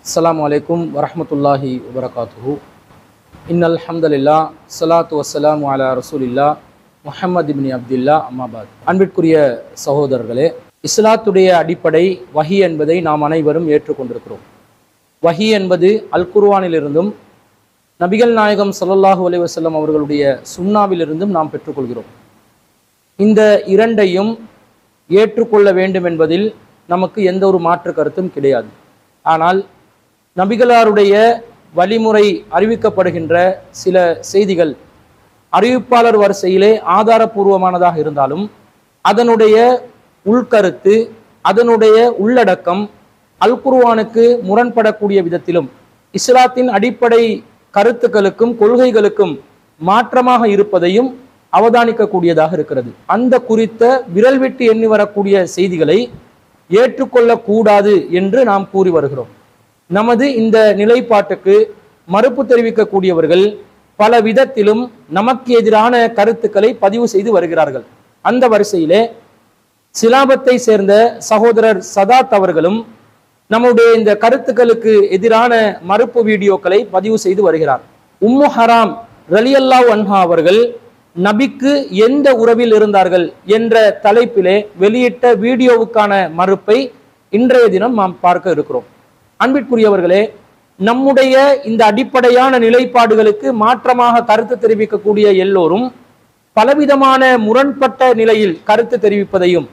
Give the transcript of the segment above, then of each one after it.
அஸ்ஸலாமு அலைக்கும் வரஹ்மத்துல்லாஹி வபரகாத்துஹு இன்னல் ஹம்தலில்லா ஸலாத்து வஸ்ஸலாமு அலா ரசூலில்லா முஹம்மது இப்னி அப்துல்லா அம்மாபாத் அன்பிற்குரிய சகோதரர்களே இஸ்லாத்துடைய அடிப்படை வஹி என்பதை நாம் அனைவரும் ஏற்றுக்கொண்டிருக்கிறோம் வஹி என்பது அல் குர்ஆனிலிருந்தும் நபிகள் நாயகம் ஸல்லல்லாஹு அலைஹி வஸல்லம் அவர்களுடைய சுன்னாவிலிருந்தும் நாம் பெற்றுக்கொள்கிறோம் இந்த இரண்டையும் ஏற்றுக்கொள்ள வேண்டும் என்பதில் நமக்கு எந்த ஒரு மாற்று கருத்தும் கிடையாது ஆனால் நபிகளாருடைய வழிமுறை அறிவிக்கப்படுகின்ற சில செய்திகள் அறிவிப்பாளர் வரிசையிலே ஆதாரபூர்வமானதாக இருந்தாலும் அதனுடைய உள்கருத்து அதனுடைய உள்ளடக்கம் அல் குர்ஆனுக்கு முரண்படக்கூடிய விதத்திலும் இஸ்லாத்தின் அடிப்படை கருத்துக்களுக்கும் கொள்கைகளுக்கும் மாற்றமாக இருப்பதையும் அவதானிக்கக்கூடியதாக இருக்கிறது அந்த குறித்த விரல் விட்டு எண்ணி வரக்கூடிய செய்திகளை ஏற்றுக்கொள்ளக்கூடாது என்று நாம் கூறி வருகிறோம் நமது இந்த நிலைப்பாட்டுக்கு மறுப்பு தெரிவிக்கக்கூடியவர்கள் பல விதத்திலும் நமக்கு எதிரான கருத்துக்களை பதிவு செய்து வருகிறார்கள் அந்த வரிசையிலே சிலாபத்தை சேர்ந்த சகோதரர் சதாத் அவர்களும் நம்முடைய இந்த கருத்துக்களுக்கு எதிரான மறுப்பு வீடியோக்களை பதிவு செய்து வருகிறார் உம்மு ஹராம் ரலியல்லாஹ் அன்ஹா அவர்கள் நபிக்கு எந்த உறவில் இருந்தார்கள் என்ற தலைப்பிலே வெளியிட்ட வீடியோவுக்கான மறுப்பை இன்றைய தினம் நாம் பார்க்க இருக்கிறோம் அன்பிற்குரியவர்களே நம்முடைய இந்த அடிப்படையான நிலைப்பாடுகளுக்கு மாற்றமாக கருத்து தெரிவிக்கக்கூடிய எல்லோரும் பலவிதமான முரண்பட்ட நிலையில் கருத்து தெரிவிப்பதையும்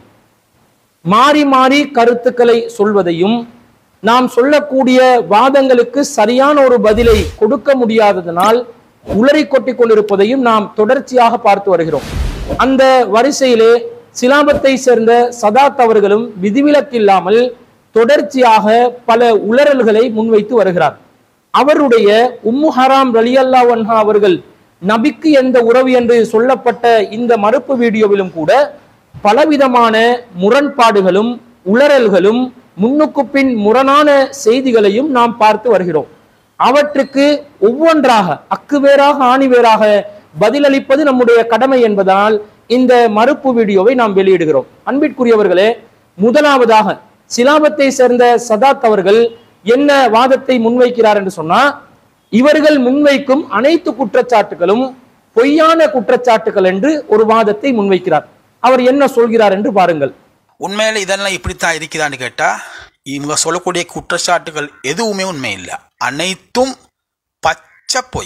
மாறி மாறி கருத்துக்களை சொல்வதையும் நாம் சொல்லக்கூடிய வாதங்களுக்கு சரியான ஒரு பதிலை கொடுக்க முடியாததனால் உளறி கொட்டிக் கொண்டிருப்பதையும் நாம் தொடர்ச்சியாக பார்த்து வருகிறோம் அந்த வரிசையிலே சிலாபத்தை சேர்ந்த சதாத் அவர்களும் விதிவிலக்கில்லாமல் தொடர்ச்சியாக பல உளறல்களை முன்வைத்து வருகிறார் அவருடைய உம்மு ஹராம் ரலியல்லா வன்ஹா அவர்கள் நபிக்கு எந்த உறவு என்று சொல்லப்பட்ட இந்த மறுப்பு வீடியோவிலும் கூட பலவிதமான முரண்பாடுகளும் உளறல்களும் முன்னுக்கு பின் முரணான செய்திகளையும் நாம் பார்த்து வருகிறோம் அவற்றுக்கு ஒவ்வொன்றாக அக்குவேராக ஆணிவேராக பதிலளிப்பது நம்முடைய கடமை என்பதால் இந்த மறுப்பு வீடியோவை நாம் வெளியிடுகிறோம் அன்பிற்குரியவர்களே முதலாவதாக சிலாபத்தை சேர்ந்த சதாத் அவர்கள் என்ன வாதத்தை முன்வைக்கிறார் என்று சொன்னா இவர்கள் முன்வைக்கும் அனைத்து குற்றச்சாட்டுகளும் பொய்யான குற்றச்சாட்டுகள் என்று ஒரு வாதத்தை முன்வைக்கிறார் அவர் என்ன சொல்கிறார் என்று பாருங்கள் உண்மையில இதெல்லாம் இப்படித்தான் இருக்குதான்னு கேட்டா இவங்க சொல்லக்கூடிய குற்றச்சாட்டுகள் எதுவுமே உண்மை இல்லை அனைத்தும் பச்சை பொய்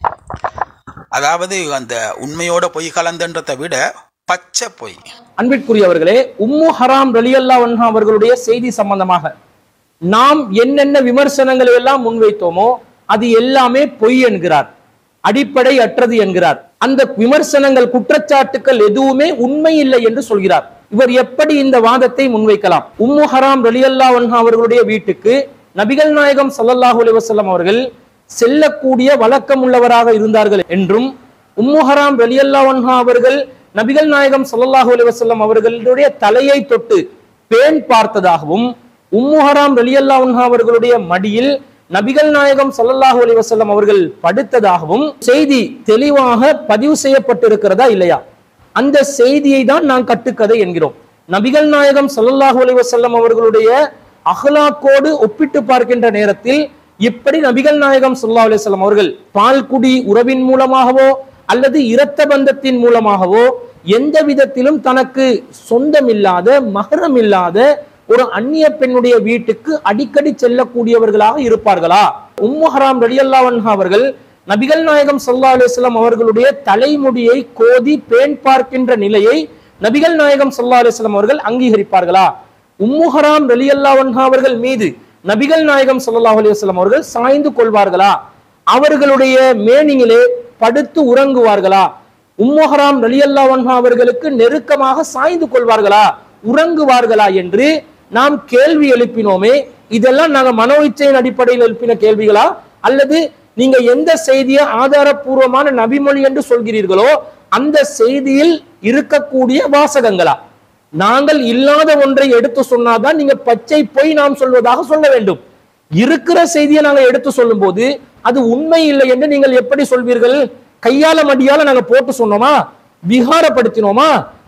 அதாவது அந்த உண்மையோட பொய் கலந்துன்றதை விட பச்சை பொய் அன்பிற்குரியவர்களே உம்மு ஹராம் ரலியல்லா வன்ஹா அவர்களுடைய செய்தி சம்பந்தமாக நாம் என்னென்ன விமர்சனங்களை எல்லாம் முன்வைத்தோமோ அது எல்லாமே பொய் என்கிறார் அடிப்படை அற்றது என்கிறார் அந்த விமர்சனங்கள் குற்றச்சாட்டுக்கள் எதுவுமே உண்மை இல்லை என்று சொல்கிறார் இவர் எப்படி இந்த வாதத்தை முன்வைக்கலாம் உம்மு ஹராம் ரலியல்லா வன்ஹா அவர்களுடைய வீட்டுக்கு நபிகள் நாயகம் ஸல்லல்லாஹு அலைஹி வஸல்லம் அவர்கள் செல்லக்கூடிய வழக்கம் உள்ளவராக இருந்தார்கள் என்றும் உம்மு ஹராம் ரலியல்லா வன்ஹா அவர்கள் நபிகள் நாயகம் ஸல்லல்லாஹு அலைஹி வஸல்லம் அவர்களுடைய தலையை தொட்டு பேன் பார்த்ததாகவும் உம்மு ஹராம் ரலியல்லா வன்ஹா அவர்களுடைய மடியில் நபிகள் நாயகம் ஸல்லல்லாஹு அலைஹி வஸல்லம் அவர்கள் படுத்ததாகவும் செய்தி தெளிவாக பதிவு செய்யப்பட்டிருக்கிறதா இல்லையா அந்த செய்தியை தான் நாம் கட்டுக்கதை என்கிறோம் நபிகள் நாயகம் ஸல்லல்லாஹு அலைஹி வஸல்லம் அவர்களுடைய அஹ்லாக்கோடு ஒப்பிட்டு பார்க்கின்ற நேரத்தில் இப்படி நபிகள் நாயகம் ஸல்லல்லாஹு அலைஹி வஸல்லம் அவர்கள் பால்குடி உறவின் மூலமாகவோ அல்லது இரத்த பந்தத்தின் மூலமாகவோ எந்த விதத்திலும் தனக்கு சொந்தமில்லாத மகரம் இல்லாத ஒரு அந்நிய பெண்ணுடைய வீட்டுக்கு அடிக்கடி செல்லக்கூடியவர்களாக இருப்பார்களா உம்மு ஹராம் ரலியல்லாஹு அன்ஹா அவர்கள் நபிகள் நாயகம் ஸல்லல்லாஹு அலைஹி வஸல்லம் அவர்களுடைய தலைமுடியை கோதி பேன் பார்க்கின்ற நிலையை நபிகள் நாயகம் ஸல்லல்லாஹு அலைஹி வஸல்லம் அவர்கள் அங்கீகரிப்பார்களா உம்மு ஹராம் ரலியல்லாஹு அன்ஹா அவர்கள் மீது நபிகள் நாயகம் ஸல்லல்லாஹு அலைஹி வஸல்லம் அவர்கள் சாய்ந்து கொள்வார்களா அவர்களுடைய மேனியிலே படுத்து உறங்குவார்களா உம்மஹராம் ரலியல்லாஹு அன்ஹா அவர்களுக்கு நெருக்கமாக சாய்ந்து கொள்வார்களா உறங்குவார்களா என்று நாம் கேள்வி எழுப்பினோமே இதெல்லாம் நாங்க மனோ இச்சையின் அடிப்படையில் எழுப்பின கேள்விகளா அல்லது நீங்க எந்த செய்தியை ஆதாரபூர்வமான நபிமொழி என்று சொல்கிறீர்களோ அந்த செய்தியில் இருக்கக்கூடிய வாசகங்களா நாங்கள் இல்லாத ஒன்றை எடுத்து சொன்னாதான் நீங்க பச்சை பொய் நாம் சொல்வதாக சொல்ல வேண்டும் இருக்கிற செய்தியை நாங்க எடுத்து சொல்லும் போது அது உண்மை இல்லை என்று நீங்கள் எப்படி சொல்வீர்கள் கையால மடியால நாங்க போட்டு சொன்னோமா விகாரப்படுத்தினோமா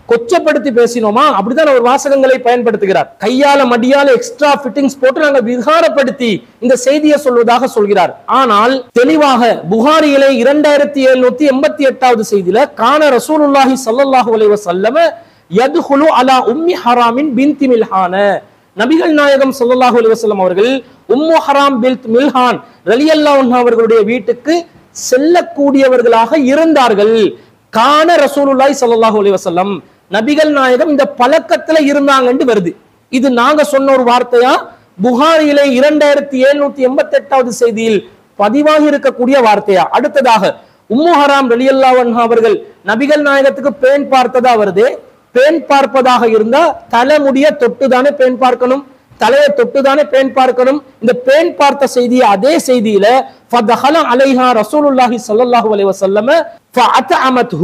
கொச்சப்படுத்தி பேசினோமா அப்படிதான் அவர் வாசகங்களை பயன்படுத்துகிறார் கையால மடியால எக்ஸ்ட்ரா ஃபிட்டிங்ஸ் போட்டு நாங்க விகாரப்படுத்தி இந்த செய்தியை சொல்வதாக சொல்கிறார் ஆனால் தெளிவாக புகாரியிலே இரண்டாயிரத்தி எழுநூத்தி எண்பத்தி எட்டாவது செய்தியில கான ரசூலுல்லாஹி ஸல்லல்லாஹு அலைஹி வஸல்லம யதுஹுலு அலா உம்மி ஹராமின் பின்தி மில்ஹான நபிகள் நாயகம் ஸல்லல்லாஹு அலைஹி வஸல்லம் அவர்கள் உம்மு ஹராம் பில்த் மில்ஹான் ரலியல்லாஹு அன்ஹா அவர்களுடைய வீட்டுக்கு செல்லக்கூடியவர்களாக இருந்தார்கள் கான ரசூலுல்லாஹி ஸல்லல்லாஹு அலைஹி வஸல்லம் நபிகள் நாயகம் இந்த பழக்கத்துல இருந்தாங்கன்னு வருது இது நாங்க சொன்ன ஒரு வார்த்தையா புகாரியிலே இரண்டாயிரத்தி எழுநூத்தி எண்பத்தி எட்டாவது செய்தியில் பதிவாகி இருக்கக்கூடிய வார்த்தையா அடுத்ததாக உம்மு ஹராம் ரலியல்லாஹு அன்ஹா அவர்கள் நபிகள் நாயகத்துக்கு பேன் பார்த்ததா வருது பேன் பார்ப்பதாக இருந்தா தலைமுடிய தொட்டுதானே பேன் பார்க்கணும் தலையை தொட்டுதானே பேன் பார்க்கணும் இந்த பேன் பார்த்த செய்தியை அதே செய்தியில فدخل عليها رسول الله صلى الله عليه وسلم فأطعمته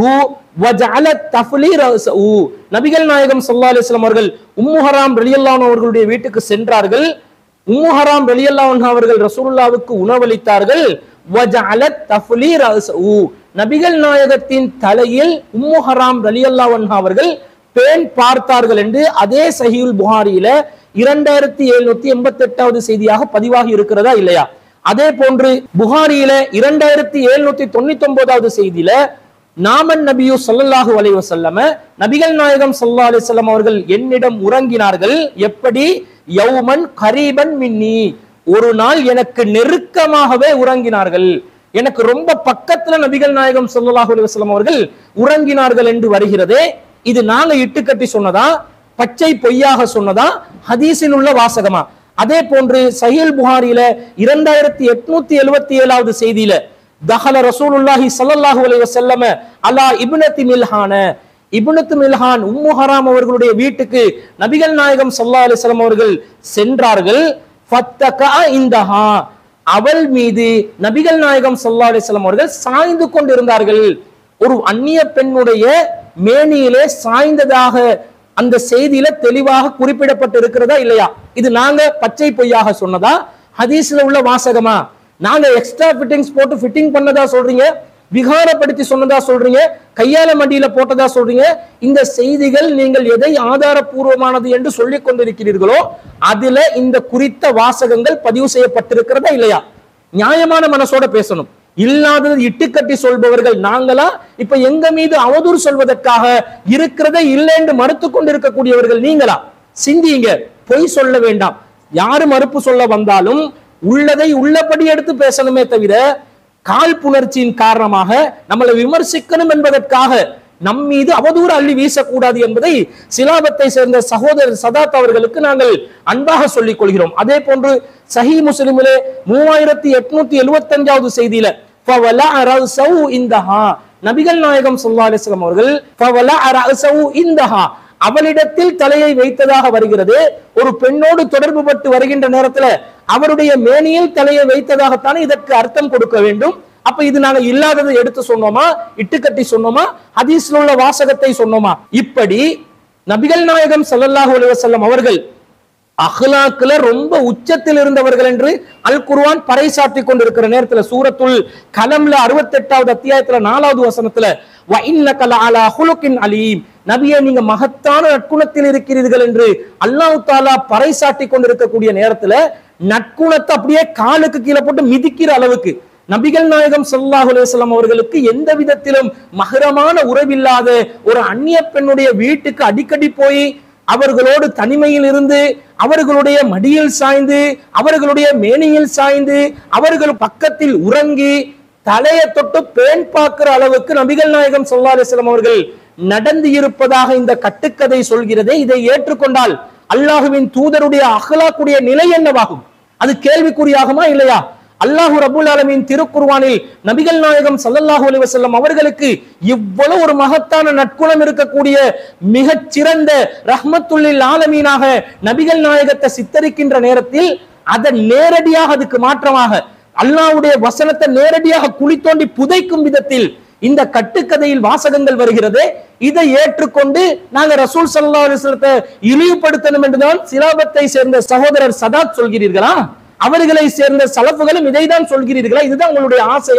وجعلت تفلي رأسه நபிகள் நாயகம் ஸல்லல்லாஹு அலைஹி வஸல்லம் அவர்கள் உம்மு ஹராம் ரலியல்லாஹு அன்ஹா அவர்களுடைய வீட்டுக்கு சென்றார்கள் உம்மு ஹராம் ரலியல்லாஹு அன்ஹா அவர்கள் ரசூலுல்லாவுக்கு உணவளித்தார்கள் வஜஅலத் தஃப்லி ரஅஸஹு நபிகள் நாயகத்தின் தலையில் உம்மு ஹராம் ரலியல்லாஹு அன்ஹா அவர்கள் பேன் பார்த்தார்கள் என்று அதே சஹீல் புகாரியில இரண்டாயிரத்தி எழுநூத்தி எண்பத்தி எட்டாவது செய்தியாக பதிவாகி இருக்கிறதா இல்லையா அதே போன்று புகாரியில இரண்டாயிரத்தி எழுநூத்தி தொண்ணூத்தி ஒன்பதாவது செய்தியில நாமன் நபியு ஸல்லல்லாஹு அலைஹி வஸல்லம நபிகள் நாயகம் ஸல்லல்லாஹு அலைஹி வஸல்லம் அவர்கள் என்னிடம் உறங்கினார்கள் எப்படி யௌமன் கரீபன் மின்னி ஒரு நாள் எனக்கு நெருக்கமாகவே உறங்கினார்கள் எனக்கு ரொம்ப பக்கத்துல நபிகள் நாயகம் ஸல்லல்லாஹு அலைஹி வஸல்லம் அவர்கள் உறங்கினார்கள் என்று வருகிறதே இது நாங்க இட்டுக்கட்டி சொன்னதா பச்சை பொய்யாக சொன்னதா ஹதீஸில் உள்ள வாசகமா அதே போன்று சஹீல் புகாரியில இரண்டாயிரத்தி எட்நூத்தி எழுபத்தி ஏழாவது செய்தியில தஹல ரசூலுல்லாஹி ஸல்லல்லாஹு அலைஹி வஸல்லம அலா இப்னத்தி மில்ஹான இப்னத்து மில்ஹான் உம்மு ஹராம் அவர்களுடைய வீட்டுக்கு நபிகள் நாயகம் ஸல்லல்லாஹு அலைஹி வஸல்லம் அவர்கள் சென்றார்கள் ஃபத்தகா இந்தஹா அவள் மீது நபிகள் நாயகம் ஸல்லல்லாஹு அலைஹி வஸல்லம் அவர்கள் சாய்ந்து கொண்டிருந்தார்கள் ஒரு அந்நிய பெண்ணுடைய மேனியிலே சாய்ந்ததாக அந்த செய்தியில தெளிவாக குறிப்பிடப்பட்டு இருக்கிறதா இல்லையா இது நாங்க பச்சை பொய்யாக சொன்னதா ஹதீஸ்ல உள்ள வாசகமா நாங்க எக்ஸ்ட்ரா ஃபிட்டிங்ஸ் போட்டு ஃபிட்டிங் பண்ணதா சொல்றீங்க விகாரப்படுத்தி சொன்னதா சொல்றீங்க கையால மண்டியில போட்டதா சொல்றீங்க இந்த செய்திகள் நீங்கள் எதை ஆதாரபூர்வமானது என்று சொல்லிக் கொண்டிருக்கிறீர்களோ அதுல இந்த குறித்த வாசகங்கள் பதிவு செய்யப்பட்டிருக்கிறதா இல்லையா நியாயமான மனசோட பேசணும் இல்லாதது இட்டுக்கட்டி சொல்பவர்கள் நாங்களா இப்ப எங்க மீது அவதூறு சொல்வதற்காக இருக்கிறதே இல்லை என்று மறுத்து கொண்டிருக்கக்கூடியவர்கள் நீங்களா சிந்திங்க பொய் சொல்ல வேண்டாம் யாரு மறுப்பு சொல்ல வந்தாலும் உள்ளதை உள்ளபடி எடுத்து பேசணுமே தவிர காழ்ப்புணர்ச்சியின் காரணமாக நம்மளை விமர்சிக்கணும் என்பதற்காக நம் மீது அவதூறு அள்ளி வீசக்கூடாது என்பதை சிலாபத்தை சேர்ந்த சகோதரர் சதாத் அவர்களுக்கு நாங்கள் அன்பாக சொல்லிக் கொள்கிறோம் அதே போன்று சஹி முஸ்லிமிலே மூவாயிரத்தி எட்நூத்தி எழுபத்தி அஞ்சாவது செய்தியில فَوَلَعَ رَأْسَهُ إِنْدَهَا நபிகள் நாயகம் ஸல்லல்லாஹு அலைஹி வஸல்லம் அவர்கள் فَوَلَعَ رَأْسَهُ إِنْدَهَا அவளிடத்தில் தலையை வைத்ததாக வருகிறது ஒரு பெண்ணோடு தொடர்பு பட்டு வருகின்ற நேரத்துல அவருடைய மேனியில் தலையை வைத்ததாகத்தானே இதற்கு அர்த்தம் கொடுக்க வேண்டும் அப்ப இது நாங்க இல்லாததை எடுத்து சொன்னோமா இட்டுக்கட்டி சொன்னோமா ஹதீஸ்ல உள்ள வாசகத்தை சொன்னோமா இப்படி நபிகள் நாயகம் ஸல்லல்லாஹு அலைஹி வஸல்லம் அவர்கள் அஹ்லாக்குல ரொம்ப உச்சத்தில் இருந்தவர்கள் என்று அல் குர்ஆன் பறைசாற்றி கொண்டிருக்கிற நேரத்துல சூரத்துல் கலம்ல அறுபத்தெட்டாவது அத்தியாயத்துல நாலாவது வசனத்துல வ இன்னக லஅலா ஹுலுகின் அலீம் நபியே நீங்க மகத்தான நற்குணத்தில் இருக்கிறீர்கள் என்று அல்லாஹ் தாலா பறைசாட்டி கொண்டிருக்கக்கூடிய நேரத்துல நற்குணத்தை அப்படியே காலுக்கு கீழே போட்டு மிதிக்கிற அளவுக்கு நபிகள் நாயகம் ஸல்லல்லாஹு அலைஹி வஸல்லம் அவர்களுக்கு எந்த விதத்திலும் மகரமான உறவில்லாத ஒரு அந்நிய பெண்ணுடைய வீட்டுக்கு அடிக்கடி போய் அவர்களோடு தனிமையில் இருந்து அவர்களுடைய மடியில் சாய்ந்து அவர்களுடைய மேனியில் சாய்ந்து அவர்கள் பக்கத்தில் உறங்கி தலையை தொட்டு பேன் பார்க்கிற அளவுக்கு நபிகள் நாயகம் ஸல்லல்லாஹு அலைஹி வஸல்லம் அவர்கள் நடந்து இருப்பதாக இந்த கட்டுக்கதை சொல்கிறதே இதை ஏற்றுக்கொண்டால் அல்லாஹுவின் தூதருடைய அகலாக்குடைய நிலை என்னவாகும் அது கேள்விக்குறியாகுமா இல்லையா அல்லாஹு ரபுல் ஆலமீன் திருக்குர்வானில் நபிகள் நாயகம் ஸல்லல்லாஹு அலைஹி வஸல்லம் அவர்களுக்கு இவ்வளவு ஒரு மகத்தான நற்குணம் இருக்கக்கூடிய மிகச் சிறந்த ரஹ்மத்துல்லில் ஆலமீனாக நபிகள் நாயகத்தை சித்தரிக்கின்ற நேரத்தில் அதை நேரடியாக அதுக்கு மாற்றமாக அல்லாஹ்வுடைய வசனத்தை நேரடியாக குழி தோண்டி புதைக்கும் விதத்தில் இந்த கட்டுக்கதையில் வாசகங்கள் வருகிறது இதை ஏற்றுக்கொண்டு நாங்க ரசூல் ஸல்லல்லாஹு அலைஹி வஸல்லத்தை இழிவுபடுத்தணும் என்றுதான் சிலாபத்தை சேர்ந்த சகோதரர் சதாத் சொல்கிறீர்களா அவர்களை சேர்ந்த சலப்புகளும் இதைதான் சொல்கிறீர்களா இதுதான் உங்களுடைய ஆசையா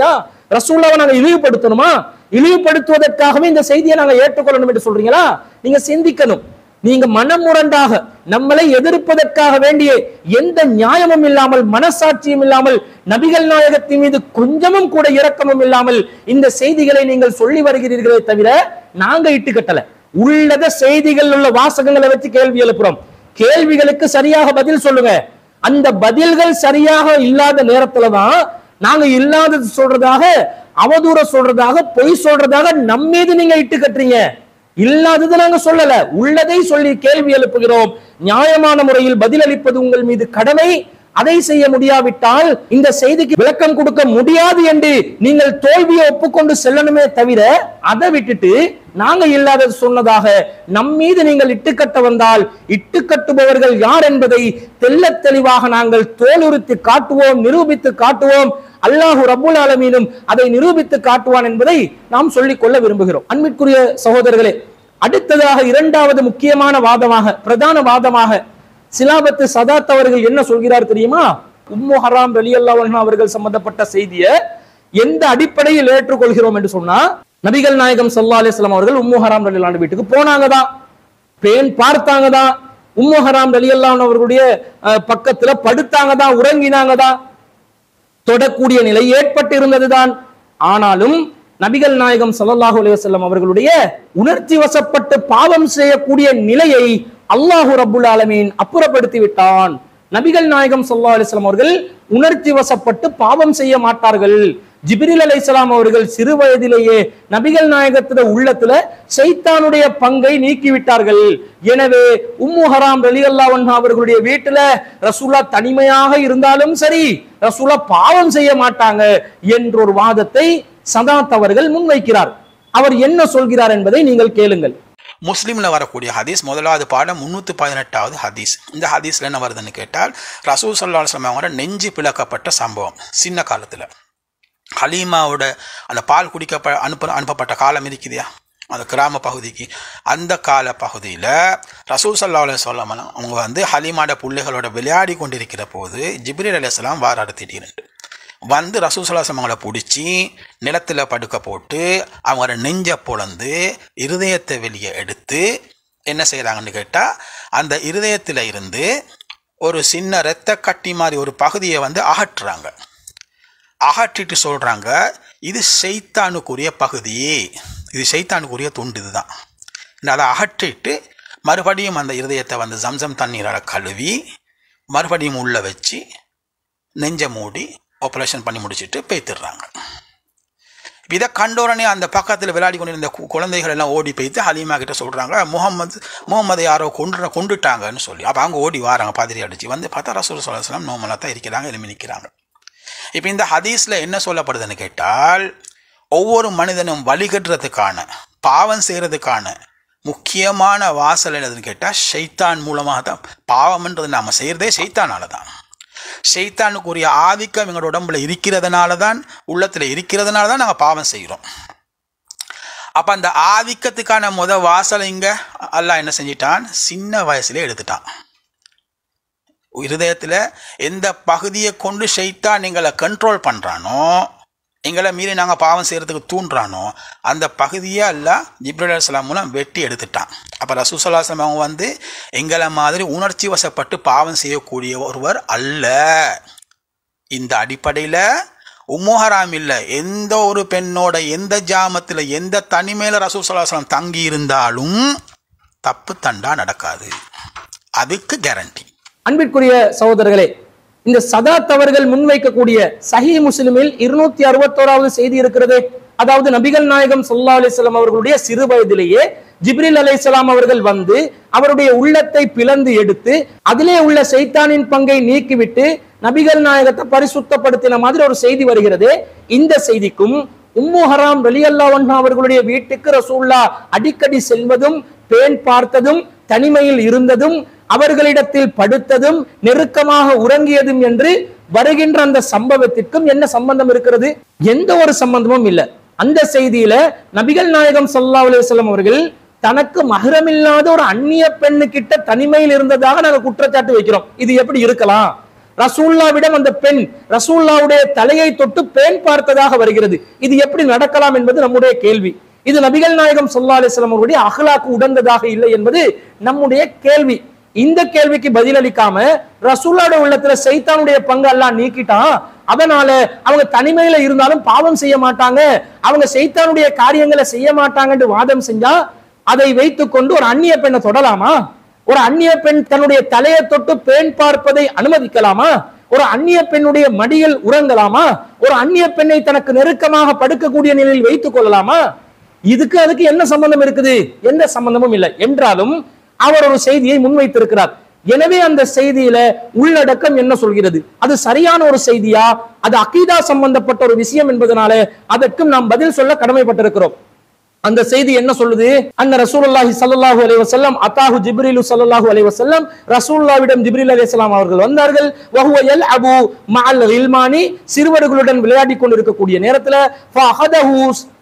ரசூல்லாவை நாங்க இழிவுபடுத்தணுமா இழிவுபடுத்துவதற்காகவே இந்த செய்தியை நாங்க ஏற்றுக்கொள்ளணும் என்று சொல்றீங்களா நீங்க சிந்திக்கணும் நீங்க மனமுரண்டாக நம்மளை எதிர்ப்பதற்காக வேண்டிய எந்த நியாயமும் இல்லாமல் மனசாட்சியும் இல்லாமல் நபிகள் நாயகத்தின் மீது கொஞ்சமும் கூட இரக்கமும் இல்லாமல் இந்த செய்திகளை நீங்கள் சொல்லி வருகிறீர்களே தவிர நாங்க இட்டுக்கட்டல உள்ளத செய்திகள் உள்ள வாசகங்களை வச்சு கேள்வி எழுப்புறோம் கேள்விகளுக்கு சரியாக பதில் சொல்லுங்க அந்த பதில்கள் சரியாக இல்லாத நேரத்துல தான் நாங்க இல்லாதது சொல்றதாக அவதூற சொல்றதாக பொய் சொல்றதாக நம்ம மீது நீங்க இட்டு கட்டுறீங்க இல்லாதது நாங்க சொல்லல உள்ளதை சொல்லி கேள்வி எழுப்புகிறோம் நியாயமான முறையில் பதிலளிப்பது உங்கள் மீது கடமை அதை செய்ய முடியாவிட்டால் இந்த செய்திக்கு விளக்கம் கொடுக்க முடியாது என்று நீங்கள் தோல்வியை ஒப்புக்கொண்டு செல்லணுமே தவிர அதை விட்டுட்டு நாங்க இல்லாதது சொன்னதாக நம் மீது நீங்கள் இட்டுக்கட்ட வந்தால் இட்டுக்கட்டுபவர்கள் யார் என்பதை தெள்ளத் தெளிவாக நாங்கள் தோலுறுத்தி காட்டுவோம் நிரூபித்து காட்டுவோம் அல்லாஹு ரப்புல் ஆலமீனும் அதை நிரூபித்து காட்டுவான் என்பதை நாம் சொல்லிக் கொள்ள விரும்புகிறோம் அன்பிற்குரிய சகோதரர்களே அடுத்ததாக இரண்டாவது முக்கியமான வாதமாக பிரதான வாதமாக சிலாபத்து சதாத் அவர்கள் என்ன சொல்கிறார் தெரியுமா உம்மு ஹராம் ரலி அவர்கள் சம்பந்தப்பட்ட செய்தியை எந்த அடிப்படையில் ஏற்றுக்கொள்கிறோம் என்று சொன்னா நபிகள் நாயகம் சல்லா அலிஸ்லாம் அவர்கள் உம்மு ஹராம் ரலி வீட்டுக்கு போனாங்க தான் பேன் பார்த்தாங்க தான் உம்மு ஹராம் ரலி அவர்களுடைய அஹ், பக்கத்துல படுத்தாங்க தான் உறங்கினாங்க தான் தொடக்கூடிய நிலை ஏற்பட்டு இருந்ததுதான் ஆனாலும் நபிகள் நாயகம் ஸல்லல்லாஹு அலைஹி வஸல்லம் அவர்களுடைய உணர்ச்சி வசப்பட்டு பாவம் செய்யக்கூடிய நிலையை அல்லாஹு ரப்புல் ஆலமீன் அப்புறப்படுத்தி விட்டான் நபிகள் நாயகம் ஸல்லல்லாஹு அலைஹி வஸல்லம் அவர்கள் உணர்ச்சி வசப்பட்டு பாவம் செய்ய மாட்டார்கள் ஜிப்ரீல் அலைஹிஸ்ஸலாம் அவர்கள் சிறு வயதிலேயே நபிகள் நாயகத்துல உள்ளத்துல சைத்தானுடைய பங்கை நீக்கிவிட்டார்கள் எனவே உம்மு ஹராம் ரலியல்லாஹு அன்ஹா அவர்களுடைய வீட்டுல ரசூலா தனிமையாக இருந்தாலும் சரி ரசூலா பாவம் செய்ய மாட்டாங்க என்ற ஒரு வாதத்தை சதாத் அவர்கள் முன்வைக்கிறார் அவர் என்ன சொல்கிறார் என்பதை நீங்கள் கேளுங்கள் முஸ்லீம்ல வரக்கூடிய ஹதீஸ் முதலாவது பாடம் முன்னூத்தி பதினெட்டாவது ஹதீஸ் இந்த ஹதீஸ்ல என்ன வருதுன்னு கேட்டால் ரசூல் சல்லா அலுவலம் அவங்களோட நெஞ்சு பிளக்கப்பட்ட சம்பவம் சின்ன காலத்துல ஹலீமாவோட அந்த பால் குடிக்க அனுப்ப அனுப்பப்பட்ட காலம் இருக்குதியா அந்த கிராம பகுதிக்கு அந்த கால பகுதியில் ரசூல் சல்லா அலுவலம் அவங்க வந்து ஹலீமாட பிள்ளைகளோட விளையாடி கொண்டிருக்கிற போது ஜிப்ரீல் அலிஸ்லாம் வாராடு திடீர்னு வந்து ரசூசலாசம் அவங்கள பிடிச்சி நிலத்தில் படுக்க போட்டு அவங்களோட நெஞ்சை பொளந்து இருதயத்தை வெளியே எடுத்து என்ன செய்கிறாங்கன்னு கேட்டால் அந்த இருதயத்தில் இருந்து ஒரு சின்ன இரத்த கட்டி மாதிரி ஒரு பகுதியை வந்து அகற்றுறாங்க அகற்றிட்டு சொல்கிறாங்க இது செய்தானுக்குரிய பகுதி இது செய்தானுக்குரிய துண்டு இதுதான் இந்த அதை அகற்றிட்டு மறுபடியும் அந்த இருதயத்தை வந்து ஜம்சம் தண்ணீரால் கழுவி மறுபடியும் உள்ள வச்சு நெஞ்சை மூடி ஆப்ரேஷன் பண்ணி முடிச்சுட்டு பேத்துடுறாங்க இதை கண்டோடனே அந்த பக்கத்தில் விளையாடி கொண்டிருந்த கு- குழந்தைகள் எல்லாம் ஓடி போய்த்து ஹலீமா கிட்ட சொல்கிறாங்க முகமது முகமது யாரோ கொண்டு கொண்டுட்டாங்கன்னு சொல்லி அப்போ அவங்க ஓடி வராங்க பாதிரி அடிச்சு வந்து பார்த்தா ரசூல் சொல்லலாம் நோமலாக தான் இருக்கிறாங்க எழுமி நிற்கிறாங்க இப்போ இந்த ஹதீஸில் என்ன சொல்லப்படுதுன்னு கேட்டால் ஒவ்வொரு மனிதனும் வழிகட்டுறதுக்கான பாவம் செய்கிறதுக்கான முக்கியமான வாசல் என்னதுன்னு கேட்டால் ஷைத்தான் மூலமாக தான் பாவம்ன்றது நாம் செய்கிறதே ஷைத்தானால தான் ஷைத்தானுக்குரிய ஆதிக்கம் எங்களோட உடம்புல இருக்கிறதுனால தான் உள்ளத்தில் இருக்கிறதுனால தான் நாங்கள் பாவம் செய்கிறோம் அப்போ அந்த ஆதிக்கத்துக்கான முத வாசலை இங்கே அல்லாஹ் என்ன செஞ்சிட்டான் சின்ன வயசுல எடுத்துட்டான் இருதயத்தில் எந்த பகுதியை கொண்டு ஷைத்தான் எங்களை கண்ட்ரோல் பண்ணுறானோ எங்களை மீறி நாங்கள் பாவம் செய்கிறதுக்கு தூண்டுறானோ அந்த பகுதியை எல்லாம் ஜிப்ரல் அலுவலாம் மூலம் வெட்டி எடுத்துட்டான் அப்போ ரசூசல்லாஸ்லாம் அவங்க வந்து எங்களை மாதிரி உணர்ச்சி வசப்பட்டு பாவம் செய்யக்கூடிய ஒருவர் அல்ல இந்த அடிப்படையில் உம்முஹராம் இல்லை எந்த ஒரு பெண்ணோட எந்த ஜாமத்தில் எந்த தனிமையில் ரசூசல்லாஸ்லாம் தங்கி இருந்தாலும் தப்பு தண்டா நடக்காது அதுக்கு கேரண்டி அன்பிற்குரிய சகோதரர்களே இந்த சதாத் அவர்கள் முன்வைக்கக்கூடிய சஹி முஸ்லிமில் இருநூத்தி அறுபத்தோராவது செய்தி இருக்கிறது அதாவது நபிகள் நாயகம் ஸல்லல்லாஹு அலைஹி வஸல்லம் அவர்களுடைய சிறு வயதிலேயே ஜிப்ரில் அலைஹிஸ்ஸலாம் அவர்கள் வந்து அவருடைய உள்ளத்தை பிளந்து எடுத்து அதிலே உள்ள சைத்தானின் பங்கை நீக்கிவிட்டு நபிகள் நாயகத்தை பரிசுத்தப்படுத்தின மாதிரி ஒரு செய்தி வருகிறது இந்த செய்திக்கும் உம்மு ஹராம் ரலியல்லாஹு அன்ஹா அவர்களுடைய வீட்டுக்கு ரசூல்லா அடிக்கடி செல்வதும் பேன் பார்த்ததும் தனிமையில் இருந்ததும் அவர்களிடத்தில் படுத்ததும் நெருக்கமாக உறங்கியதும் என்று வருகின்ற அந்த சம்பவத்திற்கும் என்ன சம்பந்தம் இருக்கிறது எந்த ஒரு சம்பந்தமும் இல்லை அந்த செய்தியில நபிகள் நாயகம் ஸல்லல்லாஹு அலைஹி வஸல்லம் அவர்கள் தனக்கு மகரமில்லாத ஒரு அந்நிய பெண்ணு கிட்ட தனிமையில் இருந்ததாக நாங்க குற்றச்சாட்டு வைக்கிறோம் இது எப்படி இருக்கலாம் ரசூல்லாவிடம் அந்த பெண் ரசூல்லாவுடைய தலையை தொட்டு பேன் பார்த்ததாக வருகிறது இது எப்படி நடக்கலாம் என்பது நம்முடைய கேள்வி இது நபிகள் நாயகம் ஸல்லல்லாஹு அலைஹி வஸல்லம் அவருடைய அகலாக்கு உடந்ததாக இல்லை என்பது நம்முடைய கேள்வி இந்த கேள்விக்கு பதிலளிக்காம ரசூலோட உள்ளத்துல சைத்தானுடைய பங்கு எல்லாம் நீக்கிட்டான் அதனால அவங்க தனிமையில இருந்தாலும் பாவம் செய்ய மாட்டாங்க அவங்க சைத்தானுடைய காரியங்களை செய்ய மாட்டாங்கன்னு வாதம் செஞ்சா அதை வைத்துக்கொண்டு ஒரு அந்நிய பெண்ணை தொடலாமா ஒரு அந்நிய பெண் தன்னுடைய தலையை தொட்டு பேன் பார்ப்பதை அனுமதிக்கலாமா ஒரு அந்நிய பெண்ணுடைய மடியில் உறங்கலாமா ஒரு அந்நிய பெண்ணை தனக்கு நெருக்கமாக படுக்கக்கூடிய நிலையில் வைத்துக் கொள்ளலாமா இதுக்கு அதுக்கு என்ன சம்பந்தம் இருக்குது எந்த சம்பந்தமும் இல்லை என்றாலும் அவர் ஒரு செய்தியை முன்வைத்திருக்கிறார் எனவே அந்த செய்தியில உள்ளடக்கம் என்ன சொல்கிறது அது சரியான ஒரு செய்தியா அது அகீதா சம்பந்தப்பட்ட ஒரு விஷயம் என்பதனால அதற்கும் நாம் பதில் சொல்ல கடமைப்பட்டிருக்கிறோம் அந்த செய்தி என்ன சொல்லுது அந்த ரசூலுல்லாஹி ஸல்லல்லாஹு அலைஹி வஸல்லம் அத்தாஹு ஜிப்ரீலு ஸல்லல்லாஹு அலைஹி வஸல்லம் ரசூலுல்லாஹ்விடம் ஜிப்ரீல் அலைஹிஸ்ஸலாம் அவர்கள் வந்தார்கள் வஹுவ யல்அபு மஅல் ரில்மானி சிறுவர்களுடன் விளையாடிக் கொண்டிருக்கக்கூடிய நேரத்துல ஃபஅஹதஹு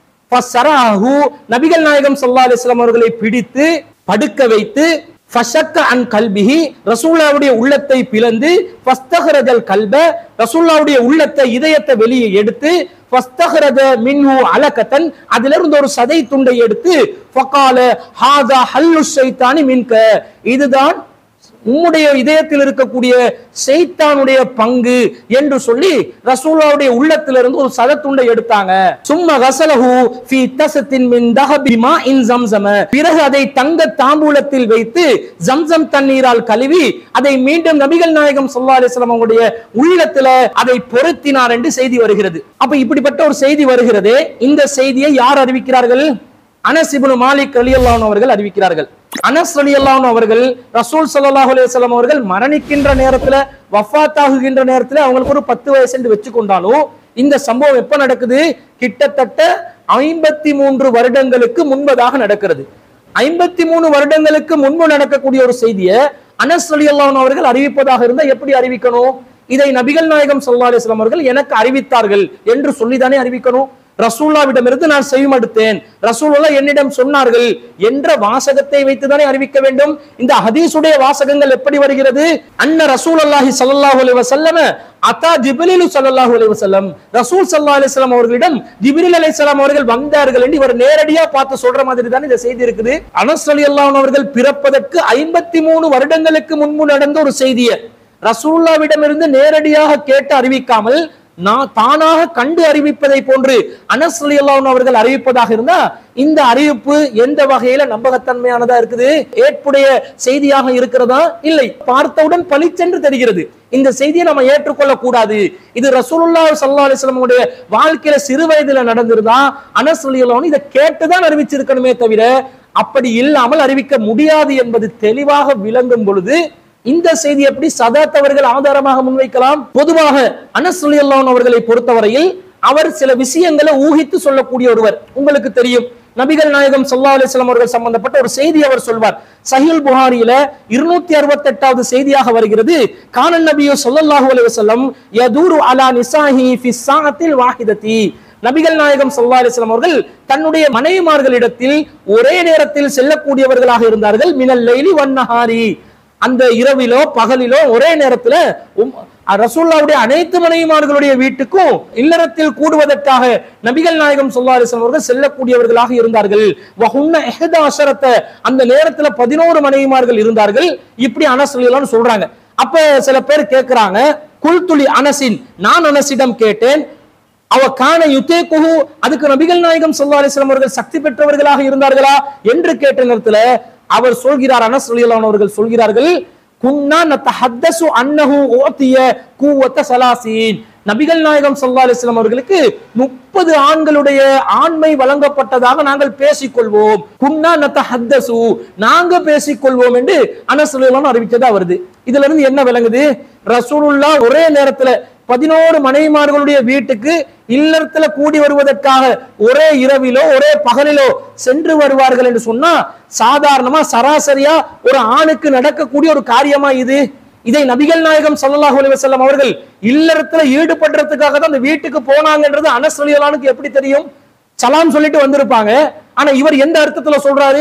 ஃபஸரஹு நபிகள் நாயகம் ஸல்லல்லாஹு அலைஹி வஸல்லம் அவர்களை பிடித்து படுக்க வைத்து ஃபஷக்க அன் கல்பிஹி ரசூல்லாவுடைய உள்ளத்தை பிளந்து ஃபஸ்தஹரஜல் கல்ப ரசூல்லாவுடைய உள்ளத்தை இதயத்தை வெளியே எடுத்து ஃபஸ்தஹரஜ மின்ஹு அலகத்தன் அதிலிருந்து ஒரு சதை துண்டை எடுத்து ஃபகால ஹாதா ஹல்லு ஷைத்தானி மின்க இதுதான் உம்முடைய இதயத்தில் இருக்கக்கூடிய செய்தானுடைய பங்கு என்று சொல்லி ரசூலாவுடைய உள்ளத்திலிருந்து ஒரு சதத்துண்டை எடுத்தாங்க சும்மா ரசலஹு ஃபி தசத்தின் மின் தஹபி மா இன் ஜம்சம பிறகு அதை தங்க தாம்பூலத்தில் வைத்து ஜம்சம் தண்ணீரால் கழுவி அதை மீண்டும் நபிகள் நாயகம் ஸல்லல்லாஹு அலைஹி வஸல்லம் அவங்களுடைய உள்ளத்துல அதை பொருத்தினார் என்று செய்தி வருகிறது அப்ப இப்படிப்பட்ட ஒரு செய்தி வருகிறதே இந்த செய்தியை யார் அறிவிக்கிறார்கள் அனஸ் இப்னு மாலிக் ரலியல்லாஹு அன்ஹு அவர்கள் அறிவிக்கிறார்கள் அனஸ் ரலியல்லாஹு அன்ஹு அவர்கள் ரசூல் ஸல்லல்லாஹு அலைஹி வஸல்லம் அவர்கள் மரணிக்கின்ற நேரத்துல வஃபாத் ஆகுகின்ற நேரத்துல அவங்களுக்கு ஒரு பத்து வயசு என்று வச்சுக்கொண்டாலும் இந்த சம்பவம் எப்ப நடக்குது கிட்டத்தட்ட ஐம்பத்தி மூன்று வருடங்களுக்கு முன்பதாக நடக்கிறது ஐம்பத்தி மூணு வருடங்களுக்கு முன்பு நடக்கக்கூடிய ஒரு செய்தியை அனஸ் ரலியல்லாஹு அன்ஹு அவர்கள் அறிவிப்பதாக இருந்தா எப்படி அறிவிக்கணும் இதை நபிகள் நாயகம் ஸல்லல்லாஹு அலைஹி வஸல்லம் அவர்கள் எனக்கு அறிவித்தார்கள் என்று சொல்லிதானே அறிவிக்கணும் ரசூல்லாவிடமிருந்து நான் செய்மடுத்தேன் ரசூலுல்லா என்னிடம் சொன்னார்கள் என்ற வாசகத்தை வைத்துதானே அறிவிக்க வேண்டும் இந்த ஹதீஸுடைய வாசகங்கள் எப்படி வருகிறது அன்ன ரசூலுல்லாஹி ஸல்லல்லாஹு அலைஹி வஸல்லம் அத்தா ஜிப்ரீலு ஸல்லல்லாஹு அலைஹி வஸல்லம் ரசூல் ஸல்லல்லாஹு அலைஹி வஸல்லம் அவர்களிடம் ஜிப்ரீல் அலைஹிஸ்ஸலாம் அவர்கள் வந்தார்கள் என்று இவர் நேரடியா பார்த்து சொல்ற மாதிரி தான் இந்த செய்தி இருக்குது அனஸ் ரலியல்லாஹு அன்ஹு அவர்கள் பிறப்பதற்கு ஐம்பத்தி மூணு வருடங்களுக்கு முன்பு நடந்த ஒரு செய்தியை ரசூல்லாவிடமிருந்து நேரடியாக கேட்டு அறிவிக்காமல் நான் தானாக கண்டு அறிவிப்பதை போன்று அனஸ் ரலியல்லாஹு அன்ஹு அவர்கள் அறிவிப்பதாக இருந்தா இந்த அறிவிப்பு எந்த வகையில நம்பகத்தன்மையானதா இருக்குது ஏற்புடைய செய்தியாக இருக்கிறதா இல்லை பார்த்தவுடன் பளிச்சென்று தெரிகிறது இந்த செய்தியை நம்ம ஏற்றுக்கொள்ள கூடாது இது ரசூலுல்லாஹி ஸல்லல்லாஹு அலைஹி வஸல்லம் உடைய வாழ்க்கையில சிறு வயதுல நடந்திருந்தா அனஸ் ரலியல்லாஹு அன்ஹு இதை கேட்டுதான் அறிவிச்சிருக்கணுமே தவிர அப்படி இல்லாமல் அறிவிக்க முடியாது என்பது தெளிவாக விளங்கும் பொழுது இந்த செய்தி எப்படி சதாத் அவர்கள் ஆதாரமாக முன்வைக்கலாம் பொதுவாக அனஸ் ரலியல்லாஹு அவர்களை பொறுத்தவரையில் அவர் சில விஷயங்களை ஊகித்து சொல்லக்கூடிய ஒருவர் உங்களுக்கு தெரியும் நபிகள் நாயகம் ஸல்லல்லாஹு அலைஹி வஸல்லம் அவர்கள் சம்பந்தப்பட்ட ஒரு செய்தி அவர் சொல்வார் சஹீல் புகாரியில இருநூத்தி அறுபத்தி எட்டாவது செய்தியாக வருகிறது கானன் நபியு ஸல்லல்லாஹு அலைஹி வஸல்லம் யதூரு அலா நிசாஹி ஃபி ஸாஅத்தில் வாஹிதத்தி நபிகள் நாயகம் ஸல்லல்லாஹு அலைஹி வஸல்லம் அவர்கள் தன்னுடைய மனைவிமார்களிடத்தில் ஒரே நேரத்தில் செல்லக்கூடியவர்களாக இருந்தார்கள் மினல் லைலி வன்னஹாரி அந்த இரவிலோ பகலிலோ ஒரே நேரத்துல உம்- ரசூல்லாவுடைய அனைத்து மனைவிமார்களுடைய வீட்டுக்கும் இல்லறத்தில் கூடுவதற்காக நபிகள் நாயகம் ஸல்லல்லாஹு அலைஹி வஸல்லம் அவர்கள் செல்லக்கூடியவர்களாக இருந்தார்கள் வஹுன்ன இஹ்தா அஷரத்த அந்த நேரத்துல பதினோரு மனைவிமார்கள் இருந்தார்கள் இப்படி அனஸ் ரலியல்லாஹு சொல்றாங்க அப்ப சில பேர் கேட்கிறாங்க குல்துலி அனசின் நான் அனசிடம் கேட்டேன் அவ காண யுத்தே குஹு அதுக்கு நபிகள் நாயகம் ஸல்லல்லாஹு அலைஹி வஸல்லம் அவர்கள் சக்தி பெற்றவர்களாக இருந்தார்களா என்று கேட்ட நேரத்துல அவர் சொல்கிறார் அனஸ் ரலியல்லாஹு அன்ஹு அவர்கள் சொல்கிறார்கள் குன்னா நத்தஹத்தசு அன்னஹு ஓத்திய கூவத்த சலாசீன் நபிகள் நாயகம் ஸல்லல்லாஹு அலைஹி வஸல்லம் அவர்களுக்கு முப்பது ஆண்களுடைய ஆண்மை வழங்கப்பட்டதாக நாங்கள் பேசிக்கொள்வோம் குன்னா நத்தஹத்தசு நாங்க பேசிக்கொள்வோம் என்று அனஸ் ரலியல்லாஹு அன்ஹு அறிவிச்சதா வருது இதுல இருந்து என்ன விளங்குது ரசூலுல்லா ஒரே நேரத்துல பதினோரு மனைவிமார்களுடைய வீட்டுக்கு இல்லறத்துல கூடி வருவதற்காக ஒரே இரவிலோ ஒரே பகலிலோ சென்று வருவார்கள் என்று சொன்னா சாதாரணமா சராசரியா ஒரு ஆணுக்கு நடக்கக்கூடிய ஒரு காரியமா இது இதை நபிகள் நாயகம் ஸல்லல்லாஹு அலைஹி வஸல்லம் அவர்கள் இல்லறத்துல ஈடுபடுறதுக்காக தான் அந்த வீட்டுக்கு போனாங்கன்றது அனஸ் ரலியல்லாஹுக்கு எப்படி தெரியும் சலாம் சொல்லிட்டு வந்திருப்பாங்க ஆனா இவர் எந்த அர்த்தத்துல சொல்றாரு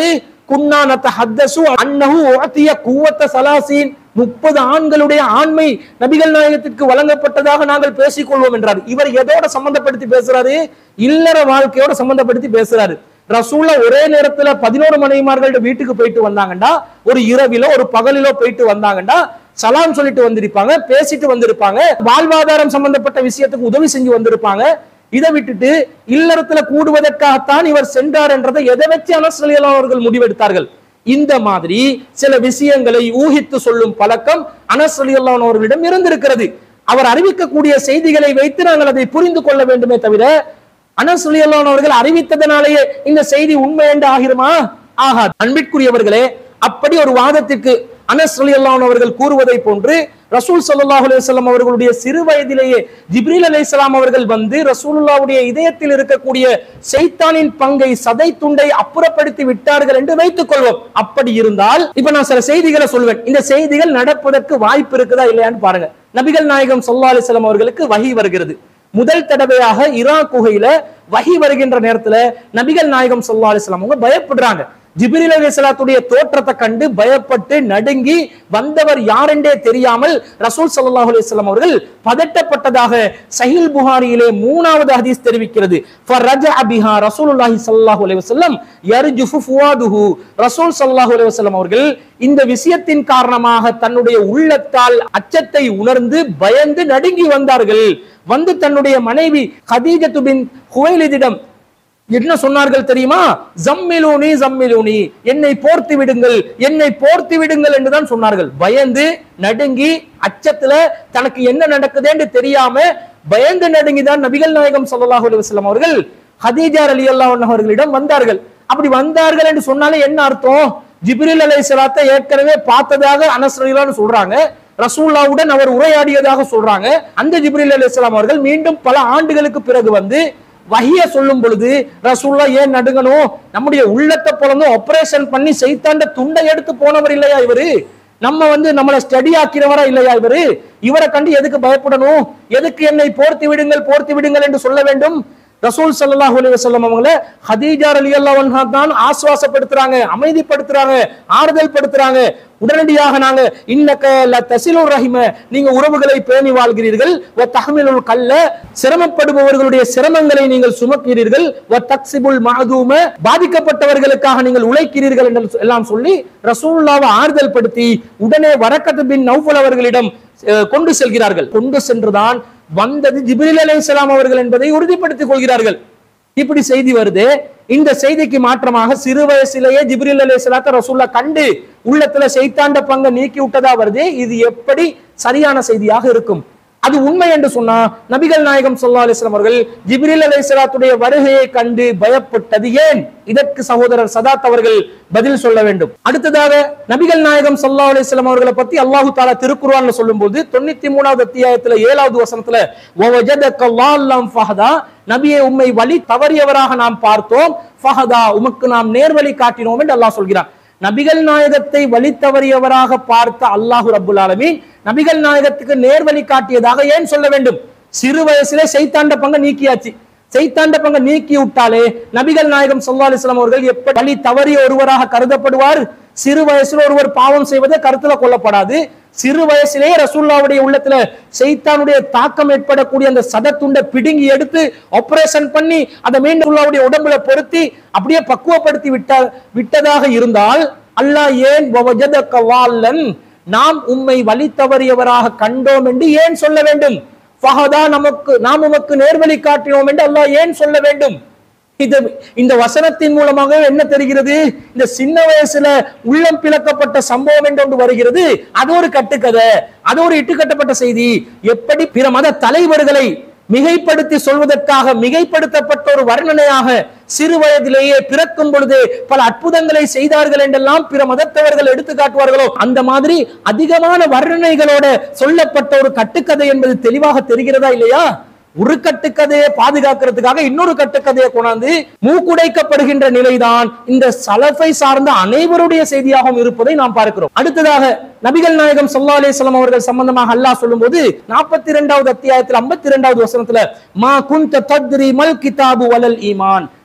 குன்னா நத்தஹத்தசு அன்னஹு உஅத்திய குவத்த சலாசீன் முப்பது ஆண்களுடைய ஆண்மை நபிகள் நாயகத்திற்கு வழங்கப்பட்டதாக நாங்கள் பேசிக் கொள்வோம் என்றார் இவர் எதோட சம்பந்தப்படுத்தி பேசுறாரு இல்லற வாழ்க்கையோட சம்பந்தப்படுத்தி பேசுறாரு ரசூல்லா ஒரே நேரத்துல பதினோரு மனைவிமார்களோட வீட்டுக்கு போயிட்டு வந்தாங்கண்டா ஒரு இரவிலோ ஒரு பகலிலோ போயிட்டு வந்தாங்கண்டா சலாம் சொல்லிட்டு வந்திருப்பாங்க பேசிட்டு வந்திருப்பாங்க வாழ்வாதாரம் சம்பந்தப்பட்ட விஷயத்துக்கு உதவி செஞ்சு வந்திருப்பாங்க இதை விட்டுட்டு இல்லறத்துல கூடுவதற்காகத்தான் இவர் சென்றார் என்றதை எதை வச்சு அனசலியல் அவர்கள் முடிவெடுத்தார்கள் இந்த மாதிரி சில விஷயங்களை ஊகித்து சொல்லும் பழக்கம் அனசலியல்லான் அவர்களிடம் இருந்திருக்கிறது அவர் அறிவிக்கக்கூடிய செய்திகளை வைத்து நாங்கள் அதை புரிந்து கொள்ள வேண்டுமே தவிர அனசலியல்லான் அவர்கள் அறிவித்ததனாலேயே இந்த செய்தி உண்மை என்று ஆகிருமா ஆகாது அன்பிற்குரியவர்களே அப்படி ஒரு வாதத்திற்கு அனஸ் ரலியல்லாஹு அவர்கள் கூறுவதை போன்று ரசூல் ஸல்லல்லாஹு அலைஹி வஸல்லம் அவர்களுடைய சிறு வயதிலேயே ஜிப்ரீல் அலைஹிஸ்ஸலாம் அவர்கள் வந்து ரசூலுல்லாஹ்வுடைய இதயத்தில் இருக்கக்கூடிய சைத்தானின் பங்கை சதை துண்டை அப்புறப்படுத்தி விட்டார்கள் என்று வைத்துக் கொள்வோம் அப்படி இருந்தால் இப்ப நான் சில செய்திகளை சொல்வேன் இந்த செய்திகள் நடப்பதற்கு வாய்ப்பு இருக்குதா இல்லையான்னு பாருங்க நபிகள் நாயகம் ஸல்லல்லாஹு அலைஹி வஸல்லம் அவர்களுக்கு வஹி வருகிறது முதல் தடவையாக ஈராக் குகையில வஹி வருகின்ற நேரத்துல நபிகள் நாயகம் ஸல்லல்லாஹு அலைஹி வஸல்லம் அவங்க பயப்படுறாங்க ஜிப்ரீல் அலைஹிஸ்ஸலாத்துடைய தோற்றத்தை கண்டு பயப்பட்டு நடுங்கி வந்தவர் யாரென்றே தெரியாமல் ரசூல் ஸல்லல்லாஹு அலைஹி வஸல்லம் அவர்கள் பதட்டப்பட்டதாக சஹீல் புகாரியிலே மூணாவது ஹதீஸ் தெரிவிக்கிறது ஃபரஜஅ பிஹா ரசூலுல்லாஹி ஸல்லல்லாஹு அலைஹி வஸல்லம் யர்ஜுஃபு ஃபுவாதுஹு ரசூல் ஸல்லல்லாஹு அலைஹி வஸல்லம் அவர்கள் இந்த விஷயத்தின் காரணமாக தன்னுடைய உள்ளத்தால் அச்சத்தை உணர்ந்து பயந்து நடுங்கி வந்தார்கள் வந்து தன்னுடைய மனைவி ஹதீஜத்து பின் ஹுவைலிதிடம் என்ன சொன்னார்கள் தெரியுமா ஜம்மிலூனி ஜம்மிலூனி என்னை போர்த்தி விடுங்கள் என்னை போர்த்தி விடுங்கள் என்றுதான் சொன்னார்கள் பயந்து நடுங்கி அச்சத்துல தனக்கு என்ன நடக்குதுன்னு தெரியாம பயந்து நடுங்கி தான் நபிகள் நாயகம் ஸல்லல்லாஹு அலைஹி வஸல்லம் அவர்கள் ஹதீஜா ரலியல்லாஹு அன்ஹா அவர்களிடம் வந்தார்கள் அப்படி வந்தார்கள் என்று சொன்னாலே என்ன அர்த்தம் ஜிப்ரீல் அலைஹிஸ்ஸலாத்தை ஏற்கனவே பார்த்ததாக அனஸ் ரலியல்லாஹு சொல்றாங்க ரசூல்லாவுடன் அவர் உரையாடியதாக சொல்றாங்க அந்த ஜிப்ரீல் அலைஹிஸ்ஸலாம் அவர்கள் மீண்டும் பல ஆண்டுகளுக்கு பிறகு வந்து வஹிய சொல்லும் பொழுது ரசூல்லா ஏன் நடுங்கணும் நம்முடைய உள்ளத்தை பொழந்து ஆபரேஷன் பண்ணி செய்தாண்ட துண்டை எடுத்து போனவர் இல்லையா இவரு நம்ம வந்து நம்மளை ஸ்டடி ஆக்கிறவரா இல்லையா இவரு இவரை கண்டு எதுக்கு பயப்படணும் எதுக்கு என்னை போர்த்தி விடுங்கள் போர்த்தி விடுங்கள் என்று சொல்ல வேண்டும் ரசூல் ஸல்லல்லாஹு அலைஹி வஸல்லம் அவங்கள ஹதீஜா ரலியல்லாஹு அன்ஹா தான் ஆஸ்வாசப்படுத்துறாங்க அமைதிப்படுத்துறாங்க ஆறுதல் படுத்துறாங்க உடனடியாக நாங்க இன்னக்க ல தசிலுர் ரஹிம நீங்க உறவுகளை பேணி வாழ்கிறீர்கள் வ தஹ்மிலுல் கல்ல சிரமப்படுபவர்களுடைய சிரமங்களை நீங்கள் சுமக்கிறீர்கள் வ தக்ஸிபுல் மஅதூம பாதிக்கப்பட்டவர்களுக்காக நீங்கள் உழைக்கிறீர்கள் என்று எல்லாம் சொல்லி ரசூலுல்லாவை ஆறுதல் படுத்தி உடனே வரக்கத்து பின் நௌஃபல் அவர்களிடம் அஹ், கொண்டு செல்கிறார்கள் கொண்டு சென்றுதான் வந்தது ஜிப்ரீல் அலைஹிஸ்ஸலாம் அவர்கள் என்பதை உறுதிப்படுத்திக் கொள்கிறார்கள் இப்படி செய்தி வருது இந்த செய்திக்கு மாற்றமாக சிறு வயசிலேயே ஜிப்ரீல் அலைஹிஸ்ஸலாத்த ரசூல்லா கண்டு உள்ளத்துல செய்தாண்ட பங்கை நீக்கி விட்டதா வருது இது எப்படி சரியான செய்தியாக இருக்கும் அது உண்மை என்று சொன்னா நபிகள் நாயகம் ஸல்லல்லாஹு அலைஹி வஸல்லம் அவர்கள் ஜிப்ரீல் அலைஹிஸ்ஸலாத்துடைய வருகையை கண்டு பயப்பட்டது ஏன் இதற்கு சகோதரர் சதாத் அவர்கள் பதில் சொல்ல வேண்டும் அடுத்ததாக நபிகள் நாயகம் ஸல்லல்லாஹு அலைஹி வஸல்லம் அவர்களை பத்தி அல்லாஹு தாலா திருக்குர்ஆன்ல சொல்லும்போது 93வது அத்தியாயத்துல ஏழாவது வசனத்துல வவஜதக லால்லம் ஃபஹதா நபியே உம்மை வழி தவறியவராக நாம் பார்த்தோம் ஃபஹதா உமக்கு நாம் நேர்வழி காட்டினோம் என்று அல்லாஹ் சொல்கிறான் நபிகள் நாயகத்தை வழி தவறியவராக பார்த்த அல்லாஹு ரப்புல் ஆலமீன் நபிகள் நாயகத்துக்கு நேர்வழி காட்டியதாக ஏன் சொல்ல வேண்டும் சிறு வயசுல செய்தாண்ட பங்க நீக்கியாச்சு செய்தாண்ட பங்க நீக்கி விட்டாலே நபிகள் நாயகம் ஸல்லல்லாஹு அலைஹி வஸல்லம் அவர்கள் எப்படி வழி தவறிய ஒருவராக கருதப்படுவார் சிறு வயசுல ஒருவர் பாவம் செய்வதை கருத்துல கொள்ளப்படாது சிறு வயசிலேயே ரசூல்லாவுடைய உள்ளத்துல செய்தானுடைய தாக்கம் ஏற்படக்கூடிய அந்த சதத்துண்டை பிடுங்கி எடுத்து ஆபரேஷன் பண்ணி அதை மீண்டும் ரசூலுல்லாவுடைய உடம்புல பொருத்தி அப்படியே பக்குவப்படுத்தி விட்ட விட்டதாக இருந்தால் அல்லாஹ் ஏன் வவஜதக வால்லன் நாம் உம்மை வழி தவறியவராக கண்டோம் என்று ஏன் சொல்ல வேண்டும் ஃபஹதா நமக்கு நாம் உமக்கு நேர்வழி காட்டினோம் என்று அல்லாஹ் ஏன் சொல்ல வேண்டும் இது இந்த வசனத்தின் மூலமாக என்ன தெரிகிறது இந்த சின்ன வயசுல உள்ளம் பிளக்கப்பட்ட சம்பவம் என்று ஒன்று வருகிறது அது ஒரு கட்டுக்கதை அது ஒரு இட்டுக்கட்டப்பட்ட செய்தி எப்படி பிற மத தலைவர்களை மிகைப்படுத்தி சொல்வதற்காக மிகைப்படுத்தப்பட்ட ஒரு வர்ணனையாக சிறு வயதிலேயே பிறக்கும் பொழுது பல அற்புதங்களை செய்தார்கள் என்றெல்லாம் பிற மதத்தவர்கள் எடுத்து காட்டுவார்களோ அந்த மாதிரி அதிகமான வர்ணனைகளோட சொல்லப்பட்ட ஒரு கட்டுக்கதை என்பது தெளிவாக தெரிகிறதா இல்லையா ஒரு கட்டுக்கதையை பாதுகாக்கிறதுக்காக இன்னொரு கட்டுக்கதையை கொண்டாந்து மூக்குடைக்கப்படுகின்ற நிலைதான் இந்த சலஃபை சார்ந்த அனைவருடைய செய்தியாகவும் இருப்பதை நாம் பார்க்கிறோம் அடுத்ததாக நபிகள் நாயகம் ஸல்லல்லாஹு அலைஹி வஸல்லம் அவர்கள் சம்பந்தமாக அல்லாஹ் சொல்லும்போது 42வது அத்தியாயத்தில் 52வது வசனத்துல மா குன்த தத்ரி மல் கிதாபு வலல் ஈமான்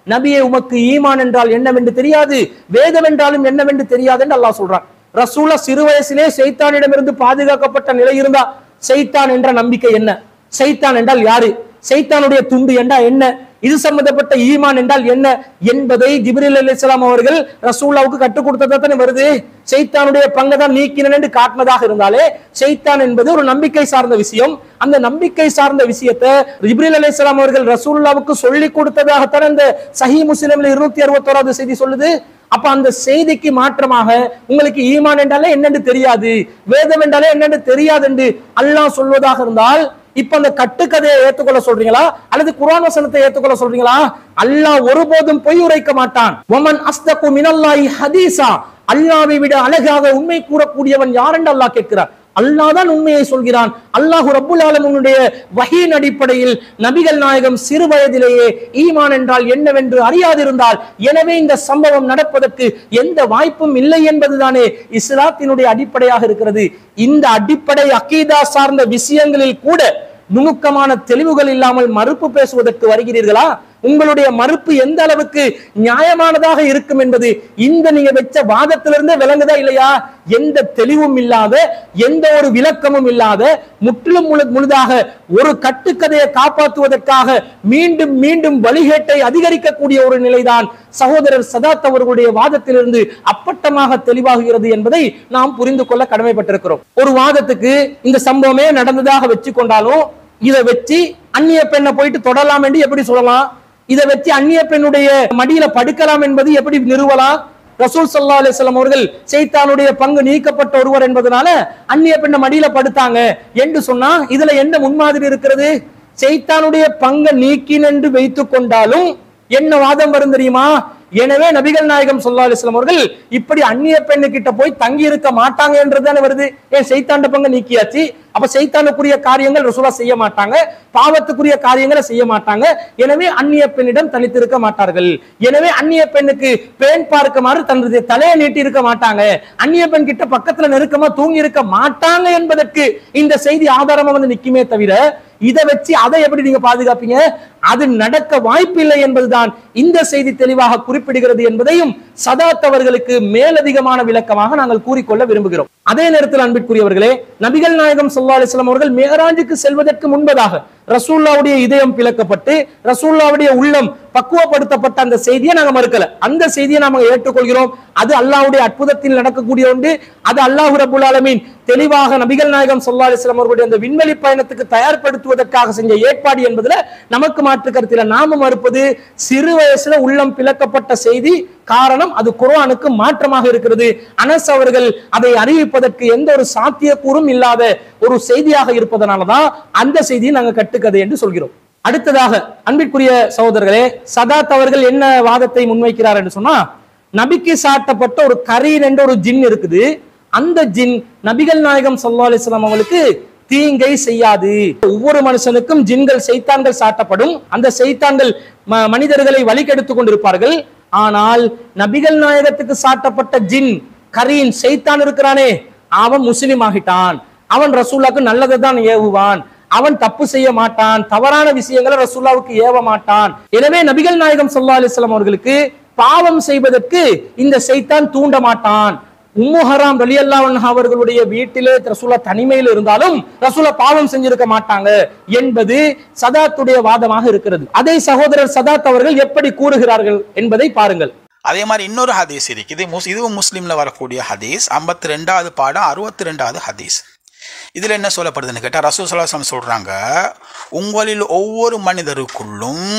நபியே உமக்கு ஈமான் என்றால் என்னவென்று தெரியாது வேதம் என்றாலும் என்னவென்று தெரியாது என்று அல்லாஹ் சொல்றான் ரசூலா சிறு வயசிலே சைத்தானிடமிருந்து பாதுகாக்கப்பட்ட நிலை இருந்தா சைத்தான் என்ற நம்பிக்கை என்ன சைத்தான் என்றால் யாரு சைத்தானுடைய துண்டு என்றால் என்ன இது சம்பந்தப்பட்ட ஈமான் என்றால் என்ன என்பதை ஜிப்ரில் அலிஸ்லாம் அவர்கள் ரசூல்லாவுக்கு கற்றுக் கொடுத்ததா தானே வருது சைத்தானுடைய பங்கை தான் நீக்கினேன் என்று காட்டினதாக இருந்தாலே சைத்தான் என்பது ஒரு நம்பிக்கை சார்ந்த விஷயம் அந்த நம்பிக்கை சார்ந்த விஷயத்தை ஜிப்ரில் அலிஸ்லாம் அவர்கள் ரசூல்லாவுக்கு சொல்லி கொடுத்ததாகத்தான் அந்த சஹி முஸ்லிம்ல இருநூத்தி அறுபத்தோராவது செய்தி சொல்லுது அப்ப அந்த செய்திக்கு மாற்றமாக உங்களுக்கு ஈமான் என்றாலே என்னென்று தெரியாது வேதம் என்றாலே என்னென்று தெரியாது என்று அல்லாஹ் சொல்வதாக இருந்தால் இப்ப அந்த கட்டுக்கதையை ஏத்துக்கொள்ள சொல்றீங்களா அல்லது குர்ஆன் வசனத்தை ஏத்துக்கொள்ள சொல்றீங்களா அல்லாஹ் ஒருபோதும் பொய் உரைக்க மாட்டான் ஒமன் அஸ்தகு மினல்லாஹி ஹதீஸா அல்லாஹ்வை விட அழகாக உண்மை கூறக்கூடியவன் யார் என்று அல்லாஹ் கேட்கிறார் அல்லாஹ் தான் உண்மையை சொல்கிறான் அல்லாஹு ரப்புல் ஆலமீனுடைய வஹீன் அடிப்படையில் நபிகள் நாயகம் சிறு வயதிலேயே ஈமான் என்றால் என்னவென்று அறியாதிருந்தால் எனவே இந்த சம்பவம் நடப்பதற்கு எந்த வாய்ப்பும் இல்லை என்பதுதானே இஸ்லாத்தினுடைய அடிப்படையாக இருக்கிறது இந்த அடிப்படை அக்கீதா சார்ந்த விஷயங்களில் கூட நுணுக்கமான தெளிவுகள் இல்லாமல் மறுப்பு பேசுவதற்கு வருகிறீர்களா உங்களுடைய மறுப்பு எந்த அளவுக்கு நியாயமானதாக இருக்கும் என்பது இந்த நீங்க வச்ச வாதத்திலிருந்தே விளங்குதா இல்லையா எந்த தெளிவும் இல்லாத எந்த ஒரு விளக்கமும் இல்லாத முற்றிலும் முழு முழுதாக ஒரு கட்டுக்கதையை காப்பாற்றுவதற்காக மீண்டும் மீண்டும் வழிகேட்டை அதிகரிக்கக்கூடிய ஒரு நிலைதான் சகோதரர் சதாத் அவர்களுடைய வாதத்திலிருந்து அப்பட்டமாக தெளிவாகுகிறது என்பதை நாம் புரிந்து கொள்ள கடமைப்பட்டிருக்கிறோம் ஒரு வாதத்துக்கு இந்த சம்பவமே நடந்ததாக வச்சு கொண்டாலும் இதை வச்சு அந்நிய பெண்ணை போயிட்டு தொடலாம் என்று எப்படி சொல்லலாம் இதை வச்சு அந்நிய பெண்ணுடைய மடியில படுக்கலாம் என்பது எப்படி நிறுவலாம் ரசூல் சல்லா அலிஸ்லாம் அவர்கள் செய்தானுடைய பங்கு நீக்கப்பட்ட ஒருவர் என்பதனால அந்நிய பெண்ணை மடியில படுத்தாங்க என்று சொன்னா இதுல என்ன முன்மாதிரி இருக்கிறது செய்தானுடைய பங்கை நீக்கினென்று வைத்துக் கொண்டாலும் என்ன வாதம் வரும் தெரியுமா எனவே நபிகள் நாயகம் சொல்லா அலிஸ்லாம் அவர்கள் இப்படி அந்நிய பெண்ணு கிட்ட போய் தங்கி இருக்க மாட்டாங்க என்றுதானே வருது ஏன் செய்தாண்ட பங்கு நீக்கியாச்சு அப்ப செய்தானுக்குரிய காரியங்கள் ரசூலா செய்ய மாட்டாங்க பாவத்துக்குரிய காரியங்களை செய்ய மாட்டாங்க எனவே அந்நிய பெண்ணிடம் தனித்திருக்க மாட்டார்கள் எனவே அந்நிய பெண்ணுக்கு பெண் பார்க்குமாறு தனது தலையை நீட்டி இருக்க மாட்டாங்க அந்நிய பெண் கிட்ட பக்கத்துல நெருக்கமா தூங்கி இருக்க மாட்டாங்க என்பதற்கு இந்த செய்தி ஆதாரமா வந்து நிக்குமே தவிர இதை வச்சு அதை எப்படி நீங்க பாதுகாப்பீங்க அது நடக்க வாய்ப்பில்லை என்பதுதான் இந்த செய்தி தெளிவாக குறிப்பிடுகிறது என்பதையும் சதாத் அவர்களுக்கு மேலதிகமான விளக்கமாக நாங்கள் கூறிக்கொள்ள விரும்புகிறோம் அதே நேரத்தில் அன்பிற்குரியவர்களே நபிகள் நாயகம் சொல்லா அலிஸ்லாம் அவர்கள் மேகராஜுக்கு செல்வதற்கு முன்பதாக ரசூல்லாவுடைய இதயம் பிளக்கப்பட்டு ரசூல்லாவுடைய உள்ளம் பக்குவப்படுத்தப்பட்ட அந்த செய்தியை நாங்க மறுக்கல அந்த செய்தியை நாம ஏற்றுக்கொள்கிறோம் அது அல்லாஹ்வுடைய அற்புதத்தில் நடக்கக்கூடிய ஒன்று அது அல்லாஹ் ரபுல் ஆலமீன் தெளிவாக நபிகள் நாயகம் சொல்லா அலிஸ்லாம் அவர்களுடைய அந்த விண்வெளி பயணத்துக்கு தயார்படுத்துவதற்காக செஞ்ச ஏற்பாடு என்பதுல நமக்கு மாற்று கருத்தில் நாம மறுப்பது சிறு வயசுல உள்ளம் பிளக்கப்பட்ட செய்தி காரணம் அது குர்ஆனுக்கு மாற்றமாக இருக்கிறது அனஸ் அவர்கள் அதை அறிவிப்பதற்கு எந்த ஒரு சாத்தியக்கூறும் இல்லாத ஒரு செய்தியாக இருப்பதனாலதான் அந்த செய்தியை நாங்க கட்டுக்கதை என்று சொல்கிறோம் அடுத்ததாக அன்பிற்குரிய சகோதரர்களே சதாத் அவர்கள் என்ன வாதத்தை முன்வைக்கிறார் என்று சொன்னா நபிக்கு சாட்டப்பட்ட ஒரு கரீன் என்ற ஒரு ஜின் இருக்குது அந்த ஜின் நபிகள் நாயகம் சல்லா அலிஸ்லாம் அவங்களுக்கு தீங்கை செய்யாது ஒவ்வொரு மனுஷனுக்கும் ஜின்கள் செய்தான்கள் சாட்டப்படும் அந்த செய்தான்கள் ம- மனிதர்களை வழிகெடுத்துக் கொண்டிருப்பார்கள் ஆனால் நபிகள் நாயகத்துக்கு சாட்டப்பட்ட ஜின் கரீன் செய்தான் இருக்கிறானே அவன் முஸ்லிம் ஆகிட்டான் அவன் ரசூல்லாக்கு நல்லதை தான் ஏவுவான் அவன் தப்பு செய்ய மாட்டான் தவறான விஷயங்களை ரசூல்லாவுக்கு ஏவ மாட்டான் எனவே நபிகள் நாயகம் ஸல்லல்லாஹு அலைஹி வஸல்லம் அவர்களுக்கு பாவம் செய்வதற்கு இந்த சைத்தான் தூண்ட மாட்டான் உம்மு ஹராம் ரலியல்லாஹு அன்ஹா அவர்களுடைய வீட்டிலே ரசூலா தனிமையில் இருந்தாலும் ரசூலா பாவம் செஞ்சிருக்க மாட்டாங்க என்பது சதாத்துடைய வாதமாக இருக்கிறது அதை சகோதரர் சதாத் அவர்கள் எப்படி கூறுகிறார்கள் என்பதை பாருங்கள் அதே மாதிரி இன்னொரு ஹதீஸ் இருக்குது முஸ் இதுவும் முஸ்லீம்ல வரக்கூடிய ஹதீஸ் ஐம்பத்தி ரெண்டாவது பாடம் அறுபத்தி ரெண்டாவது ஹதீஸ் இதில் என்ன சொல்லப்படுதுன்னு கேட்டால் ரசூல் சலாசம் சொல்கிறாங்க உங்களில் ஒவ்வொரு மனிதருக்குள்ளும்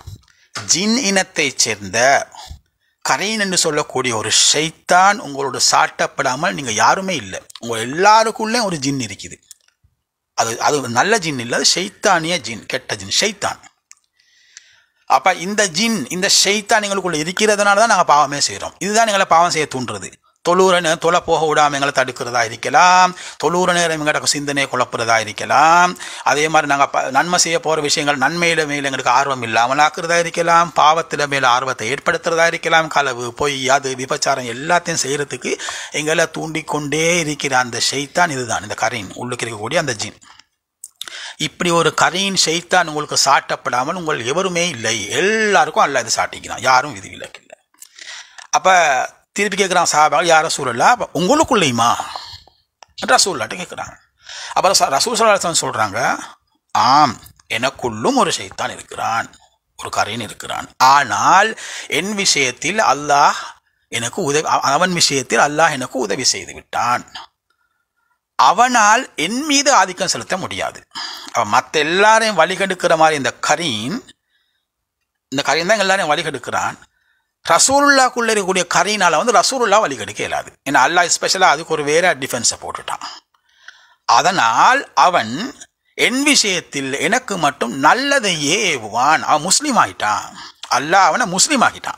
ஜின் இனத்தைச் சேர்ந்த கரீன் என்று சொல்லக்கூடிய ஒரு ஷைத்தான் உங்களோட சாட்டப்படாமல் நீங்கள் யாருமே இல்லை உங்கள் எல்லாருக்குள்ளே ஒரு ஜின் இருக்குது அது அது நல்ல ஜின் இல்லை அது ஷைத்தானிய ஜின் கெட்ட ஜின் ஷைத்தான் அப்ப இந்த ஜின் இந்த ஷைத்தான் எங்களுக்குள்ள இருக்கிறதுனால தான் நாங்கள் பாவமே செய்கிறோம் இதுதான் எங்களை பாவம் செய்ய தூண்டுறது தொழுற நேரம் தொலை போக விடாம எங்களை தடுக்கிறதா இருக்கலாம் தொழுற நேரம் எங்கள்கிட்ட சிந்தனையை குழப்புறதா இருக்கலாம் அதே மாதிரி நாங்கள் நன்மை செய்ய போகிற விஷயங்கள் நன்மையில மேல எங்களுக்கு ஆர்வம் இல்லாமல் ஆக்குறதா இருக்கலாம் பாவத்தில் மேல ஆர்வத்தை ஏற்படுத்துறதா இருக்கலாம் களவு பொய் அது விபச்சாரம் எல்லாத்தையும் செய்யறதுக்கு எங்களை தூண்டிக்கொண்டே இருக்கிற அந்த ஷைத்தான் இதுதான் இந்த கரீன் உள்ளுக்கு இருக்கக்கூடிய அந்த ஜின் இப்படி ஒரு கரையின் ஷைத்தான் உங்களுக்கு சாட்டப்படாமல் உங்கள் எவருமே இல்லை எல்லாருக்கும் அல்ல இது சாட்டிக்கிறான் யாரும் விதி விலக்கு இல்லை அப்போ திருப்பி கேட்குறான் சாபால் யார சூழலா அப்போ உங்களுக்குள்ளேயுமா ரசூல்லாட்ட கேட்குறாங்க அப்புறம் ச- ரசூல் சலாஹன் சொல்கிறாங்க ஆம் எனக்குள்ளும் ஒரு ஷைத்தான் இருக்கிறான் ஒரு கரையின் இருக்கிறான் ஆனால் என் விஷயத்தில் அல்லாஹ் எனக்கு உதவி அவ- அவன் விஷயத்தில் அல்லாஹ் எனக்கு உதவி செய்து விட்டான் அவனால் என் மீது ஆதிக்கம் செலுத்த முடியாது அவன் மற்ற எல்லாரையும் வழிகெடுக்கிற மாதிரி இந்த கரீன் இந்த கரீன் தான் எல்லாரையும் வழிகெடுக்கிறான் ரசூலுல்லாக்குள்ள இருக்கக்கூடிய கரீனால வந்து ரசூலுல்லா வழிகெடுக்க இயலாது ஏன்னா அல்லாஹ் ஸ்பெஷலாக அதுக்கு ஒரு வேற டிஃபென்ஸை போட்டுட்டான் அதனால் அவன் என் விஷயத்தில் எனக்கு மட்டும் நல்லதையே ஏவுவான் அவன் முஸ்லீம் ஆகிட்டான் அல்லாஹ் அவனை முஸ்லீம் ஆகிட்டான்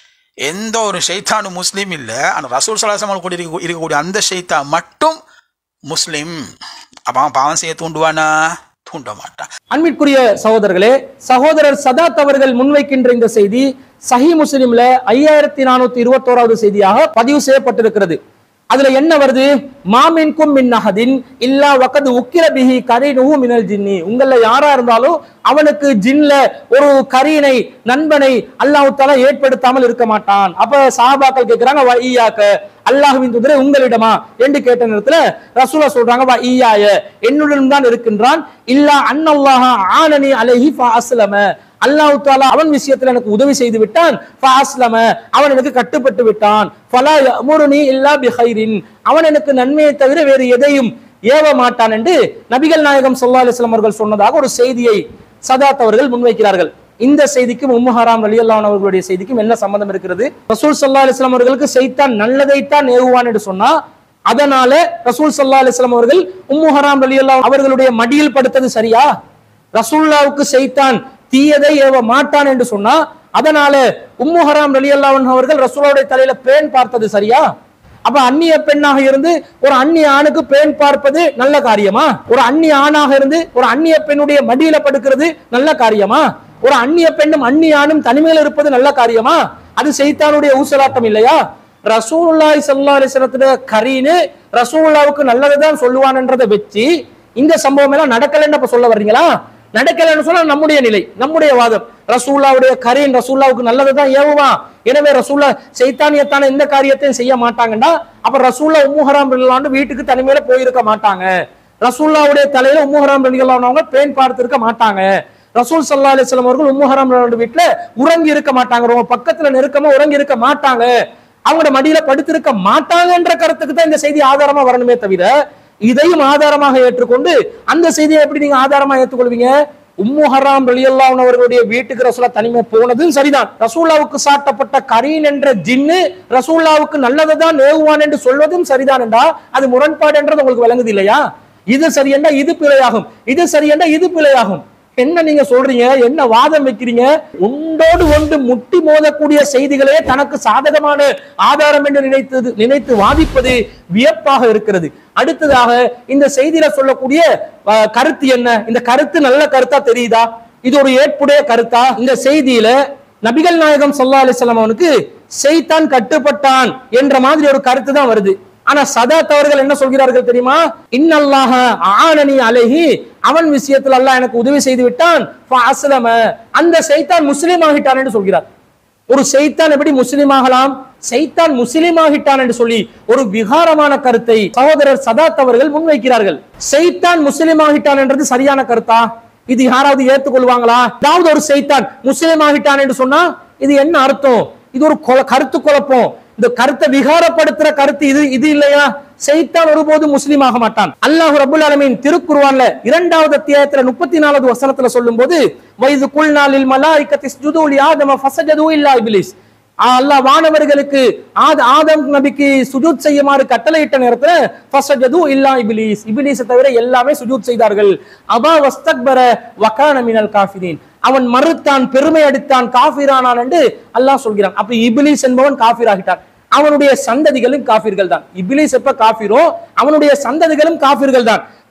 எந்த ஒரு ஷைத்தானும் முஸ்லீம் இல்லை ஆனால் ரசூல் சலாசம் கூட இருக்க இருக்கக்கூடிய அந்த ஷைத்தான் மட்டும் முஸ்லீம் அப்போ அவன் பாவம் செய்ய தூண்டுவானா தூண்ட மாட்டான் அன்பிற்குரிய சகோதரர்களே சகோதரர் சதாத் அவர்கள் முன்வைக்கின்ற இந்த செய்தி சஹி முஸ்லிம்ல ஐயாயிரத்தி நானூத்தி இருபத்தோராவது செய்தியாக பதிவு செய்யப்பட்டிருக்கிறது அதுல என்ன வருது மாமின்கும் மின் நஹதின் இல்லா வக்கது உக்கிர பிஹி கரீனுஹு மினல் ஜின்னி உங்கள யாரா இருந்தாலும் அவனுக்கு ஜின்ல ஒரு கரீனை நண்பனை அல்லாஹ் தாலா ஏற்படுத்தாமல் இருக்க மாட்டான் அப்ப சஹாபாக்கள் கேக்குறாங்க வ ஈயாக்க அல்லாஹ்வின் தூதரே உங்களிடமா என்று கேட்ட நேரத்துல ரசூலா சொல்றாங்க வா ஈயாய என்னுடன் தான் இருக்கின்றான் இல்லா அன்னல்லாஹ ஆனனி அலைஹி ஃபஅஸ்லம அல்லாஹ் தாலா அவன் விஷயத்துல எனக்கு உதவி செய்து விட்டான் ஃபஅஸ்லம அவன் எனக்கு கட்டுப்பட்டு விட்டான் ஃபலா யமுருனி இல்லா பிஹைரின் அவன் எனக்கு நன்மையை தவிர வேறு எதையும் ஏவ மாட்டான் என்று நபிகள் நாயகம் ஸல்லல்லாஹு அலைஹி வஸல்லம் அவர்கள் சொன்னதாக ஒரு செய்தியை சதாத் அவர்கள் முன்வைக்கிறார்கள் இந்த செய்திக்கும் உம்மு ஹராம் ரலியல்லாஹு அவர்களுடைய செய்திக்கும் என்ன சம்பந்தம் இருக்கிறது ரசூல் ஸல்லல்லாஹு அலைஹி வஸல்லம் அவர்களுக்கு செய்தான் நல்லதைத்தான் ஏவுவான் என்று சொன்னா அதனால ரசூல் ஸல்லல்லாஹு அலைஹி வஸல்லம் அவர்கள் உம்மு ஹராம் ரலியல்லாஹு அவர்களுடைய மடியில் படுத்தது சரியா ரசூல்லாவுக்கு செய்தான் தீயதை ஏவ மாட்டான் என்று சொன்னா அதனால உம்மு ஹராம் ரலியல்லாஹு அவர்கள் ரசூலுடைய தலையில பேன் பார்த்தது சரியா அப்ப அந்நிய பெண்ணாக இருந்து ஒரு அந்நிய ஆணுக்கு பேன் பார்ப்பது நல்ல காரியமா ஒரு அந்நிய ஆணாக இருந்து ஒரு அந்நிய பெண்ணுடைய மடியில படுக்கிறது நல்ல காரியமா ஒரு அந்நிய பெண்ணும் அந்நிய ஆணும் தனிமையில் இருப்பது நல்ல காரியமா அது செய்தானுடைய ஊசலாட்டம் இல்லையா ரசூலுல்லாஹி ஸல்லல்லாஹு அலைஹி வஸல்லத்துடைய கரீனு ரசூலுல்லாவுக்கு நல்லதுதான் சொல்லுவான்ன்றதை வச்சு இந்த சம்பவம் எல்லாம் நடக்கலைன்னு அப்ப சொல்ல வர்றீங்களா நடக்கலைன்னு சொன்னா நம்முடைய நிலை நம்முடைய வாதம் ரசூல்லாவுடைய கரீன் ரசூல்லாவுக்கு நல்லதுதான் ஏவுவான் எனவே ரசூல்லா சைத்தானியத்தான எந்த காரியத்தையும் செய்ய மாட்டாங்கன்னா அப்ப ரசூல்லா உம்முஹராம் ரலியல்லாஹு வீட்டுக்கு தனிமையில போயிருக்க மாட்டாங்க ரசூல்லாவுடைய தலையில உம்முஹராம் ரலியல்லாஹு பேன் பார்த்திருக்க மாட்டாங்க ரசூல் சல்லா அலிஸ்லாம் அவர்கள் உம்முஹராம் ரலியல்லாஹு வீட்டுல உறங்கி இருக்க மாட்டாங்க ரொம்ப பக்கத்துல நெருக்கமா உறங்கி இருக்க மாட்டாங்க அவங்களோட மடியில படுத்திருக்க மாட்டாங்கன்ற கருத்துக்கு தான் இந்த செய்தி ஆதாரமா வரணுமே தவிர இதையும் ஆதாரமாக ஏற்றுக்கொண்டு அந்த செய்தியை எப்படி நீங்க ஆதாரமா ஏற்றுக்கொள்வீங்க உம்மு ஹராம் ரலியல்லாஹு அவர்களுடைய வீட்டுக்கு ரசூலா தனிமை போனதும் சரிதான் ரசூல்லாவுக்கு சாட்டப்பட்ட கரீன் என்ற ஜின்னு ரசூல்லாவுக்கு நல்லதை தான் ஏவுவான் என்று சொல்வதும் சரிதான் என்றா அது முரண்பாடு என்றது உங்களுக்கு விளங்குது இல்லையா இது சரி என்றா இது பிழையாகும் இது சரி என்றா இது பிழையாகும் என்ன நீங்க சொல்றீங்க என்ன வாதம் வைக்கிறீங்க ஒன்றோடு ஒன்று முட்டி மோதக்கூடிய செய்திகளே தனக்கு சாதகமான ஆதாரம் என்று நினைத்தது நினைத்து வாதிப்பது வியப்பாக இருக்கிறது அடுத்ததாக இந்த செய்தியில சொல்லக்கூடிய அஹ், கருத்து என்ன இந்த கருத்து நல்ல கருத்தா தெரியுதா இது ஒரு ஏற்புடைய கருத்தா இந்த செய்தியில நபிகள் நாயகம் ஸல்லல்லாஹு அலைஹி வஸல்லம் அவனுக்கு செய்தான் கட்டுப்பட்டான் என்ற மாதிரி ஒரு கருத்து தான் வருது ஆனா சதாத் அவர்கள் என்ன சொல்கிறார்கள் தெரியுமா இன்னல்லாஹ ஆனனி அலைஹி அவன் விஷயத்தில் அல்லாஹ் எனக்கு உதவி செய்து விட்டான் ஃபஅஸ்லம. அந்த சைத்தான் முஸ்லீம் ஆகிட்டான் என்று சொல்கிறார் ஒரு செய்தான் எப்படி முஸ்லீம் ஆகலாம் செய்தான் முஸ்லீம் ஆகிட்டான் என்று சொல்லி ஒரு விகாரமான கருத்தை சகோதரர் சதாத் அவர்கள் முன்வைக்கிறார்கள் செய்தான் முஸ்லீம் ஆகிட்டான் என்றது சரியான கருத்தா இது யாராவது ஏத்துக்கொள்வாங்களா அதாவது ஒரு செய்தான் முஸ்லீம் ஆகிட்டான் என்று சொன்னா இது என்ன அர்த்தம் இது ஒரு கொல- கருத்து குழப்பம் இந்த கருத்தை விகாரப்படுத்துற கருத்து இது இது இல்லையா செய்தான் ஒருபோதும் முஸ்லீம் ஆக மாட்டான் அல்லாஹ் ரபுல் அலமீன் திருக்குர்ஆன்ல இரண்டாவது அத்தியாயத்துல முப்பத்தி நாலாவது வசனத்துல சொல்லும்போது வைது குல்நாளில் மலாய்கத்தி ஸ்ஜுது ஆதம ஃபசஜது இல்லா இப்லிஸ் அல்லாஹ் வானவர்களுக்கு ஆத ஆதம் நபிக்கு சுஜூத் செய்யுமாறு கட்டளையிட்ட நேரத்துல ஃபசஜது இல்லா இப்லீஸ் இப்லீஸ் தவிர எல்லாமே சுஜூத் செய்தார்கள் அபா வஸ்தக்பர வகான மினல் காஃபிரீன் அவன் மறுத்தான் பெருமை அடித்தான் காஃபிரானான் என்று அல்லாஹ் சொல்கிறான் அப்ப இப்லீஸ் என்பவன் காஃபிராகிட்டான் அவனுடைய சந்ததிகளும் காஃபிர்கள் தான் இப்லீஸ் எப்ப காஃபிரோ அவனுடைய சந்ததிகளும் காஃபிர்கள் தான்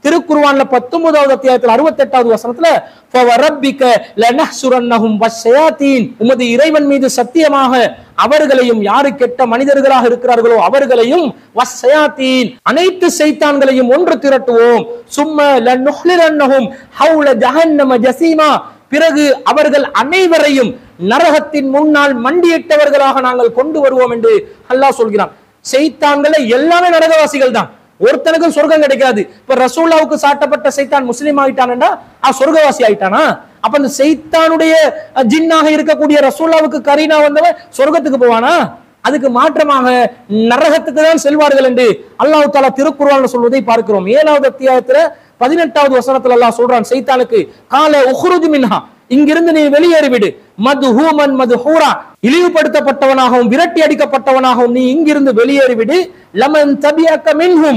திருக்குர்ஆன்ல பத்தொன்பதாவது அத்தியாயத்துல அறுபத்தெட்டாவது வசனத்துல "ஃபவரப்பிக லனஹ்சுரன்னஹும் வஷ்ஷயாத்தீன்." உமது இறைவன் மீது சத்தியமாக அவர்களையும் யாரு கெட்ட மனிதர்களாக இருக்கிறார்களோ அவர்களையும் வஷ்ஷயாத்தீன் அனைத்து சைத்தான்களையும் ஒன்று திரட்டுவோம் சும்ம லனுஹ்லிரன்னஹும் ஹவுல ஜஹன்னம ஜஸீமா பிறகு அவர்கள் அனைவரையும் நரகத்தின் முன்னால் மண்டியிட்டவர்களாக நாங்கள் கொண்டு வருவோம் என்று அல்லாஹ் சொல்கிறான் செய்தான்கள எல்லாமே நரகவாசிகள் தான் ஒருத்தனுக்கும் சொர்க்கம் கிடைக்காது இப்ப ரசூல்லாவுக்கு சாட்டப்பட்ட சைத்தான் முஸ்லீம் ஆயிட்டானா அவன் சொர்க்கவாசி ஆயிட்டானா அப்ப அந்த செய்தானுடைய அஹ், ஜின்னாக இருக்கக்கூடிய ரசூல்லாவுக்கு கரீனா வந்தவன் சொர்க்கத்துக்கு போவானா அதுக்கு மாற்றமாக நரகத்துக்கு தான் செல்வார்கள் என்று அல்லாஹ் தாலா திருக்குறான் சொல்வதை பார்க்கிறோம் ஏழாவது அத்தியாயத்துல பதினெட்டாவது வசனத்துல அல்லாஹ் சொல்றான் சைத்தானுக்கு கால உஹ்ருஜ் மின்ஹா இங்கிருந்து நீ வெளியேறிவிடு மது ஹூமன் மது ஹூரா இழிவுபடுத்தப்பட்டவனாகவும் விரட்டி அடிக்கப்பட்டவனாகவும் நீ இங்கிருந்து வெளியேறிவிடு லமன் தபியக்க மின்ஹும்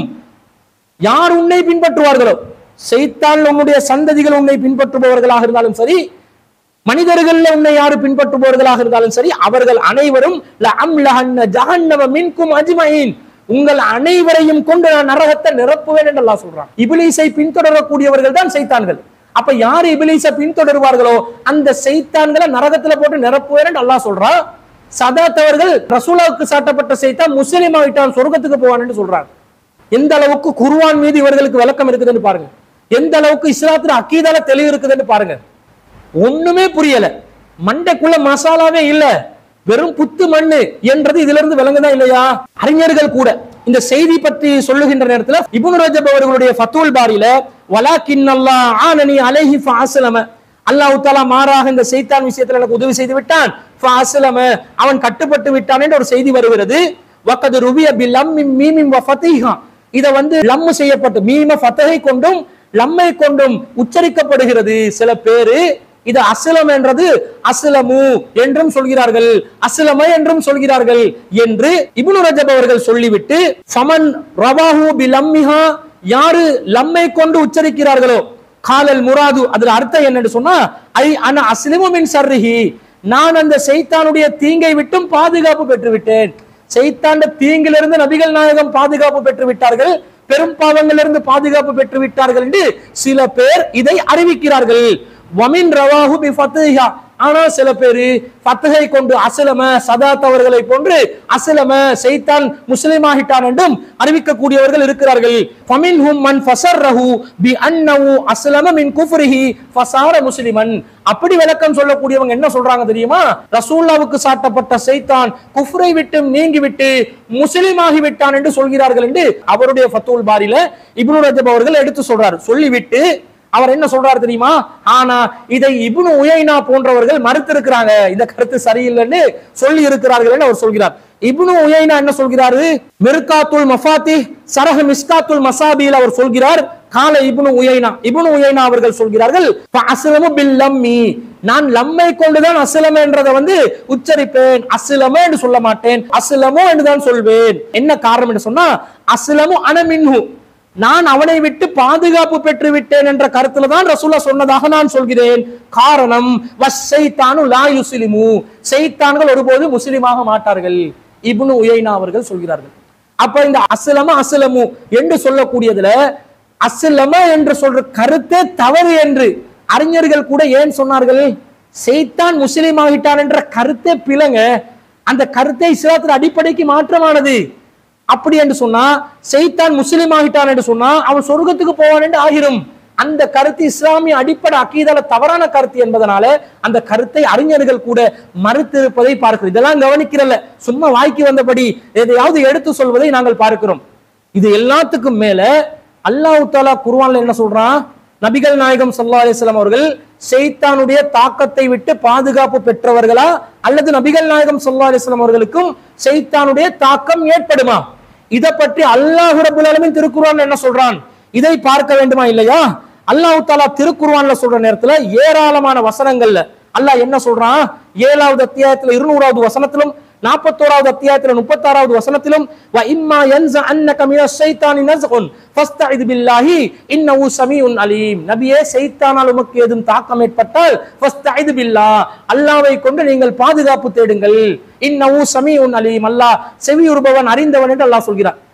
யார் உன்னை பின்பற்றுவார்களோ செய்தான் உன்னுடைய சந்ததிகள் உன்னை பின்பற்றுபவர்களாக இருந்தாலும் சரி மனிதர்கள்ல உன்னை யாரு பின்பற்றுபவர்களாக இருந்தாலும் சரி அவர்கள் அனைவரும் லஅம்லஹன்ன ஜஹன்னம மின்கும் அஜ்மஈன் உங்கள் அனைவரையும் கொண்டு நான் நரகத்தை நிரப்புவேன் என்று அல்லாஹ் சொல்றான் இபிலீஸை பின்தொடரக்கூடியவர்கள் தான் சைத்தான்கள் அப்ப யார் இபிலீஸை பின்தொடருவார்களோ அந்த சைத்தான்களை நரகத்துல போட்டு நிரப்புவேன் என்று அல்லாஹ் சொல்றான் சதாத்தவர்கள் ரசூலாவுக்கு சாட்டப்பட்ட சைத்தான் முஸ்லீம் ஆகிட்டான் சொர்க்கத்துக்கு போவான் என்று சொல்றாங்க எந்த அளவுக்கு குர்ஆன் மீது இவர்களுக்கு விளக்கம் இருக்குதுன்னு பாருங்க எந்த அளவுக்கு இஸ்லாத்துல அக்கீதால தெளிவு இருக்குதுன்னு பாருங்க ஒண்ணுமே புரியல மண்டைக்குள்ள மசாலாவே இல்ல வெறும் புத்து மண்ணு என்றது இதுல இருந்து விளங்குதா இல்லையா அறிஞர்கள் கூட இந்த செய்தி பற்றி சொல்லுகின்ற நேரத்துல இப்னு ரஜப் அவர்களுடைய ஃபத்துல் பாரியில வலாக்கின் அல்லாஹ் ஆனனி அலைஹி ஃபஅஸ்லம அல்லாஹ் தஆலா மாறாக இந்த சைத்தான் விஷயத்துல எனக்கு உதவி செய்து விட்டான் ஃபஅஸ்லம அவன் கட்டுப்பட்டு விட்டான் என்ற ஒரு செய்தி வருகிறது வக்கது ருபிய பில் மீமிம் வ ஃபதீஹா இத வந்து லம்மு செய்யப்பட்டு மீம ஃபத்தகை கொண்டும் லம்மை கொண்டும் உச்சரிக்கப்படுகிறது சில பேரு இது அஸ்லம் என்றது அஸ்லமு என்றும் சொல்கிறார்கள் அஸ்லம என்றும் சொல்கிறார்கள் என்று இப்னு ரஜப் அவர்கள் சொல்லிவிட்டு ஃபமன் ரவாஹு பிலம்மிஹா யாரு லம்மை கொண்டு உச்சரிக்கிறார்களோ காலல் முராது அதுல அர்த்தம் என்னன்னு சொன்னா ஐ அன அஸ்லிமு மின் சர்ரிஹி நான் அந்த சைத்தானுடைய தீங்கை விட்டும் பாதுகாப்பு பெற்று விட்டேன் சைத்தாண்ட தீங்கிலிருந்து நபிகள் நாயகம் பாதுகாப்பு பெற்று விட்டார்கள் பெரும் பாவங்களிலிருந்து பாதுகாப்பு பெற்று விட்டார்கள் என்று சில பேர் இதை அறிவிக்கிறார்கள் வமின் ரவாஹு பி ஃபத்ஹா ஆனா சில பேரு ஃபத்ஹை கொண்டு அஸ்லம சதாத் அவர்களை போன்று அஸ்லம சைத்தான் முஸ்லிம் ஆகிட்டான் என்றும் அறிவிக்கக்கூடியவர்கள் இருக்கிறார்கள் ஃபமின்ஹும் மன் ஃபஸர்ரஹு பி அன்னஹு அஸ்லம மின் குஃப்ரிஹி ஃபஸார முஸ்லிமன் அப்படி விளக்கம் சொல்லக்கூடியவங்க என்ன சொல்றாங்க தெரியுமா ரசூல்லாவுக்கு சாட்டப்பட்ட சைத்தான் குஃப்ரை விட்டு நீங்கி விட்டு முஸ்லிம் ஆகி விட்டான் என்று சொல்கிறார்கள் என்று அவருடைய ஃபத்துல் பாரில இப்னு ரஜப் அவர்கள் எடுத்து சொல்றார் சொல்லிவிட்டு அவர் என்ன சொல்றாரு தெரியுமா ஆனா இதை இப்னு உயைனா போன்றவர்கள் மறுத்திருக்கிறாங்க இந்த கருத்து சரியில்லைன்னு சொல்லி இருக்கிறார்கள் என்று அவர் சொல்கிறார் இப்னு உயைனா என்ன சொல்கிறாரு மிர்காத்துல் மஃபாத்தி சரஹ் மிஸ்காத்துல் மசாபியில் அவர் சொல்கிறார் கால இப்னு உயைனா இப்னு உயைனா அவர்கள் சொல்கிறார்கள் அஸ்லமு பில் லம்மி நான் லம்மை கொண்டுதான் அஸ்லம என்றதை வந்து உச்சரிப்பேன் அஸ்லம என்று சொல்ல மாட்டேன் அஸ்லமோ என்று தான் சொல்வேன் என்ன காரணம் என்று சொன்னா அஸ்லமு அனமின்ஹு நான் அவனை விட்டு பாதுகாப்பு பெற்று விட்டேன் என்ற கருத்துல தான் ரசூலா சொன்னதாக நான் சொல்கிறேன் காரணம் வஸ்ஸைத்தானு லா யுஸ்லிமு செய்தான்கள் ஒருபோது முஸ்லிமாக மாட்டார்கள் இப்னு உயைனா அவர்கள் சொல்கிறார்கள் அப்ப இந்த அஸ்லம அஸ்லமு என்று சொல்லக்கூடியதுல அஸ்லம என்று சொல்ற கருத்தே தவறு என்று அறிஞர்கள் கூட ஏன் சொன்னார்கள் செய்தான் முஸ்லீம் ஆகிட்டான் என்ற கருத்தே பிளங்க அந்த கருத்தை இஸ்லாத்தின் அடிப்படைக்கு மாற்றமானது அப்படி என்று சொன்னா செய்தான் முஸ்லீம் ஆகிட்டான் என்று சொன்னா அவன் சொர்க்கத்துக்கு போவான் என்று ஆகிரும் அந்த கருத்து இஸ்லாமிய அடிப்படை அக்கீதால தவறான கருத்து என்பதனால அந்த கருத்தை அறிஞர்கள் கூட மறுத்திருப்பதை பார்க்கிறோம் இதெல்லாம் கவனிக்கிறல்ல சும்மா வாய்க்கு வந்தபடி எதையாவது எடுத்து சொல்வதை நாங்கள் பார்க்கிறோம் இது எல்லாத்துக்கும் மேல அல்லாஹ் தாலா குர்ஆன்ல என்ன சொல்றான் நபிகள் நாயகம் ஸல்லல்லாஹு அலைஹி வஸல்லம் அவர்கள் ஷைத்தானுடைய தாக்கத்தை விட்டு பாதுகாப்பு பெற்றவர்களா அல்லது நபிகள் நாயகம் ஸல்லல்லாஹு அலைஹி வஸல்லம் அவர்களுக்கும் ஷைத்தானுடைய தாக்கம் ஏற்படுமா இத பற்றி அல்லாஹ் ரப்பல் ஆலமீன் திருக்குர்ஆன்ல என்ன சொல்றான் இதை பார்க்க வேண்டுமா இல்லையா அல்லாஹ் தாலா திருக்குர்ஆன்ல சொல்ற நேரத்துல ஏராளமான வசனங்கள்ல அல்லாஹ் என்ன சொல்றான் ஏழாவது அத்தியாயத்துல இருநூறாவது வசனத்திலும் நாற்பத்தோராவது அத்தியாயத்துல முப்பத்தாறாவது வசனத்திலும் வ இம்மா யன்ஸ அன்னக மினஷ் ஷைத்தானி நஸ்குன் ஃபஸ்தஇது பில்லாஹி இன்னஹு சமீஉன் அலீம் நபியே ஷைத்தானால் உமக்கு ஏதும் தாக்கம் ஏற்பட்டால் ஃபஸ்தஇது பில்லாஹ் அல்லாஹ்வை கொண்டு நீங்கள் பாதுகாப்பு தேடுங்கள் இன்னஹு சமீஉன் அலீம் அல்லாஹ் செவியுறுபவன் அறிந்தவன் என்று அல்லாஹ் சொல்கிறார்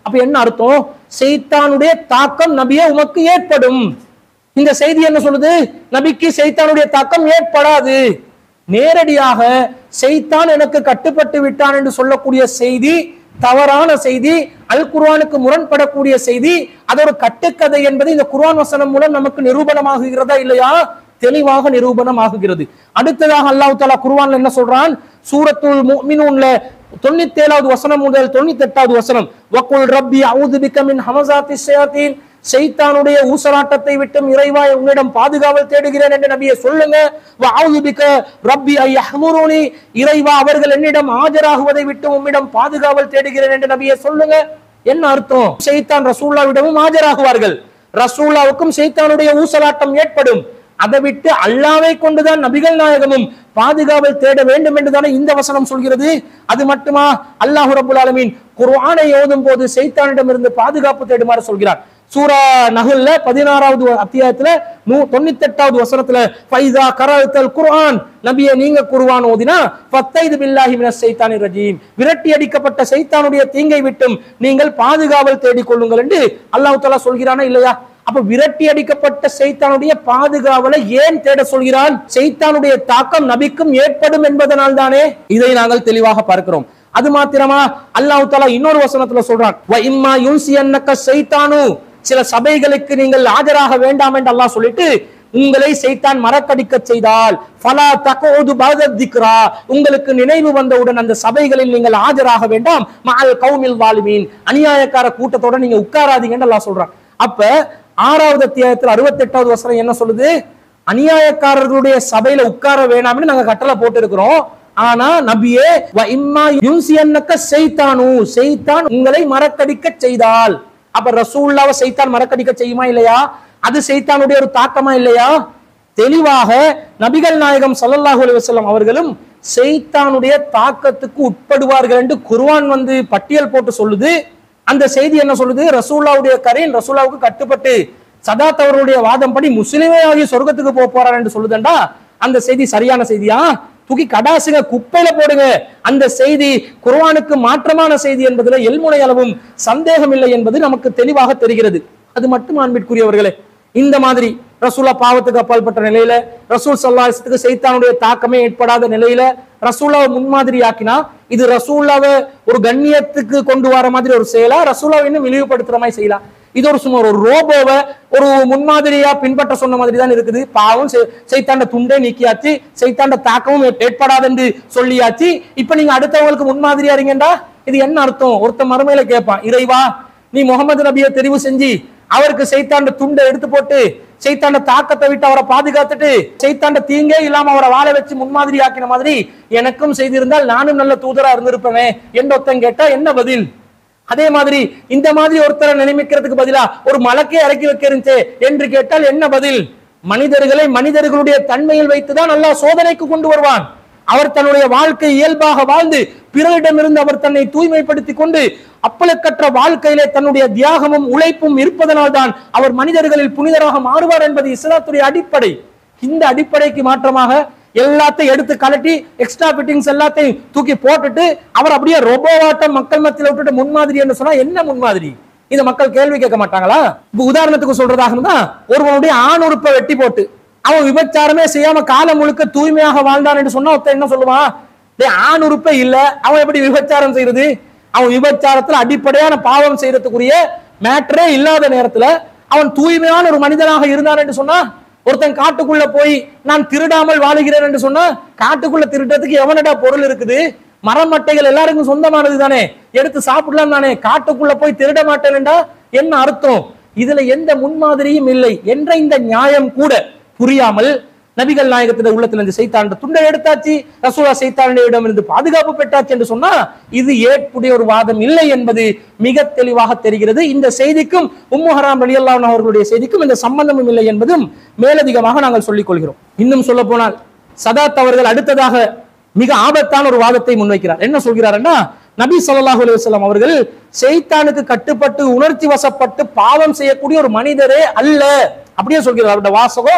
அப்ப என்ன அர்த்தம் செய்தானுடைய தாக்கம் நபியே உமக்கு ஏற்படும் இந்த செய்தி என்ன சொல்லுது நபிக்கு செய்தானுடைய தாக்கம் ஏற்படாது நேரடியாக செய்தான் எனக்கு கட்டுப்பட்டு விட்டான் என்று சொல்லக்கூடிய செய்தி தவறான செய்தி அல் குர்ஆனுக்கு முரண்படக்கூடிய செய்தி அது ஒரு கட்டுக்கதை என்பது இந்த குர்ஆன் வசனம் மூலம் நமக்கு நிரூபணமாகுகிறதா இல்லையா தெளிவாக நிரூபணமாகுகிறது அடுத்ததாக அல்லாஹ் தஆலா குர்ஆன்ல என்ன சொல்றான் சூரத்துல் முஃமினூன்ல தொண்ணூத்தி ஏழாவது வசனம் முதல் தொண்ணூத்தி எட்டாவது வசனம் வக்குல் ரப்பி அவுது பிக்க மின் ஹமசாத்தி ஷயாத்தீன் ஷைத்தானுடைய ஊசலாட்டத்தை விட்டும் இறைவா உன்னிடம் பாதுகாவல் தேடுகிறேன் என்று நபியை சொல்லுங்க வஅவுது பிக்க ரப்பி ஐ யஹ்முருனி இறைவா அவர்கள் என்னிடம் ஆஜராகுவதை விட்டு உம்மிடம் பாதுகாவல் தேடுகிறேன் என்று நபியை சொல்லுங்க என்ன அர்த்தம் ஷைத்தான் ரசூல்லாவிடமும் ஆஜராகுவார்கள் ரசூல்லாவுக்கும் ஷைத்தானுடைய ஊசலாட்டம் ஏற்படும் அதை விட்டு அல்லாவை கொண்டுதான் நபிகள் நாயகமும் பாதுகாவல் தேட வேண்டும் என்றுதானே இந்த வசனம் சொல்கிறது அது மட்டுமா அல்லாஹ் ரபுல் ஆலமீன் குர்ஆனை ஓதும் போது சைத்தானிடம் இருந்து பாதுகாப்பு தேடுமாறு சொல்கிறார் சூரா நகுல்ல பதினாறாவது அத்தியாயத்துல நூ தொண்ணூத்தி எட்டாவது வசனத்துல ஃபைதா கரத்தல் குர்ஆன் நபியை நீங்க குர்ஆன் ஓதினா ஃபத்தைது பில்லாஹி மினஸ் சைத்தானி ரஜீம் விரட்டி அடிக்கப்பட்ட சைத்தானுடைய தீங்கை விட்டும் நீங்கள் பாதுகாவல் தேடிக் கொள்ளுங்கள் என்று அல்லாஹ் தஆலா சொல்கிறானா இல்லையா அப்ப விரட்டி அடிக்கப்பட்ட சைத்தானுடைய பாதுகாவலை ஏன் தேட சொல்கிறான் சைத்தானுடைய தாக்கம் நபிக்கும் ஏற்படும் என்பதனால் தானே இதை நாங்கள் தெளிவாக பார்க்கிறோம் அது மாத்திரமா அல்லாஹ் தஆலா இன்னொரு வசனத்துல சொல்றான் வ இம்மா யுன்சியன்னக சைத்தானு சில சபைகளுக்கு நீங்கள் ஆஜராக வேண்டாம் என்று அல்லாஹ் சொல்லிட்டு உங்களை சைத்தான் மறக்கடிக்க செய்தால் ஃபலா தகோது திக்ரா உங்களுக்கு நினைவு வந்தவுடன் அந்த சபைகளில் நீங்கள் ஆஜராக வேண்டாம் மஅல் கௌமில் வாலிமீன் அநியாயக்கார கூட்டத்தோட நீங்க உட்காராதீங்கன்னு அல்லாஹ் சொல்றான் அப்ப ஆறாவது அத்தியாயத்தில் அறுபத்தி எட்டாவது வசனம் என்ன சொல்லுது அநியாயக்காரர்களுடைய சபையில உட்கார வேணாம்னு நாங்க கட்டளை போட்டு இருக்கிறோம் ஆனா நபியே வ இம்மா யுன்சியன்னக்க செய்தானு செய்தான் உங்களை மறக்கடிக்க செய்தால் அப்ப ரசூல்லாவை செய்தான் மறக்கடிக்க செய்யுமா இல்லையா அது செய்தானுடைய ஒரு தாக்கமா இல்லையா தெளிவாக நபிகள் நாயகம் ஸல்லல்லாஹு அலைஹி வஸல்லம் அவர்களும் செய்தானுடைய தாக்கத்துக்கு உட்படுவார்கள் என்று குர்ஆன் வந்து பட்டியல் போட்டு சொல்லுது அந்த செய்தி என்ன சொல்லுது ரசூல்லாவுடைய கரீன் ரசூல்லாவுக்கு கட்டுப்பட்டு சதாத் அவர்களுடைய வாதம் படி முஸ்லிமே ஆகி சொர்க்கத்துக்கு போக போறார் என்று சொல்லுதண்டா அந்த செய்தி சரியான செய்தியா தூக்கி கடாசுங்க குப்பையில போடுங்க அந்த செய்தி குர்ஆனுக்கு மாற்றமான செய்தி என்பதுல எல்முனை அளவும் சந்தேகம் இல்லை என்பது நமக்கு தெளிவாக தெரிகிறது அது மட்டும் அன்பிற்குரியவர்களே இந்த மாதிரி ரசூலா பாவத்துக்கு அப்பாற்பட்ட நிலையில ரசூல் சல்லாசத்துக்கு சைத்தானுடைய தாக்கமே ஏற்படாத நிலையில ரசூலாவை முன்மாதிரியாக்கினா இது ரசூல்லாவை ஒரு கண்ணியத்துக்கு கொண்டு வர மாதிரி ஒரு செயலா ரசூலாவை இன்னும் இழிவுபடுத்துற மாதிரி செய்யலாம் இது ஒரு சும்மா ஒரு ரோபோவை ஒரு முன்மாதிரியா பின்பற்ற சொன்ன மாதிரி தான் இருக்குது பாவம் செ- சைத்தாண்ட துண்டே நீக்கியாச்சு சைத்தாண்ட தாக்கமும் ஏற்- ஏற்படாது என்று சொல்லியாச்சு இப்ப நீங்க அடுத்தவங்களுக்கு முன்மாதிரியா இருங்கடா இது என்ன அர்த்தம் ஒருத்த மறுமையில கேட்பான் இறைவா நீ முகமது நபியை தெரிவு செஞ்சு அவருக்கு சைத்தாண்ட துண்டை எடுத்து போட்டு சைத்தாண்ட தாக்கத்தை விட்டு அவரை பாதுகாத்துட்டு சைத்தாண்ட தீங்கே இல்லாம அவரை வாழ வச்சு முன்மாதிரி ஆக்கின மாதிரி எனக்கும் செய்திருந்தால் நானும் நல்ல தூதரா இருந்திருப்பேனே என்று ஒருத்தன் கேட்டா என்ன பதில் அதே மாதிரி இந்த மாதிரி ஒருத்தரை நியமிக்கிறதுக்கு பதிலா ஒரு மலக்கே இறக்கி வைக்கிறீச்சே என்று கேட்டால் என்ன பதில் மனிதர்களை மனிதர்களுடைய தன்மையில் வைத்துதான் அல்லாஹ் சோதனைக்கு கொண்டு வருவான் அவர் தன்னுடைய வாழ்க்கை இயல்பாக வாழ்ந்து பிறரிடமிருந்து அவர் தன்னை தூய்மைப்படுத்திக் கொண்டு அப்பலுக்கற்ற வாழ்க்கையிலே தன்னுடைய தியாகமும் உழைப்பும் இருப்பதனால் தான் அவர் மனிதர்களில் புனிதராக மாறுவார் என்பது இஸ்லாத்துடைய அடிப்படை இந்த அடிப்படைக்கு மாற்றமாக எல்லாத்தையும் எடுத்து கலட்டி எக்ஸ்ட்ரா ஃபிட்டிங்ஸ் எல்லாத்தையும் தூக்கி போட்டுட்டு அவர் அப்படியே ரொபோவாட்டம் மக்கள் மத்தியில விட்டுட்டு முன்மாதிரி என்று சொன்னா என்ன முன்மாதிரி இதை மக்கள் கேள்வி கேட்க மாட்டாங்களா இப்ப உதாரணத்துக்கு சொல்றதாக இருந்தா ஒருவனுடைய ஆண் உறுப்பை வெட்டி போட்டு அவன் விபச்சாரமே செய்யாம காலம் முழுக்க தூய்மையாக வாழ்ந்தான் என்று சொன்னா ஒருத்தன் என்ன சொல்லுவான் டேய் ஆண் உறுப்பே இல்ல அவன் எப்படி விபச்சாரம் செய்யறது அவன் விபச்சாரத்துல அடிப்படையான பாவம் செய்யறதுக்குரிய மேட்டரே இல்லாத நேரத்துல அவன் தூய்மையான ஒரு மனிதனாக இருந்தான் என்று சொன்னா ஒருத்தன் காட்டுக்குள்ள போய் நான் திருடாமல் வாழுகிறேன் என்று சொன்னா காட்டுக்குள்ள திருடுறதுக்கு எவனடா பொருள் இருக்குது மரமட்டைகள் எல்லாருக்கும் சொந்தமானது தானே எடுத்து சாப்பிடலாம் தானே காட்டுக்குள்ள போய் திருட மாட்டேன்டா என்ன அர்த்தம் இதுல எந்த முன்மாதிரியும் இல்லை என்ற இந்த நியாயம் கூட புரியாமல் நபிகள் நாயகத்தின உள்ளத்துல இருந்து சைத்தாண்ட துண்டை எடுத்தாச்சு ரசூலா சைத்தானிடம் இருந்து பாதுகாப்பு பெற்றாச்சு என்று சொன்னா இது ஏற்புடைய ஒரு வாதம் இல்லை என்பது மிக தெளிவாக தெரிகிறது இந்த செய்திக்கும் உம்மு ஹராம் ரலியல்லாஹு அவர்களுடைய செய்திக்கும் இந்த சம்பந்தமும் இல்லை என்பதும் மேலதிகமாக நாங்கள் சொல்லிக் கொள்கிறோம் இன்னும் சொல்ல போனால் சதாத் அவர்கள் அடுத்ததாக மிக ஆபத்தான ஒரு வாதத்தை முன்வைக்கிறார் என்ன சொல்கிறாருன்னா நபி ஸல்லல்லாஹு அலைஹி வஸல்லம் அவர்கள் செய்தானுக்கு கட்டுப்பட்டு உணர்ச்சி வசப்பட்டு பாவம் செய்யக்கூடிய ஒரு மனிதரே அல்ல அப்படியே சொல்கிறார் அவருடைய வாசகம்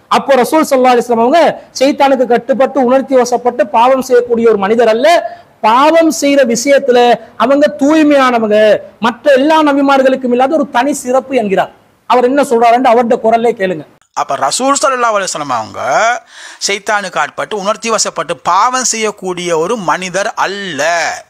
அப்போ ரசூல் சல்லா அலிஸ்லாம் அவங்க சைத்தானுக்கு கட்டுப்பட்டு உணர்த்தி வசப்பட்டு பாவம் செய்யக்கூடிய ஒரு மனிதர் அல்ல பாவம் செய்யற விஷயத்துல அவங்க தூய்மையானவங்க மற்ற எல்லா நபிமார்களுக்கும் இல்லாத ஒரு தனி சிறப்பு என்கிறார் அவர் என்ன சொல்றாருன்னு அவருடைய குரல்லே கேளுங்க அப்ப ரசூல் சல்லா அலுவலம் அவங்க சைத்தானுக்கு ஆட்பட்டு உணர்ச்சி வசப்பட்டு பாவம் செய்யக்கூடிய ஒரு மனிதர் அல்ல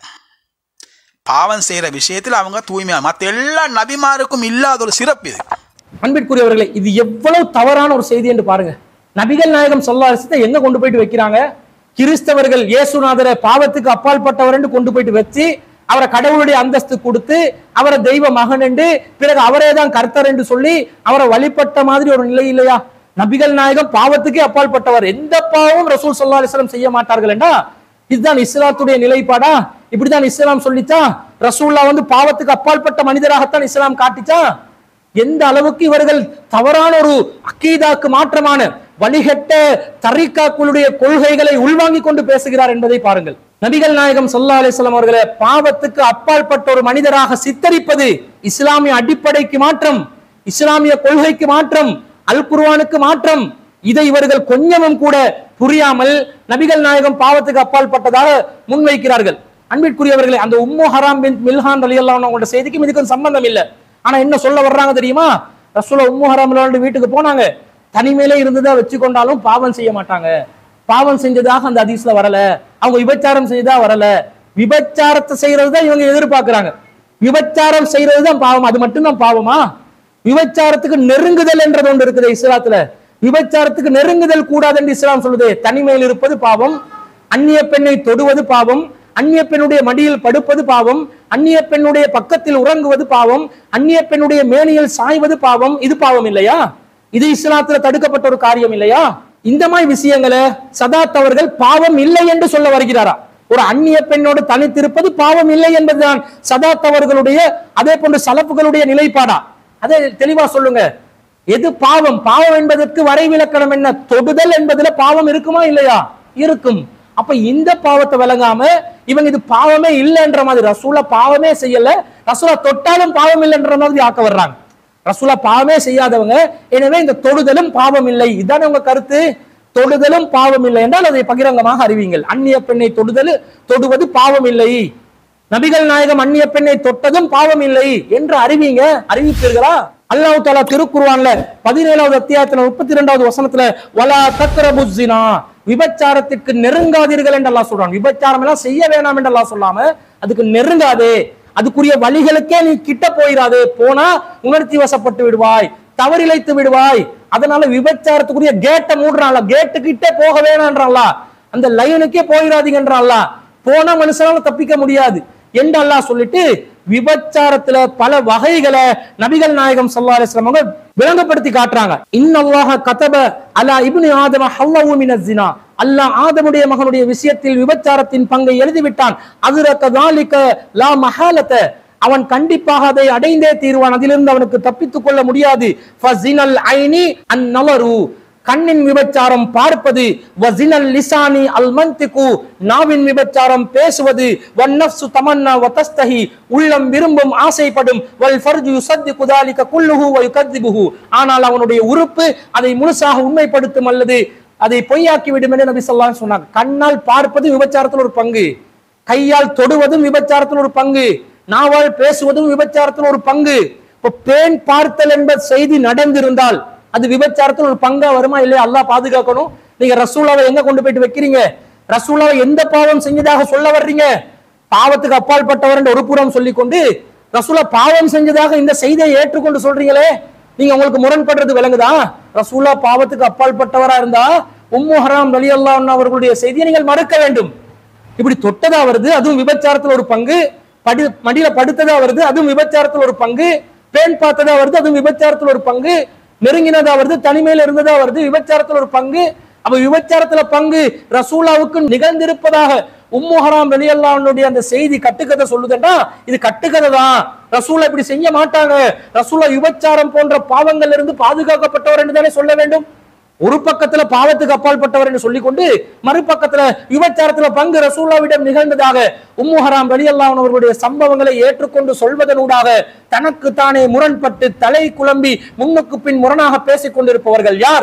பாவம் செய்யற விஷயத்தில் அவங்க தூய்மையா மற்ற எல்லா நபிமாருக்கும் இல்லாத ஒரு சிறப்பு இது அன்பிற்குரியவர்களே இது எவ்வளவு தவறான ஒரு செய்தி என்று பாருங்க நபிகள் நாயகம் சொல்லா அரிசத்தை எங்க கொண்டு போயிட்டு வைக்கிறாங்க கிறிஸ்தவர்கள் இயேசுநாதரை பாவத்துக்கு அப்பாற்பட்டவர் என்று கொண்டு போயிட்டு வச்சு அவரை கடவுளுடைய அந்தஸ்து கொடுத்து அவரை தெய்வ மகன் என்று பிறகு அவரே தான் கர்த்தர் என்று சொல்லி அவரை வழிபட்ட மாதிரி ஒரு நிலை இல்லையா நபிகள் நாயகம் பாவத்துக்கே அப்பாற்பட்டவர் எந்த பாவமும் ரசூல் சல்லா அலிஸ்லாம் செய்ய மாட்டார்கள் என்றா இதுதான் இஸ்லாத்துடைய நிலைப்பாடா இப்படிதான் இஸ்லாம் சொல்லிச்சா ரசூல்லா வந்து பாவத்துக்கு அப்பாற்பட்ட மனிதராகத்தான் இஸ்லாம் காட்டிச்சா எந்த அளவுக்கு இவர்கள் தவறான ஒரு அக்கீதாக்கு மாற்றமான வழிகட்ட தரிக்காக்களுடைய கொள்கைகளை உள்வாங்கிக் கொண்டு பேசுகிறார் என்பதை பாருங்கள் நபிகள் நாயகம் சொல்லா அலிஸ்லாம் அவர்களை பாவத்துக்கு அப்பாற்பட்ட ஒரு மனிதராக சித்தரிப்பது இஸ்லாமிய அடிப்படைக்கு மாற்றம் இஸ்லாமிய கொள்கைக்கு மாற்றம் அல் குர்ஆனுக்கு மாற்றம் இதை இவர்கள் கொஞ்சமும் கூட புரியாமல் நபிகள் நாயகம் பாவத்துக்கு அப்பாற்பட்டதாக முன்வைக்கிறார்கள் அன்பிற்குரியவர்களே அந்த உம்மு ஹராம் பின் மில்ஹான் அலி அல்லாஹ் அவங்களோட செய்திக்கும் இதுக்கும் சம்பந்தம் இல்லை ஆனா என்ன சொல்ல வர்றாங்க தெரியுமா ரசூல உம்மு ஹராம் விளையாண்டு வீட்டுக்கு போனாங்க தனிமையிலே இருந்ததா வச்சு கொண்டாலும் பாவம் செய்ய மாட்டாங்க பாவம் செஞ்சதாக அந்த ஹதீஸ்ல வரல அவங்க விபச்சாரம் செஞ்சதா வரல விபச்சாரத்தை செய்யறது தான் இவங்க எதிர்பார்க்கறாங்க விபச்சாரம் செய்யறது தான் பாவம் அது மட்டும்தான் பாவமா விபச்சாரத்துக்கு நெருங்குதல் என்றது ஒன்று இருக்குது இஸ்லாத்துல விபச்சாரத்துக்கு நெருங்குதல் கூடாது என்று இஸ்லாம் சொல்லுது தனிமையில் இருப்பது பாவம் அந்நிய பெண்ணை தொடுவது பாவம் அந்நிய பெண்ணுடைய மடியில் படுப்பது பாவம் அந்நிய பெண்ணுடைய பக்கத்தில் உறங்குவது பாவம் அந்நிய பெண்ணுடைய மேனியில் சாய்வது பாவம் இது பாவம் இல்லையா இது இஸ்லாத்துல தடுக்கப்பட்ட ஒரு காரியம் இல்லையா இந்த மாதிரி விஷயங்களை சதாத் அவர்கள் பாவம் இல்லை என்று சொல்ல வருகிறாரா ஒரு அந்நிய பெண்ணோடு தனித்திருப்பது பாவம் இல்லை என்பதுதான் சதாத் அவர்களுடைய அதே போன்று சலப்புகளுடைய நிலைப்பாடா அதை தெளிவா சொல்லுங்க எது பாவம் பாவம் என்பதற்கு வரைவிலக்கணம் என்ன தொடுதல் என்பதுல பாவம் இருக்குமா இல்லையா இருக்கும் அப்ப இந்த பாவத்தை விளங்காம இவங்க இது பாவமே இல்லைன்ற மாதிரி ரசூலா பாவமே செய்யல ரசூலா தொட்டாலும் பாவம் இல்லைன்ற மாதிரி ஆக்க வர்றாங்க ரசூலா பாவமே செய்யாதவங்க எனவே இந்த தொடுதலும் பாவம் இல்லை இதானே உங்க கருத்து தொடுதலும் பாவம் இல்லை என்றால் அதை பகிரங்கமாக அறிவீங்கள் அந்நிய பெண்ணை தொடுதல் தொடுவது பாவம் இல்லை நபிகள் நாயகம் அந்நிய பெண்ணை தொட்டதும் பாவம் இல்லை என்று அறிவீங்க அறிவிப்பீர்களா அல்லாஹ் தாலா திருக்குர்ஆன்ல பதினேழாவது அத்தியாயத்துல முப்பத்தி இரண்டாவது வசனத்துல வலா தக்ரபு ஜினா விபச்சாரத்திற்கு நெருங்காதீர்கள் என்று அல்லாஹ் சொல்றான் விபச்சாரம் எல்லாம் செய்ய வேணாம் என்று அல்லாஹ் சொல்லாம அதுக்கு நெருங்காதே அதுக்குரிய வழிகளுக்கே நீ கிட்ட போயிடாதே போனா உணர்ச்சி வசப்பட்டு விடுவாய் தவறிழைத்து விடுவாய் அதனால விபச்சாரத்துக்குரிய கேட்டை மூடுறான்ல கேட்டு கிட்டே போக வேணான்றான்ல அந்த லைனுக்கே போயிடாதீங்கன்றான்ல போன மனுஷனால தப்பிக்க முடியாது என்று அல்லாஹ் சொல்லிட்டு விபச்சாரத்துல பல வகைகளை நபிகள் நாயகம் ஸல்லல்லாஹு அலைஹி வஸல்லம் அவங்க விளங்கப்படுத்தி காட்டுறாங்க இன்னல்லாஹ கதப அலா இப்னி ஆதம ஹவ்வவு மினஸ் ஜினா அல்லாஹ் ஆதமுடைய மகனுடைய விஷயத்தில் விபச்சாரத்தின் பங்கை எழுதிவிட்டான் அதுரக்க தாலிக லா மஹாலத அவன் கண்டிப்பாக அதை அடைந்தே தீருவான் அதிலிருந்து அவனுக்கு தப்பித்துக் கொள்ள முடியாது ஃபஸினல் ஐனி அந்நலரு கண்ணின் விபச்சாரம் பார்ப்பது வசினல் லிசானி அல் மந்திகு நாவின் விபச்சாரம் பேசுவது வன்னஃப்சு தமன்னா வதஸ்தஹி உள்ளம் விரும்பும் ஆசைப்படும் வல் ஃபர்ஜு யுசத்திகு தாலிக குல்லுஹு வ யுகத்திபுஹு ஆனால் அவனுடைய உறுப்பு அதை முழுசாக உண்மைப்படுத்தும் அல்லது அதை பொய்யாக்கி விடும் என்று நபி ஸல்லல்லாஹு அலைஹி சொன்னாங்க கண்ணால் பார்ப்பது விபச்சாரத்தில் ஒரு பங்கு கையால் தொடுவதும் விபச்சாரத்தில் ஒரு பங்கு நாவால் பேசுவதும் விபச்சாரத்தில் ஒரு பங்கு இப்போ பேன் பார்த்தல் என்ப செய்தி நடந்திருந்தால் அது விபச்சாரத்தில் ஒரு பங்கா வருமா இல்லையா அல்லாஹ் பாதுகாக்கணும் நீங்க ரசூலாவை எங்க கொண்டு போயிட்டு வைக்கிறீங்க ரசூலாவை எந்த பாவம் செஞ்சதாக சொல்ல வர்றீங்க பாவத்துக்கு அப்பாற்பட்டவர் என்று ஒரு புறம் சொல்லிக்கொண்டு ரசூலா பாவம் செஞ்சதாக இந்த செய்தியை ஏற்றுக்கொண்டு சொல்றீங்களே நீங்க உங்களுக்கு முரண்படுறது விளங்குதா ரசூலா பாவத்துக்கு அப்பாற்பட்டவரா இருந்தா உம்மு ஹராம் அலி அவர்களுடைய செய்தியை நீங்கள் மறுக்க வேண்டும் இப்படி தொட்டதா வருது அதுவும் விபச்சாரத்துல ஒரு பங்கு படி மடியில படுத்ததா வருது அதுவும் விபச்சாரத்துல ஒரு பங்கு பேன் பார்த்ததா வருது அதுவும் விபச்சாரத்துல ஒரு பங்கு நெருங்கினதா வருது தனிமையில இருந்ததா வருது விபச்சாரத்துல ஒரு பங்கு அப்ப விபச்சாரத்துல பங்கு ரசூலாவுக்கு நிகழ்ந்திருப்பதாக உம்மு ஹராம் வெளியல்லாவுடைய அந்த செய்தி கட்டுக்கதை சொல்லுதுன்னா இது கட்டுக்கதை தான் ரசூலா இப்படி செய்ய மாட்டாங்க ரசூலா விபச்சாரம் போன்ற பாவங்கள்ல இருந்து பாதுகாக்கப்பட்டவர் என்று தானே சொல்ல வேண்டும் ஒரு பக்கத்துல பாவத்துக்கு அப்பாற்பட்டவர் என்று சொல்லிக்கொண்டு மறுபக்கத்துல விபச்சாரத்துல பங்கு ரசூல்லாவிடம் நிகழ்ந்ததாக உம்மு ஹராம் ரலியல்லாஹு அவர்களுடைய சம்பவங்களை ஏற்றுக்கொண்டு சொல்வதனூடாக தனக்கு தானே முரண்பட்டு தலை குழம்பி முன்னுக்கு பின் முரணாக பேசிக் கொண்டிருப்பவர்கள் யார்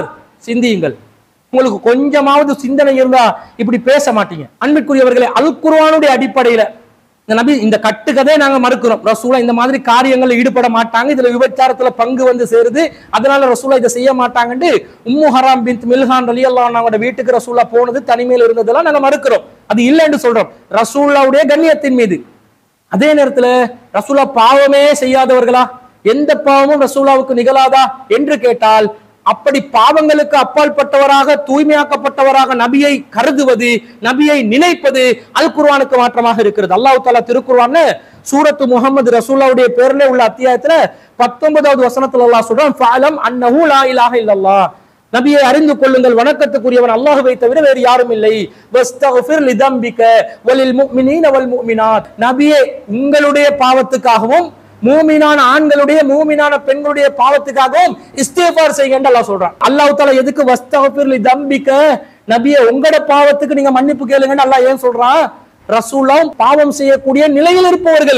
சிந்தியுங்கள் உங்களுக்கு கொஞ்சமாவது சிந்தனை இருந்தா இப்படி பேச மாட்டீங்க அன்பிற்குரியவர்களே அல் குர்ஆனுடைய அடிப்படையில இந்த நபி இந்த கட்டுக்கதையை நாங்க மறுக்கிறோம் ரசூலா இந்த மாதிரி காரியங்கள்ல ஈடுபட மாட்டாங்க இதுல விபச்சாரத்துல பங்கு வந்து சேருது அதனால ரசூலா இதை செய்ய மாட்டாங்கன்னு உம்மு ஹராம் பின் மில்ஹான் அலி அல்லாஹ் வீட்டுக்கு ரசூலா போனது தனிமையில் இருந்ததெல்லாம் நாங்க மறுக்கிறோம் அது இல்லைன்னு சொல்றோம் ரசூல்லாவுடைய கண்ணியத்தின் மீது அதே நேரத்துல ரசூலா பாவமே செய்யாதவர்களா எந்த பாவமும் ரசூலாவுக்கு நிகழாதா என்று கேட்டால் அப்படி பாவங்களுக்கு அப்பாற்பட்டவராக தூய்மையாக்கப்பட்டவராக நபியை கருதுவது நபியை நினைப்பது அல் குர்ஆனுக்கு மாற்றமாக இருக்கிறது அல்லாஹ் தாலா திருக்குர்ஆன்ல சூரத்து முகமது ரசூலாவுடைய பேர்ல உள்ள அத்தியாயத்துல பத்தொன்பதாவது வசனத்துல அல்லாஹ் சொல்றான் ஃபஅலம் அன்னஹு லா இலாஹ இல்லல்லாஹ் நபியை அறிந்து கொள்ளுங்கள் வணக்கத்துக்குரியவன் அல்லாஹுவை தவிர வேறு யாரும் இல்லை வஸ்தக்ஃபிர் லிதம்பிக வலில் முஃமினீன வல் முஃமினாத் நபியே உங்களுடைய பாவத்துக்காகவும் மூமினான ஆண்களுடைய மூமினான பெண்களுடைய பாவத்துக்காகவும் இஸ்திஃபார் செய்யுங்க அல்லாஹ் சொல்றான் அல்லாஹ் தஆலா எதுக்கு வஸ்தக்ஃபிர் லிதம்பிக நபியே உங்களோட பாவத்துக்கு நீங்க மன்னிப்பு கேளுங்கன்னு அல்லாஹ் ஏன் சொல்றான் ரசூலும் பாவம் செய்யக்கூடிய நிலையில் இருப்பவர்கள்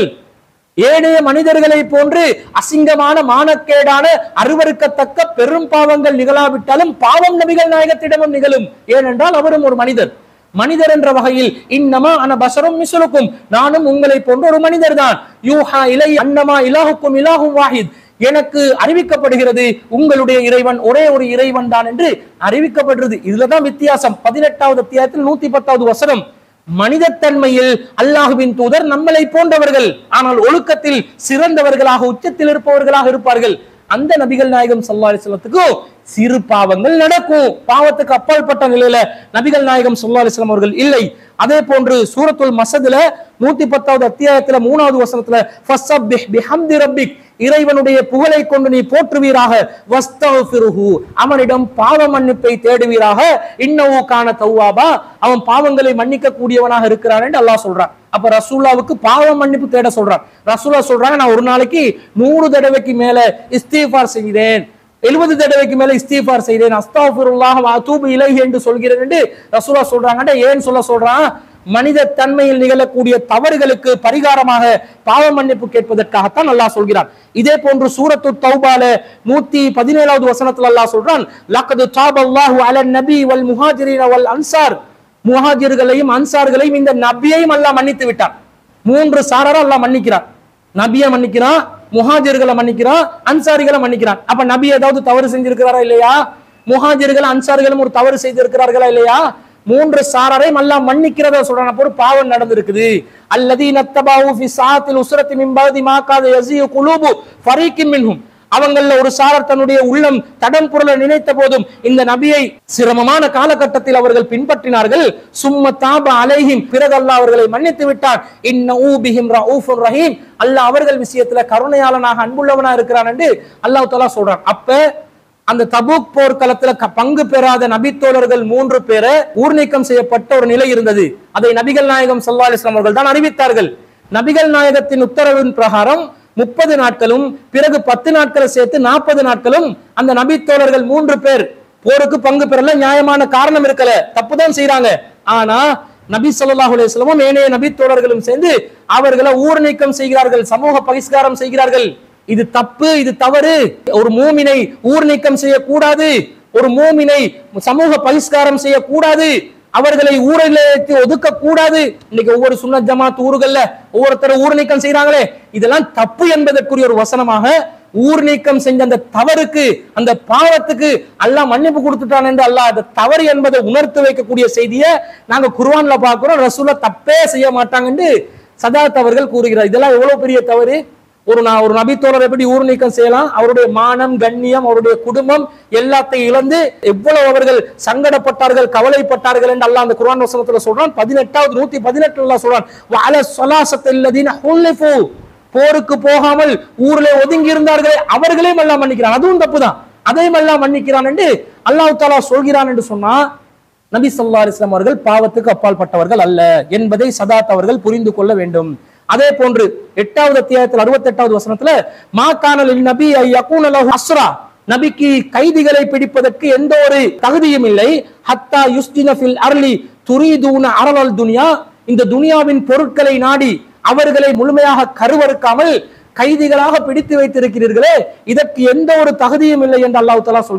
ஏனைய மனிதர்களை போன்று அசிங்கமான மானக்கேடான அருவருக்கத்தக்க பெரும் பாவங்கள் நிகழாவிட்டாலும் பாவம் நபிகள் நாயகத்திடமும் நிகழும் ஏனென்றால் அவரும் ஒரு மனிதர் மனிதர் என்ற வகையில் இன்னமா அன பசரும் மிசுலுக்கும் நானும் உங்களை போன்ற ஒரு மனிதர் தான் யூஹா இலை அன்னமா இலாஹுக்கும் இலாஹும் வாஹித் எனக்கு அறிவிக்கப்படுகிறது உங்களுடைய இறைவன் ஒரே ஒரு இறைவன் தான் என்று அறிவிக்கப்படுகிறது இதுலதான் வித்தியாசம் பதினெட்டாவது அத்தியாயத்தில் நூத்தி பத்தாவது வசனம் மனிதத்தன்மையில் அல்லாஹுவின் தூதர் நம்மளை போன்றவர்கள் ஆனால் ஒழுக்கத்தில் சிறந்தவர்களாக உச்சத்தில் இருப்பவர்களாக இருப்பார்கள் அந்த நபிகள் நாயகம் சல்லா அலிஸ்லத்துக்கும் சிறு பாவங்கள் நடக்கும் பாவத்துக்கு அப்பாற்பட்ட நிலையில நபிகள் நாயகம் சல்லா அலிஸ்லாம் அவர்கள் இல்லை அதே போன்று சூரத்துல் மசதுல நூத்தி பத்தாவது அத்தியாயத்துல மூணாவது வசனத்துல ஃபஸ்ஸப்பிஹ் பிஹம்தி ரப்பிக் இறைவனுடைய புகழை கொண்டு நீ போற்றுவீராக வஸ்தஃபிருஹு அவனிடம் பாவ மன்னிப்பை தேடுவீராக இன்னவு காண தௌவாபா அவன் பாவங்களை மன்னிக்க கூடியவனாக இருக்கிறான் என்று அல்லாஹ் சொல்றான் அப்ப ரசூல்லாவுக்கு பாவ மன்னிப்பு தேட சொல்றான் ரசூலா சொல்றாங்க நான் ஒரு நாளைக்கு நூறு தடவைக்கு மேல இஸ்தீஃபார் செய்கிறேன் எழுபது தடவைக்கு மேல இஸ்தீஃபார் செய்தேன் அஸ்தாஃபிருல்லாஹ் அதூபு இலைஹி என்று சொல்கிறேன் என்று ரசூலா சொல்றாங்க ஏன் சொல்ல சொல்றான் மனித தன்மையில் நிகழக்கூடிய தவறுகளுக்கு பரிகாரமாக பாவ மன்னிப்பு கேட்பதற்காகத்தான் அல்லாஹ் சொல்கிறான் இதே போன்று சூரத்து தௌபால நூத்தி பதினேழாவது வசனத்துல அல்லாஹ் சொல்றான் லக்கது தாபல்லாஹு அலன் நபி வல் முஹாஜிரின வல் அன்சார் முஹாஜிர்களையும் அன்சார்களையும் இந்த நபியையும் அல்லாஹ் மன்னித்து விட்டான் மூன்று சாரரா அல்லாஹ் மன்னிக்கிறான் நபியை மன்னிக்கிறான் முஹாஜிர்களை மன்னிக்கிறான் அன்சாரிகளை மன்னிக்கிறான் அப்ப நபி ஏதாவது தவறு செஞ்சிருக்கிறாரா இல்லையா முஹாஜிர்கள் அன்சாரிகளும் ஒரு தவறு செய்திருக்கிறார்களா இல்லையா மூன்று சாரரையும் அல்லாஹ் மன்னிக்கிறத சொல்றான் அப்போ ஒரு பாவம் நடந்திருக்குது அல்லதீன தபாவு ஃபி சாத்தில் உஸ்ரத்தி மின் பஅதி மா காத யஸியு குலூபு ஃபரீக்கின் மின்ஹும் அவங்கள ஒரு சாரர் தன்னுடைய உள்ளம் தடம் புரள நினைத்த போதும் இந்த நபியை சிரமமான காலகட்டத்தில் அவர்கள் பின்பற்றினார்கள் சும்ம தாப அலைஹிம் பிறகு அல்லாஹ் அவர்களை மன்னித்து விட்டான் இன்ன ஊபிஹிம் ரഊഫுர் ரஹீம் அல்லாஹ் அவர்கள் விஷயத்துல கருணையாளனாக அன்புள்ளவனா இருக்கிறான் என்று அல்லாஹ் தஆலா சொல்றான் அப்ப அந்த தபூக் போர்க்களத்துல க- பங்கு பெறாத நபித்தோழர்கள் மூன்று பேரை ஊர் நீக்கம் செய்யப்பட்ட ஒரு நிலை இருந்தது அதை நபிகள் நாயகம் ஸல்லல்லாஹு அலைஹி வஸல்லம் அவர்கள் தான் அறிவித்தார்கள் நபிகள் நாயகத்தின் உத்தரவின் பிரகாரம் முப்பது நாட்களும் பிறகு பத்து நாட்களை சேர்த்து நாற்பது நாட்களும் அந்த நபித்தோழர்கள் மூன்று பேர் போருக்கு பங்கு பெறல நியாயமான காரணம் இருக்கல தப்புதான் செய்றாங்க ஆனா நபி ஸல்லல்லாஹு அலைஹி வஸல்லமும் ஏனைய நபித்தோழர்களும் சேர்ந்து அவர்களை ஊர் நீக்கம் செய்கிறார்கள் சமூக பகிஷ்காரம் செய்கிறார்கள் இது தப்பு இது தவறு ஒரு மூமினை ஊர் நீக்கம் செய்யக்கூடாது ஒரு மூமினை சமூக பகிஷ்காரம் செய்யக்கூடாது அவர்களை ஊரில் ஏற்றி ஒதுக்க கூடாது இன்னைக்கு ஒவ்வொரு சுன்னத் ஜமாத் ஊர்கள்ல ஒவ்வொருத்தரும் ஊர் நீக்கம் செய்யறாங்களே இதெல்லாம் தப்பு என்பதற்குரிய ஒரு வசனமாக ஊர் நீக்கம் செஞ்ச அந்த தவறுக்கு அந்த பாவத்துக்கு அல்லாஹ் மன்னிப்பு கொடுத்துட்டான் என்று அல்லாஹ் அந்த தவறு என்பதை உணர்த்து வைக்கக்கூடிய செய்தியை நாங்க குர்ஆன்ல பார்க்கிறோம் ரசூலா தப்பே செய்ய மாட்டாங்கன்னு சதாத் அவர்கள் கூறுகிறார் இதெல்லாம் எவ்வளவு பெரிய தவறு ஒரு நான் ஒரு நபித்தோழர் எப்படி ஊர் நீக்கம் செய்யலாம் அவருடைய மானம் கண்ணியம் அவருடைய குடும்பம் எல்லாத்தையும் இழந்து எவ்வளவு அவர்கள் சங்கடப்பட்டார்கள் கவலைப்பட்டார்கள் என்று அல்லாஹ் அந்த குர்ஆன் வசனத்துல சொல்றான் பதினெட்டாவது நூத்தி பதினெட்டு அல்லாஹ் சொல்றான் வஅல ஸலாசத்தல்லதீன ஹுல்லிஃபு போருக்கு போகாமல் ஊர்ல ஒதுங்கி இருந்தார்களே அவர்களையும் அல்லாஹ் மன்னிக்கிறான் அதுவும் தப்புதான் அதையும் அல்லாஹ் மன்னிக்கிறான் என்று அல்லாஹ் தாலா சொல்கிறான் என்று சொன்னா நபி ஸல்லல்லாஹு அலைஹி வஸல்லம் அவர்கள் பாவத்துக்கு அப்பால் பட்டவர்கள் அல்ல என்பதை சதாத் அவர்கள் புரிந்து கொள்ள வேண்டும் அதே போன்று எட்டாவது அத்தியாயத்தில் அறுபத்தி எட்டாவது வசனத்துல மா கானலில் நபி யகூன லஹு அஸ்ரா நபிக்கு கைதிகளை பிடிப்பதற்கு எந்த ஒரு தகுதியும் இல்லை ஹத்தா யுஸ்தின ஃபில் அர்லி துரீதூன அரலல் துனியா இந்த துனியாவின் பொருட்களை நாடி அவர்களை முழுமையாக கருவறுக்காமல் கைதிகளாக பிடித்து வைத்திருக்கிறீர்களே இதற்கு எந்த ஒரு தகுதியும் இல்லை என்று அல்லாஹ் தஆலா சொல்கிறான்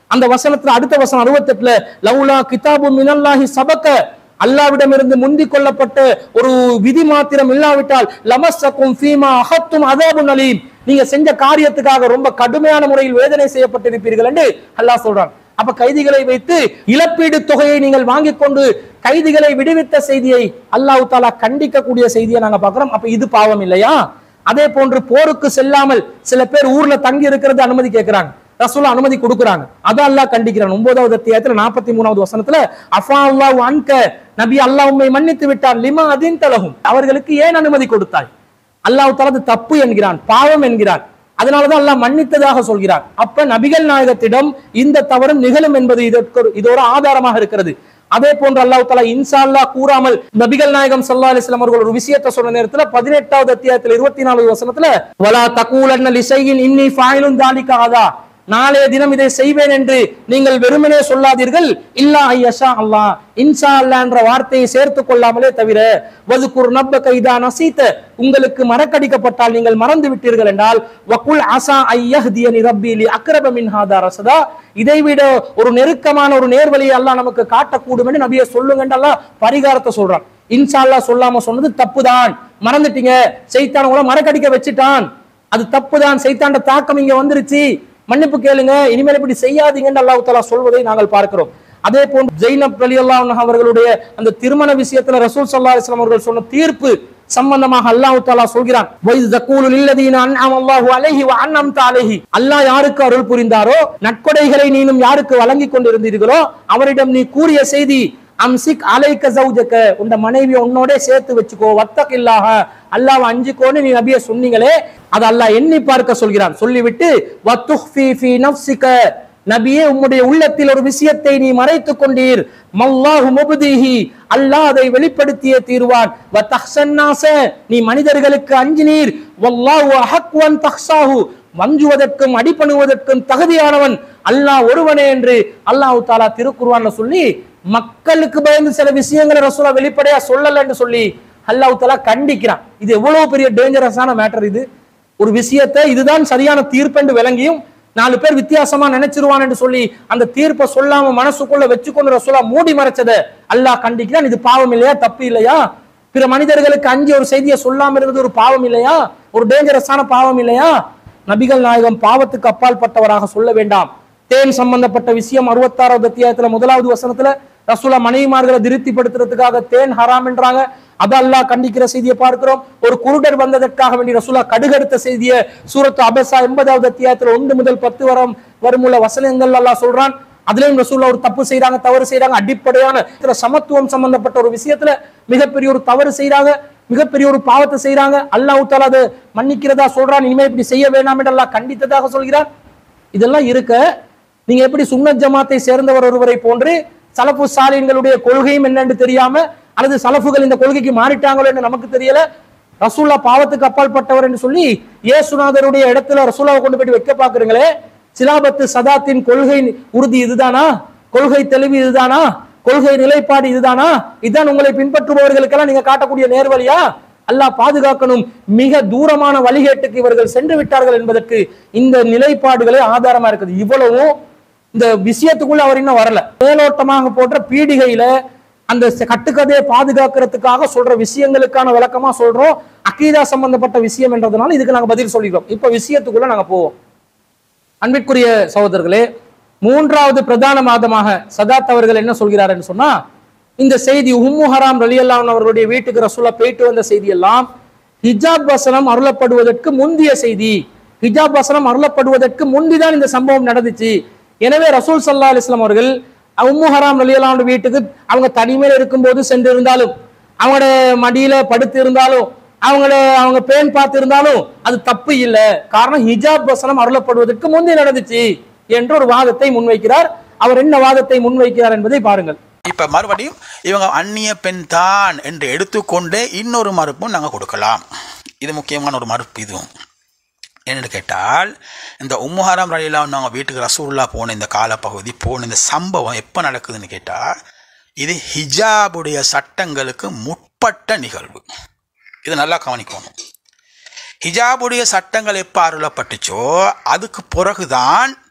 அந்த வசனத்துல அடுத்த வசனம் அறுபத்தெட்டுல லவுலா கிதாபு மினல்லாஹி சபக்க அல்லாவிடமிருந்து முந்திக் கொள்ளப்பட்ட ஒரு விதி மாத்திரம் இல்லாவிட்டால் லமஸ்ஸக்கும் ஃபீமா அஹத்தும் அதாபுன் அலீம் நீங்க செஞ்ச காரியத்துக்காக ரொம்ப கடுமையான முறையில் வேதனை செய்யப்பட்டிருப்பீர்கள் என்று அல்லாஹ் சொல்றான் அப்ப கைதிகளை வைத்து இழப்பீடு தொகையை நீங்கள் வாங்கிக் கொண்டு கைதிகளை விடுவித்த செய்தியை அல்லாஹ் தாலா கண்டிக்கக்கூடிய செய்தியை நாங்க பார்க்கிறோம் அப்ப இது பாவம் இல்லையா அதே போன்று போருக்கு செல்லாமல் சில பேர் ஊர்ல தங்கி இருக்கிறது அனுமதி கேட்கிறாங்க ரசூலா அனுமதி கொடுக்குறாங்க அதை அல்லாஹ் கண்டிக்கிறான் ஒன்பதாவது அத்தியாயத்துல நாற்பத்தி மூணாவது வசனத்துல அஃபா அல்லாஹ் அன்க நபி அல்லாஹ் உம்மை மன்னித்து விட்டார் லிமா அதின் தலகும் அவர்களுக்கு ஏன் அனுமதி கொடுத்தாய் அல்லாஹ் தலது தப்பு என்கிறான் பாவம் என்கிறான் அதனாலதான் அல்லாஹ் மன்னித்ததாக சொல்கிறார் அப்ப நபிகள் நாயகத்திடம் இந்த தவறும் நிகழும் என்பது இதற்கு ஒரு- இது ஒரு ஆதாரமாக இருக்கிறது அதே போன்று அல்லாஹ் தலா இன்சா அல்லாஹ் கூறாமல் நபிகள் நாயகம் சல்லா அலிஸ்லாம் அவர்கள் ஒரு விஷயத்தை சொன்ன நேரத்துல பதினெட்டாவது அத்தியாயத்துல இருபத்தி நாலாவது வசனத்துல வலா தகூலன்ன லிசையின் இன்னி ஃபாயிலும் தாலிக்காதா நாளைய தினம் இதை செய்வேன் என்று நீங்கள் வெறுமனே சொல்லாதீர்கள் இல்லா ஐயஷா அல்லாஹ் இன்சா அல்லாஹ் என்ற வார்த்தையை சேர்த்து கொள்ளாமலே தவிர வதுக்குர் நப்ப கைதா நசீத்த உங்களுக்கு மறக்கடிக்கப்பட்டால் நீங்கள் மறந்து விட்டீர்கள் என்றால் வக்குல் அசா ஐயஹ்தியனி ரப்பி லி அக்ரப மின் ஹாதா ரசதா இதைவிட ஒரு நெருக்கமான ஒரு நேர்வழியை அல்லாஹ் நமக்கு காட்டக்கூடும் என்று நபியை சொல்லுங்க என்று அல்லாஹ் பரிகாரத்தை சொல்றான் இன்சா அல்லாஹ் சொல்லாம சொன்னது தப்புதான் மறந்துட்டீங்க செய்தான் உங்களை மறக்கடிக்க வச்சுட்டான் அது தப்புதான் சைத்தாண்ட தாக்கம் இங்க வந்துருச்சு மன்னிப்பு கேளுங்க இனிமேல் இப்படி செய்யாதீங்கன்னு அல்லாஹ் தஆலா சொல்வதை நாங்கள் பார்க்கிறோம் அதே போன்று ஜெய்னப் அலி அல்லாஹ் அவர்களுடைய அந்த திருமண விஷயத்துல ரசூல் சல்லா அலிஸ்லாம் அவர்கள் சொன்ன தீர்ப்பு சம்பந்தமாக அல்லாஹ் தஆலா சொல்கிறான் வைஸ் தக்கூலு லில்லதீன அன்அம அல்லாஹு அலைஹி வ அன்அம்த அலைஹி அல்லாஹ் யாருக்கு அருள் புரிந்தாரோ நற்கொடைகளை நீனும் யாருக்கு வழங்கி கொண்டிருந்தீர்களோ அவரிடம் நீ கூறிய செய்தி அம்சிக் அலைக்க ஜௌஜக உண்ட மனைவியை உன்னோட சேர்த்து வச்சுக்கோ வத்தகில்லாஹ அல்லாஹ் அஞ்சுக்கோன்னு நீ நபியை சொன்னீங்களே அது அல்லாஹ் எண்ணி பார்க்க சொல்கிறான் சொல்லிவிட்டு வத்துஹ்ஃபி ஃபீ நஃப்ஸிக நபியே உம்முடைய உள்ளத்தில் ஒரு விஷயத்தை நீ மறைத்துக் கொண்டீர் மல்லாஹு முபதிஹி அல்லாஹ் அதை வெளிப்படுத்தியே தீர்வான் வ தஹ்சன்னாஸ நீ மனிதர்களுக்கு அஞ்சினீர் வல்லாஹு அஹக்வன் தஹ்சாஹு வஞ்சுவதற்கும் அடிபணுவதற்கும் தகுதியானவன் அல்லாஹ் ஒருவனே என்று அல்லாஹ் தாலா திருக்குர்ஆன்ல சொல்லி மக்களுக்கு பயந்து சில விஷயங்களை ரசூலா வெளிப்படையா சொல்லலன்னு சொல்லி அல்லாஹ் தாலா கண்டிக்கிறான் இது எவ்வளவு பெரிய டேஞ்சரஸான மேட்டர் இது ஒரு விஷயத்தை இதுதான் சரியான தீர்ப்பென்று விளங்கியும் நாலு பேர் வித்தியாசமா நினைச்சிருவான் என்று சொல்லி அந்த தீர்ப்பை சொல்லாம மனசுக்குள்ள வச்சுக்கொண்டு ரசூலா மூடி மறைச்சதை அல்லாஹ் கண்டிக்கிறான் இது பாவம் இல்லையா தப்பு இல்லையா பிற மனிதர்களுக்கு அஞ்சு ஒரு செய்தியை சொல்லாம இருந்தது ஒரு பாவம் இல்லையா ஒரு டேஞ்சரஸான பாவம் இல்லையா நபிகள் நாயகம் பாவத்துக்கு அப்பால் பட்டவராக சொல்ல வேண்டாம் தேன் சம்பந்தப்பட்ட விஷயம் அறுபத்தாறாவது அத்தியாயத்துல முதலாவது வசனத்துல ரசூலா மனைவிமார்களை திருப்திப்படுத்துறதுக்காக தேன் ஹராம் என்றாங்க அத அல்லாஹ் கண்டிக்கிற செய்தியை பார்க்கிறோம் ஒரு குருடர் வந்ததற்காக வேண்டி ரசூலா கடுகெடுத்த செய்தியை சூரத்து அபசா எண்பதாவது அத்தியாயத்துல ஒன்று முதல் பத்து வரம் வருமுள்ள வசனங்கள் அல்லாஹ் சொல்றான் அதுலயும் ரசூல்லா ஒரு தப்பு செய்றாங்க தவறு செய்றாங்க அடிப்படையான இதுல சமத்துவம் சம்பந்தப்பட்ட ஒரு விஷயத்துல மிகப்பெரிய ஒரு தவறு செய்றாங்க மிகப்பெரிய ஒரு பாவத்தை செய்றாங்க அல்லாஹ் தாலா அதை மன்னிக்கிறதா சொல்றான் இனிமே இப்படி செய்ய வேண்டாம் என்று அல்லாஹ் கண்டித்ததாக சொல்கிறான் இதெல்லாம் இருக்க நீங்க எப்படி சுன்னத் ஜமாத்தை சேர்ந்தவர் ஒருவரை போன்று சலஃபு சாலின்களுடைய கொள்கையும் என்னன்னு தெரியாம அல்லது சலஃபுகள் இந்த கொள்கைக்கு மாறிட்டாங்களோ என்று நமக்கு தெரியல ரசூல்லா பாவத்துக்கு அப்பாற்பட்டவர் என்று சொல்லி இயேசுநாதருடைய இடத்துல ரசூலாவை கொண்டு போய் வைக்க பாக்குறீங்களே சிலாபத்து சதாத்தின் கொள்கை உறுதி இதுதானா கொள்கை தெளிவு இதுதானா கொள்கை நிலைப்பாடு இதுதானா இதுதான் உங்களை பின்பற்றுபவர்களுக்கெல்லாம் நீங்க காட்டக்கூடிய நேர்வழியா அல்லாஹ் பாதுகாக்கணும் மிக தூரமான வழிகேட்டுக்கு இவர்கள் சென்று விட்டார்கள் என்பதற்கு இந்த நிலைப்பாடுகளே ஆதாரமா இருக்குது இவ்வளவும் இந்த விஷயத்துக்குள்ள அவர் இன்னும் வரல மேலோட்டமாக போன்ற பீடிகையில அந்த ச- கட்டுக்கதையை பாதுகாக்கிறதுக்காக சொல்ற விஷயங்களுக்கான விளக்கமா சொல்றோம் அக்கீதா சம்பந்தப்பட்ட விஷயம் என்றதுனால இதுக்கு நாங்க பதில் சொல்லிக்கிறோம் இப்ப விஷயத்துக்குள்ள நாங்க போவோம் அன்பிற்குரிய சகோதரர்களே மூன்றாவது பிரதான மாதமாக சதாத் அவர்கள் என்ன சொல்கிறார் என்று சொன்னா இந்த செய்தி உம்மு ஹராம் ரலியல்லாஹு அவர்களுடைய வீட்டுக்கு ரசூலா போயிட்டு வந்த செய்தி எல்லாம் ஹிஜாப் வசனம் அருளப்படுவதற்கு முந்திய செய்தி ஹிஜாப் வசனம் அருளப்படுவதற்கு முந்திதான் இந்த சம்பவம் நடந்துச்சு எனவே ரசூல் சல்லா அலிஸ்லாம் அவர்கள் உம்மு ஹராம் ரலியல்லாஹு வீட்டுக்கு அவங்க தனிமையில இருக்கும்போது சென்று இருந்தாலும் அவங்களோட மடியில படுத்து இருந்தாலும் அவங்கள அவங்க பேன் பார்த்து இருந்தாலும் அது தப்பு இல்ல காரணம் ஹிஜாப் வசனம் அருளப்படுவதற்கு முந்தி நடந்துச்சு என்ற ஒரு வாதத்தை முன்வைக்கிறார் அவர் என்ன வாதத்தை முன்வைக்கிறார் என்பதை பாருங்கள் இப்ப மறுபடியும் இவங்க அந்நிய பெண் தான் என்று எடுத்துக்கொண்டே இன்னொரு மறுப்பும் நாங்கள் கொடுக்கலாம் இது முக்கியமான ஒரு மறுப்பு இதுவும் என்னன்னு கேட்டால் இந்த உம்முஹாரம் ரலிலாம் நாங்கள் வீட்டுக்கு ரசூல்லா போன இந்த காலப்பகுதி போன இந்த சம்பவம் எப்போ நடக்குதுன்னு கேட்டால் இது ஹிஜாபுடைய சட்டங்களுக்கு முற்பட்ட நிகழ்வு இது நல்லா கவனிக்கணும் ஹிஜாபுடைய சட்டங்கள் எப்போ அருளப்பட்டுச்சோ அதுக்கு பிறகுதான்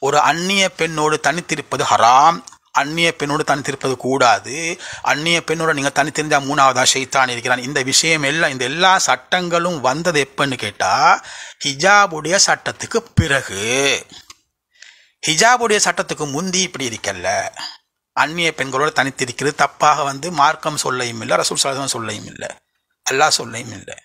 ஒரு அந்நிய பெண்ணோடு தனித்திருப்பது ஹராம் அந்நிய பெண்ணோடு தனித்திருப்பது கூடாது அந்நிய பெண்ணோட நீங்கள் தனித்திருந்தா மூணாவதா ஷைத்தான் இருக்கிறான் இந்த விஷயம் எல்லாம் இந்த எல்லா சட்டங்களும் வந்தது எப்பன்னு கேட்டால் ஹிஜாபுடைய சட்டத்துக்கு பிறகு ஹிஜாபுடைய சட்டத்துக்கு முந்தி இப்படி இருக்கல்ல அந்நிய பெண்களோட தனித்திருக்கிறது தப்பாக வந்து மார்க்கம் சொல்லையும் இல்லை ரசூல் சாதம் சொல்லையும் இல்லை அல்லாஹ் சொல்லையும் இல்லை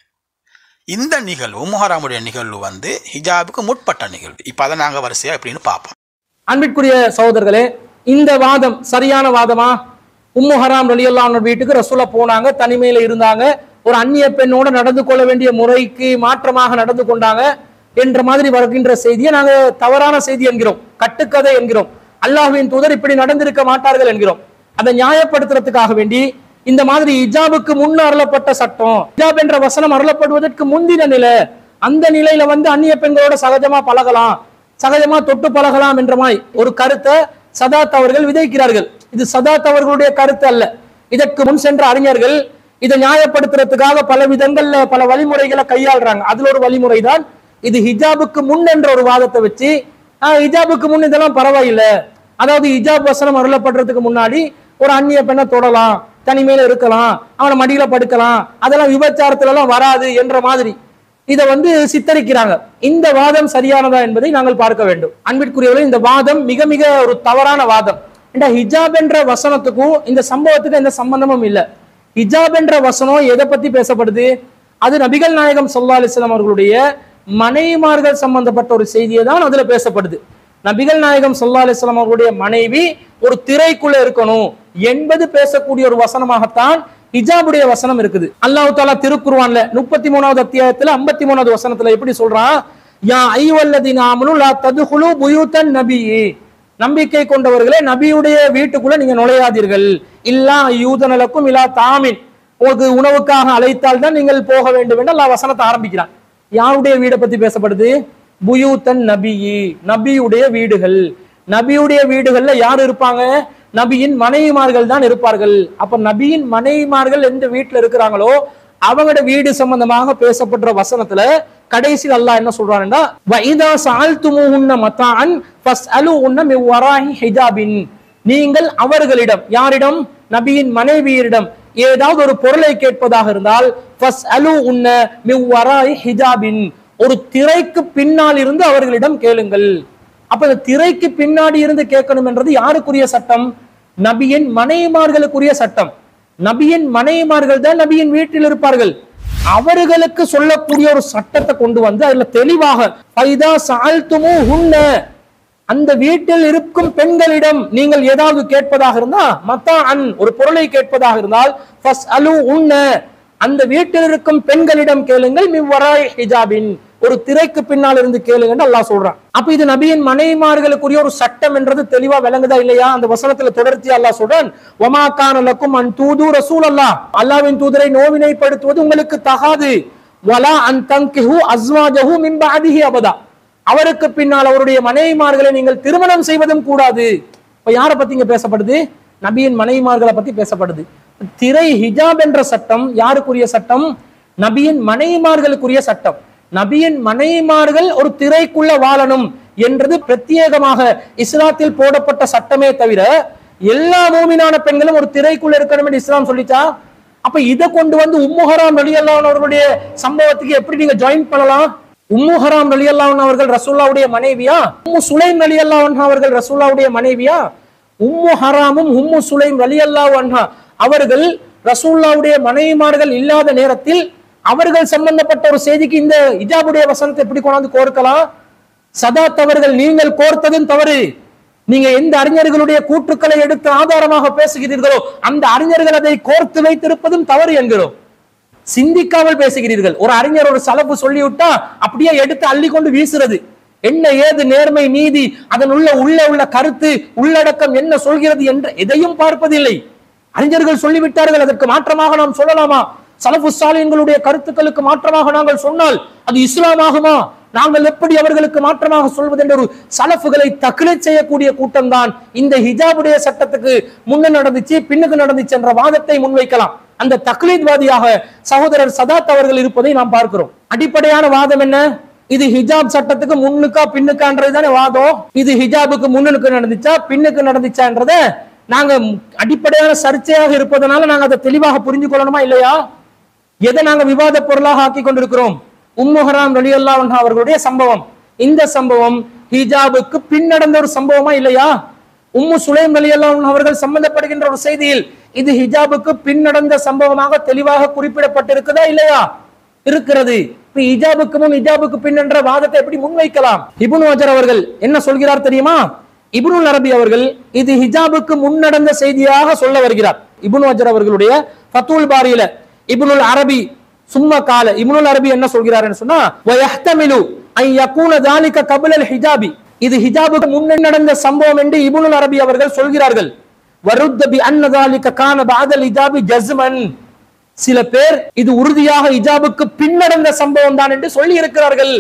இந்த நிகழ்வு முஹராமுடைய நிகழ்வு வந்து ஹிஜாபுக்கு முற்பட்ட நிகழ்வு இப்போ அதை நாங்கள் வரிசையாக எப்படின்னு பார்ப்போம் அன்பிற்குரிய சகோதரர்களே இந்த வாதம் சரியான வாதமா உம்மு ஹராம் ரலியல்லாஹு வீட்டுக்கு ரசூலா போனாங்க தனிமையில இருந்தாங்க ஒரு அந்நிய பெண்ணோட நடந்து கொள்ள வேண்டிய முறைக்கு மாற்றமாக நடந்து கொண்டாங்க என்ற மாதிரி வருகின்ற செய்தியை நாங்க தவறான செய்தி என்கிறோம் கட்டுக்கதை என்கிறோம் அல்லாஹ்வின் தூதர் இப்படி நடந்திருக்க மாட்டார்கள் என்கிறோம் அதை நியாயப்படுத்துறதுக்காக வேண்டி இந்த மாதிரி இஜாபுக்கு முன் அருளப்பட்ட சட்டம் இஜாப் என்ற வசனம் அருளப்படுவதற்கு முந்தின நிலை அந்த நிலையில வந்து அந்நிய பெண்களோட சகஜமா பழகலாம் சகஜமா தொட்டு பழகலாம் என்ற மாதிரி ஒரு கருத்தை சதாத் அவர்கள் விதைக்கிறார்கள் இது சதாத் அவர்களுடைய கருத்து அல்ல இதற்கு முன் சென்ற அறிஞர்கள் இதை நியாயப்படுத்துறதுக்காக பல விதங்கள்ல பல வழிமுறைகளை கையாளுறாங்க அதுல ஒரு வழிமுறை தான் இது ஹிஜாபுக்கு முன் என்ற ஒரு வாதத்தை வச்சு ஆஹ், ஹிஜாபுக்கு முன் இதெல்லாம் பரவாயில்லை அதாவது ஹிஜாப் வசனம் அருளப்படுறதுக்கு முன்னாடி ஒரு அந்நிய பெண்ணை தொடலாம் தனிமையில இருக்கலாம் அவனை மடியில படுக்கலாம் அதெல்லாம் விபச்சாரத்துல எல்லாம் வராது என்ற மாதிரி இதை வந்து சித்தரிக்கிறாங்க இந்த வாதம் சரியானதா என்பதை நாங்கள் பார்க்க வேண்டும் அன்பிற்குரியவர்களே இந்த வாதம் மிக மிக ஒரு தவறான வாதம் இந்த ஹிஜாப் என்ற வசனத்துக்கும் இந்த சம்பவத்துக்கும் எந்த சம்பந்தமும் இல்லை ஹிஜாப் என்ற வசனம் எதை பத்தி பேசப்படுது அது நபிகள் நாயகம் ஸல்லல்லாஹு அலைஹி வஸல்லம் அவர்களுடைய மனைவிமார்கள் சம்பந்தப்பட்ட ஒரு செய்தியை தான் அதுல பேசப்படுது நபிகள் நாயகம் ஸல்லல்லாஹு அலைஹி வஸல்லம் அவர்களுடைய மனைவி ஒரு திரைக்குள்ள இருக்கணும் என்பது பேசக்கூடிய ஒரு வசனமாகத்தான் ஹிஜாபுடைய வசனம் இருக்குது அல்லாஹ் தாலா திருக்குர்ஆன்ல முப்பத்தி மூணாவது அத்தியாயத்துல ஐம்பத்தி மூணாவது வசனத்துல எப்படி சொல்றான் யா ஐவல்லதின் ஆமனு லா ததுகுலு புயூத்தன் நபியே நம்பிக்கை கொண்டவர்களே நபியுடைய வீட்டுக்குள்ள நீங்க நுழையாதீர்கள் இல்லா யூதனலுக்கும் இல்லா தாமின் உங்களுக்கு உணவுக்காக அழைத்தால் தான் நீங்கள் போக வேண்டும் என்று அல்லாஹ் வசனத்தை ஆரம்பிக்கிறான் யாருடைய வீடை பத்தி பேசப்படுது புயூத்தன் நபியி நபியுடைய வீடுகள் நபியுடைய வீடுகள்ல யார் இருப்பாங்க நபியின் மனைவிமார்கள் தான் இருப்பார்கள் அப்ப நபியின் மனைவிமார்கள் எந்த வீட்டுல இருக்கிறாங்களோ அவங்களோட வீடு சம்பந்தமாக பேசப்படுற வசனத்துல கடைசியில் அல்லாஹ் என்ன சொல்றாருன்னா வைதா சால்துமுஹுன்ன மத்தான் ஃபஸ்அலுஹுன்ன மின் வராஹி ஹிஜாபின் நீங்கள் அவர்களிடம் யாரிடம் நபியின் மனைவியரிடம் ஏதாவது ஒரு பொருளை கேட்பதாக இருந்தால் ஃபஸ்அலு உன்ன மின் வராஹி ஹிஜாபின் ஒரு திரைக்கு பின்னால் இருந்து அவர்களிடம் கேளுங்கள் அப்ப இந்த திரைக்கு பின்னாடி இருந்து கேட்கணும் என்றது யாருக்குரிய சட்டம் நபியின் மனைவிமார்களுக்குரிய சட்டம் நபியின் மனைவிமார்கள் தான் நபியின் வீட்டில் இருப்பார்கள் அவர்களுக்கு சொல்லக்கூடிய ஒரு சட்டத்தை கொண்டு வந்து அதுல தெளிவாக பைதா சால்துமு உன்ன அந்த வீட்டில் இருக்கும் பெண்களிடம் நீங்கள் ஏதாவது கேட்பதாக இருந்தா மத்தா அன் ஒரு பொருளை கேட்பதாக இருந்தால் ஃபஸ் அலு உன்ன அந்த வீட்டில் இருக்கும் பெண்களிடம் கேளுங்கள் மிவ்வராய் ஹிஜாபின் ஒரு திரைக்கு பின்னால் இருந்து கேளுங்கன்னு அல்லாஹ் சொல்றான் அப்ப இது நபியின் மனைவிமார்களுக்குரிய ஒரு சட்டம் என்றது தெளிவா விளங்குதா இல்லையா அந்த வசனத்துல தொடர்ச்சி அல்லாஹ் சொல்றான் ஒமா கானலக்கும் அன் தூது ரசூல் அல்லாஹ் அல்லாவின் தூதரை நோவினைப்படுத்துவது உங்களுக்கு தகாது வலா அன் தங்கிஹு அஸ்வாஜஹு மின் பஅதிஹி அபதா அவருக்கு பின்னால் அவருடைய மனைவிமார்களை நீங்கள் திருமணம் செய்வதும் கூடாது இப்ப யாரை பத்தி இங்க பேசப்படுது நபியின் மனைவிமார்களை பத்தி பேசப்படுது திரை ஹிஜாப் என்ற சட்டம் யாருக்குரிய சட்டம் நபியின் மனைவிமார்களுக்குரிய சட்டம் நபியின் மனைவிமார்கள் ஒரு திரைக்குள்ள வாழணும் என்றது பிரத்யேகமாக இஸ்லாத்தில் போடப்பட்ட சட்டமே தவிர எல்லா மூமினான பெண்களும் ஒரு திரைக்குள்ள இருக்கணும் என்று இஸ்லாம் சொல்லிச்சா அப்ப இதை கொண்டு வந்து உம்முஹராம் ரலியல்லாஹு அவர்களுடைய சம்பவத்துக்கு எப்படி நீங்க ஜாயின் பண்ணலாம் உம்மு ஹராம் ரலியல்லாஹு அவர்கள் ரசூல்லாவுடைய மனைவியா உம்மு சுலைம் ரலியல்லாஹு அவர்கள் ரசூல்லாவுடைய மனைவியா உம்மு ஹராமும் உம்மு சுலைம் ரலியல்லாஹு அன்ஹா அவர்கள் ரசூல்லாவுடைய மனைவிமார்கள் இல்லாத நேரத்தில் அவர்கள் சம்பந்தப்பட்ட ஒரு செய்திக்கு இந்த இஜாபுடைய வசனத்தை எப்படி கொண்டாந்து கோர்க்கலாம் சதாத் அவர்கள் நீங்கள் கோர்த்ததும் தவறு நீங்க எந்த அறிஞர்களுடைய கூற்றுக்களை எடுத்து ஆதாரமாக பேசுகிறீர்களோ அந்த அறிஞர்கள் அதை கோர்த்து வைத்திருப்பதும் தவறு என்கிறோம் சிந்திக்காமல் பேசுகிறீர்கள் ஒரு அறிஞர் ஒரு சலப்பு சொல்லிவிட்டா அப்படியே எடுத்து அள்ளி கொண்டு வீசுறது என்ன ஏது நேர்மை நீதி அதன் உள்ள உள்ள உள்ள கருத்து உள்ளடக்கம் என்ன சொல்கிறது என்று எதையும் பார்ப்பதில்லை அறிஞர்கள் சொல்லிவிட்டார்கள் அதற்கு மாற்றமாக நாம் சொல்லலாமா சலஃபு சாலியங்களுடைய கருத்துக்களுக்கு மாற்றமாக நாங்கள் சொன்னால் அது இஸ்லாமாகுமா நாங்கள் எப்படி அவர்களுக்கு மாற்றமாக சொல்வது என்ற ஒரு சலஃபுகளை தக்லை செய்யக்கூடிய கூட்டம் தான் இந்த ஹிஜாபுடைய சட்டத்துக்கு முன்ன நடந்துச்சு பின்னுக்கு நடந்துச்சு என்ற வாதத்தை முன்வைக்கலாம் அந்த தக்லீத்வாதியாக சகோதரர் சதாத் அவர்கள் இருப்பதை நாம் பார்க்கிறோம் அடிப்படையான வாதம் என்ன இது ஹிஜாப் சட்டத்துக்கு முன்னுக்கா பின்னுக்கான்றது தானே வாதம் இது ஹிஜாபுக்கு முன்னுக்கு நடந்துச்சா பின்னுக்கு நடந்துச்சான்றத நாங்க அடிப்படையான சர்ச்சையாக இருப்பதனால நாங்க அதை தெளிவாக புரிஞ்சு கொள்ளணுமா இல்லையா எதை நாங்க விவாத பொருளாக ஆக்கி கொண்டிருக்கிறோம் உம்முஹராம் ரலியல்லா அவர்களுடைய சம்பவம் இந்த சம்பவம் ஹிஜாபுக்கு பின் நடந்த ஒரு சம்பவமா இல்லையா உம்மு சுலைம் ரலியல்லா அவர்கள் சம்பந்தப்படுகின்ற ஒரு செய்தியில் இது ஹிஜாபுக்கு பின் நடந்த சம்பவமாக தெளிவாக குறிப்பிடப்பட்டிருக்குதா இல்லையா இருக்கிறது இப்ப ஹிஜாபுக்கு முன் ஹிஜாபுக்கு பின் என்ற வாதத்தை எப்படி முன்வைக்கலாம் இப்னு அஜர் அவர்கள் என்ன சொல்கிறார் தெரியுமா இப்னுல் அரபி அவர்கள் இது ஹிஜாபுக்கு முன் நடந்த செய்தியாக சொல்ல வருகிறார் இப்னு அஜர் அவர்களுடைய ஃபத்துல் பாரியில இப்னுல் அரபி சும்மா கால இப்னுல் அரபி என்ன சொல்கிறாருன்னு சொன்னா வயஹ்தமிலு ஐ யகூன ذلك قبل الحجاب இது ஹிஜாபுக்கு முன்னே நடந்த சம்பவம் என்று இப்னுல் அரபி அவர்கள் சொல்கிறார்கள் வருத்த பி அன்ன ذلك கான بعد الحجاب ஜஸ்மன் சில பேர் இது உறுதியாக ஹிஜாபுக்கு பின் நடந்த சம்பவம் தான் என்று சொல்லி இருக்கிறார்கள்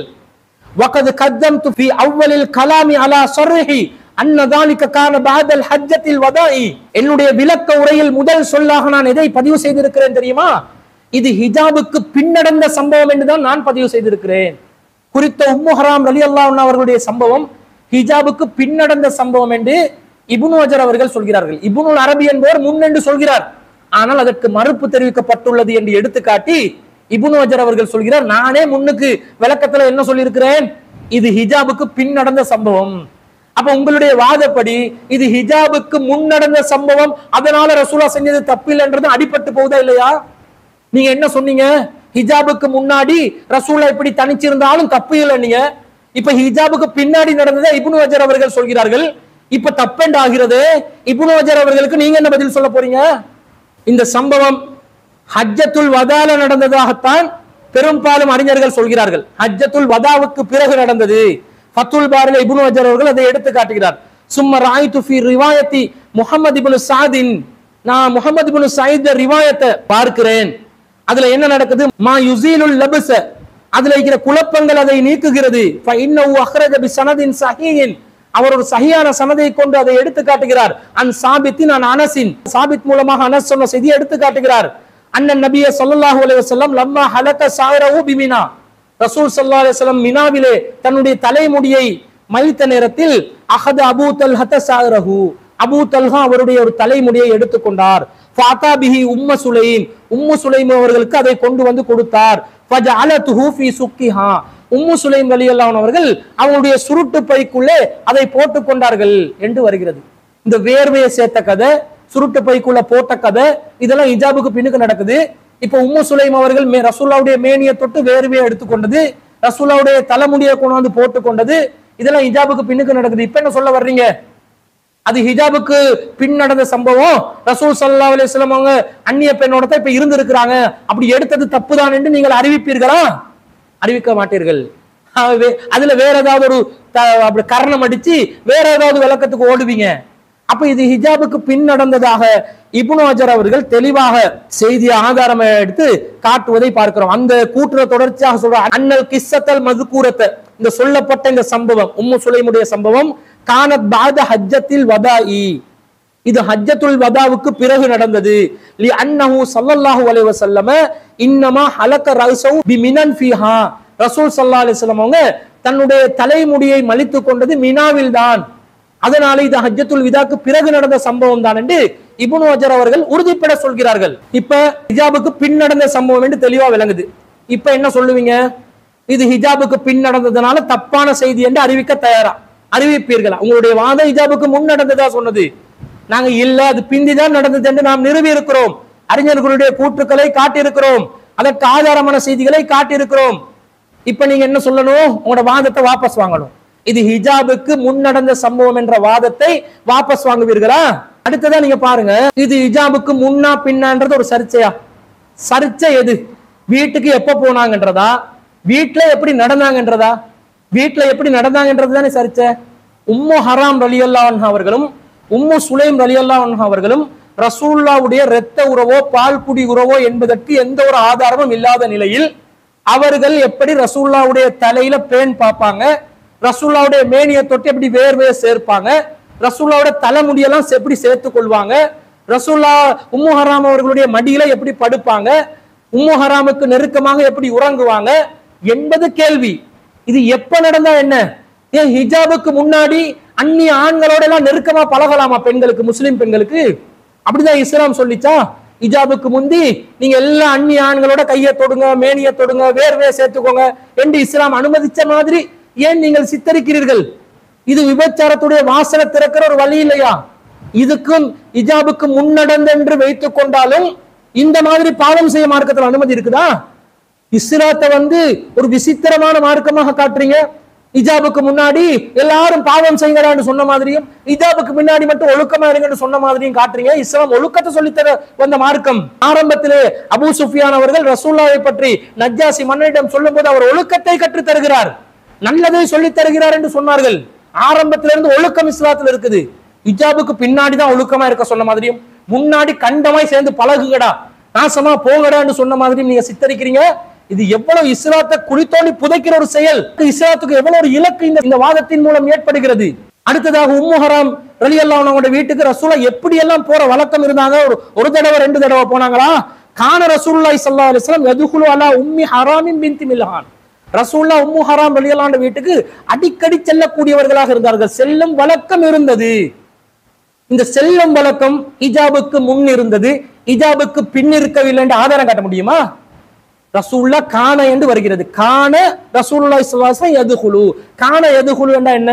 وقد قدمت في اول الكلام على صرح ان ذلك كان بعد الحجة الوداع என்னுடைய விளக்க உரையில் முதல் சொல்லாக நான் எதை பதிவு செய்திருக்கிறேன் தெரியுமா இது ஹிஜாபுக்கு பின் நடந்த சம்பவம் என்று தான் நான் பதிவு செய்திருக்கிறேன் குறித்த உம்மு ஹராம் ரலி அவர்களுடைய சம்பவம் ஹிஜாபுக்கு பின் நடந்த சம்பவம் என்று இப்னு அஜர் அவர்கள் சொல்கிறார்கள் இப்னுல் அரபி என்பவர் முன் என்று சொல்கிறார் ஆனால் அதற்கு மறுப்பு தெரிவிக்கப்பட்டுள்ளது என்று எடுத்துக்காட்டி இப்னு அஜர் அவர்கள் சொல்கிறார் நானே முன்னுக்கு விளக்கத்துல என்ன சொல்லியிருக்கிறேன் இது ஹிஜாபுக்கு பின் நடந்த சம்பவம் அப்ப உங்களுடைய வாதப்படி இது ஹிஜாபுக்கு முன் நடந்த சம்பவம் அதனால ரசூலா செஞ்சது தப்பில்லைன்றது அடிபட்டு போகுதா இல்லையா நீங்க என்ன சொன்னீங்க ஹிஜாபுக்கு முன்னாடி ரசூலா இப்படி தனிச்சிருந்தாலும் தப்பு இல்லை நீங்க இப்ப ஹிஜாபுக்கு பின்னாடி நடந்ததை இப்னு அஜர் அவர்கள் சொல்கிறார்கள் இப்ப தப்பெண்டு ஆகிறது இப்னு அஜர் அவர்களுக்கு நீங்க என்ன பதில் சொல்ல போறீங்க இந்த சம்பவம் ஹஜ்ஜத்துல் வதால நடந்ததாகத்தான் பெரும்பாலும் அறிஞர்கள் சொல்கிறார்கள் ஹஜ்ஜத்துல் வதாவுக்கு பிறகு நடந்தது ஃபத்துல் பாரில இப்னு அஜர் அவர்கள் அதை எடுத்து காட்டுகிறார் சும்ம ராய்து ஃபி ரிவாயத்தி முஹம்மது இப்னு சாதின் நான் முஹம்மது இப்னு சயீத் ரிவாயத்தை பார்க்கிறேன் அதுல என்ன நடக்குது மா யுசீலுல் லபஸ அதுல இருக்கிற குழப்பங்கள் அதை நீக்குகிறது ஃப இன்னஹு அஹ்ரஜ பி சனதின் சஹீஹின் அவர் ஒரு சஹியான சனதை கொண்டு அதை எடுத்து காட்டுகிறார் அன் சாபித்தின் அன் அனசின் சாபித் மூலமாக அனஸ் சொன்ன செய்தியை எடுத்து காட்டுகிறார் அண்ணன் நபிய ஸல்லல்லாஹு அலைஹி வஸல்லம் லம்மா ஹலக சாயரஹு பிமினா ரசூல் ஸல்லல்லாஹு அலைஹி வஸல்லம் மினாவிலே தன்னுடைய தலைமுடியை மலித்த நேரத்தில் அஹத அபூ தல்ஹத சாயரஹு அபூ தல்ஹா அவருடைய ஒரு தலைமுடியை எடுத்துக்கொண்டார் ஃபாதா பிஹி உம்ம சுலைம் உம்மு சுலைம் அவர்களுக்கு அதை கொண்டு வந்து கொடுத்தார் ஃபஜஅலதுஹு ஃபீ சுக்கிஹா உம்மு சுலைம் ரலியல்லாஹு அவர்கள் அவங்களுடைய சுருட்டு பைக்குள்ளே அதை போட்டுக் கொண்டார்கள் என்று வருகிறது இந்த வேர்வையை சேர்த்த கதை சுருட்டு பைக்குள்ள போட்ட கதை இதெல்லாம் இஜாபுக்கு பின்னுக்கு நடக்குது இப்ப உம்மு சுலைம் அவர்கள் மே- ரசூலுல்லாவுடைய மேனியை தொட்டு வேர்வையை எடுத்துக்கொண்டது ரசூலுல்லாவுடைய தலைமுடியை கொண்டு வந்து போட்டுக் கொண்டது இதெல்லாம் இஜாபுக்கு பின்னுக்கு நடக்குது இப்ப என்ன சொல்ல வர்றீங்க அது ஹிஜாபுக்கு பின் நடந்த சம்பவம் ரசூல் ஸல்லல்லாஹு அலைஹி வஸல்லம் அவங்க அந்நிய பெண்ணோட தான் இப்ப இருந்து இருக்கிறாங்க அப்படி எடுத்தது தப்புதான் என்று நீங்கள் அறிவிப்பீர்களா அறிவிக்க மாட்டீர்கள் ஆகவே அதுல வேற ஏதாவது ஒரு த- அப்படி கரணம் அடிச்சு வேற ஏதாவது விளக்கத்துக்கு ஓடுவீங்க அப்ப இது ஹிஜாபுக்கு பின் நடந்ததாக இப்னு அஜர் அவர்கள் தெளிவாக செய்தி ஆதாரம் எடுத்து காட்டுவதை பார்க்கிறோம் அந்த கூட்டுற தொடர்ச்சியாக சொல்ற அண்ணல் கிஸ்ஸத்தல் மதுக்கூரத்தை இந்த சொல்லப்பட்ட இந்த சம்பவம் உம்மு சுலைமுடைய சம்பவம் கானத் பாத ஹஜ்ஜத்தில் வதாஇ இது ஹஜ்ஜத்துல் வதாவுக்கு பிறகு நடந்தது லி அன்னஹு ஸல்லல்லாஹு அலைஹி வஸல்லம இன்னமா ஹலக ரஸு பி மினன் ஃபீஹா ரசூல் ஸல்லல்லாஹு அலைஹி வஸல்லம் அவங்க தன்னுடைய தலைமுடியை மலித்து கொண்டது மினாவில் தான் அதனால இது ஹஜ்ஜத்துல் விதாக்கு பிறகு நடந்த சம்பவம் தான் என்று இப்னு அஜர் அவர்கள் உறுதிப்பட சொல்கிறார்கள் இப்ப ஹிஜாபுக்கு பின் நடந்த சம்பவம் என்று தெளிவா விளங்குது இப்ப என்ன சொல்லுவீங்க இது ஹிஜாபுக்கு பின் நடந்ததுனால தப்பான செய்தி என்று அறிவிக்க தயாரா அறிவிப்பீர்களா உங்களுடைய வாத ஹிஜாபுக்கு முன் நடந்ததா சொன்னது நாங்க இல்ல அது பிந்திதான் நடந்தது என்று நாம் நிறுவி இருக்கிறோம் அறிஞர்களுடைய கூற்றுக்களை காட்டியிருக்கிறோம் அதற்கு ஆதாரமான செய்திகளை காட்டியிருக்கிறோம் இப்ப நீங்க என்ன சொல்லணும் உங்களோட வாதத்தை வாபஸ் வாங்கணும் இது ஹிஜாபுக்கு முன் நடந்த சம்பவம் என்ற வாதத்தை வாபஸ் வாங்குவீர்களா அடுத்ததா நீங்க பாருங்க இது ஹிஜாபுக்கு முன்னா பின்னான்றது ஒரு சர்ச்சையா சர்ச்சை எது வீட்டுக்கு எப்ப போனாங்கன்றதா வீட்டுல எப்படி நடந்தாங்கன்றதா வீட்டுல எப்படி நடந்தாங்கன்றது தானே சர்ச்சை உம்மு ஹராம் ரலியல்லா அவர்களும் உம்மு சுலைம் ரலியல்லா அவர்களும் ரசூல்லாவுடைய இரத்த உறவோ பால் குடி உறவோ என்பதற்கு எந்த ஒரு ஆதாரமும் இல்லாத நிலையில் அவர்கள் எப்படி ரசூல்லாவுடைய தலையில பேன் பார்ப்பாங்க ரசூல்லாவுடைய மேனியை தொட்டு எப்படி வேர்வையை சேர்ப்பாங்க ரசூல்லாவோட தலைமுடியெல்லாம் செ- எப்படி சேர்த்துக் கொள்வாங்க ரசூல்லா உம்மு ஹராம் அவர்களுடைய மடியில எப்படி படுப்பாங்க உம்மு ஹராமுக்கு நெருக்கமாக எப்படி உறங்குவாங்க என்பது கேள்வி இது எப்ப நடந்தா என்ன ஏன் ஹிஜாபுக்கு முன்னாடி அந்நிய ஆண்களோட எல்லாம் நெருக்கமா பழகலாமா பெண்களுக்கு முஸ்லிம் பெண்களுக்கு அப்படிதான் இஸ்லாம் சொல்லிச்சா ஹிஜாபுக்கு முந்தி நீங்க எல்லா அந்நிய ஆண்களோட கையை தொடுங்க மேனியை தொடுங்க வேர்வையை சேர்த்துக்கோங்க என்று இஸ்லாம் அனுமதிச்ச மாதிரி ஏன் நீங்கள் சித்தரிக்கிறீர்கள் இது விபச்சாரத்துடைய வாசலை திறக்கிற ஒரு வழி இல்லையா இதுக்கும் ஹிஜாபுக்கு முன்னடந்தென்று வைத்துக் கொண்டாலும் இந்த மாதிரி பாவம் செய்ய மார்க்கத்தில் அனுமதி இருக்குதா இஸ்லாத்தை வந்து ஒரு விசித்திரமான மார்க்கமாக காட்டுறீங்க இஜாபுக்கு முன்னாடி எல்லாரும் பாவம் செய்யறான்னு சொன்ன மாதிரியும் இஜாபுக்கு முன்னாடி மட்டும் ஒழுக்கமா இருங்கன்னு சொன்ன மாதிரியும் காட்டுறீங்க இஸ்லாம் ஒழுக்கத்தை சொல்லித்தர வந்த மார்க்கம் ஆரம்பத்திலே அபூ சுஃபியான் அவர்கள் ரசூல்லாவை பற்றி நஜ்ஜாசி மன்னரிடம் சொல்லும்போது அவர் ஒழுக்கத்தை கற்றுத் தருகிறார் நல்லதை சொல்லித் தருகிறார் என்று சொன்னார்கள் ஆரம்பத்திலிருந்து ஒழுக்கம் இஸ்லாத்துல இருக்குது இஜாபுக்கு பின்னாடி தான் ஒழுக்கமா இருக்க சொன்ன மாதிரியும் முன்னாடி கண்டமாய் சேர்ந்து பழகுங்கடா நாசமா போங்கடான்னு சொன்ன மாதிரியும் நீங்க சித்தரிக்கிறீங்க இது எவ்வளவு இஸ்லாத்தை குளித்தோண்டி புதைக்கிற ஒரு செயல் இஸ்லாத்துக்கு எவ்வளவு ஒரு இலக்கு இந்த இந்த வாதத்தின் மூலம் ஏற்படுகிறது அடுத்ததாக உம்மு ஹராம் ரலி அவங்களோட வீட்டுக்கு ரசூலா எப்படி எல்லாம் போற வழக்கம் இருந்தாங்க ஒரு ஒரு தடவை ரெண்டு தடவை போனாங்களா கான ரசூலுல்லாஹி ஸல்லல்லாஹு அலைஹி வஸல்லம் யதுகுலு அலா உம்மி ஹராமின் பின்தி மில்ஹான் ரசூல்லா உம்மு ஹராம் ரலியல்லாஹு அன்ஹா வீட்டுக்கு அடிக்கடி செல்லக்கூடியவர்களாக இருந்தார்கள் செல்லும் வழக்கம் இருந்தது இந்த செல்லும் வழக்கம் இஜாபுக்கு முன் இருந்தது இஜாபுக்கு பின் இருக்கவில்லை என்று ஆதாரம் காட்ட முடியுமா ரசூல்லா காண என்று வருகிறது காண ரசூல்லா இஸ்லாசம் எதுகுழு காண எதுகுழு என்றா என்ன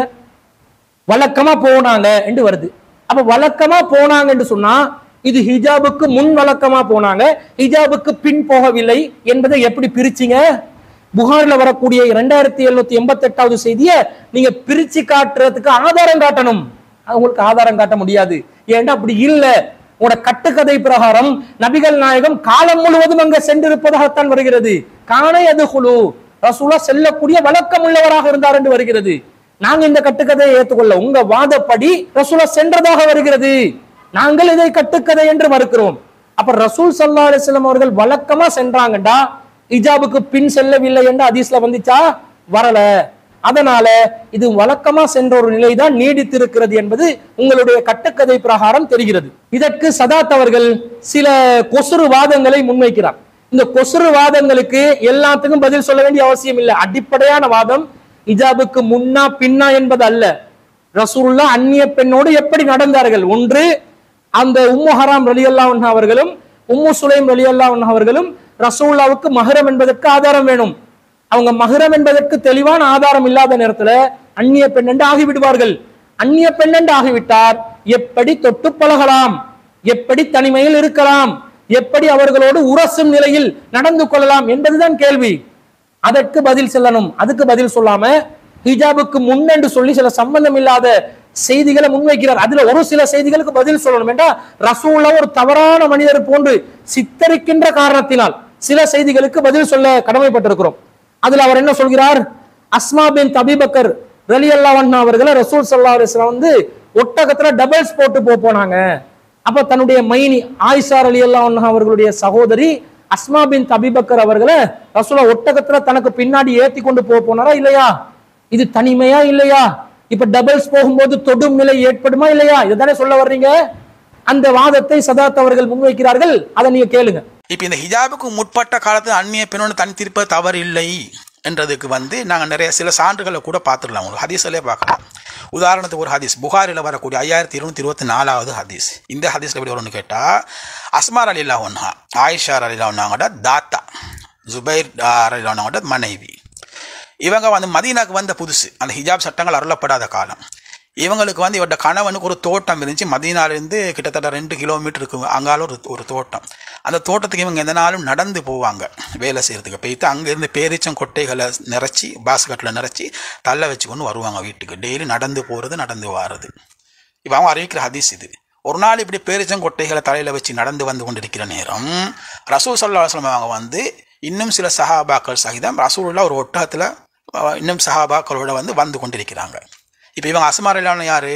வழக்கமா போனாங்க என்று வருது அப்ப வழக்கமா போனாங்க என்று சொன்னா இது ஹிஜாபுக்கு முன் வழக்கமா போனாங்க ஹிஜாபுக்கு பின் போகவில்லை என்பதை எப்படி பிரிச்சீங்க புகார்ல வரக்கூடிய இரண்டாயிரத்தி எழுநூத்தி எண்பத்தி எட்டாவது செய்தியை நீங்க பிரிச்சு காட்டுறதுக்கு ஆதாரம் காட்டணும் அது உங்களுக்கு ஆதாரம் காட்ட முடியாது ஏன்னா அப்படி இல்ல உங்களோட கட்டுக்கதை பிரகாரம் நபிகள் நாயகம் காலம் முழுவதும் அங்க சென்றிருப்பதாகத்தான் வருகிறது காண எது குழு ரசூலா செல்லக்கூடிய வழக்கம் உள்ளவராக இருந்தார் என்று வருகிறது நாங்க இந்த கட்டுக்கதையை ஏற்றுக்கொள்ள உங்க வாதப்படி ரசூலா சென்றதாக வருகிறது நாங்கள் இதை கட்டுக்கதை என்று மறுக்கிறோம் அப்ப ரசூல் சல்லா அலிஸ்லாம் அவர்கள் வழக்கமா சென்றாங்கடா இஜாபுக்கு பின் செல்லவில்லை என்று ஹதீஸ்ல வந்துச்சா வரல அதனால இது வழக்கமா சென்ற ஒரு நிலைதான் நீடித்திருக்கிறது என்பது உங்களுடைய கட்டுக்கதை பிரகாரம் தெரிகிறது இதற்கு சதாத் அவர்கள் சில கொசுறு வாதங்களை முன்வைக்கிறார் இந்த கொசுறு வாதங்களுக்கு எல்லாத்துக்கும் பதில் சொல்ல வேண்டிய அவசியம் இல்லை அடிப்படையான வாதம் இஜாபுக்கு முன்னா பின்னா என்பது அல்ல ரசூலுல்லா அந்நிய பெண்ணோடு எப்படி நடந்தார்கள் ஒன்று அந்த உம்மு ஹராம் ரலி அவர்களும் உம்மு சுலைம் ரலி அவர்களும் ரசூல்லாவுக்கு மஹரம் என்பதற்கு ஆதாரம் வேணும் அவங்க மஹரம் என்பதற்கு தெளிவான ஆதாரம் இல்லாத நேரத்துல அந்நிய பெண்ணென்று ஆகிவிடுவார்கள் அந்நிய பெண்ணென்று ஆகிவிட்டார் எப்படி தொட்டு பழகலாம் எப்படி தனிமையில் இருக்கலாம் எப்படி அவர்களோடு உரசும் நிலையில் நடந்து கொள்ளலாம் என்பதுதான் கேள்வி அதற்கு பதில் சொல்லணும் அதுக்கு பதில் சொல்லாம ஹிஜாபுக்கு முன்னென்று சொல்லி சில சம்பந்தம் இல்லாத செய்திகளை முன்வைக்கிறார் அதுல ஒரு சில செய்திகளுக்கு பதில் சொல்லணும் என்றா ரசூல்லா ஒரு தவறான மனிதர் போன்று சித்தரிக்கின்ற காரணத்தினால் சில செய்திகளுக்கு பதில் சொல்ல கடமைப்பட்டிருக்கிறோம் அதுல அவர் என்ன சொல்கிறார் அஸ்மா பின் தபிபக்கர் ரலி அல்லாவண்ணா அவர்களை ரசூல் சல்லா அலிஸ்லாம் வந்து ஒட்டகத்துல டபுள்ஸ் போட்டு போ போனாங்க அப்ப தன்னுடைய மைனி ஆயிஷா அலி அல்லாஹ் அவர்களுடைய சகோதரி அஸ்மா பின் தபிபக்கர் அவர்களை ரசூலா ஒட்டகத்துல தனக்கு பின்னாடி ஏத்தி கொண்டு போக போனாரா இல்லையா இது தனிமையா இல்லையா இப்ப டபுள்ஸ் போகும்போது தொடும் நிலை ஏற்படுமா இல்லையா இதுதானே சொல்ல வர்றீங்க அந்த வாதத்தை சதாத் அவர்கள் முன்வைக்கிறார்கள் அதை நீங்க கேளுங்க இப்போ இந்த ஹிஜாபுக்கு முற்பட்ட காலத்தில் அந்நிய பெண்ணோடு தனி திருப்பது தவறு இல்லை என்றதுக்கு வந்து நாங்கள் நிறைய சில சான்றுகளை கூட பார்த்துடலாம் உங்களுக்கு ஹதீஸிலே பார்க்கலாம் உதாரணத்துக்கு ஒரு ஹதீஸ் புகாரில் வரக்கூடிய ஐயாயிரத்தி இருநூத்தி இருபத்தி நாலாவது ஹதீஸ் இந்த ஹதீஸில் எப்படி வரும்னு கேட்டால் அஸ்மார் அலிலா ஒன்ஹா ஆயிஷார் அலிலா ஒன்னாங்கட தாத்தா ஜுபைர் அலிலா ஒன்னாங்கட மனைவி இவங்க வந்து மதீனாக்கு வந்த புதுசு அந்த ஹிஜாப் சட்டங்கள் அருளப்படாத காலம் இவங்களுக்கு வந்து இவரோட கணவனுக்கு ஒரு தோட்டம் இருந்துச்சு மதீனாலேருந்து கிட்டத்தட்ட ரெண்டு கிலோமீட்டருக்கு அங்கால ஒரு ஒரு தோட்டம் அந்த தோட்டத்துக்கு இவங்க எந்த நாளும் நடந்து போவாங்க வேலை செய்கிறதுக்கு போயிட்டு அங்கேருந்து பேரிச்சம் கொட்டைகளை நிறச்சி பாஸ்கட்டில் நிறச்சி தள்ள வச்சு கொண்டு வருவாங்க வீட்டுக்கு டெய்லி நடந்து போகிறது நடந்து வாரது இப்போ அவங்க அறிவிக்கிற ஹதீஸ் இது ஒரு நாள் இப்படி பேரிச்சம் கொட்டைகளை தலையில் வச்சு நடந்து வந்து கொண்டிருக்கிற நேரம் ரசூல் சல்லா அலுவலம் அவங்க வந்து இன்னும் சில சஹாபாக்கள் சகிதம் ரசூலுல்லா ஒரு ஒட்டகத்தில் இன்னும் சஹாபாக்களோட வந்து வந்து கொண்டிருக்கிறாங்க இப்போ இவங்க அசமாரிலான யாரு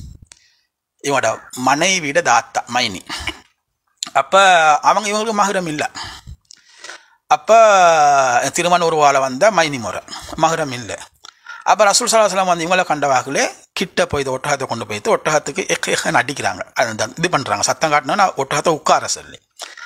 இவங்களோட மனைவியோட தாத்தா மைனி அப்போ அவங்க இவங்களுக்கு மகுரம் இல்லை அப்போ திருமண உருவால வந்த மைனி முறை மகுரம் இல்லை அப்போ ரசூல் சலாஹலாம் வந்து இவங்கள கண்டவாகலே கிட்ட போய் இந்த ஒட்டகத்தை கொண்டு போயிட்டு ஒட்டகத்துக்கு எக் எக்கன்னு அடிக்கிறாங்க அந்த இது பண்ணுறாங்க சத்தம் காட்டினா ஒட்டகத்தை உட்கார சொல்லி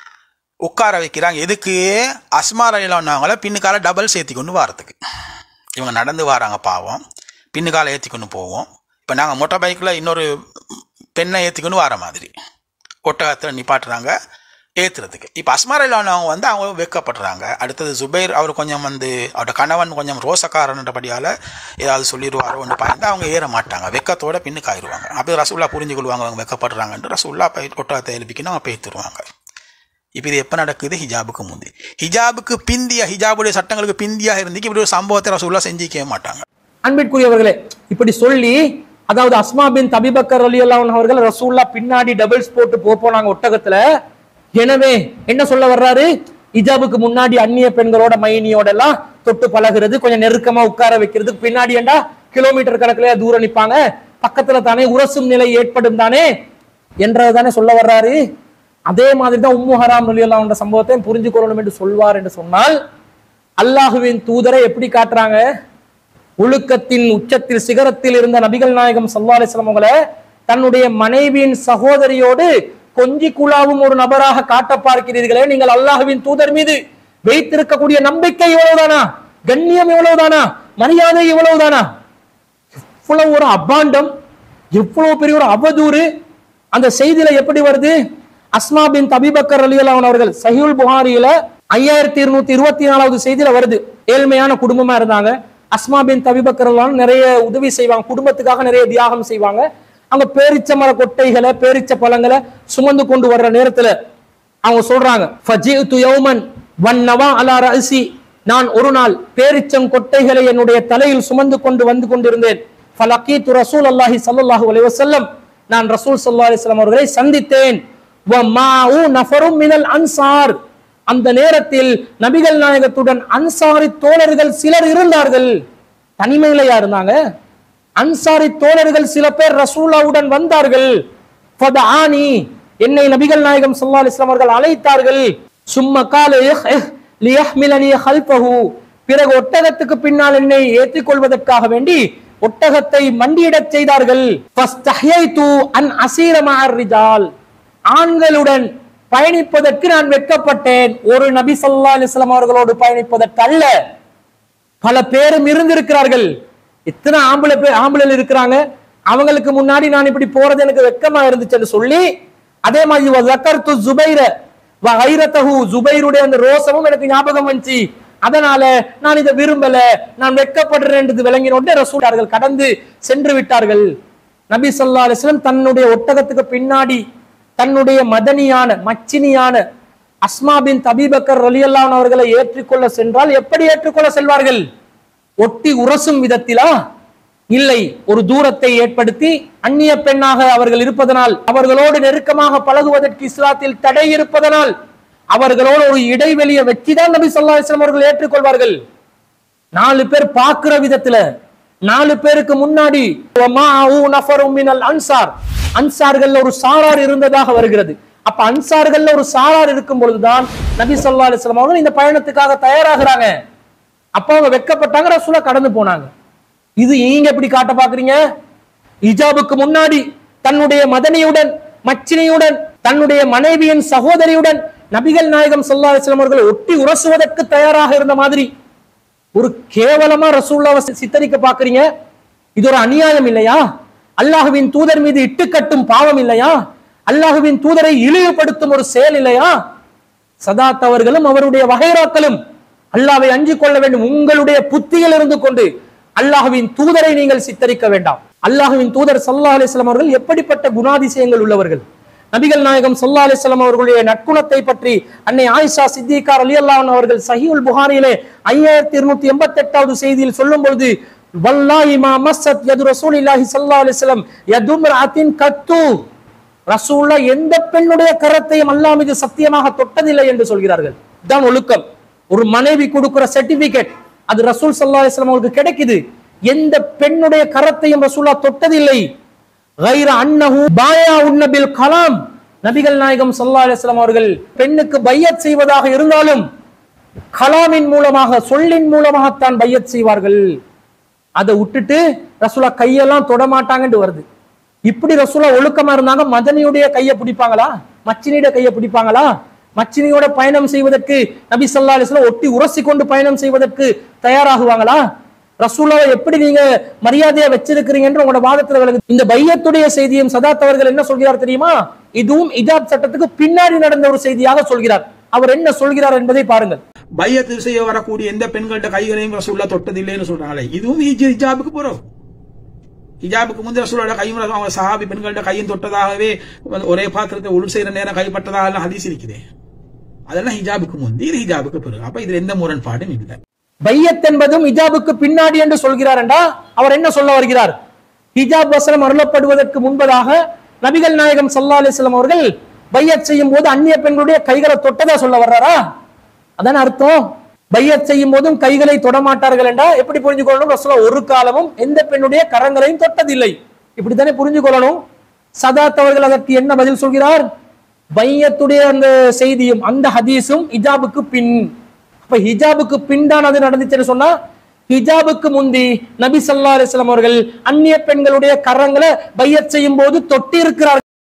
உட்கார வைக்கிறாங்க எதுக்கு அஸ்மார் அலிலானவங்கள பின்னுக்கால டபுள் சேர்த்தி கொண்டு வாரத்துக்கு இவங்க நடந்து வராங்க பாவம் பின்னுக்கால ஏற்றிக்கொண்டு போவோம் இப்போ நாங்கள் மோட்டார் பைக்கில் இன்னொரு பெண்ணை ஏற்றிக்கொண்டு வர மாதிரி ஒட்டகத்தில் நிப்பாட்டுறாங்க ஏற்றுறதுக்கு இப்போ அஸ்மாரிலானவங்க வந்து அவங்க வெக்கப்படுறாங்க அடுத்தது ஜுபைர் அவர் கொஞ்சம் வந்து அவரோட கணவன் கொஞ்சம் ரோசக்காரன்றபடியால் ஏதாவது சொல்லிடுவாரோன்னு பயந்து அவங்க ஏற மாட்டாங்க வெக்கத்தோட பின்னுக்கு ஆயிடுவாங்க அப்போ ரசூல்லா புரிஞ்சு கொள்வாங்க அவங்க வெக்கப்படுறாங்கன்ட்டு ரசூல்லா போய் ஒட்டகத்தை எழுப்பிக்கணும் அவங்க பேத்துருவாங்க இப்போ இது எப்போ நடக்குது ஹிஜாபுக்கு முந்தி ஹிஜாபுக்கு பிந்திய ஹிஜாபுடைய சட்டங்களுக்கு பிந்தியாக இருந்துக்கு இப்படி ஒரு சம்பவத்தை ரசூல்லா செஞ்சிக்கவே மாட்டாங்க அன்பிற்குரியவர்களே இப்படி சொல்லி அதாவது அஸ்மா பின் தபிபக்கர் அலி அவர்கள் ரசூல்லா பின்னாடி டபுள்ஸ் போட்டு போ போனாங்க ஒட்டகத்துல எனவே என்ன சொல்ல வர்றாரு இஜாபுக்கு முன்னாடி அந்நிய பெண்களோட மைனியோட எல்லாம் தொட்டு பழகுறது கொஞ்சம் நெருக்கமா உட்கார வைக்கிறதுக்கு பின்னாடி ஏண்டா கிலோமீட்டர் கணக்குல தூரம் நிப்பாங்க பக்கத்துல தானே உரசும் நிலை ஏற்படும் தானே என்றதானே சொல்ல வர்றாரு அதே மாதிரி தான் உம்மு ஹராம் அலி அல்லாஹ் சம்பவத்தை புரிஞ்சு கொள்ளணும் என்று சொல்வார் என்று சொன்னால் அல்லாஹுவின் தூதரை எப்படி காட்டுறாங்க ஒழுக்கத்தின் உச்சத்தில் சிகரத்தில் இருந்த நபிகள் நாயகம் சல்லா அலிஸ்லாம் அவங்கள தன்னுடைய மனைவியின் சகோதரியோடு கொஞ்சி குழாவும் ஒரு நபராக காட்ட பார்க்கிறீர்களே நீங்கள் அல்லாஹுவின் தூதர் மீது வைத்திருக்கக்கூடிய நம்பிக்கை இவ்வளவுதானா கண்ணியம் இவ்வளவுதானா மரியாதை இவ்வளவுதானா எவ்வளவு ஒரு அபாண்டம் எவ்வளவு பெரிய ஒரு அவதூறு அந்த செய்தியில எப்படி வருது அஸ்மா பின் தபிபக்கர் அலி அவர்கள் சஹியுல் புகாரியில ஐயாயிரத்தி இருநூத்தி இருபத்தி நாலாவது செய்தியில வருது ஏழ்மையான குடும்பமா இருந்தாங்க அஸ்மா பின் தபிபக்கர் அல்லாஹ் நிறைய உதவி செய்வாங்க குடும்பத்துக்காக நிறைய தியாகம் செய்வாங்க அங்க பேரிச்ச மர கொட்டைகளை பேரிச்ச பழங்களை சுமந்து கொண்டு வர்ற நேரத்துல அவங்க சொல்றாங்க ஃபஜிஅத்து யௌமன் வன்னவா அலா ரஅசி நான் ஒரு நாள் பேரிச்சம் கொட்டைகளை என்னுடைய தலையில் சுமந்து கொண்டு வந்து கொண்டிருந்தேன் ஃபலகீத்து ரசூல் அல்லாஹி ஸல்லல்லாஹு அலைஹி வஸல்லம் நான் ரசூல் ஸல்லல்லாஹு அலைஹி வஸல்லம் அவர்களை சந்தித்தேன் வ மாஉ நஃபரும் மினல் அன்சார் அந்த நேரத்தில் நபிகள் நாயகத்துடன் அன்சாரி தோழர்கள் சிலர் இருந்தார்கள் தனிமையிலையா இருந்தாங்க அன்சாரி தோழர்கள் சில பேர் ரசூலாவுடன் வந்தார்கள் ஃபதஆனி என்னை நபிகள் நாயகம் ஸல்லல்லாஹு அலைஹி வஸல்லம் அவர்கள் அழைத்தார்கள் சும்ம கால லியஹ்மிலனி ஹல்ஃபஹு பிறகு ஒட்டகத்துக்கு பின்னால் என்னை ஏற்றிக் கொள்வதற்காக வேண்டி ஒட்டகத்தை மண்டியிடச் செய்தார்கள் ஃபஸ்தஹ்யைது அன் அசீர மஅர் ரிஜால் ஆண்களுடன் பயணிப்பதற்கு நான் வெட்கப்பட்டேன் ஒரு நபி ஸல்லல்லாஹு அலைஹி வஸல்லம் அவர்களோடு பயணிப்பதற்கு அல்ல பல பேரும் இருந்திருக்கிறார்கள் எத்தனை ஆம்பளை பேர் ஆம்பளை இருக்கிறாங்க அவங்களுக்கு முன்னாடி நான் இப்படி போறது எனக்கு வெக்கமா இருந்துச்சுன்னு சொல்லி அதே மாதிரி வதக்கர்த்து ஜுபைர வைரத்தஹு ஜுபைருடைய அந்த ரோசமும் எனக்கு ஞாபகம் வந்துச்சு அதனால நான் இதை விரும்பல நான் வெட்கப்படுறேன் விளங்கினோடனே ரசூலார்கள் கடந்து சென்று விட்டார்கள் நபி ஸல்லல்லாஹு அலைஹி வஸல்லம் தன்னுடைய ஒட்டகத்துக்கு பின்னாடி தன்னுடைய மதனியான மச்சினியான அஸ்மா பின் தபீபக்கர் ரலியல்லாஹு அன்ஹு அவர்களை ஏற்றுக்கொள்ள சென்றால் எப்படி ஏற்றுக்கொள்ள செல்வார்கள் ஒட்டி உரசும் விதத்திலா இல்லை ஒரு தூரத்தை ஏற்படுத்தி அந்நிய பெண்ணாக அவர்கள் இருப்பதனால் அவர்களோடு நெருக்கமாக பழகுவதற்கு இஸ்லாத்தில் தடை இருப்பதனால் அவர்களோடு ஒரு இடைவெளியை வச்சுதான் நபி ஸல்லல்லாஹு அலைஹி வஸல்லம் அவர்கள் ஏற்றுக்கொள்வார்கள் நாலு பேர் பார்க்கிற விதத்துல நாலு பேருக்கு முன்னாடி வமாஉ நஃபரும் மினல் அன்சார் அன்சார்கள் ஒரு சாரார் இருந்ததாக வருகிறது அப்ப அன்சார்கள்ல ஒரு சாரார் இருக்கும் பொழுதுதான் நபி ஸல்லல்லாஹு அலைஹி வஸல்லம் அவர்கள் இந்த பயணத்துக்காக தயாராகிறாங்க அப்ப அவங்க வெட்கப்பட்டாங்க ரசூலா கடந்து போனாங்க இது நீங்க எப்படி காட்ட பாக்குறீங்க இஜாபுக்கு முன்னாடி தன்னுடைய மதனியுடன் மச்சினியுடன் தன்னுடைய மனைவியின் சகோதரியுடன் நபிகள் நாயகம் ஸல்லல்லாஹு அலைஹி வஸல்லம் அவர்கள் ஒட்டி உரசுவதற்கு தயாராக இருந்த மாதிரி ஒரு கேவலமா ரசூல்லாவை சி- சித்தரிக்க பாக்குறீங்க இது ஒரு அநியாயம் இல்லையா அல்லாஹுவின் தூதர் மீது இட்டுக்கட்டும் பாவம் இல்லையா அல்லாஹுவின் தூதரை இழிவுபடுத்தும் ஒரு செயல் இல்லையா சதாத் அவர்களும் அவருடைய வகைராக்களும் அல்லாஹ்வை அஞ்சிக் கொள்ள வேண்டும் உங்களுடைய புத்தியில் இருந்து கொண்டு அல்லாஹுவின் தூதரை நீங்கள் சித்தரிக்க வேண்டாம் அல்லாஹுவின் தூதர் ஸல்லல்லாஹு அலைஹி வஸல்லம் அவர்கள் எப்படிப்பட்ட குணாதிசயங்கள் உள்ளவர்கள் நபிகள் நாயகம் ஸல்லல்லாஹு அலைஹி வஸல்லம் அவர்களுடைய நற்குணத்தை பற்றி அன்னை ஆயிஷா சித்திகார் ரலியல்லாஹு அன்ஹா அவர்கள் சஹீஹுல் புகாரியிலே 5288வது செய்தியில் சொல்லும் பொழுது வல்லாஹி மா மஸ்ஸத் யது ரசூலில்லாஹி ஸல்லல்லாஹு அலைஹி வஸல்லம் யதும்ரஅத்தின் கத்து ரசூல்லா எந்த பெண்ணுடைய கரத்தையும் அல்லாஹ் மீது சத்தியமாக தொட்டதில்லை என்று சொல்கிறார்கள் இதுதான் ஒழுக்கம் ஒரு மனைவி கொடுக்கிற சர்டிபிகேட் அது ரசூல் ஸல்லல்லாஹு அலைஹி வஸல்லம் அவருக்கு கிடைக்குது எந்த பெண்ணுடைய கரத்தையும் ரசூல்லா தொட்டதில்லை கைர அன்னஹு பாயா உன்னபில் கலாம் நபிகள் நாயகம் ஸல்லல்லாஹு அலைஹி வஸல்லம் அவர்கள் பெண்ணுக்கு பையத் செய்வதாக இருந்தாலும் கலாமின் மூலமாக சொல்லின் மூலமாகத்தான் பையத் செய்வார்கள் அதை விட்டுட்டு ரசூலா கையெல்லாம் தொட மாட்டாங்கன்னு வருது இப்படி ரசூலா ஒழுக்கமா இருந்தாங்க மதனியுடைய கையை பிடிப்பாங்களா மச்சினியுடைய கையை பிடிப்பாங்களா மச்சினியோட பயணம் செய்வதற்கு நபி ஸல்லல்லாஹு அலைஹி வஸல்லம் ஒட்டி உரசி கொண்டு பயணம் செய்வதற்கு தயாராகுவாங்களா ரசூலாவை எப்படி நீங்க மரியாதையா வச்சிருக்கிறீங்கன்ற உங்களோட வாதத்துல விளங்குது இந்த பையத்துடைய செய்தியும் சதாத் அவர்கள் என்ன சொல்கிறார் தெரியுமா இதுவும் இஜாப் சட்டத்துக்கு பின்னாடி நடந்த ஒரு செய்தியாக சொல்கிறார் அவர் என்ன சொல்கிறார் என்பதை பாருங்கள் பையத்து செய்ய வரக்கூடிய எந்த பெண்கள்ட்ட கைகளையும் ரசூல்லா தொட்டதில்லைன்னு சொல்றாங்களே இதுவும் ஹிஜ்- ஹிஜாபுக்கு போறோம் ஹிஜாபுக்கு முந்தைய ரசூலோட கையும் அவங்க சஹாபி பெண்கள்ட்ட கையும் தொட்டதாகவே ஒரே பாத்திரத்தை உள் செய்யற நேரம் கைப்பட்டதாக எல்லாம் ஹதீஸ் இருக்குதே அதெல்லாம் ஹிஜாபுக்கு முந்தி இது ஹிஜாபுக்கு பிறகு அப்ப இதுல எந்த முரண்பாடும் இல்லை பையத் என்பதும் ஹிஜாபுக்கு பின்னாடி என்று சொல்கிறார் என்றா அவர் என்ன சொல்ல வருகிறார் ஹிஜாப் வசனம் அருளப்படுவதற்கு முன்பதாக நபிகள் நாயகம் ஸல்லல்லாஹு அலைஹி வஸல்லம் அவர்கள் பையத் செய்யும் போது அந்நிய பெண்களுடைய கைகளை தொட்டதா சொல்ல வர்றாரா அதான அர்த்தம் பையத் செய்யும் போதும் கைகளை தொடமாட்டார்கள் என்றா எப்படி புரிஞ்சு கொள்ளணும் ரசூலா ஒரு காலமும் எந்த பெண்ணுடைய கரங்களையும் தொட்டதில்லை இப்படித்தானே புரிஞ்சு கொள்ளணும் சதாத் அவர்கள் அதற்கு என்ன பதில் சொல்கிறார் பையத்துடைய அந்த செய்தியும் அந்த ஹதீஸும் ஹிஜாபுக்கு பின் அப்ப ஹிஜாபுக்கு பின் தான் அது நடந்துச்சுன்னு சொன்னா ஹிஜாபுக்கு முந்தி நபி ஸல்லல்லாஹு அலைஹி வஸல்லம் அவர்கள் அந்நிய பெண்களுடைய கரங்களை பையத் செய்யும் போது தொட்டி இருக்கிறார்கள்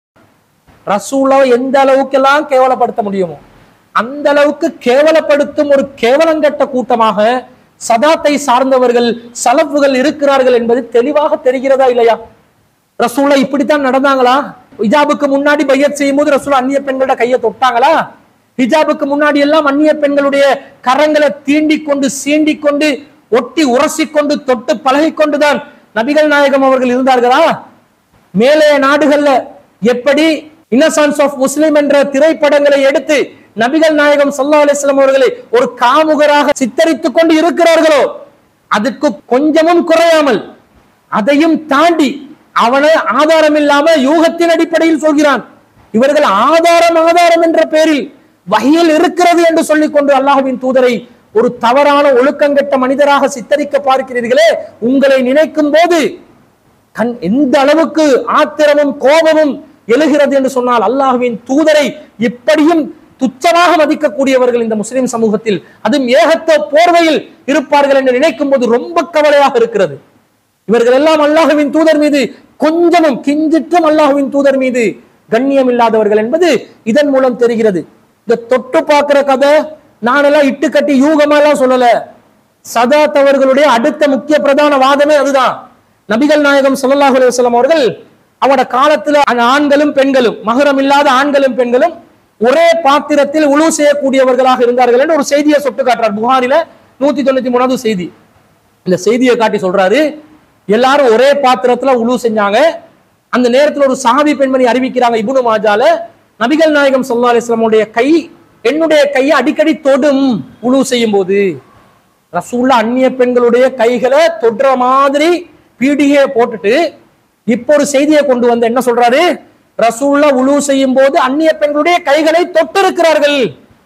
ரசூலாவை எந்த அளவுக்கெல்லாம் கேவலப்படுத்த முடியுமோ அந்த அளவுக்கு கேவலப்படுத்தும் ஒரு கேவலங்கட்ட கூட்டமாக சதாத்தை சார்ந்தவர்கள் சலப்புகள் இருக்கிறார்கள் என்பது தெளிவாக தெரிகிறதா இல்லையா ரசூலா இப்படித்தான் நடந்தாங்களா ஹிஜாபுக்கு முன்னாடி பையத் செய்யும் போது ரசூலா அந்நிய பெண்களோட கையை தொட்டாங்களா ஹிஜாபுக்கு முன்னாடி எல்லாம் அந்நிய பெண்களுடைய கரங்களை தீண்டிக் கொண்டு சீண்டிக் கொண்டு ஒட்டி உரசிக் கொண்டு தொட்டு பழகிக் கொண்டுதான் நபிகள் நாயகம் அவர்கள் இருந்தார்களா மேலே நாடுகள்ல எப்படி இன்னசென்ஸ் ஆஃப் முஸ்லிம் என்ற திரைப்படங்களை எடுத்து நபிகள் நாயகம் ஸல்லல்லாஹு அலைஹி வஸல்லம் அவர்களை ஒரு காமுகராக சித்தரித்துக் கொண்டு இருக்கிறார்களோ அதற்கு கொஞ்சமும் குறையாமல் அதையும் தாண்டி அவனை ஆதாரம் இல்லாம யூகத்தின் அடிப்படையில் சொல்கிறான் இவர்கள் ஆதாரம் ஆதாரம் என்ற பெயரில் வகையில் இருக்கிறது என்று சொல்லிக் கொண்டு அல்லாஹ்வின் தூதரை ஒரு தவறான ஒழுக்கங்கெட்ட மனிதராக சித்தரிக்க பார்க்கிறீர்களே உங்களை நினைக்கும் போது கண் எந்த அளவுக்கு ஆத்திரமும் கோபமும் எழுகிறது என்று சொன்னால் அல்லாஹ்வின் தூதரை இப்படியும் துச்சமாக மதிக்கக்கூடியவர்கள் இந்த முஸ்லிம் சமூகத்தில் அதுவும் ஏகத்துவ போர்வையில் இருப்பார்கள் என்று நினைக்கும் போது ரொம்ப கவலையாக இருக்கிறது இவர்கள் எல்லாம் அல்லாஹ்வின் தூதர் மீது கொஞ்சமும் கிஞ்சிற்றும் அல்லாஹ்வின் தூதர் மீது கண்ணியம் இல்லாதவர்கள் என்பது இதன் மூலம் தெரிகிறது இந்த தொட்டு பார்க்கிற கதை நானெல்லாம் இட்டு கட்டி யூகமா எல்லாம் சொல்லல சதாத் அவர்களுடைய அடுத்த முக்கிய பிரதான வாதமே அதுதான் நபிகள் நாயகம் ஸல்லல்லாஹு அலைஹி வஸல்லம் அவர்கள் அவரோட காலத்துல அந்த ஆண்களும் பெண்களும் மகரம் இல்லாத ஆண்களும் பெண்களும் ஒரே பாத்திரத்தில் உழு செய்யக்கூடியவர்களாக இருந்தார்கள் என்று ஒரு செய்தியை சொட்டு காட்டுறார் புகாரில நூத்தி தொண்ணூத்தி மூணாவது செய்தி இந்த செய்தியை காட்டி சொல்றாரு எல்லாரும் ஒரே பாத்திரத்துல உழு செஞ்சாங்க அந்த நேரத்துல ஒரு சஹாபி பெண்மணி அறிவிக்கிறாங்க இப்னு மாஜால நபிகள் நாயகம் ஸல்லல்லாஹு அலைஹி வஸல்லம் உடைய கை என்னுடைய கையை அடிக்கடி தொடும் உழு செய்யும் போது ரசூல்லா அந்நிய பெண்களுடைய கைகளை தொடுற மாதிரி பீடிகையை போட்டுட்டு இப்போ ஒரு செய்தியை கொண்டு வந்து என்ன சொல்றாரு ரசூல்லா உழு செய்யும் போது அந்நிய பெண்களுடைய கைகளை தொட்டிருக்கிறார்கள்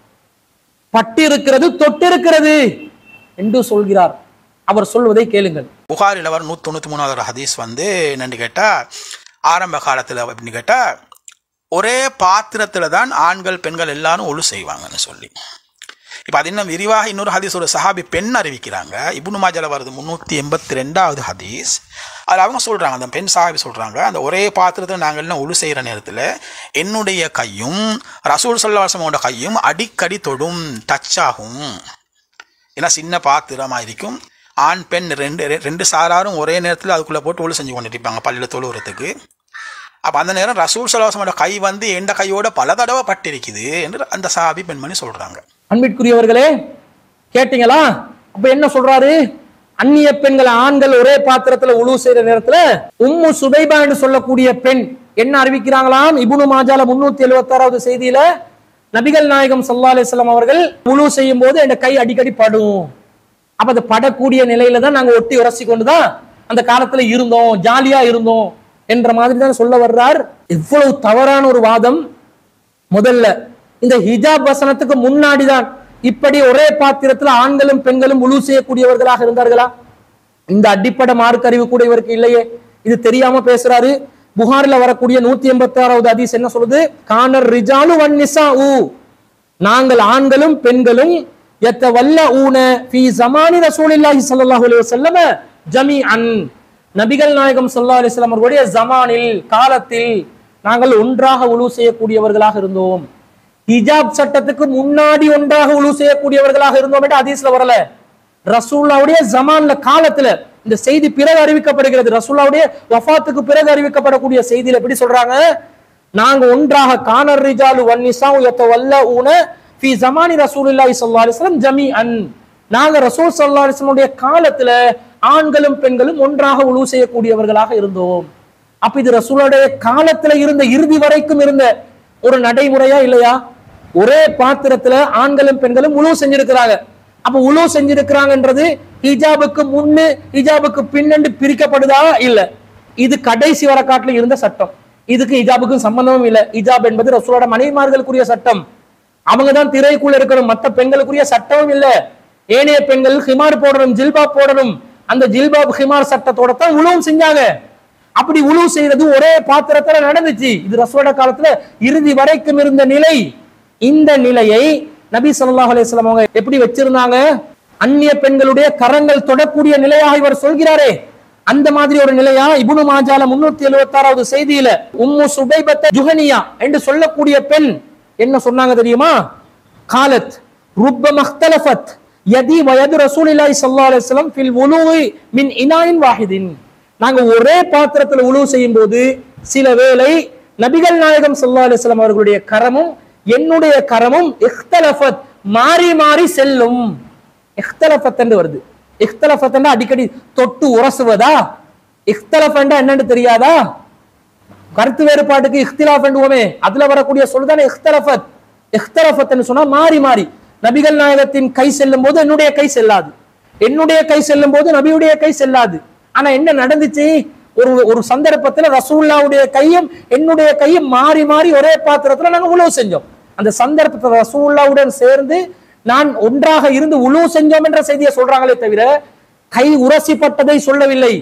பட்டு இருக்கிறது தொட்டிருக்கிறது என்று சொல்கிறார் அவர் சொல்வதை கேளுங்கள் புகாரில் வர நூற்றி தொண்ணூற்றி மூணாவது ஹதீஸ் வந்து என்னன்னு கேட்டால் ஆரம்ப காலத்தில் அப்படின்னு கேட்டால் ஒரே பாத்திரத்தில் தான் ஆண்கள் பெண்கள் எல்லாரும் ஒழு செய்வாங்கன்னு சொல்லி இப்போ அது இன்னும் விரிவாக இன்னொரு ஹதீஸ் ஒரு சஹாபி பெண் அறிவிக்கிறாங்க இப்னு மாஜால வருது முந்நூற்றி எண்பத்தி ரெண்டாவது ஹதீஸ் அதில் அவங்க சொல்கிறாங்க அந்த பெண் சாஹாபி சொல்கிறாங்க அந்த ஒரே பாத்திரத்தில் நாங்கள் எல்லாம் ஒழு செய்கிற நேரத்தில் என்னுடைய கையும் ரசூல் சல்லாசமோட கையும் அடிக்கடி தொடும் டச் ஆகும் ஏன்னா சின்ன பாத்திரமாக இருக்கும் ஆண் பெண் ரெண்டு ரெ- ரெண்டு சாராரும் ஒரே நேரத்தில் அதுக்குள்ளே போட்டு ஒழு செஞ்சு கொண்டு இருப்பாங்க பள்ளியில் தொழுவுறதுக்கு அப்போ அந்த நேரம் ரசூல் சலாசமோட கை வந்து எந்த கையோட பல தடவை பட்டிருக்குது என்று அந்த சாபி பெண்மணி சொல்கிறாங்க அன்பிற்குரியவர்களே கேட்டீங்களா அப்ப என்ன சொல்றாரு அந்நிய பெண்கள் ஆண்கள் ஒரே பாத்திரத்துல உழு செய்யற நேரத்துல உம்மு சுபைபா என்று சொல்லக்கூடிய பெண் என்ன அறிவிக்கிறாங்களாம் இப்னு மாஜால முன்னூத்தி எழுபத்தி ஆறாவது செய்தியில நபிகள் நாயகம் ஸல்லல்லாஹு அலைஹி வஸல்லம் அவர்கள் உழு செய்யும் போது என் கை அடிக்கடி படும் அப்ப அது படக்கூடிய நிலையில தான் நாங்க ஒட்டி உரசி கொண்டுதான் அந்த காலத்துல இருந்தோம் ஜாலியா இருந்தோம் என்ற மாதிரி தான் சொல்ல வர்றார் எவ்வளவு தவறான ஒரு வாதம் முதல்ல இந்த ஹிஜாப் வசனத்துக்கு முன்னாடிதான் இப்படி ஒரே பாத்திரத்துல ஆண்களும் பெண்களும் முழு செய்யக்கூடியவர்களாக இருந்தார்களா இந்த அடிப்படை மார்க் அறிவு கூட இவருக்கு இல்லையே இது தெரியாம பேசுறாரு புகாரில வரக்கூடிய நூத்தி எண்பத்தி ஆறாவது ஹதீஸ் என்ன சொல்லுது கானர் ரிஜாலு வன் நிசா நாங்கள் ஆண்களும் பெண்களும் எத்த வல்ல ஊன ஃபி ஜமானி ரசூலில்லாஹி ஸல்லல்லாஹு அலைஹி வஸல்லம் ஜமீஅன் நபிகள் நாயகம் ஸல்லல்லாஹு அலைஹி வஸல்லம் அவர்களுடைய ஜமானில் காலத்தில் நாங்கள் ஒன்றாக உழு செய்யக்கூடியவர்களாக இருந்தோம் ஹிஜாப் சட்டத்துக்கு முன்னாடி ஒன்றாக உழு செய்யக்கூடியவர்களாக இருந்தோம் என்று ஹதீஸ்ல வரல ரசூல்லாவுடைய ஜமான்ல காலத்துல இந்த செய்தி பிறகு அறிவிக்கப்படுகிறது ரசூல்லாவுடைய வஃபாத்துக்கு பிறகு அறிவிக்கப்படக்கூடிய செய்தியில எப்படி சொல்றாங்க நாங்க ஒன்றாக கானர் ரிஜாலு வன்னிசா யத்தவல்ல ஊன ஃபி ஜமானி ரசூலுல்லாஹி ஸல்லல்லாஹு அலைஹி வஸல்லம் ஜமீஅன் நாங்க ரசூல் ஸல்லல்லாஹு அலைஹி வஸல்லம் உடைய காலத்துல ஆண்களும் பெண்களும் ஒன்றாக உழு செய்யக்கூடியவர்களாக இருந்தோம் அப்ப இது ரசூலுடைய காலத்துல இருந்த இறுதி வரைக்கும் இருந்த ஒரு நடைமுறையா இல்லையா ஒரே பாத்திரத்துல ஆண்களும் பெண்களும் உழு செஞ்சிருக்கிறாங்க அப்ப உழு செஞ்சிருக்கிறாங்கன்றது ஹிஜாபுக்கு முன்னு ஹிஜாபுக்கு பின்னண்டு பிரிக்கப்படுதா இல்ல இது கடைசி வரக்காட்டுல இருந்த சட்டம் இதுக்கு ஹிஜாபுக்கும் சம்பந்தமும் இல்ல ஹிஜாப் என்பது ரசூலோட மனைவிமார்களுக்குரிய சட்டம் அவங்க தான் திரைக்குள்ள இருக்கணும் மத்த பெண்களுக்குரிய சட்டமும் இல்ல ஏனைய பெண்கள் ஹிமார் போடணும் ஜில்பாப் போடணும் அந்த ஜில்பாப் ஹிமார் சட்டத்தோட தான் உழவும் செஞ்சாங்க அப்படி உழவு செய்யறது ஒரே பாத்திரத்துல நடந்துச்சு இது ரசூலோட காலத்துல இறுதி வரைக்கும் இருந்த நிலை இந்த நிலையை நபி ஸல்லல்லாஹு அலைஹி வஸல்லம் அவங்க எப்படி வச்சிருந்தாங்க அந்நிய பெண்களுடைய கரங்கள் தொடக்கூடிய நிலையாக இவர் சொல்கிறாரே அந்த மாதிரி ஒரு நிலையா இப்னு மாஜால முன்னூத்தி எழுபத்தி ஆறாவது செய்தியில உம்மு சுபைபத்த ஜுஹனியா என்று சொல்லக்கூடிய பெண் என்ன சொன்னாங்க தெரியுமா காலத் ருப்ப மக்தலஃபத் யதி வயது ரசூலில்லாஹி ஸல்லல்லாஹு அலைஹி வஸல்லம் ஃபில் வுலூஇ மின் இனாயின் வாஹிதின் நாங்க ஒரே பாத்திரத்துல உழவு செய்யும் போது சில வேளை நபிகள் நாயகம் ஸல்லல்லாஹு அலைஹி வஸல்லம் அவர்களுடைய கரமும் என்னுடைய கரமும் இஹ்தலஃபத் மாறி மாறி செல்லும் இஹ்தலஃபத் என்று வருது இஹ்தலஃபத் என்றா அடிக்கடி தொட்டு உரசுவதா இஹ்தலஃபண்டா என்னன்னு தெரியாதா கருத்து வேறுபாட்டுக்கு இஃப்திலாஃப் என்றுவோமே அதுல வரக்கூடிய சொல்தானே இஹ்தலஃபத் இஹ்தலஃபத்னு சொன்னா மாறி மாறி நபிகள் நாயகத்தின் கை செல்லும் போது என்னுடைய கை செல்லாது என்னுடைய கை செல்லும் போது நபியுடைய கை செல்லாது ஆனா என்ன நடந்துச்சு ஒரு ஒரு சந்தர்ப்பத்துல ரசூல்லாவுடைய கையும் என்னுடைய கையும் மாறி மாறி ஒரே பாத்திரத்துல நாங்க உழவு செஞ்சோம் அந்த சந்தர்ப்பத்துல ரசூல்லாவுடன் சேர்ந்து நான் ஒன்றாக இருந்து உழவு செஞ்சோம் என்ற செய்தியை சொல்றாங்களே தவிர கை உரசிப்பட்டதை சொல்லவில்லை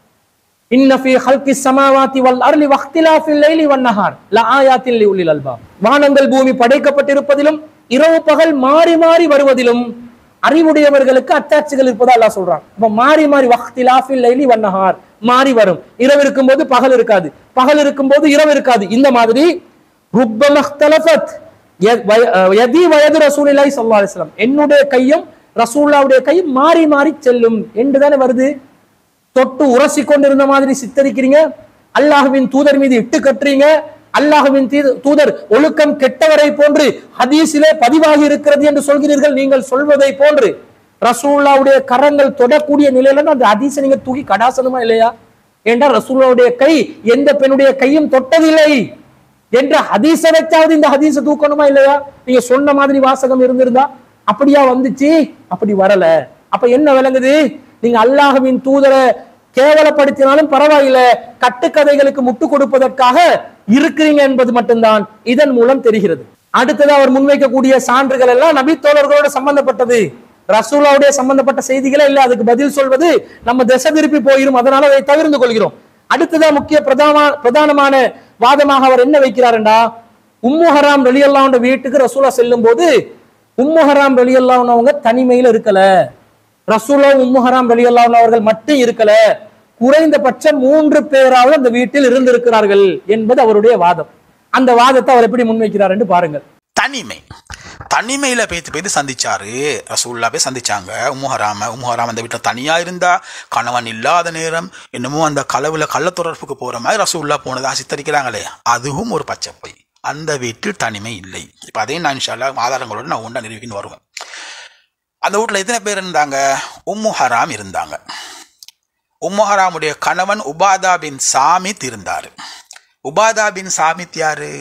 இன்ன ஃபீ ஹல்கி ஸமாவாதி வல் அர்லி வக்திலாஃபில் லைலி வன் நஹார் லஆயாத்தின் லிஉலில் அல்பாப் வானங்கள் பூமி படைக்கப்பட்டிருப்பதிலும் இரவு பகல் மாறி மாறி வருவதிலும் அறிவுடையவர்களுக்கு அத்தாட்சிகள் இருப்பதா அல்லாஹ் சொல்றான் அப்ப மாறி மாறி வக்திலாஃபில் லைலி வன் நஹார் மாறி வரும் இரவு இருக்கும்போது பகல் இருக்காது பகல் இருக்கும்போது இரவு இருக்காது இந்த மாதிரி ருப்ப மக்தலஃபத் ய- வய- யதி வயது ரசூலில்லாஹி ஸல்லல்லாஹு அலைஹி வஸல்லம் என்னுடைய கையும் ரசூலுல்லாவுடைய கையும் மாறி மாறி செல்லும் என்று தானே வருது தொட்டு உரசி கொண்டிருந்த மாதிரி சித்தரிக்கிறீங்க அல்லாஹ்வின் தூதர் மீது இட்டு கட்டுறீங்க அல்லாஹ்வின் தீது- தூதர் ஒழுக்கம் கெட்டவரை போன்று ஹதீஸிலே பதிவாகி இருக்கிறது என்று சொல்கிறீர்கள் நீங்கள் சொல்வதை போன்று ரசூல்லாவுடைய கரங்கள் தொடக்கூடிய நிலையில அந்த ஹதீஸை நீங்க தூக்கி கடாசனமா இல்லையா ஏண்டா ரசூல்லாவுடைய கை எந்த பெண்ணுடைய கையும் தொட்டதில்லை என்ற ஹதீஸை வச்சாவது இந்த ஹதீஸை தூக்கணுமா இல்லையா நீங்க சொன்ன மாதிரி வாசகம் இருந்திருந்தா அப்படியா வந்துச்சு அப்படி வரல அப்ப என்ன விளங்குது நீங்க அல்லாஹ்வின் தூதரை கேவலப்படுத்தினாலும் பரவாயில்ல கட்டுக்கதைகளுக்கு முட்டு கொடுப்பதற்காக இருக்கிறீங்க என்பது மட்டும்தான் இதன் மூலம் தெரிகிறது அடுத்தது அவர் முன்வைக்கக்கூடிய சான்றுகள் எல்லாம் நபி தோழர்களோட சம்பந்தப்பட்டது ரசூலாவுடைய சம்பந்தப்பட்ட செய்திகளே இல்ல அதுக்கு பதில் சொல்வது நம்ம திசை திருப்பி போயிரும் அதனால அதை தவிர்த்து கொள்கிறோம் அடுத்ததா முக்கிய பிரதான பிரதானமான வாதமாக அவர் என்ன வைக்கிறாருண்டா உம்மு ஹராம் வெளியல்லாவுடைய வீட்டுக்கு ரசூலா செல்லும் போது உம்மு ஹராம் வெளியல்லாவுனவங்க தனிமையில இருக்கல ரசூலா உம்மு ஹராம் வெளியல்லாவுன அவர்கள் மட்டும் இருக்கல குறைந்தபட்சம் மூன்று பேராவது அந்த வீட்டில் இருந்திருக்கிறார்கள் என்பது அவருடைய வாதம் அந்த வாதத்தை அவர் எப்படி முன்வைக்கிறார் என்று பாருங்கள் தனிமை தனிமையில பேத்து பேத்து சந்திச்சாரு ரசூல்லா போய் சந்திச்சாங்க உம்முஹராம உம்முஹராம் அந்த வீட்டில் தனியா இருந்தா கணவன் இல்லாத நேரம் என்னமோ அந்த களவுல கள்ள தொடர்புக்கு போற மாதிரி ரசூல்லா போனதா சித்தரிக்கிறாங்களே அதுவும் ஒரு பச்சை பொய் அந்த வீட்டில் தனிமை இல்லை இப்போ அதையும் நான் இன்ஷால்லா ஆதாரங்களோடு நான் ஒன்றா நிரூபிக்கின்னு வருவேன் அந்த வீட்டில் எத்தனை பேர் இருந்தாங்க உம்மு ஹராம் இருந்தாங்க உம்மு ஹராமுடைய கணவன் உபாதா பின் சாமித் இருந்தார் உபாதா பின் சாமித் யாரு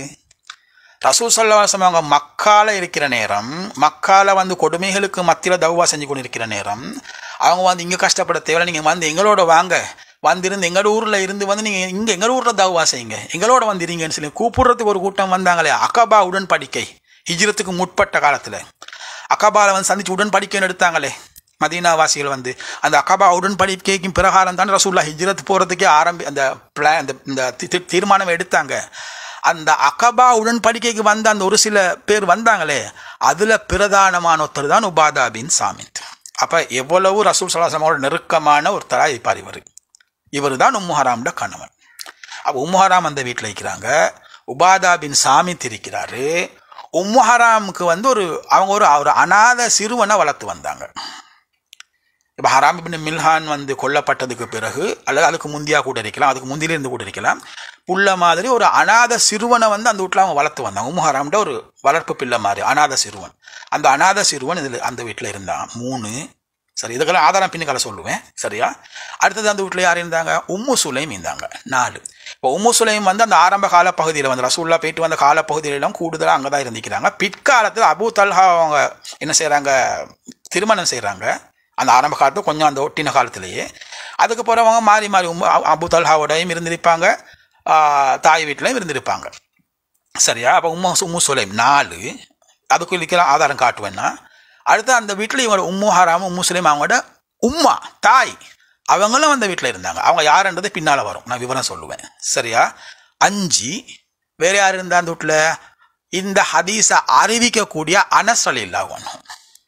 ரசூல் சல்லாசம் அவங்க மக்கால இருக்கிற நேரம் மக்கால வந்து கொடுமைகளுக்கு மத்தியில் தௌவா செஞ்சு கொண்டு இருக்கிற நேரம் அவங்க வந்து இங்கே கஷ்டப்பட தேவை நீங்கள் வந்து எங்களோட வாங்க வந்திருந்து எங்களோட ஊரில் இருந்து வந்து நீங்கள் இங்கே எங்கள் ஊரில் தௌவா செய்யுங்க எங்களோட வந்துடுங்கன்னு சொல்லி கூப்பிடுறதுக்கு ஒரு கூட்டம் வந்தாங்களே அகபா உடன்படிக்கை ஹிஜ்ரத்துக்கு முற்பட்ட காலத்தில் அகபால வந்து சந்திச்சு உடன்படிக்கைன்னு எடுத்தாங்களே மதீனா வாசிகள் வந்து அந்த அகபா உடன்படிக்கைக்கும் பிரகாரம் தான் ரசூல்லா ஹிஜ்ரத் போகிறதுக்கே ஆரம்பி அந்த பிளான் அந்த இந்த தி- தி- தீர்மானம் எடுத்தாங்க அந்த அகபா உடன்படிக்கைக்கு வந்த அந்த ஒரு சில பேர் வந்தாங்களே அதில் பிரதானமான ஒருத்தர் தான் உபாதா பின் சாமித் அப்போ எவ்வளவு ரசூல் சலாசமோட நெருக்கமான ஒருத்தரா இருப்பார் இவர் இவர் தான் உம்முஹராம்ட கணவன் அப்போ உம்முஹராம் அந்த வீட்டில் இருக்கிறாங்க உபாதா பின் சாமித் இருக்கிறாரு உம்முஹராமுக்கு வந்து ஒரு அவங்க ஒரு ஒரு அநாத சிறுவனை வளர்த்து வந்தாங்க இப்போ ஹராம் இப்னு மில்ஹான் வந்து கொல்லப்பட்டதுக்கு பிறகு அல்லது அதுக்கு முந்தியா கூட இருக்கலாம் அதுக்கு முந்திலிருந்து கூட இருக்கலாம் புள்ள மாதிரி ஒரு அனாதை சிறுவனை வந்து அந்த வீட்டில் அவங்க வளர்த்து வந்தாங்க உம்மு ஹராம்ட ஒரு வளர்ப்பு பிள்ளை மாதிரி அனாதை சிறுவன் அந்த அனாதை சிறுவன் இதில் அந்த வீட்டில் இருந்தான் மூணு சரி இதுக்கெல்லாம் ஆதாரம் பின்னுக்கால சொல்லுவேன் சரியா அடுத்தது அந்த வீட்டில் யார் இருந்தாங்க உம்மு சுலைம் இருந்தாங்க நாலு இப்போ உம்மு சுலைம் வந்து அந்த ஆரம்ப கால பகுதியில் வந்து ரசூல்லா போயிட்டு வந்த கால பகுதியிலாம் கூடுதலாக அங்கே தான் இருந்திக்கிறாங்க பிற்காலத்தில் அபு தல்ஹா அவங்க என்ன செய்கிறாங்க திருமணம் செய்கிறாங்க அந்த ஆரம்ப காலத்து கொஞ்சம் அந்த ஒட்டின காலத்திலேயே அதுக்கு போகிறவங்க மாறி மாறி உம்மு அ- அபு தல்ஹாவோடையும் இருந்திருப்பாங்க ஆ, தாய் வீட்டிலையும் இருந்திருப்பாங்க சரியா அப்போ உம்மு உம்மு சுலைம் நாலு அதுக்கு இருக்கிற ஆதாரம் காட்டுவேன்னா அடுத்து அந்த வீட்டில் இவங்க உம்மு ஹராம் உம்மு சுலைம் அவங்களோட உம்மா தாய் அவங்களும் அந்த வீட்டில் இருந்தாங்க அவங்க யாருன்றது பின்னால் வரும் நான் விவரம் சொல்லுவேன் சரியா அஞ்சு வேற யார் இருந்தா அந்த வீட்டில் இந்த ஹதீஸை அறிவிக்கக்கூடிய அனஸ் அலி இல்லாகணும்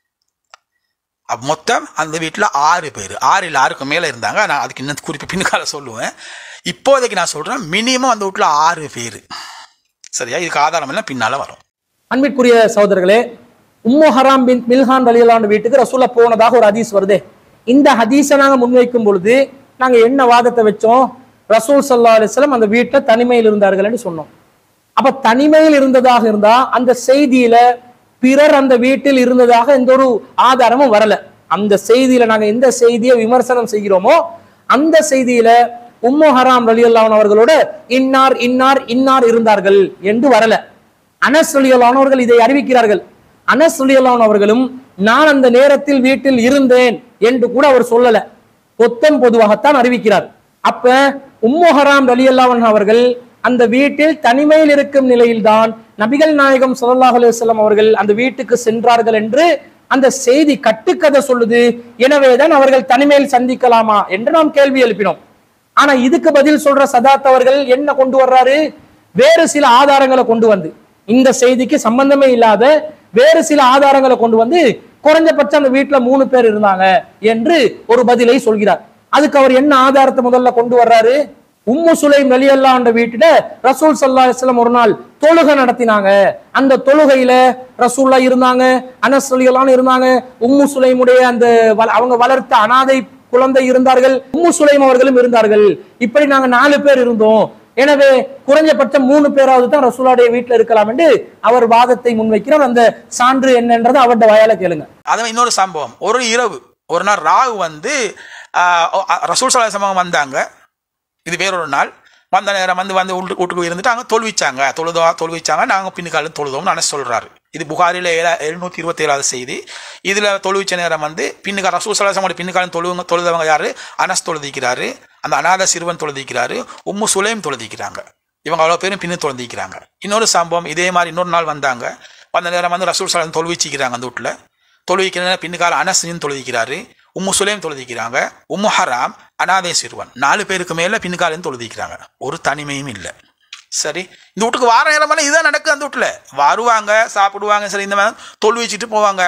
அப்ப மொத்தம் அந்த வீட்டில் ஆறு பேர் ஆறு இல்லை ஆறுக்கு மேலே இருந்தாங்க நான் அதுக்கு இன்னும் குறிப்பு பின்கால சொல்லுவேன் இப்போதைக்கு நான் சொல்கிறேன் மினிமம் அந்த வீட்டில் ஆறு பேர் சரியா இதுக்கு ஆதாரம் எல்லாம் பின்னால் வரும் அன்பிற்குரிய சகோதரர்களே உம்மு ஹராம் பின் மில்ஹான் ரலியல்லாஹு வீட்டுக்கு ரசூலா போனதாக ஒரு ஹதீஸ் வருதே இந்த ஹதீஸை நாங்க முன்வைக்கும் பொழுது நாங்க என்ன வாதத்தை வச்சோம் ரசூல் ஸல்லல்லாஹு அலைஹி வஸல்லம் அந்த வீட்டுல தனிமையில் இருந்தார்கள்னு சொன்னோம் அப்ப தனிமையில் இருந்ததாக இருந்தா அந்த செய்தியில பிறர் அந்த வீட்டில் இருந்ததாக எந்த ஒரு ஆதாரமும் வரல அந்த செய்தியில நாங்க எந்த செய்தியை விமர்சனம் செய்கிறோமோ அந்த செய்தியில உம்மு ஹராம் ரலியல்லாஹு அவர்களோட இன்னார் இன்னார் இன்னார் இருந்தார்கள் என்று வரல அனஸ் ரலியல்லாஹு அவர்கள் இதை அறிவிக்கிறார்கள் அனஸ் ரலியல்லாஹு அவர்களும் நான் அந்த நேரத்தில் வீட்டில் இருந்தேன் என்று கூட அவர் சொல்லல பொத்தம் பொதுவாகத்தான் அறிவிக்கிறார் அப்ப உம்மு ஹராம் ரலியல்லாஹு அவர்கள் அந்த வீட்டில் தனிமையில் இருக்கும் நிலையில்தான் நபிகள் நாயகம் ஸல்லல்லாஹு அலைஹி வஸல்லம் அவர்கள் அந்த வீட்டுக்கு சென்றார்கள் என்று அந்த செய்தி கட்டுக்கதை சொல்லுது எனவேதான் அவர்கள் தனிமையில் சந்திக்கலாமா என்று நாம் கேள்வி எழுப்பினோம் ஆனா இதுக்கு பதில் சொல்ற சதாத் அவர்கள் என்ன கொண்டு வர்றாரு வேறு சில ஆதாரங்களை கொண்டு வந்து இந்த செய்திக்கு சம்பந்தமே இல்லாத வேறு சில ஆதாரங்களை கொண்டு வந்து குறைஞ்சபட்சம் அந்த வீட்டுல மூணு பேர் இருந்தாங்க என்று ஒரு பதிலை சொல்கிறார் அதுக்கு அவர் என்ன ஆதாரத்தை முதல்ல கொண்டு வர்றாரு உம்மு சுலைம் வெளியல்லா என்ற வீட்டுல ரசூல் சல்லா அலிஸ்லாம் ஒரு நாள் தொழுகை நடத்தினாங்க அந்த தொழுகையில ரசூல்லா இருந்தாங்க அனஸ் அலியல்லான்னு இருந்தாங்க உம்மு சுலைமுடைய அந்த வள- அவங்க வளர்த்த அனாதை குழந்தை இருந்தார்கள் உம்மு சுலைம் அவர்களும் இருந்தார்கள் இப்படி நாங்க நாலு பேர் இருந்தோம் எனவே குறைஞ்சபட்சம் மூணு பேராவது தான் ரசூலாடைய வீட்டுல இருக்கலாம் என்று அவர் வாதத்தை முன்வைக்கிறார் அந்த சான்று என்னன்றதை அவருடைய வயால கேளுங்க அது இன்னொரு சம்பவம் ஒரு இரவு ஒரு நாள் ராகு வந்து ஆஹ், ஓ, அ- ரசூல் சலாஹ் சமம் வந்தாங்க இது வேறொரு நாள் வந்த நேரம் வந்து வந்து வீட்டு- வீட்டுக்கு இருந்துட்டு அங்கே தொழுவிச்சாங்க தொழுதோ தொழுவிச்சாங்க நாங்கள் பின்னுக்கால தொழுதோம்னு அனஸ் சொல்கிறாரு இது புகாரில் ஏழா எழுநூற்றி இருபத்தி ஏழாவது செய்தி இதில் தொழுவிச்ச நேரம் வந்து பின்னுக்கா ரசூல் சலாசமோட பின்னுக்காலம் தொழுவங்க தொழுதவங்க யாரு அனஸ் தொழுதிக்கிறாரு அந்த அநாத சிறுவன் தொழுதிக்கிறாரு உம்மு சுலைம் தொழுதிக்கிறாங்க இவங்க அவ்வளோ பேரும் பின்னு தொழுதிக்கிறாங்க இன்னொரு சம்பவம் இதே மாதிரி இன்னொரு நாள் வந்தாங்க வந்த நேரம் வந்து ரசூல் சலாசம் தொழுவிச்சிக்கிறாங்க அந்த வீட்டில் தொழுவிக்கிற பின்னுக்கால அனஸ்னின் தொழுதிக்கிறாரு உம்மு சுலைம் தொழுதிக்கிறாங்க உம்மு ஹராம் அனாதை சிறுவன் நாலு பேருக்கு மேல பின்னுக்காலன்னு தொழுதிக்கிறாங்க ஒரு தனிமையும் இல்லை சரி இந்த வீட்டுக்கு வார நேரமெல்லாம் இதுதான் நடக்குது அந்த வீட்டில் வருவாங்க சாப்பிடுவாங்க சரி இந்த மாதிரி தொழுவிச்சிட்டு போவாங்க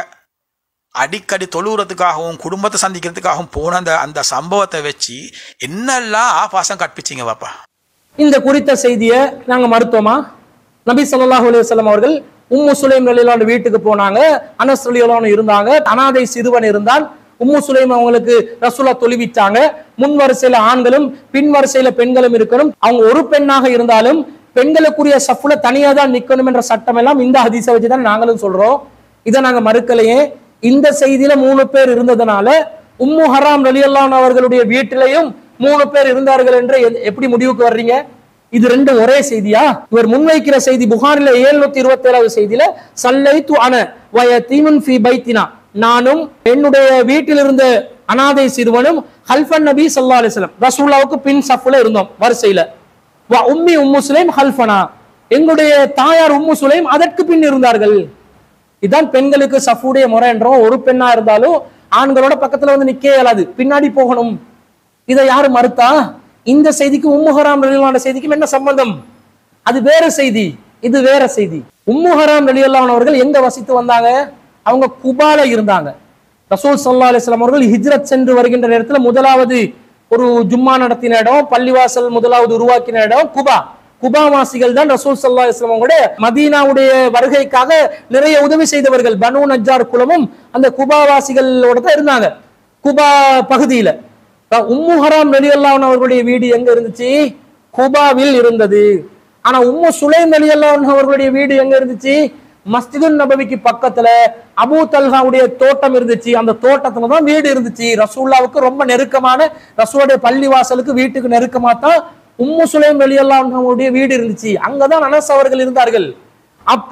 அடிக்கடி தொழுவுறதுக்காகவும் குடும்பத்தை சந்திக்கிறதுக்காகவும் போன அந்த அந்த சம்பவத்தை வச்சு என்னெல்லாம் ஆபாசம் கற்பிச்சிங்க பாப்பா இந்த குறித்த செய்தியை நாங்க மறுத்தோமா நபி ஸல்லல்லாஹு அலைஹி வஸல்லம் அவர்கள் உம்மு சுலைம் ரலியல்லாஹு வீட்டுக்கு போனாங்க அனஸ் ரலியல்லாஹு இருந்தாங்க அனாதை சிறுவன் இருந்தான் உம்மு சுலைம் அவங்களுக்கு ரசூலா தொழுவிச்சாங்க முன் வரிசையில ஆண்களும் பின் வரிசையில பெண்களும் இருக்கணும் அவங்க ஒரு பெண்ணாக இருந்தாலும் பெண்களுக்குரிய சஃப்ல தனியா தான் நிக்கணும் என்ற சட்டம் எல்லாம் இந்த ஹதீஸை வச்சு தான் நாங்களும் சொல்றோம் இதை நாங்க மறுக்கலையே இந்த செய்தியில மூணு பேர் இருந்ததுனால உம்மு ஹராம் ரலியல்லாஹு அவர்களுடைய வீட்டிலையும் மூணு பேர் இருந்தார்கள் என்று எ- எப்படி முடிவுக்கு வர்றீங்க இது ரெண்டும் ஒரே செய்தியா இவர் முன்வைக்கிற செய்தி புகாரில ஏழுநூத்தி இருபத்தி ஏழாவது செய்தியில சல்லை து அன வய தீமுன் ஃபி பைத்தினா நானும் என்னுடைய வீட்டில் இருந்த அனாதை சிறுவனும் ஹல்ஃபன் நபி ஸல்லல்லாஹு அலைஹி வஸல்லம் ரசூலுல்லாவுக்கு பின் சஃப்ல இருந்தோம் வரிசையில வ உம்மி உம்மு சுலைம் ஹல்ஃபனா எங்களுடைய தாயார் உம்மு சுலைம் அதற்கு பின் இருந்தார்கள் இதான் பெண்களுக்கு சஃபுடைய முறை என்றோம் ஒரு பெண்ணா இருந்தாலும் ஆண்களோட பக்கத்துல வந்து நிக்க இயலாது பின்னாடி போகணும் இதை யாரு மறுத்தா இந்த செய்திக்கு உம்முஹராம் ரலியல்லாஹு செய்திக்கும் என்ன சம்பந்தம் அது வேற செய்தி இது வேற செய்தி உம்முஹராம் ரலியல்லாஹு அவர்கள் எங்க வசித்து வந்தாங்க அவங்க குபால இருந்தாங்க ரசூல் ஸல்லல்லாஹு அலைஹி வஸல்லம் அவர்கள் ஹிஜ்ரத் சென்று வருகின்ற நேரத்துல முதலாவது ஒரு ஜும்மா நடத்தின இடம் பள்ளிவாசல் முதலாவது உருவாக்கின இடம் குபா குபாவாசிகள் தான் ரசூல் ஸல்லல்லாஹு அலைஹி வஸல்லம் அவங்களுடைய மதீனாவுடைய வருகைக்காக நிறைய உதவி செய்தவர்கள் பனு நஜ்ஜார் குலமும் அந்த குபாவாசிகளோட தான் இருந்தாங்க குபா பகுதியில அஹ் உம்மு ஹராம் ரலியல்லாஹு அவர்களுடைய வீடு எங்க இருந்துச்சு குபாவில் இருந்தது ஆனா உம்மு சுலைம் ரலியல்லாஹு அவர்களுடைய வீடு எங்க இருந்துச்சு மஸ்ஜிதுன் நபவிக்கு பக்கத்துல அபூ தல்ஹாவுடைய தோட்டம் இருந்துச்சு அந்த தோட்டத்துல தான் வீடு இருந்துச்சு ரசூல்லாவுக்கு ரொம்ப நெருக்கமான ரசூலுடைய பள்ளி வாசலுக்கு வீட்டுக்கு நெருக்கமா தான் உம்மு சுலைம் ரலியல்லாஹு வீடு இருந்துச்சு அங்கதான் அனஸ் அவர்கள் இருந்தார்கள் அப்ப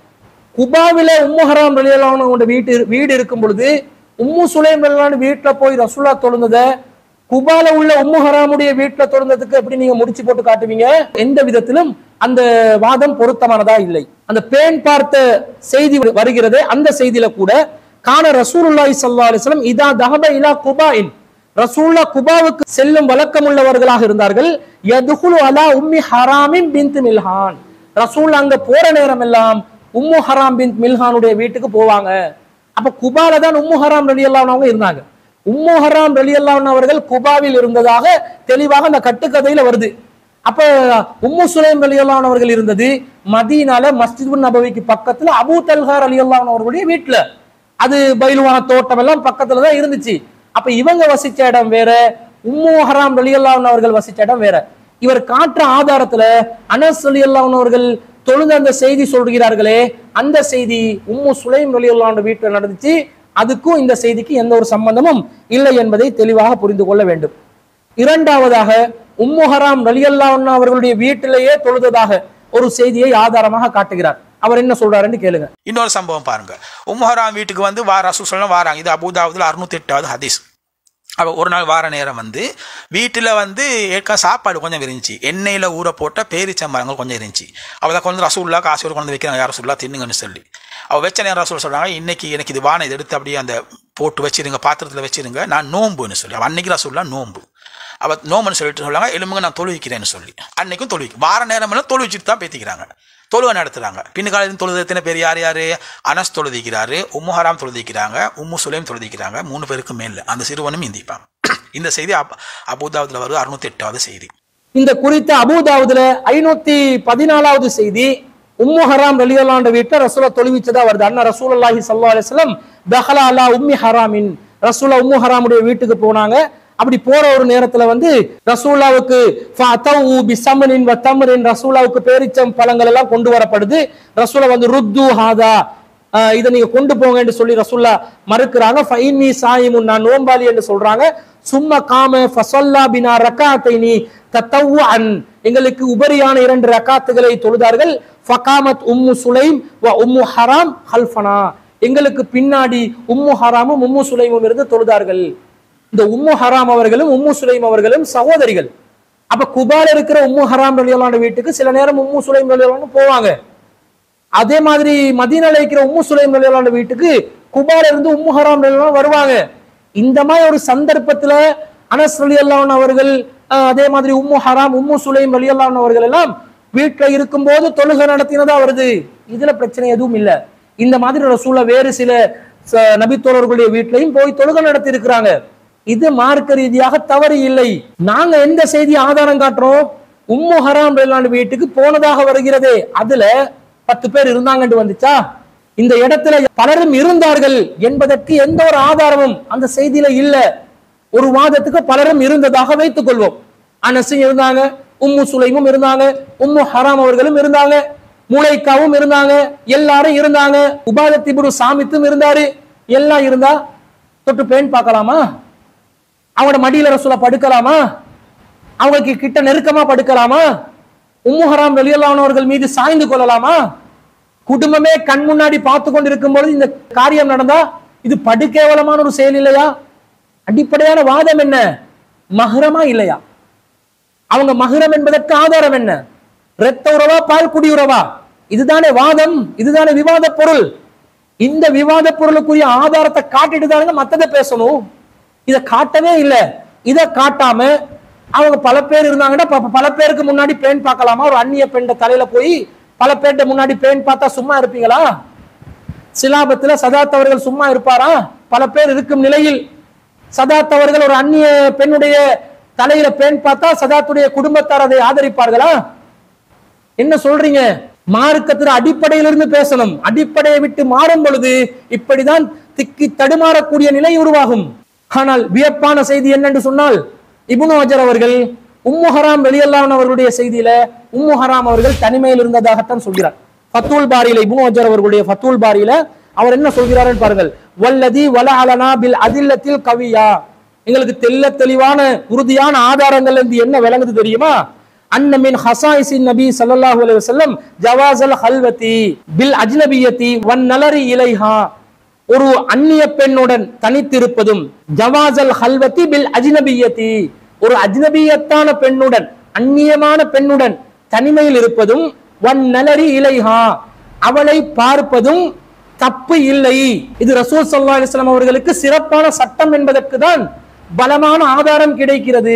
குபாவில உம்மு ஹராம் ரலியல்லாஹு வீட்டு வீடு இருக்கும் பொழுது உம்மு சுலைம் ரலியல்லாஹு வீட்டுல போய் ரசூலா தொழுந்தத குபால உள்ள உம்மு ஹராமுடைய வீட்டுல தொழுந்ததுக்கு எப்படி நீங்க முடிச்சு போட்டு காட்டுவீங்க எந்த விதத்திலும் அந்த வாதம் பொருத்தமானதா இல்லை அந்த பேன் பார்த்த செய்தி வருகிறது அந்த செய்தியில கூட கான ரசூலுல்லாஹி ஸல்லல்லாஹு அலைஹி வஸல்லம் இதா தஹப இலா குபாயின் ரசூல்லா குபாவுக்கு செல்லும் வழக்கம் உள்ளவர்களாக இருந்தார்கள் யதுகுலு அலா உம்மி ஹராமின் பின்த் மில்ஹான் ரசூல் அங்க போற நேரம் எல்லாம் உம்மு ஹராம் பின் மில்ஹானுடைய வீட்டுக்கு போவாங்க அப்ப குபால தான் உம்மு ஹராம் ரலி அவங்க இருந்தாங்க உம்மு ஹராம் ரலி அவர்கள் குபாவில் இருந்ததாக தெளிவாக அந்த கட்டுக்கதையில வருது அப்ப உம்மு சுலைம் ரலி அவர்கள் இருந்தது மதீனால மஸ்ஜித் நபவிக்கு பக்கத்துல அபூ தல்ஹார் அலி அவர்களுடைய வீட்டுல அது பயிலுவான தோட்டம் எல்லாம் பக்கத்துல தான் இருந்துச்சு அப்ப இவங்க வசிச்ச இடம் வேற உம்மு ஹராம் ரலி அவர்கள் வசிச்ச இடம் வேற இவர் காட்டுற ஆதாரத்துல அனஸ் அலி அவர்கள் தொழுந்த அந்த செய்தி சொல்கிறார்களே அந்த செய்தி உம்மு சுலைம் ரலி வீட்டுல நடந்துச்சு அதுக்கும் இந்த செய்திக்கு எந்த ஒரு சம்பந்தமும் இல்லை என்பதை தெளிவாக புரிந்து கொள்ள வேண்டும் இரண்டாவதாக உம்மு ஹராம் ரலி அவர்களுடைய வீட்டிலேயே தொழுததாக ஒரு செய்தியை ஆதாரமாக காட்டுகிறார் அவர் என்ன சொல்றாருன்னு கேளுங்க இன்னொரு சம்பவம் பாருங்க உம்மஹராம் வீட்டுக்கு வந்து வார ரசூசல்லாம் வாராங்க இது அபுதாபுதில் அறுநூத்தி எட்டாவது ஹதீஸ் அப்போ ஒரு நாள் வார நேரம் வந்து வீட்டில் வந்து ஏற்க சாப்பாடு கொஞ்சம் இருந்துச்சு எண்ணெயில் ஊற போட்ட பேரிச்சம்பழங்கள் கொஞ்சம் இருந்துச்சு அவள் தான் கொஞ்சம் ரசூல்லா காசு ஒரு கொண்டு வைக்கிறாங்க யார் ரசூல்லா தின்னுங்கன்னு சொல்லி அவள் வச்ச நேரம் ரசூல் சொல்கிறாங்க இன்னைக்கு எனக்கு இது வானம் இதை எடுத்து அப்படியே அந்த போட்டு வச்சிருங்க பாத்திரத்தில் வச்சிருங்க நான் நோம்புன்னு சொல்லி அவள் அன்னைக்கு ரசூல்லா நோம்பு அவள் நோம்புன்னு சொல்லிட்டு சொல்லுவாங்க எலும்புங்க நான் தொழுவிக்கிறேன்னு சொல்லி அன்னைக்கும் தொழுவிக்கு வார நேரம் எல்லாம் தொழுவிச்சுட்டு தான் பேத்திக்கிறாங்க தொழுவை நடத்துறாங்க பின்னுக்காலத்தில் தொழுது எத்தனை பேர் யார் யார் அனஸ் தொழுதிக்கிறாரு உம்மு ஹராம் தொழுதிக்கிறாங்க உம்மு சுலைம் தொழுதிக்கிறாங்க மூணு பேருக்கு மேல அந்த சிறுவனும் இந்திப்பாங்க இந்த செய்தி அப் அபுதாபுதில் வருது அறுநூத்தி எட்டாவது செய்தி இந்த குறித்த அபூதாவுதுல ஐநூத்தி பதினாலாவது செய்தி உம்மு ஹராம் ரலியல்லாண்ட வீட்டுல ரசூலா தொழுவிச்சதா வருது அண்ணா ரசூலுல்லாஹி ஸல்லல்லாஹு அலைஹி வஸல்லம் தஹலா அலா உம்மி ஹராமின் ரசூலா உம்மு ஹராமுடைய வீட்டுக்கு போனாங்க அப்படி போற ஒரு நேரத்துல வந்து ரசூலாவுக்கு ஃபஅதவு பிஸமனின் வ தம்ரின் ரசூலாவுக்கு பேரிச்சம் பழங்கள் எல்லாம் கொண்டு வரப்படுது ரசூலா வந்து ருத்து ஹாதா ஆஹ் இதை நீங்க கொண்டு போங்க என்று சொல்லி ரசூல்லா மறுக்கிறாங்க ஃபைனி சாயிமுன் நான் நோம்பாளி என்று சொல்றாங்க சும்மா காம ஃபசல்லா பினா ரக்காத்தைனி தத்தவு அன் எங்களுக்கு உபரியான இரண்டு ரக்காத்துகளை தொழுதார்கள் ஃபகாமத் உம்மு சுலைம் வ உம்மு ஹராம் ஹல்ஃபனா எங்களுக்கு பின்னாடி உம்மு ஹராமும் உம்மு சுலைமும் இருந்து தொழுதார்கள் இந்த உம்மு ஹராம் அவர்களும் உம்மு சுலைம் அவர்களும் சகோதரிகள் அப்ப குபால இருக்கிற உம்மு ஹராம் ரலியல்லாஹு வீட்டுக்கு சில நேரம் உம்மு சுலைம் ரலியல்லாஹு போவாங்க அதே மாதிரி மதீனால இருக்கிற உம்மு சுலைம் ரலியல்லாஹு வீட்டுக்கு குபால இருந்து உம்மு ஹராம் ரலியல்லாஹு வருவாங்க இந்த மாதிரி ஒரு சந்தர்ப்பத்துல அனஸ் ரலியல்லாஹு அவர்கள் அஹ், அதே மாதிரி உம்மு ஹராம் உம்மு சுலைம் ரலியல்லாஹு அவர்கள் எல்லாம் வீட்டுல இருக்கும்போது தொழுகை நடத்தினதா வருது இதுல பிரச்சனை எதுவும் இல்ல இந்த மாதிரி ரசூலா வேறு சில ச- நபித்தோழர்களுடைய வீட்லயும் போய் தொழுகை நடத்தி இருக்கிறாங்க இது மார்க்க ரீதியாக தவறு இல்லை நாங்க எந்த செய்தி ஆதாரம் காட்டுறோம் உம்மு ஹராம் ரலியல்லாஹு வீட்டுக்கு போனதாக வருகிறதே அதுல பத்து பேர் இருந்தாங்கன்னு வந்துச்சா இந்த இடத்துல பலரும் இருந்தார்கள் என்பதற்கு எந்த ஒரு ஆதாரமும் அந்த செய்தியில இல்ல ஒரு வாதத்துக்கு பலரும் இருந்ததாக வைத்துக் கொள்வோம் அனசும் இருந்தாங்க உம்மு சுலைமும் இருந்தாங்க உம்மு ஹராம் அவர்களும் இருந்தாங்க மூளைக்காவும் இருந்தாங்க எல்லாரும் இருந்தாங்க உபாதத்திபுரு சாமித்தும் இருந்தாரு எல்லாம் இருந்தா தொட்டு பேன் பார்க்கலாமா அவங்களோட மடியில ரசூலா படுக்கலாமா அவங்களுக்கு கிட்ட நெருக்கமா படுக்கலாமா உம்மு ஹராம் வெளியல்லானவர்கள் மீது சாய்ந்து கொள்ளலாமா குடும்பமே கண் முன்னாடி பார்த்து கொண்டு இருக்கும் பொழுது இந்த காரியம் நடந்தா இது படுகேவலமான ஒரு செயல் இல்லையா அடிப்படையான வாதம் என்ன மஹரமா இல்லையா அவங்க மஹரம் என்பதற்கு ஆதாரம் என்ன இரத்த உறவா பால் குடி உறவா இதுதானே வாதம் இதுதானே விவாத பொருள் இந்த விவாத பொருளுக்குரிய ஆதாரத்தை காட்டிட்டு தானுங்க மத்ததை பேசணும் இதை காட்டவே இல்லை இதை காட்டாம அவங்க பல பேர் இருந்தாங்கன்னா ப- பல பேருக்கு முன்னாடி பெண் பார்க்கலாமா ஒரு அந்நிய பெண்ட தலையில போய் பல பேர்ட்ட முன்னாடி பெண் பார்த்தா சும்மா இருப்பீங்களா சிலாபத்துல சதாத் அவர்கள் சும்மா இருப்பாரா பல பேர் இருக்கும் நிலையில் சதாத் அவர்கள் ஒரு அந்நிய பெண்ணுடைய தலையில பெண் பார்த்தா சதாத்துடைய குடும்பத்தார் அதை ஆதரிப்பார்களா என்ன சொல்றீங்க மார்க்கத்துல அடிப்படையிலிருந்து பேசணும் அடிப்படையை விட்டு மாறும் பொழுது இப்படிதான் திக்கி தடுமாறக்கூடிய நிலை உருவாகும் ஆனால் வியப்பான செய்தி என்னென்று சொன்னால் இப்னு ஹஜர் அவர்கள் உம்மு ஹராம் வெளியல்லான் அவர்களுடைய செய்தியில உம்மு ஹராம் அவர்கள் தனிமையில் இருந்ததாகத்தான் சொல்கிறார் ஃபத்துல் பாரியில இப்னு ஹஜர் அவர்களுடைய ஃபத்துல் பாரியில அவர் என்ன சொல்கிறாருன்னு பாருங்கள் வல்லதி வல அலனா பில் அதில்லத்தில் கவியா எங்களுக்கு தெல்ல தெளிவான உறுதியான ஆதாரங்கள் இருந்து என்ன விளங்குது தெரியுமா அன்ன மின் ஹசாயிசின் நபி ஸல்லல்லாஹு அலைஹி வஸல்லம் ஜவாஸல் ஹல்வதி பில் அஜ்னபியத்தி வன் நலரி இலைஹா ஒரு அந்நிய பெண்ணுடன் தனித்திருப்பதும் ஜவாஸல் ஹல்வதி பில் அஜ்னபியத்தி ஒரு அஜ்னபியத்தான பெண்ணுடன் அந்நியமான பெண்ணுடன் தனிமையில் இருப்பதும் வன் நலரி இலைஹா அவளை பார்ப்பதும் தப்பு இல்லை இது ரசூல் ஸல்லல்லாஹு அலைஹி வஸல்லம் அவர்களுக்கு சிறப்பான சட்டம் என்பதற்கு தான் பலமான ஆதாரம் கிடைக்கிறது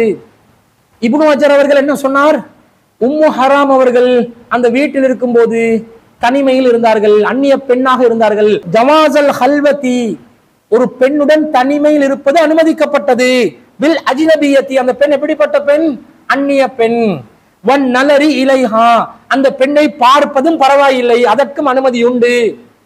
இப்னு அஜர் அவர்கள் என்ன சொன்னார் உம்மு ஹராம் அவர்கள் அந்த வீட்டில் இருக்கும்போது தனிமையில் இருந்தார்கள் அந்நிய பெண்ணாக இருந்தார்கள் ஜவாசல் ஹல்வதி ஒரு பெண்ணுடன் தனிமையில் இருப்பது அனுமதிக்கப்பட்டது வில் அஜினபியத்தி அந்த பெண் எப்படிப்பட்ட பெண் அந்நிய பெண் வன் நலரி இலைஹா அந்த பெண்ணை பார்ப்பதும் பரவாயில்லை அதற்கும் அனுமதி உண்டு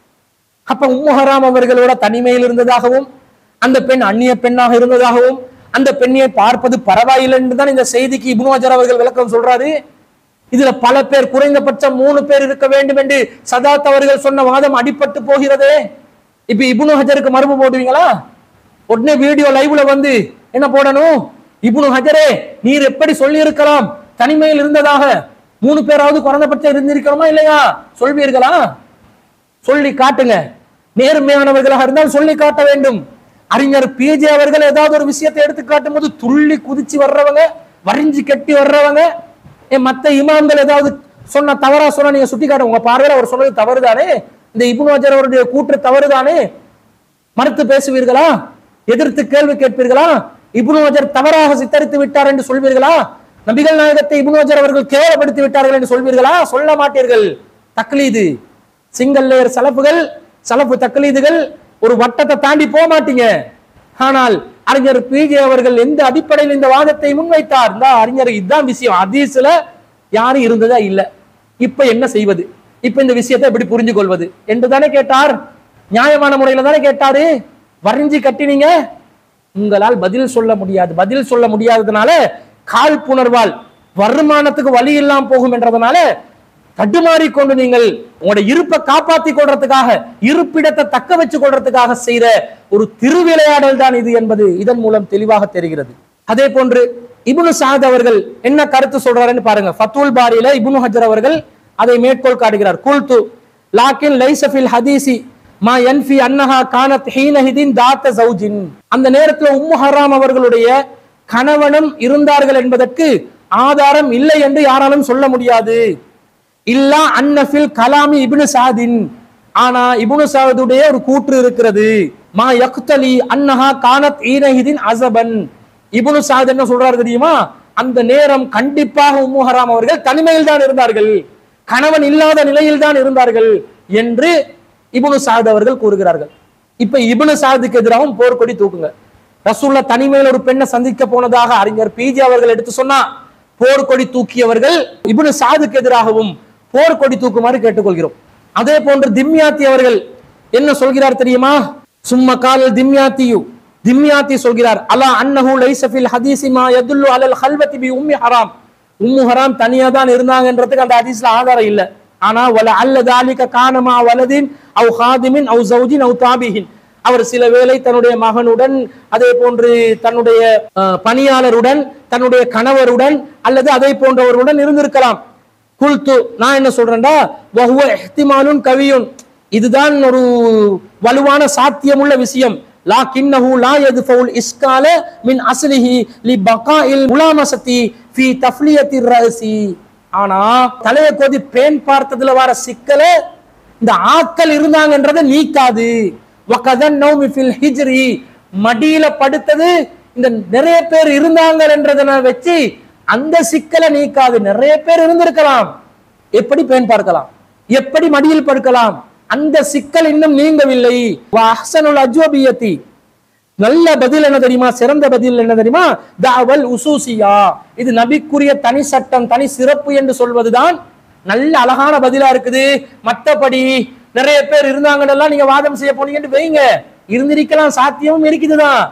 அப்ப உம்முஹராம் அவர்களோட தனிமையில் இருந்ததாகவும் அந்த பெண் அந்நிய பெண்ணாக இருந்ததாகவும் அந்த பெண்ணை பார்ப்பது பரவாயில்லை என்று தான் இந்த செய்திக்கு இப்னு அஜர் அவர்கள் விளக்கம் சொல்றாரு இதுல பல பேர் குறைந்தபட்சம் மூணு பேர் இருக்க வேண்டும் என்று சதாத் அவர்கள் சொன்ன வாதம் அடிபட்டு போகிறதே இப்ப இப்னு ஹஜருக்கு மறுப்பு போடுவீங்களா உடனே வீடியோ லைவ்ல வந்து என்ன போடணும் இப்னு ஹஜரே நீர் எப்படி சொல்லி இருக்கலாம் தனிமையில் இருந்ததாக மூணு பேராவது குறைந்தபட்சம் இருந்திருக்கணுமா இல்லையா சொல்வீர்களா சொல்லி காட்டுங்க நேர்மையானவர்களாக இருந்தால் சொல்லி காட்ட வேண்டும் அறிஞர் பிஜே அவர்கள் ஏதாவது ஒரு விஷயத்தை எடுத்து காட்டும் போது துள்ளி குதிச்சு வர்றவங்க வரிஞ்சு கட்டி வர்றவங்க ஏன் மத்த இமாம்கள் ஏதாவது சொன்ன தவறா சொன்னா நீங்க சுட்டி காட்ட உங்க பார்வையில அவர் சொன்னது தவறுதானே இந்த இப்னு அஜர் அவருடைய கூற்று தவறுதானே மறுத்து பேசுவீர்களா எதிர்த்து கேள்வி கேட்பீர்களா இப்னு அஜர் தவறாக சித்தரித்து விட்டார் என்று சொல்வீர்களா நபிகள் நாயகத்தை இப்னு அஜர் அவர்கள் கேவலப்படுத்தி விட்டார்கள் என்று சொல்வீர்களா சொல்ல மாட்டீர்கள் தக்லீது சிங்கல் லேயர் சலப்புகள் சலப்பு தக்லீதுகள் ஒரு வட்டத்தை தாண்டி போக மாட்டீங்க ஆனால் அறிஞர் பிஜே அவர்கள் எந்த அடிப்படையில் இந்த வாதத்தை முன்வைத்தார் இந்த அறிஞர் இதுதான் விஷயம் ஹதீஸ்ல யாரும் இருந்ததா இல்ல இப்ப என்ன செய்வது இப்ப இந்த விஷயத்தை எப்படி புரிஞ்சு கொள்வது என்று தானே கேட்டார் நியாயமான முறையில தானே கேட்டாரு வரைஞ்சி கட்டினீங்க உங்களால் பதில் சொல்ல முடியாது பதில் சொல்ல முடியாததுனால காழ்ப்புணர்வால் வருமானத்துக்கு வழி இல்லாம போகும் என்றதுனால தடுமாறி கொண்டு நீங்கள் உங்களோட இருப்பை காப்பாத்தி கொள்றதுக்காக இருப்பிடத்தை தக்க வச்சு கொள்றதுக்காக செய்யற ஒரு திருவிளையாடல் தான் இது என்பது இதன் மூலம் தெளிவாக தெரிகிறது அதே போன்று இப்னு சாத் அவர்கள் என்ன கருத்து சொல்றாருன்னு பாருங்க ஃபத்துல் பாரியில இப்னு ஹஜர் அவர்கள் அதை மேற்கோள் காட்டுகிறார் குல்து லாக்கின் லைசஃபில் ஹதீசி மா யன்ஃபி அன்னஹா கானத் ஹீனஹிதின் தாத்த ஜௌஜின் அந்த நேரத்துல உம்மு ஹராம் அவர்களுடைய கணவனும் இருந்தார்கள் என்பதற்கு ஆதாரம் இல்லை என்று யாராலும் சொல்ல முடியாது இல்லா அன்னஃபில் கலாமி இப்னு சாதின் ஆனா இப்னு சாதுடைய ஒரு கூற்று இருக்கிறது மா யக்தலி அன்னஹா கானத் ஈனஹிதின் அசபன் இப்னு சாத் என்ன சொல்றாரு தெரியுமா அந்த நேரம் கண்டிப்பாக உம்மு ஹராம் அவர்கள் தனிமையில் தான் இருந்தார்கள் கணவன் இல்லாத நிலையில் தான் இருந்தார்கள் என்று இப்னு சாத் அவர்கள் கூறுகிறார்கள் இப்ப இப்னு சாதுக்கு எதிராகவும் போர்க்கொடி தூக்குங்க ரசூல்லா தனிமையில் ஒரு பெண்ணை சந்திக்க போனதாக அறிஞர் பிஜி அவர்கள் எடுத்து சொன்னா போர்க்கொடி தூக்கியவர்கள் இப்னு சாதுக்கு எதிராகவும் போர்க்கொடி தூக்குமாறு கேட்டுக்கொள்கிறோம் அதே போன்று திம்யாத்தி அவர்கள் என்ன சொல்கிறார் தெரியுமா சும்ம கால திம்யாத்தியு திம்யாத்தி சொல்கிறார் அலா அன்னஹு லைஸ ஃபில் ஹதீஸி மா யதுல்லு அலல் ஹல்வதி பி உம்மி ஹராம் உம்மு ஹராம் தனியா தான் இருந்தாங்கன்றதுக்கு அந்த ஹதீஸ்ல ஆதாரம் இல்ல ஆனா வல அல்ல தாலிக கானமா வலதின் அவ் ஹாதிமின் அவ் ஜௌஜின் அவ் தாபிஹின் அவர் சில வேளை தன்னுடைய மகனுடன் அதே போன்று தன்னுடைய அஹ், பணியாளருடன் தன்னுடைய கணவருடன் அல்லது அதை போன்றவருடன் இருந்திருக்கலாம் குல்து நான் என்ன சொல்றேன்டா வஹுவ இஹ்திமாலுன் கவியுன் இதுதான் ஒரு வலுவான சாத்தியமுள்ள விஷயம் லாக்கின்னஹு லா யதுஃபவுல் இஸ்கால மின் அஸ்லிஹி லி பகாஇல் முலாமசதி ஃபி தஃப்லியத்திர் ரஅசி ஆனா தலைய கோதி பேன் பார்த்ததுல வர சிக்கலை இந்த ஆட்கள் இருந்தாங்கன்றதை நீக்காது வகதன் நௌமி ஃபில் ஹிஜ்ரி மடியில படுத்தது இந்த நிறைய பேர் இருந்தாங்க என்றதை வச்சு அந்த சிக்கலை நீக்காது நிறைய பேர் இருந்திருக்கலாம் எப்படி பேன் பார்க்கலாம் எப்படி மடியில் படுக்கலாம் அந்த சிக்கல் இன்னும் நீங்கவில்லை அஹ்சனுல் அஜ்வபியத்தி நல்ல பதில் என்ன தெரியுமா சிறந்த பதில் என்ன தெரியுமா தாவல் உசூசியா இது நபிக்குரிய தனி சட்டம் தனி சிறப்பு என்று சொல்வதுதான் நல்ல அழகான பதிலா இருக்குது மத்தபடி நிறைய பேர் இருந்தாங்கன்னெல்லாம் நீங்க வாதம் செய்ய போனீங்கன்னு வைங்க இருந்திருக்கலாம் சாத்தியமும் இருக்குதுதான்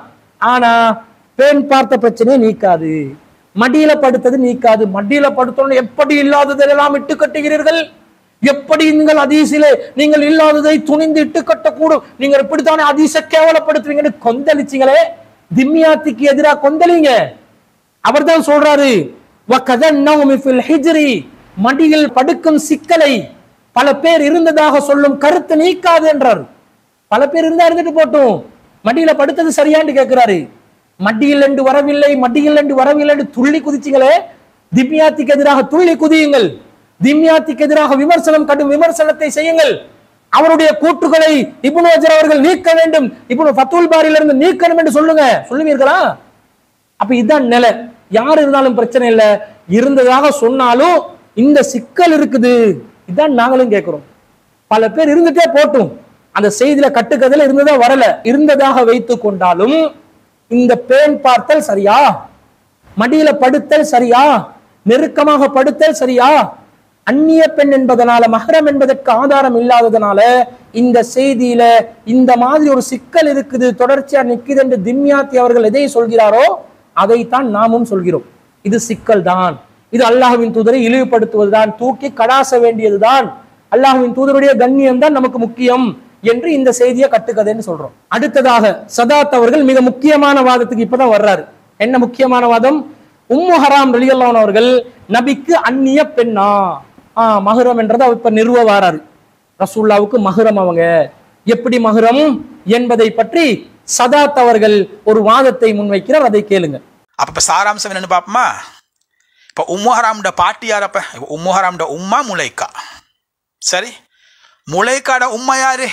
ஆனா பேன் பார்த்த பிரச்சனையை நீக்காது மடியில படுத்தது நீக்காது மடியில படுத்தோன்னு எப்படி இல்லாததெல்லாம் இட்டு கட்டுகிறீர்கள் எப்படி நீங்கள் அதீசிலே நீங்கள் இல்லாததை துணிந்து இட்டு கட்டக்கூடும் நீங்கள் இப்படித்தானே அதீச கேவலப்படுத்துவீங்கன்னு கொந்தளிச்சீங்களே திம்மியாத்திக்கு எதிராக கொந்தளிங்க அவர்தான் சொல்றாரு "வகதன்னஹுமி ஃபில் ஹிஜ்ரி", மடியில் படுக்கும் சிக்கலை பல பேர் இருந்ததாக சொல்லும் கருத்து நீக்காது என்றார் பல பேர் இருந்தா இருந்துட்டு போட்டும் மடியில படுத்தது சரியான்னு கேட்கிறாரு மடியில் என்று வரவில்லை மடியில் என்று வரவில்லை என்று துள்ளி குதிச்சிங்களே திவ்யாத்திக்கு எதிராக துள்ளி குதியுங்கள் திவ்யாத்திக்கு எதிராக விமர்சனம் கடும் விமர்சனத்தை செய்யுங்கள் அவருடைய கூற்றுகளை இப்னு அஜர் அவர்கள் நீக்க வேண்டும் இப்னு ஃபத்துல் பாரியிலிருந்து நீக்கணும் என்று சொல்லுங்க சொல்லுவீர்களா அப்ப இதுதான் நிலை யார் இருந்தாலும் பிரச்சனை இல்லை இருந்ததாக சொன்னாலும் இந்த சிக்கல் இருக்குது இதான் நாங்களும் கேட்கிறோம் பல பேர் இருந்துட்டே போட்டும் அந்த செய்தியில கட்டுக்கதையில இருந்ததா வரல இருந்ததாக வைத்துக் கொண்டாலும் இந்த பேன் பார்த்தல் சரியா மடியில படுத்தல் சரியா நெருக்கமாக படுத்தல் சரியா அந்நிய பெண் என்பதனால மகரம் என்பதற்கு ஆதாரம் இல்லாததனால இந்த செய்தியில இந்த மாதிரி ஒரு சிக்கல் இருக்குது தொடர்ச்சியா நிக்குது என்று திம்யாத்தி அவர்கள் எதை சொல்கிறாரோ அதைத்தான் நாமும் சொல்கிறோம் இது சிக்கல் தான் இது அல்லாஹ்வின் தூதரை இழிவுபடுத்துவதுதான் தூக்கி கடாச வேண்டியதுதான் அல்லாஹ்வின் தூதருடைய கண்ணியம் தான் நமக்கு முக்கியம் என்று இந்த செய்தியை கட்டுக்கதைன்னு சொல்றோம் அடுத்ததாக சதாத் அவர்கள் மிக முக்கியமான வாதத்துக்கு இப்பதான் வர்றாரு என்ன முக்கியமான வாதம் உம்மு ஹராம் ரலியல்லாஹு அவர்கள் நபிக்கு அந்நிய பெண்ணா ஆ மஹரம் என்றதை அவர் இப்ப நிறுவ வாராரு ரசூல்லாவுக்கு மஹரம் அவங்க எப்படி மஹரம் என்பதை பற்றி சதாத் அவர்கள் ஒரு வாதத்தை முன்வைக்கிறார் அதை கேளுங்க அப்ப இப்ப சாராம்சம் என்னன்னு பாப்போமா இப்ப உம்முஹராம்ட பாட்டி யாரப்ப இப்ப உம்முஹராம்ட உம்மா முலைக்கா சரி முலைக்காட உம்மா யாரு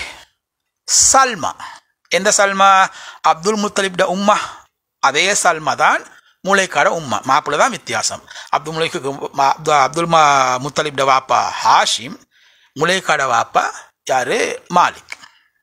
சல்மா எந்த சல்மா அப்துல் முத்தலிப்ட உம்மா அதே சல்மா தான் முளைக்காட உம்மா மாப்பிள்ள தான் வித்தியாசம் அப்துல் முலைக்கு அப்துல் மா முத்தலிப்ட வாப்பா ஹாஷிம் முளைக்காட வாப்பா யாரு மாலிக்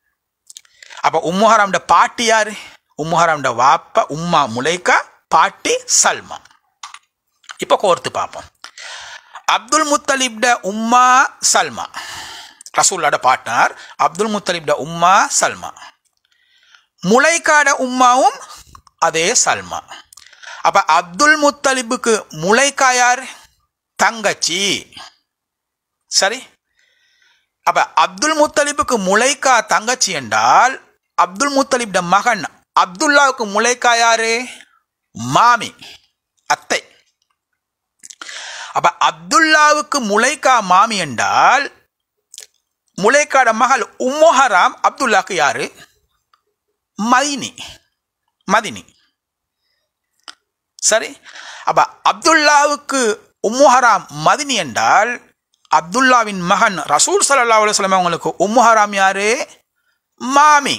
அப்ப உம்முஹராம்ட பாட்டி யாரு உம்முஹராம்ட வாப்பா உம்மா முலைக்கா பாட்டி சல்மா இப்போ கோர்த்து பார்ப்போம் அப்துல் முத்தலிப்ட உம்மா சல்மா ரசூல்லாட பாட்னார் அப்துல் முத்தலிப்ட உம்மா சல்மா முளைக்காட உம்மாவும் அதே சல்மா அப்ப அப்துல் முத்தலிபுக்கு முளைக்கா யார் தங்கச்சி சரி அப்ப அப்துல் முத்தலிபுக்கு முளைக்கா தங்கச்சி என்றால் அப்துல் முத்தலிப்ட மகன் அப்துல்லாவுக்கு முளைக்கா யாரு மாமி அத்தை அப்ப அப்துல்லாவுக்கு முளைக்கா மாமி என்றால் முளைக்காட மகள் உம்மோஹராம் அப்துல்லாக்கு யாரு மதினி மதினி சரி அப்ப அப்துல்லாவுக்கு உம்முஹராம் மதினி என்றால் அப்துல்லாவின் மகன் ரசூல் சல்லா அலுவலம் அவங்களுக்கு உம்முஹராம் யாரு மாமி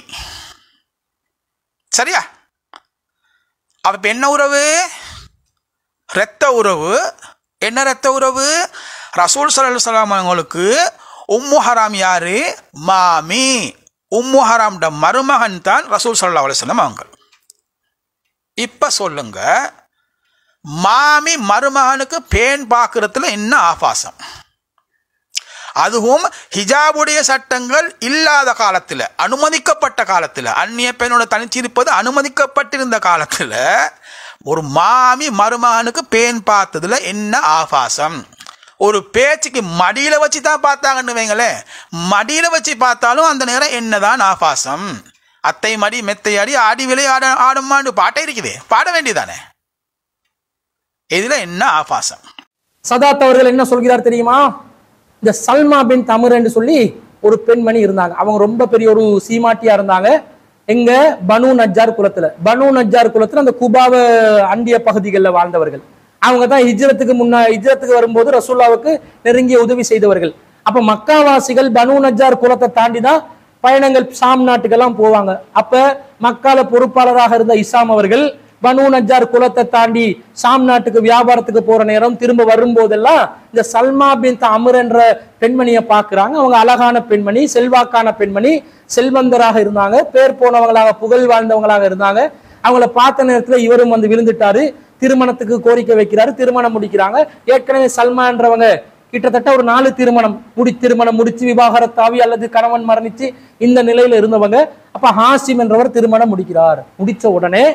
சரியா அப்ப இப்ப என்ன உறவு இரத்த உறவு என்ன இரத்த உறவு ரசூல் சல்லா சலாம் அவங்களுக்கு உம்மு ஹராம் யாரு மாமி உம்மு ஹராம்ட மருமகன் தான் ரசூல் சல்லா அலுவலம் அவங்க இப்ப சொல்லுங்க மாமி மருமகனுக்கு பேன் பார்க்கறதுல என்ன ஆபாசம் அதுவும் ஹிஜாபுடைய சட்டங்கள் இல்லாத காலத்தில் அனுமதிக்கப்பட்ட காலத்தில் அந்நிய பெண்ணோட தனிச்சிருப்பது அனுமதிக்கப்பட்டிருந்த காலத்தில் ஒரு மாமி மருமகனுக்கு பேன் பார்த்ததுல என்ன ஆபாசம் ஒரு பேச்சுக்கு மடியில வச்சு தான் பார்த்தாங்கன்னு வைங்களேன் மடியில வச்சு பார்த்தாலும் அந்த நேரம் என்னதான் ஆபாசம் அத்தை மடி மெத்தை அடி ஆடி விலை ஆட ஆடுமான்னு பாட்டே இருக்குது பாட வேண்டியதானே இதுல என்ன ஆபாசம் சதாத் அவர்கள் என்ன சொல்கிறார் தெரியுமா இந்த சல்மா பின் தமர் என்று சொல்லி ஒரு பெண்மணி இருந்தாங்க அவங்க ரொம்ப பெரிய ஒரு சீமாட்டியா இருந்தாங்க எங்க பனு நஜ்ஜார் குலத்துல பனு நஜ்ஜார் குலத்துல அந்த குபாவ அண்டிய பகுதிகளில் வாழ்ந்தவர்கள் அவங்க தான் ஹிஜ்ரத்துக்கு முன்னா ஹிஜ்ரத்துக்கு வரும்போது ரசூல்லாவுக்கு நெருங்கிய உதவி செய்தவர்கள் அப்ப மக்காவாசிகள் பனு நஜ்ஜார் குலத்தை தாண்டி தான் பயணங்கள் சாம் நாட்டுக்கெல்லாம் போவாங்க அப்ப மக்கால பொறுப்பாளராக இருந்த இசாம் அவர்கள் பனு நஜ்ஜார் குலத்தை தாண்டி சாம் நாட்டுக்கு வியாபாரத்துக்கு போற நேரம் திரும்ப வரும்போதெல்லாம் இந்த சல்மா பின் அமர் என்ற பெண்மணியை பார்க்கறாங்க அவங்க அழகான பெண்மணி செல்வாக்கான பெண்மணி செல்வந்தராக இருந்தாங்க பேர் போனவங்களாக புகழ் வாழ்ந்தவங்களாக இருந்தாங்க அவங்கள பார்த்த நேரத்துல இவரும் வந்து விழுந்துட்டாரு திருமணத்துக்கு கோரிக்கை வைக்கிறாரு திருமணம் முடிக்கிறாங்க ஏற்கனவே சல்மான்றவங்க கிட்டத்தட்ட ஒரு நாலு திருமணம் முடி திருமணம் முடிச்சு விவாகரத்தாவி அல்லது கணவன் மரணிச்சு இந்த நிலையில இருந்தவங்க அப்ப ஹாசிம் என்றவர் திருமணம் முடிக்கிறார் முடிச்ச உடனே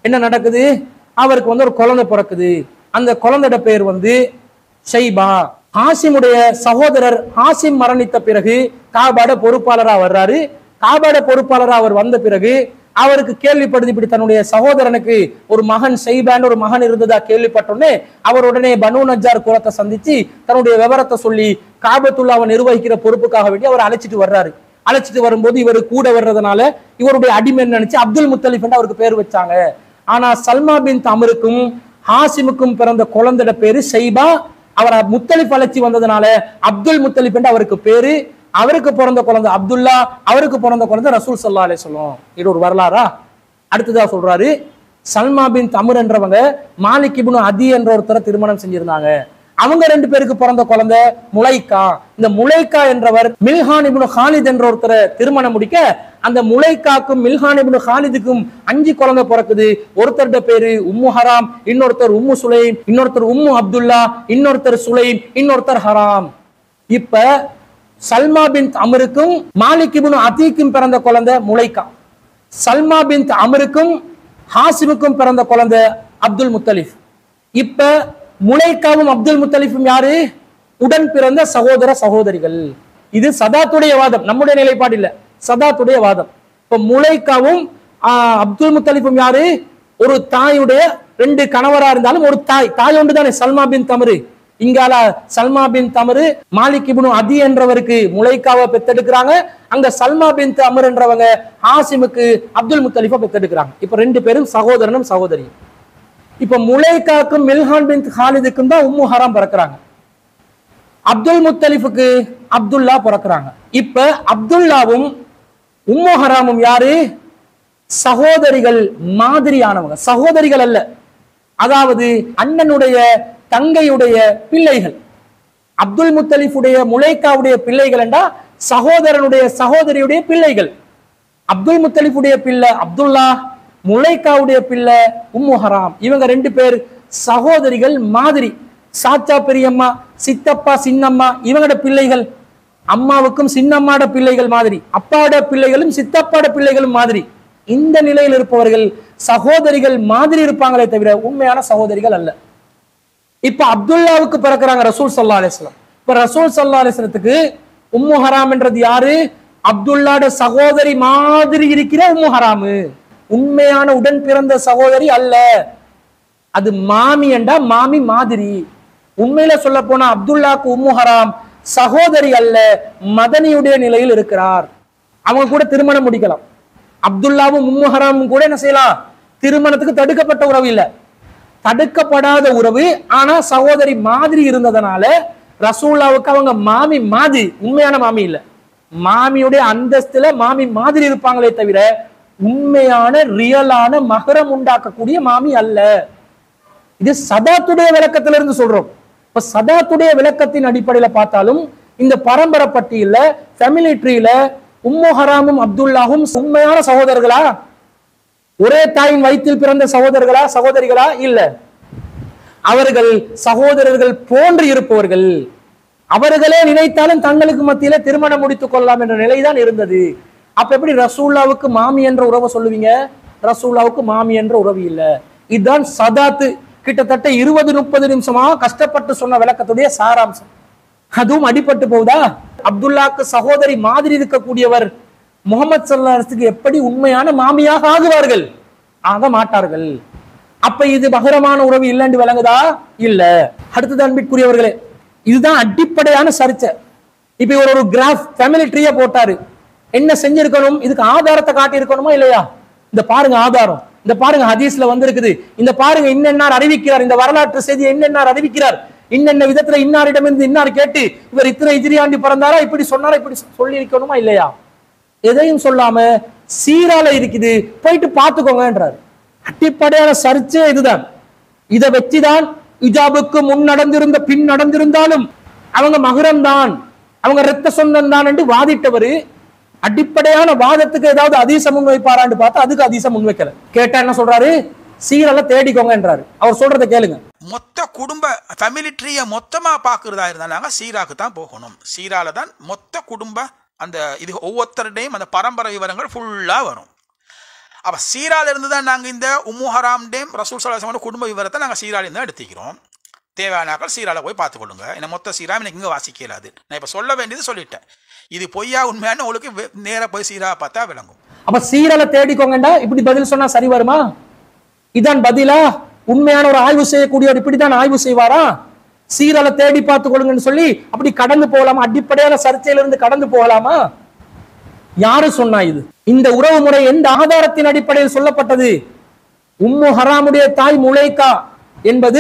என்ன நடக்குது அவருக்கு வந்து ஒரு குழந்தை பிறக்குது அந்த குழந்தையோட பேர் வந்து ஷைபா ஹாசிமுடைய சகோதரர் ஹாசிம் மரணித்த பிறகு காபாட பொறுப்பாளரா வர்றாரு காபாட பொறுப்பாளரா அவர் வந்த பிறகு அவருக்கு கேள்விப்படுது இப்படி தன்னுடைய சகோதரனுக்கு ஒரு மகன் ஷைபான்னு ஒரு மகன் இருந்ததா கேள்விப்பட்டோன்னே அவர் உடனே பனு நஜார் குலத்தை சந்திச்சு தன்னுடைய விவரத்தை சொல்லி காபத்துல்லாவை நிர்வகிக்கிற பொறுப்புக்காக வேண்டி அவர் அழைச்சிட்டு வர்றாரு அழைச்சிட்டு வரும்போது இவர் கூட வர்றதுனால இவருடைய அடிமை நினைச்சு அப்துல் முத்தலிஃப் என்று அவருக்கு பேர் வச்சாங்க ஆனா சல்மா பின் தமருக்கும் ஹாசிமுக்கும் பிறந்த குழந்தையோட பேரு ஷைபா அவர் முத்தலிஃப் அழைச்சி வந்ததுனால அப்துல் முத்தலிஃப் என்று அவருக்கு பேரு அவருக்கு பிறந்த குழந்தை அப்துல்லா அவருக்கு பிறந்த குழந்தை ரசூல் சல்லா அலே சொல்லும் இது ஒரு வரலாறா அடுத்ததா சொல்றாரு சல்மா பின் தமர் என்றவங்க மாலிக் இப்னு அதி என்ற ஒருத்தரை திருமணம் செஞ்சிருந்தாங்க அவங்க ரெண்டு பேருக்கு பிறந்த குழந்தை முளைக்கா இந்த முளைக்கா என்றவர் மில்ஹான் இப்னு ஹாலித் என்ற ஒருத்தரை திருமணம் முடிக்க அந்த முளைக்காக்கும் மில்ஹான் இப்னு ஹாலிதுக்கும் அஞ்சு குழந்தை பிறக்குது ஒருத்தர்ட பேரு உம்மு ஹராம் இன்னொருத்தர் உம்மு சுலைம் இன்னொருத்தர் உம்மு அப்துல்லா இன்னொருத்தர் சுலைம் இன்னொருத்தர் ஹராம் இப்ப சல்மா பின் அமருக்கும் மாலிக் இப்னு அதீக்கும் பிறந்த குழந்தை முளைக்கா சல்மா பின் அமருக்கும் ஹாசிமுக்கும் பிறந்த குழந்தை அப்துல் முத்தலிஃப் இப்ப முளைக்காவும் அப்துல் முத்தலிஃபும் யாரு உடன் பிறந்த சகோதர சகோதரிகள் இது சதாத்துடைய வாதம் நம்முடைய நிலைப்பாடு இல்ல சதாத்துடைய வாதம் இப்ப முளைக்காவும் ஆஹ், அப்துல் முத்தலிஃபும் யாரு ஒரு தாயுடைய ரெண்டு கணவரா இருந்தாலும் ஒரு தாய் தாய் ஒன்று தானே சல்மா பின் தமரு இங்கால சல்மா பின் தமரு மாலிக் இப்னு அதி என்றவருக்கு முளைக்காவை பெத்தெடுக்கிறாங்க அங்க சல்மா பின் தமர் என்றவங்க ஹாசிமுக்கு அப்துல் முத்தலிஃபா பெத்தெடுக்கிறாங்க இப்ப ரெண்டு பேரும் சகோதரனும் சகோதரியும் இப்ப முளைக்காக்கும் மில்ஹான் பின் ஹாலிதுக்கும் தான் உம்மு ஹராம் பிறக்கிறாங்க அப்துல் முத்தலிஃபுக்கு அப்துல்லா பிறக்கிறாங்க இப்ப அப்துல்லாவும் உம்மு ஹராமும் யாரு சகோதரிகள் மாதிரியானவங்க சகோதரிகள் அல்ல அதாவது அண்ணனுடைய தங்கையுடைய பிள்ளைகள் அப்துல் முத்தலிஃபுடைய முளைக்காவுடைய பிள்ளைகள் என்றா சகோதரனுடைய சகோதரியுடைய பிள்ளைகள் அப்துல் முத்தலிஃபுடைய பிள்ளை அப்துல்லா முளைக்காவுடைய பிள்ளை உம்மு ஹராம் இவங்க ரெண்டு பேர் சகோதரிகள் மாதிரி சாச்சா பெரியம்மா சித்தப்பா சின்னம்மா இவங்களோட பிள்ளைகள் அம்மாவுக்கும் சின்னம்மாட பிள்ளைகள் மாதிரி அப்பாவோட பிள்ளைகளும் சித்தப்பாட பிள்ளைகளும் மாதிரி இந்த நிலையில் இருப்பவர்கள் சகோதரிகள் மாதிரி இருப்பாங்களே தவிர உண்மையான சகோதரிகள் அல்ல இப்ப அப்துல்லாவுக்கு பிறக்கிறாங்க ரசூல் சல்லா அலிஸ்லாம் இப்ப ரசூல் சல்லா அலிஸ்லத்துக்கு உம்மு ஹராம் என்றது யாரு அப்துல்லாட சகோதரி மாதிரி இருக்கிற உம்மு ஹராமு உண்மையான உடன் பிறந்த சகோதரி அல்ல அது மாமி என்றா மாமி மாதிரி உண்மையில சொல்ல போனா அப்துல்லாக்கு உம்மு ஹராம் சகோதரி அல்ல மதனியுடைய நிலையில் இருக்கிறார் அவங்க கூட திருமணம் முடிக்கலாம் அப்துல்லாவும் உம்மு ஹராமும் கூட என்ன செய்யலாம் திருமணத்துக்கு தடுக்கப்பட்ட உறவு இல்லை தடுக்கப்படாத உறவு ஆனா சகோதரி மாதிரி இருந்ததனால ரசூல்லாவுக்கு அவங்க மாமி மாதிரி உண்மையான மாமி இல்ல மாமியுடைய அந்தஸ்துல மாமி மாதிரி இருப்பாங்களே தவிர உண்மையான ரியலான மகரம் உண்டாக்கக்கூடிய மாமி அல்ல இது சதாத்துடைய விளக்கத்துல இருந்து சொல்றோம் இப்ப சதாத்துடைய விளக்கத்தின் அடிப்படையில பார்த்தாலும் இந்த பரம்பரை பட்டியல ஃபேமிலி ட்ரீல உம்மு ஹராமும் அப்துல்லாவும் உண்மையான சகோதரர்களா ஒரே தாயின் வயிற்றில் பிறந்த சகோதரர்களா சகோதரிகளா இல்ல அவர்கள் சகோதரர்கள் போன்று இருப்பவர்கள் அவர்களே நினைத்தாலும் தங்களுக்கு மத்தியில திருமணம் முடித்துக் கொள்ளலாம் என்ற நிலைதான் இருந்தது அப்ப எப்படி ரசூல்லாவுக்கு மாமி என்ற உறவை சொல்லுவீங்க ரசூல்லாவுக்கு மாமி என்ற உறவு இல்ல இதுதான் சதாத்து கிட்டத்தட்ட இருபது முப்பது நிமிஷமா கஷ்டப்பட்டு சொன்ன விளக்கத்துடைய சாராம்சம் அதுவும் அடிபட்டு போகுதா அப்துல்லாக்கு சகோதரி மாதிரி இருக்கக்கூடியவர் முகமது சல்லாஹுக்கு எப்படி உண்மையான மாமியாக ஆகுவார்கள் ஆக மாட்டார்கள் அப்ப இது மகரமான உறவு இல்லைன்னு விளங்குதா இல்ல அடுத்தது அன்பிற்குரியவர்களே இதுதான் அடிப்படையான சர்ச்சை இப்ப இவர் ஒரு கிராஃப் ஃபேமிலி ட்ரீய போட்டாரு என்ன செஞ்சிருக்கணும் இதுக்கு ஆதாரத்தை காட்டி இருக்கணுமா இல்லையா இந்த பாருங்க ஆதாரம் இந்த பாருங்க ஹதீஸ்ல வந்திருக்குது இந்த பாருங்க இன்னென்னார் அறிவிக்கிறார் இந்த வரலாற்று செய்தி என்னென்னார் அறிவிக்கிறார் இன்னென்ன விதத்துல இன்னாரிடமிருந்து இன்னார் கேட்டு இவர் இத்தனை இஜிரியாண்டி பிறந்தாரா இப்படி சொன்னாரா இப்படி சொல்லி இருக்கணுமா இல்லையா எதையும் சொல்லாம சீரால இருக்குது போயிட்டு பார்த்துக்கோங்கன்றார் அடிப்படையான சர்ச்சே இதுதான் இதை வச்சுதான் இஜாபுக்கு முன் நடந்திருந்த பின் நடந்திருந்தாலும் அவங்க மகுரம் தான் அவங்க இரத்த சொந்தம் தான் என்று வாதிட்டவரு அடிப்படையான வாதத்துக்கு ஏதாவது அதீசம் முன் வைப்பாரான்னு பார்த்தா அதுக்கு அதீசம் முன் வைக்கல கேட்டா என்ன சொல்றாரு சீரலை தேடிக்கோங்கன்றாரு அவர் சொல்றதை கேளுங்க மொத்த குடும்ப ஃபேமிலி ட்ரீயை மொத்தமாக பார்க்குறதா இருந்தால் நாங்கள் சீராக்கு தான் போகணும் சீரால தான் மொத்த குடும்ப அந்த இது ஒவ்வொருத்தருடையும் அந்த பரம்பரை விவரங்கள் ஃபுல்லாக வரும் அப்போ சீரால இருந்து தான் நாங்கள் இந்த உம்மு ஹராம் டேம் ரசூல் சலாசமான குடும்ப விவரத்தை நாங்கள் சீரால இருந்து தான் எடுத்துக்கிறோம் தேவையானாக்கள் சீரால போய் பார்த்துக்கொள்ளுங்க என்ன மொத்த சீரா எனக்கு இங்கே வாசிக்கலாது நான் இப்போ சொல்ல வேண்டியது சொல்லிட்டேன் இது பொய்யா உண்மையான உங்களுக்கு நேராக போய் சீரா பார்த்தா விளங்கும் அப்ப சீரலை தேடிக்கோங்கண்டா இப்படி பதில் சொன்னா சரி வருமா இதான் பதிலா உண்மையான ஒரு ஆய்வு செய்யக்கூடியவர் இப்படித்தான் ஆய்வு செய்வாரா சீரலை தேடி பார்த்து கொள்ளுங்கன்னு சொல்லி அப்படி கடந்து போகலாமா அடிப்படையான சர்ச்சையில இருந்து கடந்து போகலாமா யாரு சொன்னா இது இந்த உறவு முறை எந்த ஆதாரத்தின் அடிப்படையில் சொல்லப்பட்டது உம்மு ஹராமுடைய தாய் முளைக்கா என்பது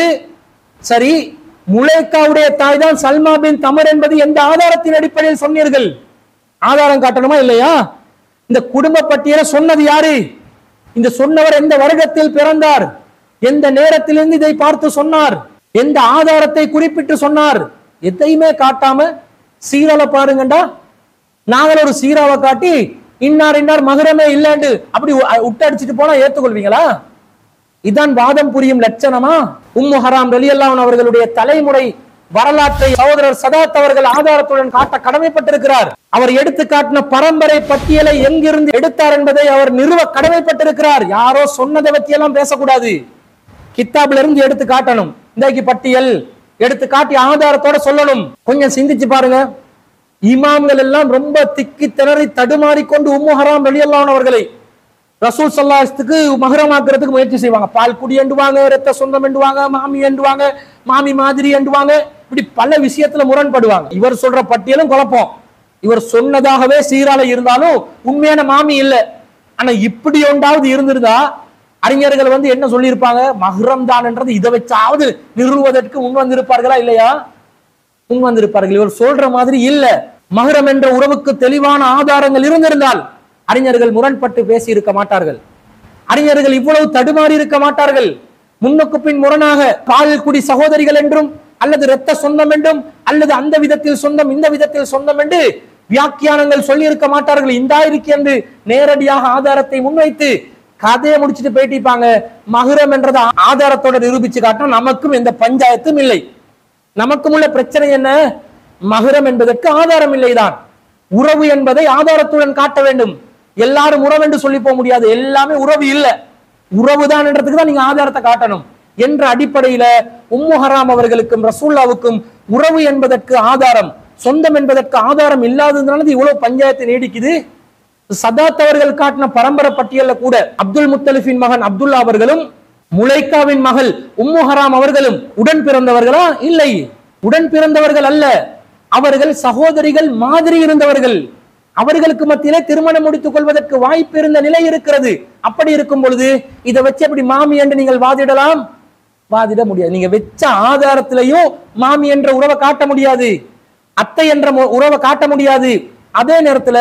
சரி முளைக்காவுடைய தாய் தான் சல்மா பின் தமர் என்பது எந்த ஆதாரத்தின் அடிப்படையில் சொன்னீர்கள் ஆதாரம் காட்டணுமா இல்லையா இந்த குடும்ப பட்டியலை சொன்னது யாரு இந்த சொன்னவர் எந்த வருடத்தில் பிறந்தார் எந்த நேரத்திலிருந்து இதை பார்த்து சொன்னார் எந்த ஆதாரத்தை குறிப்பிட்டு சொன்னார் எதையுமே காட்டாம சீரலை பாருங்கண்டா நாங்கள் ஒரு சீராவை காட்டி இன்னார் இன்னார் மகரமே இல்லைன்னு அப்படி உ- உட்டடிச்சிட்டு போனா ஏத்துக்கொள்வீங்களா இதான் வாதம் புரியும் லட்சணமா உம்மு ஹராம் ரலியல்லாஹு அவர்களுடைய தலைமுறை வரலாற்றை சகோதரர் சதாத் அவர்கள் ஆதாரத்துடன் காட்ட கடமைப்பட்டிருக்கிறார் அவர் எடுத்து காட்டின பரம்பரை பட்டியலை எங்கிருந்து எடுத்தார் என்பதை அவர் நிறுவ கடமைப்பட்டிருக்கிறார் யாரோ சொன்னதை பற்றியெல்லாம் பேசக்கூடாது கித்தாப்ல இருந்து எடுத்து காட்டணும் இன்றைக்கு பட்டியல் எடுத்து காட்டி ஆதாரத்தோட சொல்லணும் கொஞ்சம் சிந்திச்சு பாருங்க இமாம்கள் எல்லாம் ரொம்ப திக்கி திணறி தடுமாறி கொண்டு உம்மு ஹராம் ரலியல்லாஹு அவர்களை ரசூல் சல்லாஸ்துக்கு மகரமாக்குறதுக்கு முயற்சி செய்வாங்க பால் குடி எண்டுவாங்க ரத்த சொந்தம் எண்டுவாங்க மாமி எண்டுவாங்க மாமி மாதிரி எண்டுவாங்க இப்படி பல விஷயத்துல முரண்படுவாங்க இவர் சொல்ற பட்டியலும் குழப்பம் இவர் சொன்னதாகவே சீரால இருந்தாலும் உண்மையான மாமி இல்ல ஆனா இப்படி ஒன்றாவது இருந்திருந்தா அறிஞர்கள் வந்து என்ன சொல்லியிருப்பாங்க மகரம் தான்ன்றது இதை வச்சாவது நிறுவுவதற்கு முன் வந்திருப்பார்களா இல்லையா முன் வந்திருப்பார்கள் இவர் சொல்ற மாதிரி இல்ல மகரம் என்ற உறவுக்கு தெளிவான ஆதாரங்கள் இருந்திருந்தால் அறிஞர்கள் முரண்பட்டு பேசி இருக்க மாட்டார்கள் அறிஞர்கள் இவ்வளவு தடுமாறி இருக்க மாட்டார்கள் முன்னுக்கு பின் முரணாக பால் குடி சகோதரிகள் என்றும் அல்லது இரத்த சொந்தம் என்றும் அல்லது அந்த விதத்தில் சொந்தம் இந்த விதத்தில் சொந்தம் என்று வியாக்கியானங்கள் சொல்லி இருக்க மாட்டார்கள் இந்த இருக்கு என்று நேரடியாக ஆதாரத்தை முன்வைத்து கதையை முடிச்சுட்டு போயிட்டிருப்பாங்க மகுரம் என்றதை ஆதாரத்தோட நிரூபிச்சு காட்டினா நமக்கும் எந்த பஞ்சாயத்தும் இல்லை நமக்கும் உள்ள பிரச்சனை என்ன மகுரம் என்பதற்கு ஆதாரம் இல்லைதான் உறவு என்பதை ஆதாரத்துடன் காட்ட வேண்டும் எல்லாரும் உறவு என்று சொல்லி போக முடியாது எல்லாமே உறவு இல்ல உறவுதான் என்றதுக்கு தான் நீங்க ஆதாரத்தை காட்டணும் என்ற அடிப்படையில உம்மு ஹராம் அவர்களுக்கும் ரசூல்லாவுக்கும் உறவு என்பதற்கு ஆதாரம் சொந்தம் என்பதற்கு ஆதாரம் இல்லாததுனால இவ்வளவு பஞ்சாயத்து நீடிக்குது சதாத் அவர்கள் காட்டின பரம்பரை பட்டியல்ல கூட அப்துல் முத்தலிஃபின் மகன் அப்துல்லா அவர்களும் முலைக்காவின் மகள் உம்மு ஹராம் அவர்களும் உடன் பிறந்தவர்களா இல்லை உடன் பிறந்தவர்கள் அல்ல அவர்கள் சகோதரிகள் மாதிரி இருந்தவர்கள் அவர்களுக்கு மத்தியிலே திருமணம் முடித்துக் கொள்வதற்கு வாய்ப்பு இருந்த நிலை இருக்கிறது அப்படி இருக்கும் பொழுது இதை வச்சு அப்படி மாமி என்று நீங்கள் வாதிடலாம் வாதிட முடியாது நீங்க வச்ச ஆதாரத்திலையும் மாமி என்ற உறவை காட்ட முடியாது அத்தை என்ற மு- உறவை காட்ட முடியாது அதே நேரத்துல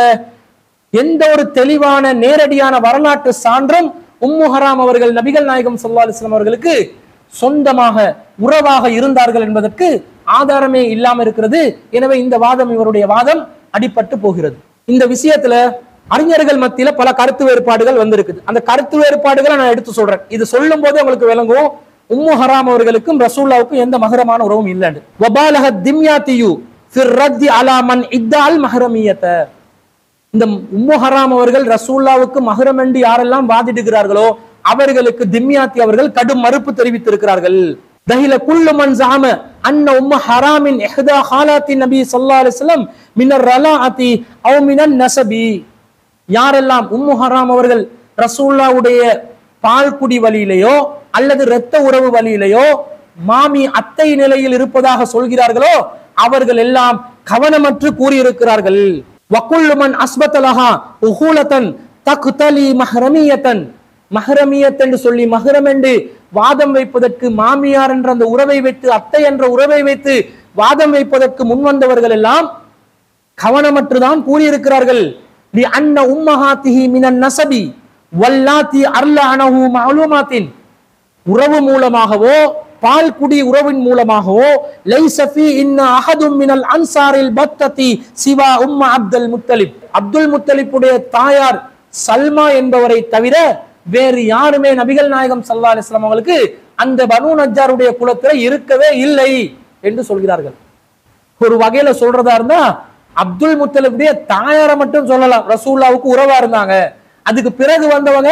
எந்த ஒரு தெளிவான நேரடியான வரலாற்று சான்றும் உம்மு ஹராம் அவர்கள் நபிகள் நாயகம் ஸல்லல்லாஹு அலைஹி வஸல்லம் அவர்களுக்கு சொந்தமாக உறவாக இருந்தார்கள் என்பதற்கு ஆதாரமே இல்லாம இருக்கிறது எனவே இந்த வாதம் இவருடைய வாதம் அடிபட்டு போகிறது இந்த விஷயத்துல அறிஞர்கள் மத்தியில பல கருத்து வேறுபாடுகள் வந்திருக்குது அந்த கருத்து வேறுபாடுகளை நான் எடுத்து சொல்றேன் இது சொல்லும் போது உங்களுக்கு விளங்கும் உம்மு ஹராம் அவர்களுக்கும் ரசூல்லாவுக்கும் எந்த மகரமான உறவும் இல்லைன்னு வபாலஹ திம்யாத்தியு ஃபிர் ரத்தி அலா மன் இத்தால் மஹரமியத்தை இந்த உம்மு ஹராம் அவர்கள் ரசூல்லாவுக்கு மஹரம் என்று யாரெல்லாம் வாதிடுகிறார்களோ அவர்களுக்கு திம்யாத்தி அவர்கள் கடும் மறுப்பு தெரிவித்திருக்கிறார்கள் தஹில குல்லு மன் ஜாம அன்ன உம்ம ஹராமின் இஹ்தா ஹாலாத்தி நபி ஸல்லல்லாஹு அலைஹி வஸல்லம் மினர் ரலாஅத்தி அவ் மினன் நஸபி யாரெல்லாம் உம்மு ஹராம் அவர்கள் ரசூல்லாவுடைய பால்குடி வழியிலேயோ அல்லது இரத்த உறவு வழியிலேயோ மாமி அத்தை நிலையில் இருப்பதாக சொல்கிறார்களோ அவர்கள் எல்லாம் கவனமற்று கூறியிருக்கிறார்கள் வக்குல்லு மன் அஸ்பத்தலஹா உஹூலத்தன் தக்தலி மஹரமியத்தன் மஹரமியத் என்று சொல்லி மஹரம் என்று வாதம் வைப்பதற்கு மாமியார் என்ற அந்த உறவை வைத்து அத்தை என்ற உறவை வைத்து வாதம் வைப்பதற்கு முன்வந்தவர்கள் எல்லாம் கவனமற்றுதான் கூறியிருக்கிறார்கள் லி அன்ன உம்மஹாத்திஹி மினன் நசபி வல்லாத்தி அர்ல அனஹு மஅலூமாத்தின் உறவு மூலமாகவோ பால் குடி உறவின் மூலமாகவோ லைசஃபி இன்ன அஹதும் மினல் அன்சாரில் பத்ததி சிவா உம்ம அப்துல் முத்தலிப் அப்துல் முத்தலிப்புடைய தாயார் சல்மா என்பவரை தவிர வேறு யாருமே நபிகள் நாயகம் ஸல்லல்லாஹு அலைஹி வஸல்லம் அவங்களுக்கு அந்த பனு நஜ்ஜாருடைய குலத்துல இருக்கவே இல்லை என்று சொல்கிறார்கள் ஒரு வகையில சொல்றதா இருந்தா அப்துல் முத்தலிபுடைய தாயாரை மட்டும் சொல்லலாம் ரசூல்லாவுக்கு உறவா இருந்தாங்க அதுக்கு பிறகு வந்தவங்க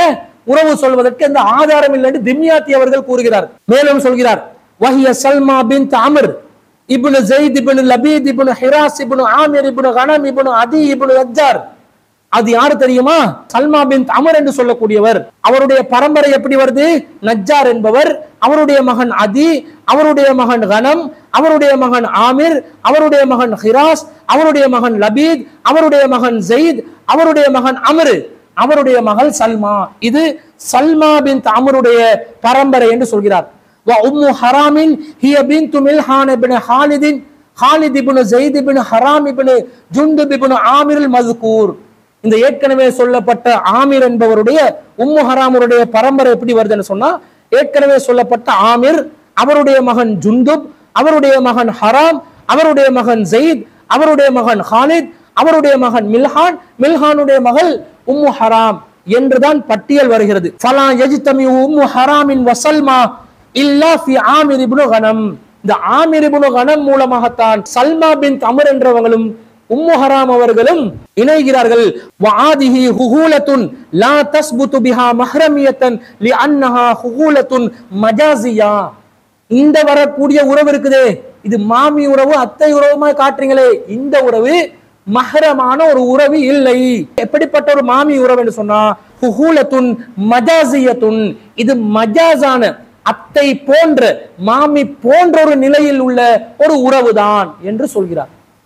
உறவு சொல்வதற்கு எந்த ஆதாரம் இல்லை என்று திம்யாத்தி அவர்கள் கூறுகிறார் மேலும் சொல்கிறார் வஹிய சல்மா பின் அமர் இப்னு ஜெயித் இப்னு லபீத் இப்னு ஹிராஸ் இப்னு ஆமிர் இப்னு கனம் இப்னு அதி இப்னு அஜ்ஜார் அது யாரு தெரியுமா சல்மா பின் அமர் என்று சொல்லக்கூடியவர் அவருடைய பரம்பரை எப்படி வருது நஜ்ஜார் என்பவர் அவருடைய மகன் அதி அவருடைய மகன் கனம் அவருடைய மகன் ஆமிர் அவருடைய மகன் ஹிராஸ் அவருடைய மகன் லபீத் அவருடைய மகன் ஜெயித் அவருடைய மகன் அமரு அவருடைய மகள் சல்மா இது சல்மா பின் அமருடைய பரம்பரை என்று சொல்கிறார் வ உம்மு ஹராமின் ஹிய பின்து மில்ஹான் இப்னு ஹாலிதின் ஹாலித் இப்னு ஜெயித் இப்னு ஹராம் இப்னு ஜுண்டுப் இப்னு ஆமிருல் மஸ்கூர் இந்த ஏற்கனவே சொல்லப்பட்ட ஆமிர் என்பவருடைய உம்மு ஹராமருடைய பரம்பரை எப்படி வருதுன்னு சொன்னா ஏற்கனவே சொல்லப்பட்ட ஆமிர் அவருடைய மகன் ஜுந்துப் அவருடைய மகன் ஹராம் அவருடைய மகன் ஜெயித் அவருடைய மகன் ஹாலித் அவருடைய மகன் மில்ஹான் மில்ஹானுடைய மகள் உம்மு ஹராம் என்றுதான் பட்டியல் வருகிறது ஃபலா யஜ்தமி உம்மு ஹராமின் வசல்மா இல்லா ஃபி ஆமிர் இப்னு கனம் இந்த ஆமிர் இப்னு கனம் மூலமாகத்தான் சல்மா பின் அமர் என்றவங்களும் உம்மு ஹராம் அவர்களும் இணைகிறார்கள் வஆதிஹி ஹுகூலத்துன் லா தஸ்புது பிஹா மஹ்ரமியத்தன் லிஅன்னஹா ஹுகூலத்துன் மஜாசியா இந்த வரக்கூடிய உறவு இருக்குதே இது மாமி உறவு அத்தை உறவுமா காட்டுறீங்களே இந்த உறவு மஹரமான ஒரு உறவு இல்லை எப்படிப்பட்ட ஒரு மாமி உறவு என்று சொன்னா ஹுகூலத்துன் மஜாசியத்துன் இது மஜாசான அத்தை போன்ற மாமி போன்ற ஒரு நிலையில் உள்ள ஒரு உறவுதான் என்று சொல்கிறார்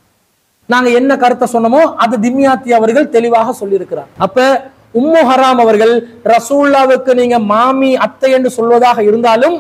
நாங்க என்ன கருத்தை சொன்னோமோ அது திம்யாத்தி அவர்கள் தெளிவாக சொல்லியிருக்கிறார் அப்ப உம்மு ஹராம் அவர்கள் ரசூல்லாவுக்கு நீங்க மாமி அத்தை என்று சொல்வதாக இருந்தாலும்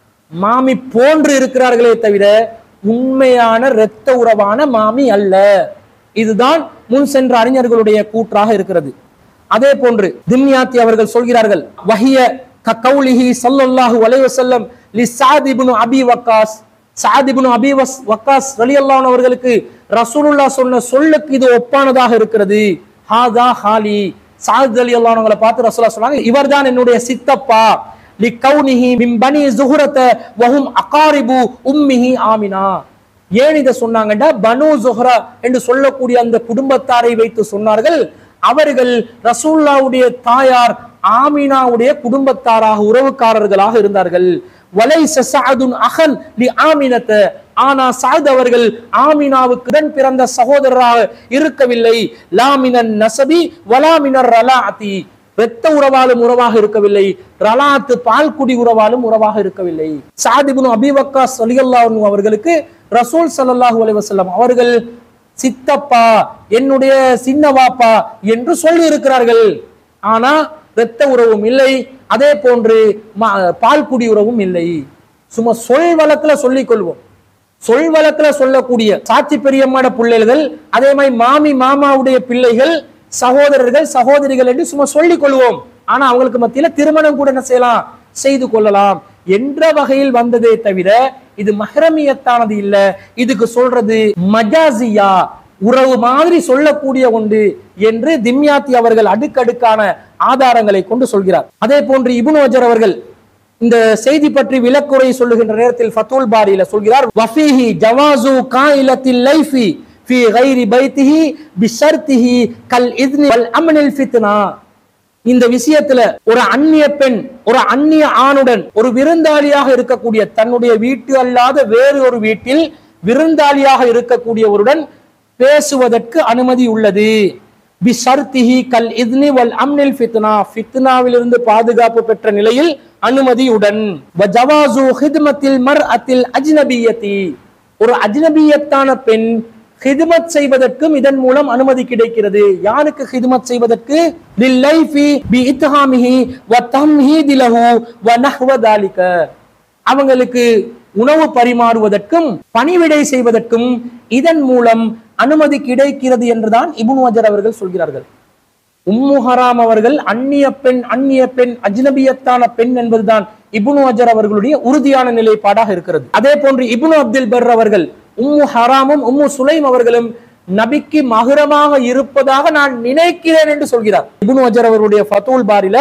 மாமி போன்று இருக்கிறார்களே தவிர உண்மையான இரத்த உறவான மாமி அல்ல இதுதான் முன் சென்ற அறிஞர்களுடைய கூற்றாக இருக்கிறது அதே போன்று திம்யாத்தி அவர்கள் சொல்கிறார்கள் வஹிய கவுலிஹி ஸல்லல்லாஹு அலைஹி வஸல்லம் லி சாத் இப்னு அபி வக்காஸ் சாத் இப்னு அபி வஸ் வக்காஸ் ரலியல்லாஹு அவர்களுக்கு ரசூலுல்லாஹ் சொன்ன சொல்லுக்கு இது ஒப்பானதாக இருக்கிறது ஹாதா ஹாலி சாத் ரலியல்லாஹு அவங்களை பார்த்து ரசூலுல்லாஹ் சொன்னாங்க இவர்தான் என்னுடைய சித்தப்பா லி கவுனிஹி மின் பனி ஜுஹ்ரத வஹும் அகாரிபு உம்மிஹி ஆமினா ஏன் இதை சொன்னாங்கடா பனு ஜுஹ்ரா என்று சொல்லக்கூடிய அந்த குடும்பத்தாரை வைத்து சொன்னார்கள் அவர்கள் ரசூல்லாவுடைய தாயார் ஆமினாவுடைய குடும்பத்தாராக உறவுக்காரர்களாக இருந்தார்கள் வலைச சஅதுன் அகன் லி ஆமினத்த ஆனா சாத் அவர்கள் ஆமினாவுக்கு உடன் பிறந்த சகோதரராக இருக்கவில்லை லாமினன் நசபி வலாமினர் ரலாஅதி இரத்த உறவாலும் உறவாக இருக்கவில்லை ரலாத்து பால்குடி உறவாலும் உறவாக இருக்கவில்லை சாதிபுன் அபிவக்கா சலியல்லாஹு அவர்களுக்கு ரசூல் ஸல்லல்லாஹு அலைஹி வஸல்லம் அவர்கள் சித்தப்பா என்னுடைய சின்னவாப்பா என்று சொல்லி இருக்கிறார்கள் ஆனா இரத்த உறவும் இல்லை அதே போன்று ம- பால்குடி உறவும் இல்லை சும்மா சொல் வழக்குல சொல்லிக் கொள்வோம் சொல் வழக்குல சொல்லக்கூடிய சாட்சி பெரியம்மாட பிள்ளைகள் அதே மாதிரி மாமி மாமாவுடைய பிள்ளைகள் சகோதரர்கள் சகோதரிகள் என்று சும்மா சொல்லிக் கொள்வோம் ஆனா அவங்களுக்கு மத்தியில திருமணம் கூட என்ன செய்யலாம் செய்து கொள்ளலாம் என்ற வகையில் வந்ததே தவிர இது மஹரமியத்தானது இல்ல இதுக்கு சொல்றது மஜாசியா உறவு மாதிரி சொல்லக்கூடிய ஒன்று என்று திம்யாத்தி அவர்கள் அடுக்கடுக்கான ஆதாரங்களை கொண்டு சொல்கிறார் அதே போன்று இப்னு அஜர் அவர்கள் இந்த செய்தி பற்றி விளக்குரை சொல்லுகின்ற நேரத்தில் ஃபத்துல் பாரியில சொல்கிறார் வஃபீஹி ஜவாசு காயிலத்தில் லைஃபி ஃபி கைரி பைத்திஹி பிஷர்த்திஹி கல் இத்னி வல் அம்னில் ஃபித்னா இந்த விஷயத்துல ஒரு அந்நிய பெண் ஒரு அந்நிய ஆணுடன் ஒரு விருந்தாளியாக இருக்கக்கூடிய தன்னுடைய வீட்டு அல்லாத வேறு ஒரு வீட்டில் விருந்தாளியாக இருக்கக்கூடியவருடன் பேசுவதற்கு அனுமதி உள்ளது பிஷர்த்திஹி கல் இத்னி வல் அம்னில் ஃபித்னா ஃபித்னாவிலிருந்து பாதுகாப்பு பெற்ற நிலையில் அனுமதியுடன் வ ஜவாசு ஹித்மத்தில் மர் அத்தில் அஜ்னபியத்தி ஒரு அஜ்னபியத்தான பெண் ஹிதுமத் செய்வதற்கும் இதன் மூலம் அனுமதி கிடைக்கிறது யாருக்கு ஹிதுமத் செய்வதற்கு லில்லைஃபி பி இத்ஹாமிஹி வ தம்ஹீதி லஹு வ நஹ்வ தாலிக அவங்களுக்கு உணவு பரிமாறுவதற்கும் பணிவிடை செய்வதற்கும் இதன் மூலம் அனுமதி கிடைக்கிறது என்றுதான் இப்னு அஜர் அவர்கள் சொல்கிறார்கள் உம்மு ஹராம் அவர்கள் அந்நிய பெண் அந்நிய பெண் அஜ்னபியத்தான பெண் என்பதுதான் இப்னு அஜர் அவர்களுடைய உறுதியான நிலைப்பாடாக இருக்கிறது அதே போன்று இப்னு அப்துல் பர் அவர்கள் உம்மு ஹராமும் உம்மு சுலைம் அவர்களும் நபிக்கு மகுரமாக இருப்பதாக நான் நினைக்கிறேன் என்று சொல்கிறார் இப்னு அஜர் அவர்களுடைய ஃபதூல் பாரில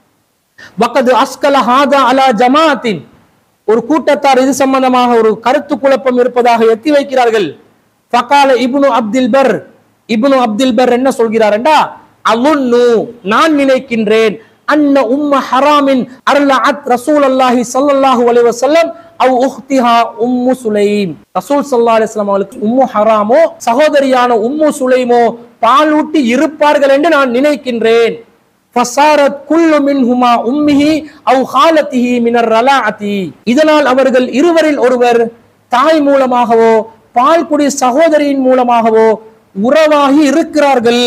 வக்கது அஸ்கல ஹாதா அலா ஜமாத்தின் ஒரு கூட்டத்தார் இது சம்பந்தமாக ஒரு கருத்து குழப்பம் இருப்பதாக எத்தி வைக்கிறார்கள் ஃபகால இப்னு அப்துல் பர் இப்னு அப்துல் பர் என்ன சொல்கிறார் என்றா அலுன்னு நான் நினைக்கின்றேன் அன்ன உம்ம ஹராமின் அர்லஅத் ரசூலல்லாஹி ஸல்லல்லாஹு அலைஹி வஸல்லம் அவ் உஹ்திஹா உம்மு சுலைம் ரசூல் ஸல்லல்லாஹு அலைஹி வஸல்லம் அவர்களுக்கு உம்மு ஹராமோ சகோதரியான உம்மு சுலைமோ பாலூட்டி இருப்பார்கள் என்று நான் நினைக்கின்றேன் ஃபசாரத் குல்லு மின்ஹுமா உம்மிஹி அவ் ஹாலத்திஹி மினர் ரலாஅதி இதனால் அவர்கள் இருவரில் ஒருவர் தாய் மூலமாகவோ பால்குடி சகோதரியின் மூலமாகவோ உறவாகி இருக்கிறார்கள்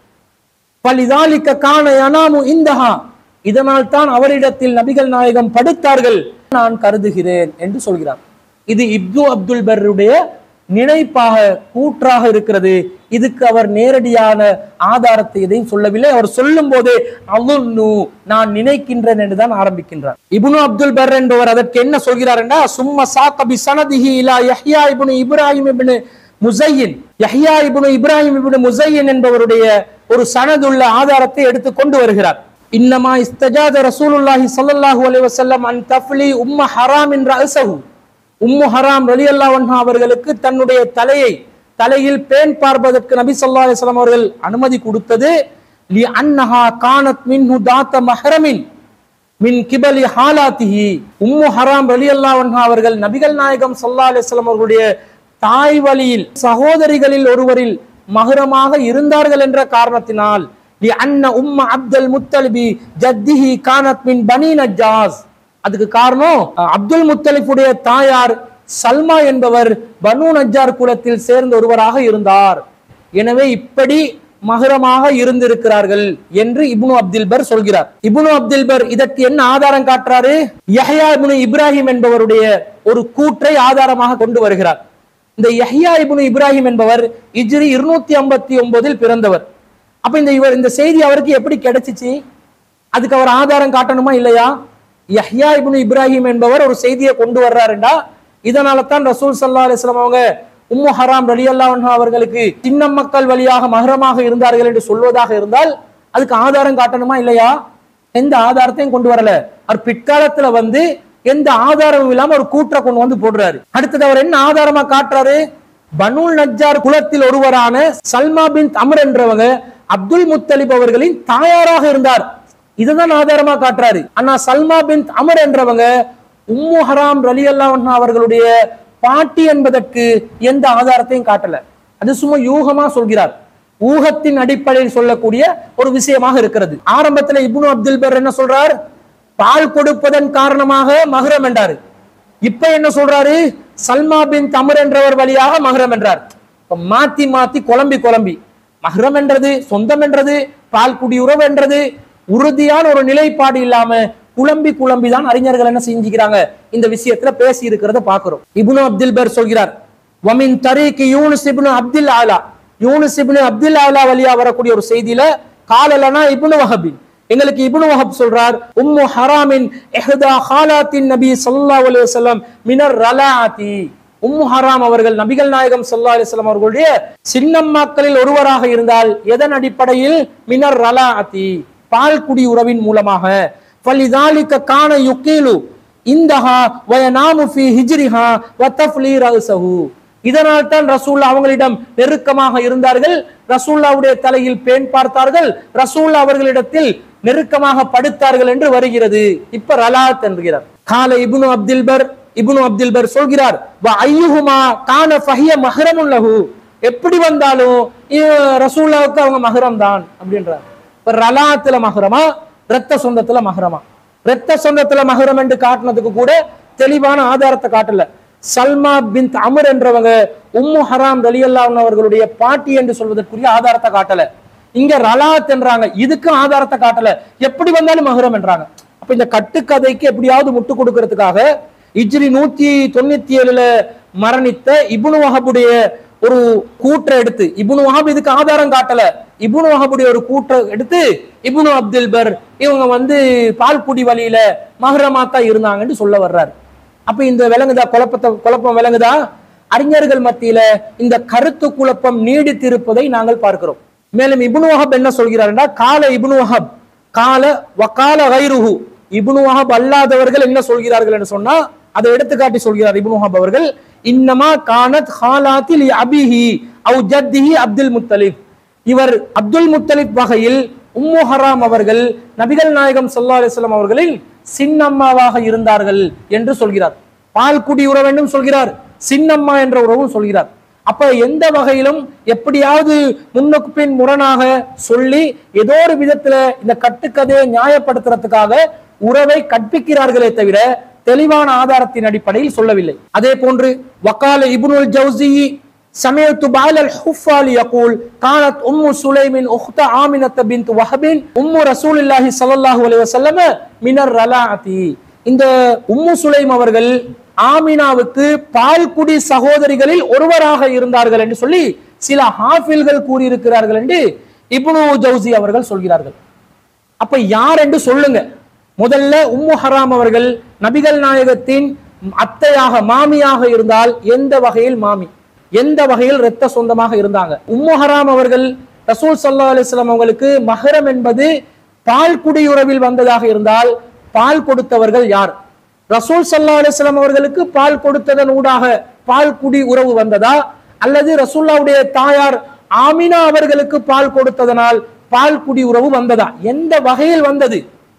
பலிதாலிக்க காண யனாமு இந்தஹா இதனால் தான் அவரிடத்தில் நபிகள் நாயகம் படுத்தார்கள் நான் கருதுகிறேன் என்று சொல்கிறார் இது இப்து அப்துல் பர்ருடைய நினைப்பாக கூற்றாக இருக்கிறது இதுக்கு அவர் நேரடியான ஆதாரத்தை எதையும் சொல்லவில்லை அவர் சொல்லும் போதே அவுன்னு நான் நினைக்கின்றேன் என்றுதான் ஆரம்பிக்கின்றார் இப்னு அப்துல் பர் என்பவர் அதற்கு என்ன சொல்கிறார் என்றா சும்மா சாக்கபி சனதிஹி இலா யஹ்யா இப்னு இப்ராஹிம் இப்னு முசையின் யஹ்யா இப்னு இப்ராஹிம் இப்னு முசையின் என்பவருடைய ஒரு சனதுள்ள ஆதாரத்தை எடுத்து கொண்டு வருகிறார் இன்னமா இஸ்தஜாத ரசூலுல்லாஹி ஸல்லல்லாஹு அலைஹி வஸல்லம் அன் தஃப்லி உம்ம ஹராமின் ரஅஸஹு உம்மு ஹராம் ரலியல்லாஹு அன்ஹா அவர்களுக்கு தன்னுடைய தலையை தலையில் பேன் பார்ப்பதற்கு நபி ஸல்லல்லாஹு அலைஹி வஸல்லம் அவர்கள் அனுமதி கொடுத்தது லி அன்னஹா கானத் மின்ஹு தாத்த மஹரமின் மின் கிபலி ஹாலாத்திஹி உம்மு ஹராம் ரலியல்லாஹு அன்ஹா அவர்கள் நபிகள் நாயகம் ஸல்லல்லாஹு அலைஹி வஸல்லம் அவர்களுடைய தாய் வழியில் சகோதரிகளில் ஒருவரில் மகரமாக இருந்தார்கள் என்ற காரணத்தினால் லி அன்ன உம்ம அப்துல் முத்தலிபி ஜத்திஹி கானத் மின் பனி நஜ்ஜாஸ் அதுக்கு காரணம் அஹ், அப்துல் முத்தலிஃபுடைய தாயார் சல்மா என்பவர் பனு நஜ்ஜார் குலத்தில் சேர்ந்த ஒருவராக இருந்தார் எனவே இப்படி மகரமாக இருந்திருக்கிறார்கள் என்று இப்னு அப்துல் பர் சொல்கிறார் இப்னு அப்துல் பர் இதற்கு என்ன ஆதாரம் காட்டுறாரு யஹ்யா இப்னு இப்ராஹிம் என்பவருடைய ஒரு கூற்றை ஆதாரமாக கொண்டு வருகிறார் இந்த யஹ்யா இப்னு இப்ராஹிம் என்பவர் இஜ்ரி இருநூத்தி ஐம்பத்தி ஒன்பதில் பிறந்தவர் அப்ப இந்த இவர் இந்த செய்தி அவருக்கு எப்படி கிடைச்சிச்சு அதுக்கு அவர் ஆதாரம் காட்டணுமா இல்லையா யஹ்யா இப்னு இப்ராஹிம் என்பவர் ஒரு செய்தியை கொண்டு வர்றாருண்டா இதனால தான் ரசூல் சல்லா அலிஸ்லாம் அவங்க உம்மு ஹராம் ரலியல்லா அவர்களுக்கு சின்ன மக்கள் வழியாக மகரமாக இருந்தார்கள் என்று சொல்வதாக இருந்தால் அதுக்கு ஆதாரம் காட்டணுமா இல்லையா எந்த ஆதாரத்தையும் கொண்டு வரல அவர் பிற்காலத்துல வந்து எந்த ஆதாரமும் இல்லாம ஒரு கூற்றை கொண்டு வந்து போடுறாரு அடுத்தது அவர் என்ன ஆதாரமா காட்டுறாரு பனுல் நஜ்ஜார் குலத்தில் ஒருவரான சல்மா பின் அமர் என்றவங்க அப்துல் முத்தலிப் அவர்களின் தாயாராக இருந்தார் இதுதான் ஆதாரமா காட்டுறாரு ஆனா சல்மா பின் அமர் என்றவங்க உம்மு ஹராம் ரலி அவர்களுடைய பாட்டி என்பதற்கு எந்த ஆதாரத்தையும் காட்டல அது சும்மா யூகமா சொல்கிறார் ஊகத்தின் அடிப்படையில் சொல்லக்கூடிய ஒரு விஷயமாக இருக்கிறது ஆரம்பத்துல இப்னு அப்துல் பர் என்ன சொல்றார் பால் கொடுப்பதன் காரணமாக மகரம் என்றாரு இப்ப என்ன சொல்றாரு சல்மா பின் தமர் என்றவர் வழியாக மகரம் என்றார் இப்ப மாத்தி மாத்தி குழம்பி குழம்பி மகரம் என்றது சொந்தம் என்றது பால் குடி உறவு என்றது உறுதியான ஒரு நிலைப்பாடு இல்லாம குழம்பி குழம்பி தான் அறிஞர்கள் என்ன செஞ்சுக்கிறாங்க இந்த விஷயத்துல பேசி இருக்கிறத பாக்குறோம் இப்னு அப்துல் பர் சொல்கிறார் வமின் தரீக்கு யூனுஸ் இப்னு அப்துல் ஆலா யூனுஸ் இப்னு அப்துல் ஆலா வழியா வரக்கூடிய ஒரு செய்தியில காலலனா இப்னு வஹபின் எங்களுக்கு இப்னு வஹப் சொல்றார் உம்மு ஹராமின் இஹ்தா ஹாலாத்தின் நபி ஸல்லல்லாஹு அலைஹி வஸல்லம் மினர் ரலாஅதி உம்மு ஹராம் அவர்கள் நபிகள் நாயகம் ஸல்லல்லாஹு அலைஹி வஸல்லம் அவர்களுடைய சின்னம்மாக்களில் ஒருவராக இருந்தால் எதன் அடிப்படையில் மினர் ரலாஅதி பால் குடி உறவின் மூலமாக ஃபலிதாலிக கான யுகீலு இந்தஹா வயனாமு ஃபி ஹிஜ்ரிஹா வத்தஃப்லி ரஅஸஹு இதனால் தான் ரசூல்லா அவங்களிடம் நெருக்கமாக இருந்தார்கள் ரசூல்லாவுடைய தலையில் பேன் பார்த்தார்கள் ரசூல்லா அவர்களிடத்தில் நெருக்கமாக படுத்தார்கள் என்று வருகிறது இப்ப ரலாத் என்கிறார் கால இப்னு அப்துல் பர் இப்னு அப்துல் பர் சொல்கிறார் வ ஐயுஹுமா கான ஃபஹிய மஹ்ரமுன் லஹு எப்படி வந்தாலும் இ- ரசூல்லாவுக்கு அவங்க மஹரம் தான் அப்படின்றார் இப்ப ரலாத்துல மஹரமா ரத்த சொந்தத்துல மஹரமா ரத்த சொந்தத்துல மஹரம் என்று காட்டினதுக்கு கூட தெளிவான ஆதாரத்தை காட்டல சல்மா பின் அமர் என்றவங்க உம்மு ஹராம் ரலியல்லாஹு அவர்களுடைய பாட்டி என்று சொல்வதற்குரிய ஆதாரத்தை காட்டல இங்க ரலாத் என்றாங்க இதுக்கு ஆதாரத்தை காட்டல எப்படி வந்தாலும் மஹரம் என்றாங்க அப்ப இந்த கட்டுக்கதைக்கு எப்படியாவது முட்டு கொடுக்கறதுக்காக இஜ்ரி நூத்தி தொண்ணூத்தி ஏழுல மரணித்த இப்னு வஹபுடைய ஒரு கூற்றை எடுத்து இப்னு வஹப் இதுக்கு ஆதாரம் காட்டல இப்னு வஹபுடைய ஒரு கூற்றை எடுத்து இப்னு அப்துல் பர் இவங்க வந்து பால்குடி வழியில மஹரமாத்தா இருந்தாங்கன்னு சொல்ல வர்றாரு அப்ப இந்த விளங்குதா குழப்பத்தை குழப்பம் விளங்குதா அறிஞர்கள் மத்தியில இந்த கருத்து குழப்பம் நீடித்திருப்பதை நாங்கள் பார்க்கிறோம் மேலும் இப்னு வஹப் என்ன சொல்கிறார்னா கால இப்னு வஹப் கால வகால கைருஹு இப்னு வஹப் அல்லாதவர்கள் என்ன சொல்கிறார்கள் என்று சொன்னா அதை எடுத்துக்காட்டி சொல்கிறார் இப்னு வஹப் அவர்கள் இன்னமா கானத் ஹாலாத்தில் அபிஹி அவு ஜத்திஹி அப்துல் முத்தலிப் இவர் அப்துல் முத்தலிப் வகையில் உம்மு ஹராம் அவர்கள் நபிகள் நாயகம் ஸல்லல்லாஹு அலைஹி வஸல்லம் அவர்களின் சின்னம்மாவாக இருந்தார்கள் என்று சொல்கிறார் பால்குடி உறவு என்றும் சொல்கிறார் சின்னம்மா என்ற உறவும் சொல்கிறார் அப்ப எந்த வகையிலும் எப்படியாவது முன்னுக்கு பின் முரணாக சொல்லி ஏதோ ஒரு விதத்துல இந்த கட்டுக்கதையை நியாயப்படுத்துறதுக்காக உறவை கற்பிக்கிறார்களே தவிர தெளிவான ஆதாரத்தின் அடிப்படையில் சொல்லவில்லை அதே போன்று வக்கால இப்னுல் ஜவுசி سمعت بعل الحفال يقول كانت ام سليم اخت عامنه بنت وهب ام رسول الله صلى الله عليه وسلم من الرلاعه இந்த உம்மு சுலைம் அவர்கள் ஆமினாவுக்கு பால்குடி சகோதரிகளில் ஒருவராக இருந்தார்கள் என்று சொல்லி சில ஹாஃபில்கள் கூறியிருக்கிறார்கள் என்று இப்னு ஜவுசி அவர்கள் சொல்கிறார்கள் அப்ப யார் என்று சொல்லுங்க முதல்ல உம்மு ஹராம் அவர்கள் நபிகள் நாயகத்தின் அத்தையாக மாமியாக இருந்தால் எந்த வகையில் மாமி எந்த வகையில் இரத்த சொந்தமாக இருந்தாங்க உம்மு ஹராம் அவர்கள் ரசூல் சல்லா அலிஸ்லாம் அவங்களுக்கு மஹரம் என்பது பால் குடியுறவில் வந்ததாக இருந்தால் பால் கொடுத்தவர்கள் யார் ரசூல் சல்லா அலிஸ்லாம் அவர்களுக்கு பால் கொடுத்ததன் ஊடாக பால் குடி உறவு வந்ததா அல்லது ரசூல்லாவுடைய தாயார் ஆமினா அவர்களுக்கு பால் கொடுத்ததனால் பால் குடி உறவு வந்ததா எந்த வகையில் வந்தது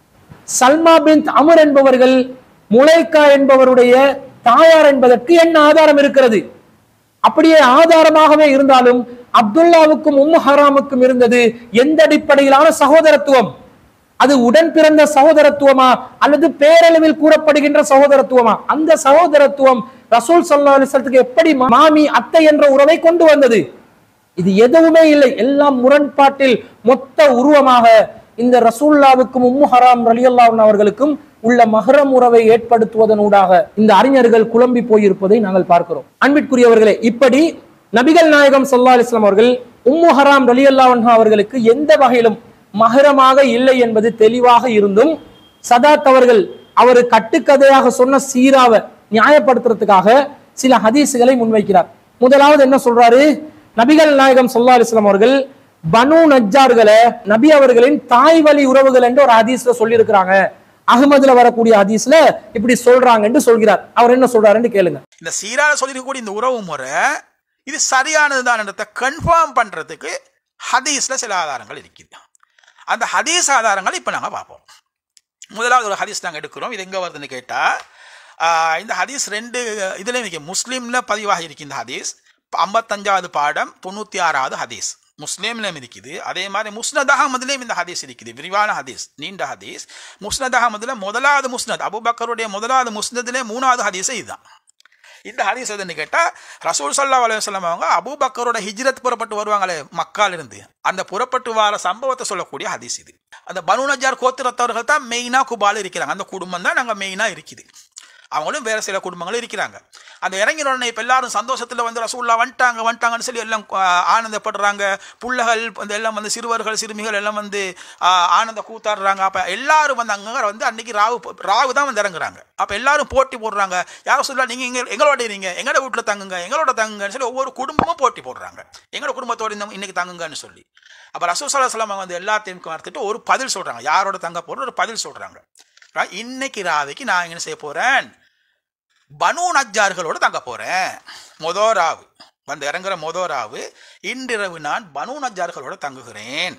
சல்மா பின் அமர் என்பவர்கள் முலைக்கா என்பவருடைய தாயார் என்பதற்கு என்ன ஆதாரம் இருக்கிறது அப்படியே ஆதாரமாகவே இருந்தாலும் அப்துல்லாவுக்கும் உம்மு ஹராமுக்கும் இருந்தது எந்த அடிப்படையிலான சகோதரத்துவம் அது உடன் பிறந்த சகோதரத்துவமா அல்லது பேரளவில் கூறப்படுகின்ற சகோதரத்துவமா அந்த சகோதரத்துவம் ரசூல் சல்லா அலிஸ்லத்துக்கு எப்படி மாமி அத்தை என்ற உறவை கொண்டு வந்தது இது எதுவுமே இல்லை எல்லாம் முரண்பாட்டில் மொத்த உருவமாக இந்த ரசூல்லாவுக்கும் உம்மு ஹராம் ரலியல்லாஹு அவர்களுக்கும் உள்ள மஹரம் உறவை ஏற்படுத்துவதனூடாக இந்த அறிஞர்கள் குழம்பி போயிருப்பதை நாங்கள் பார்க்கிறோம் அன்பிற்குரியவர்களே இப்படி நபிகள் நாயகம் சல்லா அலிஸ்லாம் அவர்கள் உம்மு ஹராம் ரலியல்லாஹு அவர்களுக்கு எந்த வகையிலும் மஹரமாக இல்லை என்பது தெளிவாக இருந்தும் சதாத் அவர்கள் அவர் கட்டுக்கதையாக சொன்ன சீராவை நியாயப்படுத்துறதுக்காக சில ஹதீசுகளை முன்வைக்கிறார் முதலாவது என்ன சொல்றாரு நபிகள் நாயகம் சொல்லா அலிஸ்லாம் அவர்கள் பனு நஜ்ஜார்களை நபி அவர்களின் தாய் வழி உறவுகள் என்று ஒரு ஹதீஸ்ல சொல்லியிருக்கிறாங்க அகமதுல வரக்கூடிய ஹதீஸ்ல இப்படி சொல்றாங்க என்று சொல்கிறார் அவர் என்ன சொல்றாருன்னு கேளுங்க இந்த சீரால சொல்லியிருக்கக்கூடிய இந்த உறவு முறை இது சரியானதுதான்றதை கன்ஃபார்ம் பண்றதுக்கு ஹதீஸ்ல சில ஆதாரங்கள் இருக்குது அந்த ஹதீஸ் ஆதாரங்களை இப்போ நாங்கள் பார்ப்போம் முதலாவது ஒரு ஹதீஸ் நாங்கள் எடுக்கிறோம் இது எங்கே வருதுன்னு கேட்டால் இந்த ஹதீஸ் ரெண்டு இதில் இன்னைக்கு முஸ்லீமில் பதிவாகி இருக்கு இந்த ஹதீஸ் ஐம்பத்தஞ்சாவது பாடம் தொண்ணூற்றி ஆறாவது ஹதீஸ் முஸ்லீம்லையும் இருக்குது அதே மாதிரி முஸ்னத் அகமதுலேயும் இந்த ஹதீஸ் இருக்குது விரிவான ஹதீஸ் நீண்ட ஹதீஸ் முஸ்னத் அகமதுல முதலாவது முஸ்னத் அபுபக்கருடைய முதலாவது முஸ்னத்திலே மூணாவது ஹதீஸே இதுதான் இந்த ஹதீஸ் எதுன்னு கேட்டால் ரசூல் சல்லா அலுவலம் அவங்க அபூபக்கரோட ஹிஜ்ரத் புறப்பட்டு வருவாங்களே மக்கால் இருந்து அந்த புறப்பட்டு வர சம்பவத்தை சொல்லக்கூடிய ஹதீஸ் இது அந்த பனு நஜார் கோத்திரத்தவர்கள் தான் மெயினாக குபால் இருக்கிறாங்க அந்த குடும்பம் தான் நாங்கள் மெயினாக இருக்குது அவங்களும் வேற சில குடும்பங்களும் இருக்கிறாங்க அந்த இறங்கின உடனே இப்போ எல்லாரும் சந்தோஷத்தில் வந்து ரசூல்லா வந்துட்டாங்க வந்துட்டாங்கன்னு சொல்லி எல்லாம் ஆனந்தப்படுறாங்க புள்ளகள் இந்த எல்லாம் வந்து சிறுவர்கள் சிறுமிகள் எல்லாம் வந்து ஆனந்த கூத்தாடுறாங்க அப்போ எல்லாரும் வந்து அங்கே வந்து அன்னைக்கு ராவு ராவு தான் வந்து இறங்குறாங்க அப்போ எல்லாரும் போட்டி போடுறாங்க யாரும் சொல்லலாம் நீங்கள் இங்கே எங்களோட இருங்க எங்களோட வீட்டில் தங்குங்க எங்களோட தங்குங்கன்னு சொல்லி ஒவ்வொரு குடும்பமும் போட்டி போடுறாங்க எங்களோட குடும்பத்தோடு இந்த இன்னைக்கு தங்குங்கன்னு சொல்லி அப்போ ரசூல் சல்லா சொல்லம் வந்து எல்லாத்தையும் பார்த்துட்டு ஒரு பதில் சொல்கிறாங்க யாரோட தங்க போகிறோம் ஒரு பதில் சொல்கிறாங்க இன்னைக்கு ராவைக்கு நான் என்ன செய்ய போகிறேன் பனு நஜ்ஜார்களோடு தங்க போகிறேன் மொதோ ராவு வந்து இறங்குற மொதோ ராவு இன்றிரவு நான் பனு நஜ்ஜார்களோட தங்குகிறேன்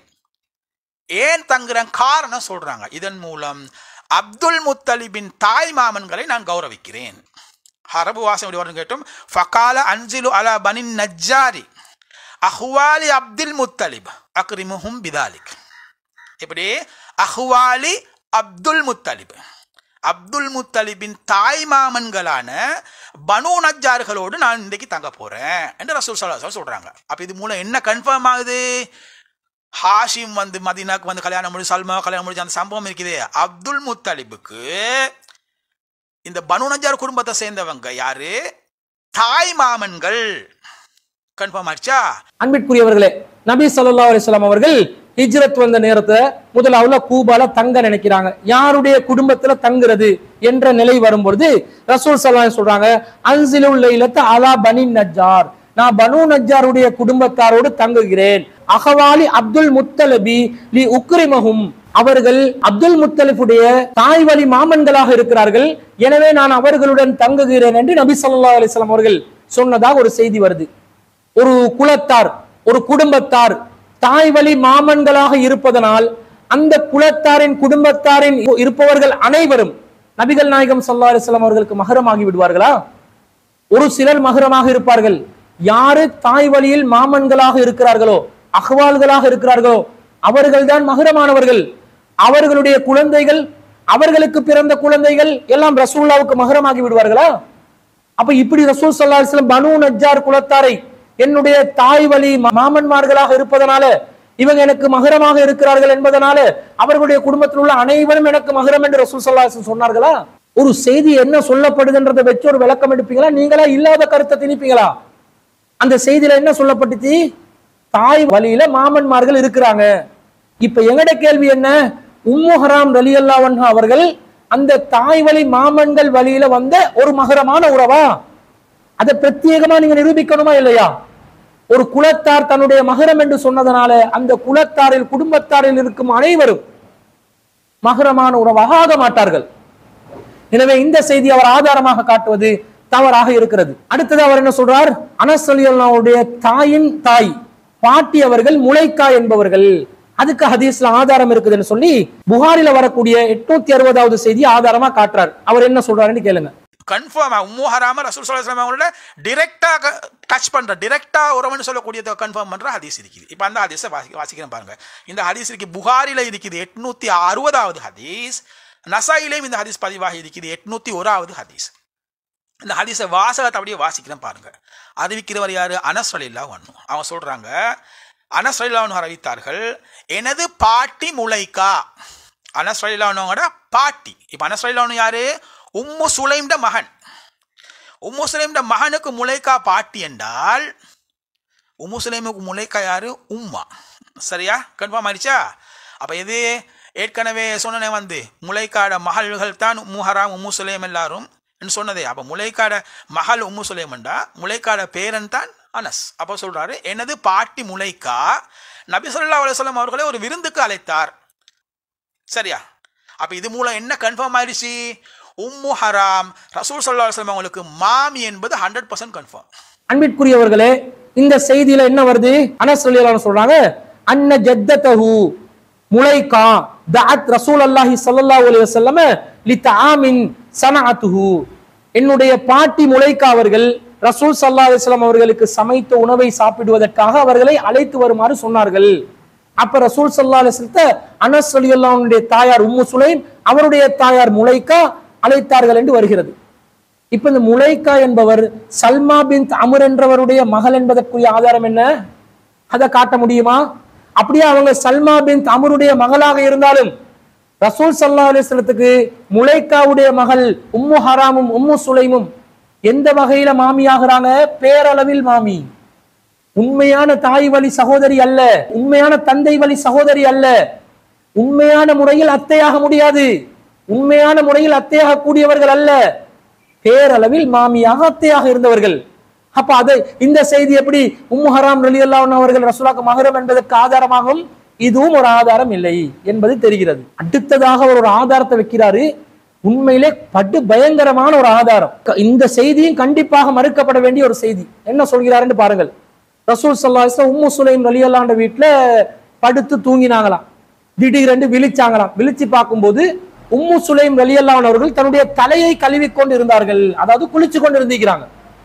ஏன் தங்குறேன் காரணம் சொல்றாங்க இதன் மூலம் அப்துல் முத்தலிபின் தாய் மாமன்களை நான் கௌரவிக்கிறேன் அரபு வாசம் எப்படி வரும்னு கேட்டும் ஃபகால அன்சிலு அலா பனின் நஜ்ஜாரி அஹ்வாலி அப்துல் முத்தலிப் அக்ரிமுஹும் பிதாலிக் இப்படி அஹ்வாலி அப்துல் முத்தலிப் அப்துல் முத்தலிபின் தாய் மாமன்களான பனு நஜ்ஜார்களோடு நான் இன்றைக்கு தங்க போறேன் என்று ரசூல் சல்லா சொல்றாங்க அப்ப இது மூலம் என்ன கன்ஃபார்ம் ஆகுது ஹாஷிம் வந்து மதினாக்கு வந்து கல்யாணம் முடிஞ்சு சல்மா கல்யாணம் முடிஞ்சு அந்த சம்பவம் இருக்குது அப்துல் முத்தலிபுக்கு இந்த பனு நஜார் குடும்பத்தை சேர்ந்தவங்க யாரு தாய் மாமன்கள் கன்ஃபார்ம் ஆச்சா அன்பிற்குரியவர்களே நபி சொல்லா அலிஸ்லாம் அவர்கள் ஹிஜ்ரத் வந்த நேரத்துல முதலாவுல கூபால தங்க நினைக்கிறாங்க யாருடைய குடும்பத்துல தங்குறது என்ற நிலை வரும்பொழுது ரசூல் சல்லாம் சொல்றாங்க அன்சிலு லைலத்து அலா பனி நஜார் நான் பனு நஜாருடைய குடும்பத்தாரோடு தங்குகிறேன் அகவாலி அப்துல் முத்தலபி லி உக்ரிமஹும் அவர்கள் அப்துல் முத்தலிஃபுடைய தாய் வழி மாமன்களாக இருக்கிறார்கள் எனவே நான் அவர்களுடன் தங்குகிறேன் என்று நபி சொல்லா அலிஸ்லாம் அவர்கள் சொன்னதாக ஒரு செய்தி வருது ஒரு குலத்தார் ஒரு குடும்பத்தார் தாய் வழி மாமன்களாக இருப்பதனால் அந்த குலத்தாரின் குடும்பத்தாரின் இருப்பவர்கள் அனைவரும் நபிகள் நாயகம் ஸல்லல்லாஹு அலைஹி வஸல்லம் அவர்களுக்கு மகரமாகி விடுவார்களா ஒரு சிலர் மகரமாக இருப்பார்கள் யாரு தாய் வழியில் மாமன்களாக இருக்கிறார்களோ அகவால்களாக இருக்கிறார்களோ அவர்கள்தான் மகரமானவர்கள் அவர்களுடைய குழந்தைகள் அவர்களுக்கு பிறந்த குழந்தைகள் எல்லாம் ரசூல்லாவுக்கு மகரமாகி விடுவார்களா அப்ப இப்படி ரசூல் ஸல்லல்லாஹு அலைஹி வஸல்லம் பனு நஜ்ஜார் குலத்தாரை என்னுடைய தாய் வழி மா- மாமன்மார்களாக இருப்பதனால இவங்க எனக்கு மகரமாக இருக்கிறார்கள் என்பதனால அவர்களுடைய குடும்பத்தில் உள்ள அனைவரும் எனக்கு மகரம் என்று ரசூல் ஸல்லல்லாஹு அலைஹி வஸல்லம் சொன்னார்களா ஒரு செய்தி என்ன சொல்லப்படுதுன்றதை வச்சு ஒரு விளக்கம் எடுப்பீங்களா நீங்களா இல்லாத கருத்தை திணிப்பீங்களா அந்த செய்தியில என்ன சொல்லப்பட்டுச்சு தாய் வழியில மாமன்மார்கள் இருக்கிறாங்க இப்ப எங்கட கேள்வி என்ன உம்மு ஹராம் ரலியல்லாஹு அன்ஹா அவர்கள் அந்த தாய் வழி மாமன்கள் வழியில வந்த ஒரு மகரமான உறவா அதை பிரத்யேகமா நீங்க நிரூபிக்கணுமா இல்லையா ஒரு குலத்தார் தன்னுடைய மகரம் என்று சொன்னதனால அந்த குலத்தாரில் குடும்பத்தாரில் இருக்கும் அனைவரும் மகரமான உறவாக ஆக மாட்டார்கள் எனவே இந்த செய்தி அவர் ஆதாரமாக காட்டுவது தவறாக இருக்கிறது அடுத்தது அவர் என்ன சொல்றார் அனஸ் ரலியல்லாஹுடைய தாயின் தாய் பாட்டி அவர்கள் முளைக்கா என்பவர்கள் அதுக்கு ஹதீஸ்ல ஆதாரம் இருக்குதுன்னு சொல்லி புகாரில வரக்கூடிய எட்நூத்தி அறுபதாவது செய்தி ஆதாரமா காட்டுறார் அவர் என்ன சொல்றாருன்னு கேளுங்க கன்ஃபார்மா உம்மு ஹராம ரசூல் ஸல்லல்லாஹு அலைஹி வஸல்லம் அவங்களோட டிரெக்டாக டச் பண்ற டிரெக்டா உறவுன்னு சொல்லக்கூடியதை கன்ஃபார்ம் பண்ற ஹதீஸ் இருக்குது இப்போ அந்த ஹதீஸை வாசி வாசிக்கிறேன் பாருங்க இந்த ஹதீஸ் இருக்கு புகாரில இருக்குது எட்நூத்தி அறுபதாவது ஹதீஸ் நசாயிலையும் இந்த ஹதீஸ் பதிவாகி இருக்குது எட்நூத்தி ஓராவது ஹதீஸ் இந்த ஹதீஸை வாசகத்தை அப்படியே வாசிக்கிறேன் பாருங்க அறிவிக்கிறவர் யாரு அனஸ் அலில்லா ஒன்று அவங்க சொல்றாங்க அனஸ் அலில்லா அறிவித்தார்கள் எனது பாட்டி முளைக்கா அனஸ் அலில்லாவோட பாட்டி இப்போ அனஸ் அலில்லான்னு யாரு உம்மு சுலைம்ட மகன் உம்மு சுலைம்ட மகனுக்கு முளைக்கா பாட்டி என்றால் உம்மு சுலைமுக்கு முளைக்கா யாரு உம்மா சரியா கன்ஃபார்ம் ஆயிடுச்சா அப்ப இது ஏற்கனவே சொன்னனே வந்து முளைக்காட மகள்கள் தான் உம்முஹராம் உம்மு சுலைம் எல்லாரும் என்று சொன்னதே அப்ப முளைக்காட மகள் உம்மு சுலைமண்டா முளைக்காட பேரன் தான் அனஸ் அப்போ சொல்றாரு எனது பாட்டி முளைக்கா நபி ஸல்லல்லாஹு அலைஹி வஸல்லம் அவர்களை ஒரு விருந்துக்கு அழைத்தார் சரியா அப்ப இது மூலம் என்ன கன்ஃபார்ம் ஆயிடுச்சு உம்மு ஹராம் ரசூல் ஸல்லல்லாஹு அலைஹி வஸல்லம் அவங்களுக்கு மாமி என்பது ஹண்ட்ரட் பர்சன்ட் கன்ஃபார்ம் அன்பிற்குரியவர்களே இந்த செய்தியில என்ன வருது அனஸ் ரலியல்லாஹு சொல்றாங்க அன்ன ஜத்ததஹு முலைகா தஅத் ரசூல் அல்லாஹி ஸல்லல்லாஹு அலைஹி வஸல்லம் லிதஆமின் சனஅத்துஹு என்னுடைய பாட்டி முலைக்கா அவர்கள் ரசூல் ஸல்லல்லாஹு அலைஹி வஸல்லம் அவர்களுக்கு சமைத்த உணவை சாப்பிடுவதற்காக அவர்களை அழைத்து வருமாறு சொன்னார்கள் அப்ப ரசூல் ஸல்லல்லாஹு அலைஹி வஸல்லத்தை அனஸ் ரலியல்லாஹுடைய தாயார் உம்மு சுலைம் அவருடைய தாயார் முலைக்கா அழைத்தார்கள் என்று வருகிறது இப்ப இந்த முலைக்கா என்பவர் சல்மா பின் அமர் என்றவருடைய மகள் என்பதற்குரிய ஆதாரம் என்ன அதை காட்ட முடியுமா அப்படியே அவங்க சல்மா பின் அமருடைய மகளாக இருந்தாலும் ரசூல் சல்லா அலிஸ்லத்துக்கு முலைக்காவுடைய மகள் உம்மு ஹராமும் உம்மு சுலைமும் எந்த வகையில மாமியாகிறாங்க பேரளவில் மாமி உண்மையான தாய் வழி சகோதரி அல்ல உண்மையான தந்தை வழி சகோதரி அல்ல உண்மையான முறையில் அத்தையாக முடியாது உண்மையான முறையில் அத்தையாக கூடியவர்கள் அல்ல பேரளவில் மாமியாக அத்தையாக இருந்தவர்கள் அப்ப அதை இந்த செய்தி எப்படி உம்மு ஹராம் ரலியல்லாஹு அவர்கள் ரசூலாக்கு மகரம் என்பதற்கு ஆதாரமாகும் இதுவும் ஒரு ஆதாரம் இல்லை என்பது தெரிகிறது அடுத்ததாக அவர் ஒரு ஆதாரத்தை வைக்கிறாரு உண்மையிலே படு பயங்கரமான ஒரு ஆதாரம் க- இந்த செய்தியும் கண்டிப்பாக மறுக்கப்பட வேண்டிய ஒரு செய்தி என்ன சொல்கிறாருன்னு பாருங்கள் ரசூல் சல்லாஹ் உம்மு சுலைம் ரலியல்லாண்ட வீட்டுல படுத்து தூங்கினாங்களாம் திடீரென்று விழிச்சாங்களாம் விழிச்சு பார்க்கும்போது உம்மு சுலைம் ரலியல்லான் அவர்கள் தன்னுடைய தலையை கழுவி கொண்டு இருந்தார்கள் அதாவது குளிச்சு கொண்டு இருந்திருக்கிறாங்க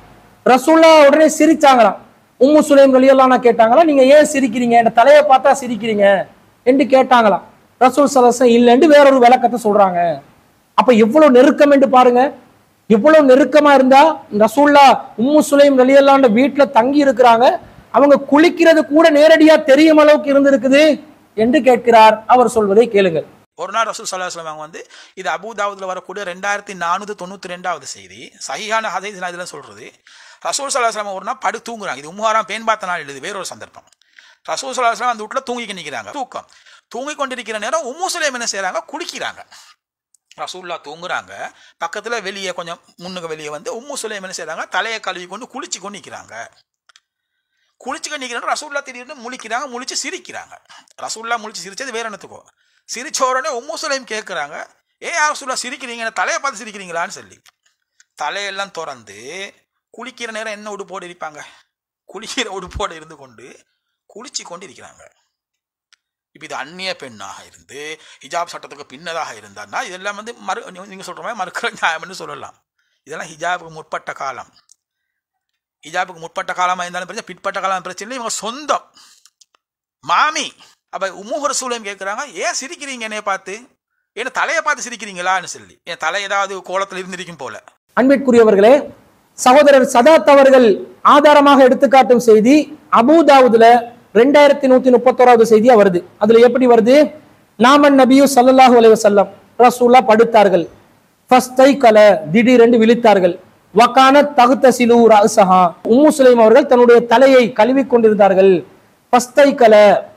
ரசூல்லா உடனே சிரிச்சாங்களாம் உம்மு சுலைம் ரலியல்லானா கேட்டாங்களா நீங்க ஏன் சிரிக்கிறீங்க என் தலையை பார்த்தா சிரிக்கிறீங்க என்று கேட்டாங்களாம் ரசூல் சலசம் இல்லைன்னு வேறொரு விளக்கத்தை சொல்றாங்க அப்ப எவ்வளவு நெருக்கம் என்று பாருங்க எவ்வளவு நெருக்கமா இருந்தா ரசூல்லா உம்மு சுலைம் ரலியல்லாண்ட வீட்டுல தங்கி இருக்கிறாங்க அவங்க குளிக்கிறது கூட நேரடியா தெரியும் அளவுக்கு இருந்திருக்குது என்று கேட்கிறார் அவர் சொல்வதை கேளுங்கள் ஒரு நாள் ரசூல் சல்லா அவங்க வந்து இது அபுதாவுதுல வரக்கூடிய ரெண்டாயிரத்தி நானூற்றி தொண்ணூற்றி ரெண்டாவது செய்தி சஹிஹான ஹதீஸ் நான் இதில் சொல்றது ரசூல் சல்லா ஒரு நாள் படு தூங்குறாங்க இது உம்மாராம் பேன் பார்த்த நாள் எழுது வேறொரு சந்தர்ப்பம் ரசூல் சல்லா அந்த வீட்டில் தூங்கிக்க நிற்கிறாங்க தூக்கம் தூங்கி கொண்டிருக்கிற நேரம் உம்மு சுலைம் என்ன செய்றாங்க குளிக்கிறாங்க ரசூல்லா தூங்குறாங்க பக்கத்துல வெளியே கொஞ்சம் முன்னுக்கு வெளியே வந்து உம்மு சுலைம் என்ன செய்றாங்க தலையை கழுவி கொண்டு குளிச்சு கொண்டு நிற்கிறாங்க குளிச்சு கொண்டு நிற்கிறாங்க ரசூல்லா திடீர்னு முழிக்கிறாங்க முழிச்சு சிரிக்கிறாங்க ரசூல்லா முழிச்சு சிரிச்சது வேற என்னத்துக்கோ சிரிச்ச உடனே உம்மு சுலைம் கேட்குறாங்க ஏ யார் ரசூல்லா சிரிக்கிறீங்க என்ன தலையை பார்த்து சிரிக்கிறீங்களான்னு சொல்லி தலையெல்லாம் திறந்து குளிக்கிற நேரம் என்ன உடுப்போடு இருப்பாங்க குளிக்கிற உடுப்போடு இருந்து கொண்டு குளிச்சு கொண்டு இருக்கிறாங்க இப்போ இது அந்நிய பெண்ணாக இருந்து ஹிஜாப் சட்டத்துக்கு பின்னதாக இருந்தான்னா இதெல்லாம் வந்து மறு நீங்கள் சொல்கிற மாதிரி மறுக்கிற நியாயம்னு சொல்லலாம் இதெல்லாம் ஹிஜாபுக்கு முற்பட்ட காலம் ஹிஜாபுக்கு முற்பட்ட காலமாக இருந்தாலும் பிரச்சனை பிற்பட்ட காலம் பிரச்சனை இல்லை இவங்க சொந்தம் மாமி அப்போ உமுகர சூழலும் கேட்குறாங்க ஏன் சிரிக்கிறீங்க என்னைய பார்த்து ஏன்னா தலையை பார்த்து சிரிக்கிறீங்களான்னு சொல்லி என் தலை ஏதாவது கோலத்தில் இருந்திருக்கும் போல அன்பிற்குரியவர்களே சகோதரர் சதாத் அவர்கள் ஆதாரமாக எடுத்துக்காட்டும் செய்தி அபூதாவுதுல ரெண்டாயிரத்தி நூத்தி முப்பத்தோராவது செய்தியா வருது அதுல எப்படி வருது நாமன் நபியு ஸல்லல்லாஹு அலைஹி வஸல்லம் ரசூல்லா படுத்தார்கள் ஃபஸ்தை கல திடீரென்று விழித்தார்கள் வக்கான தகுத்த சிலு ரசஹா உம்மு சுலைம் அவர்கள் தன்னுடைய தலையை கழுவி கொண்டிருந்தார்கள் ஃபஸ்தை கல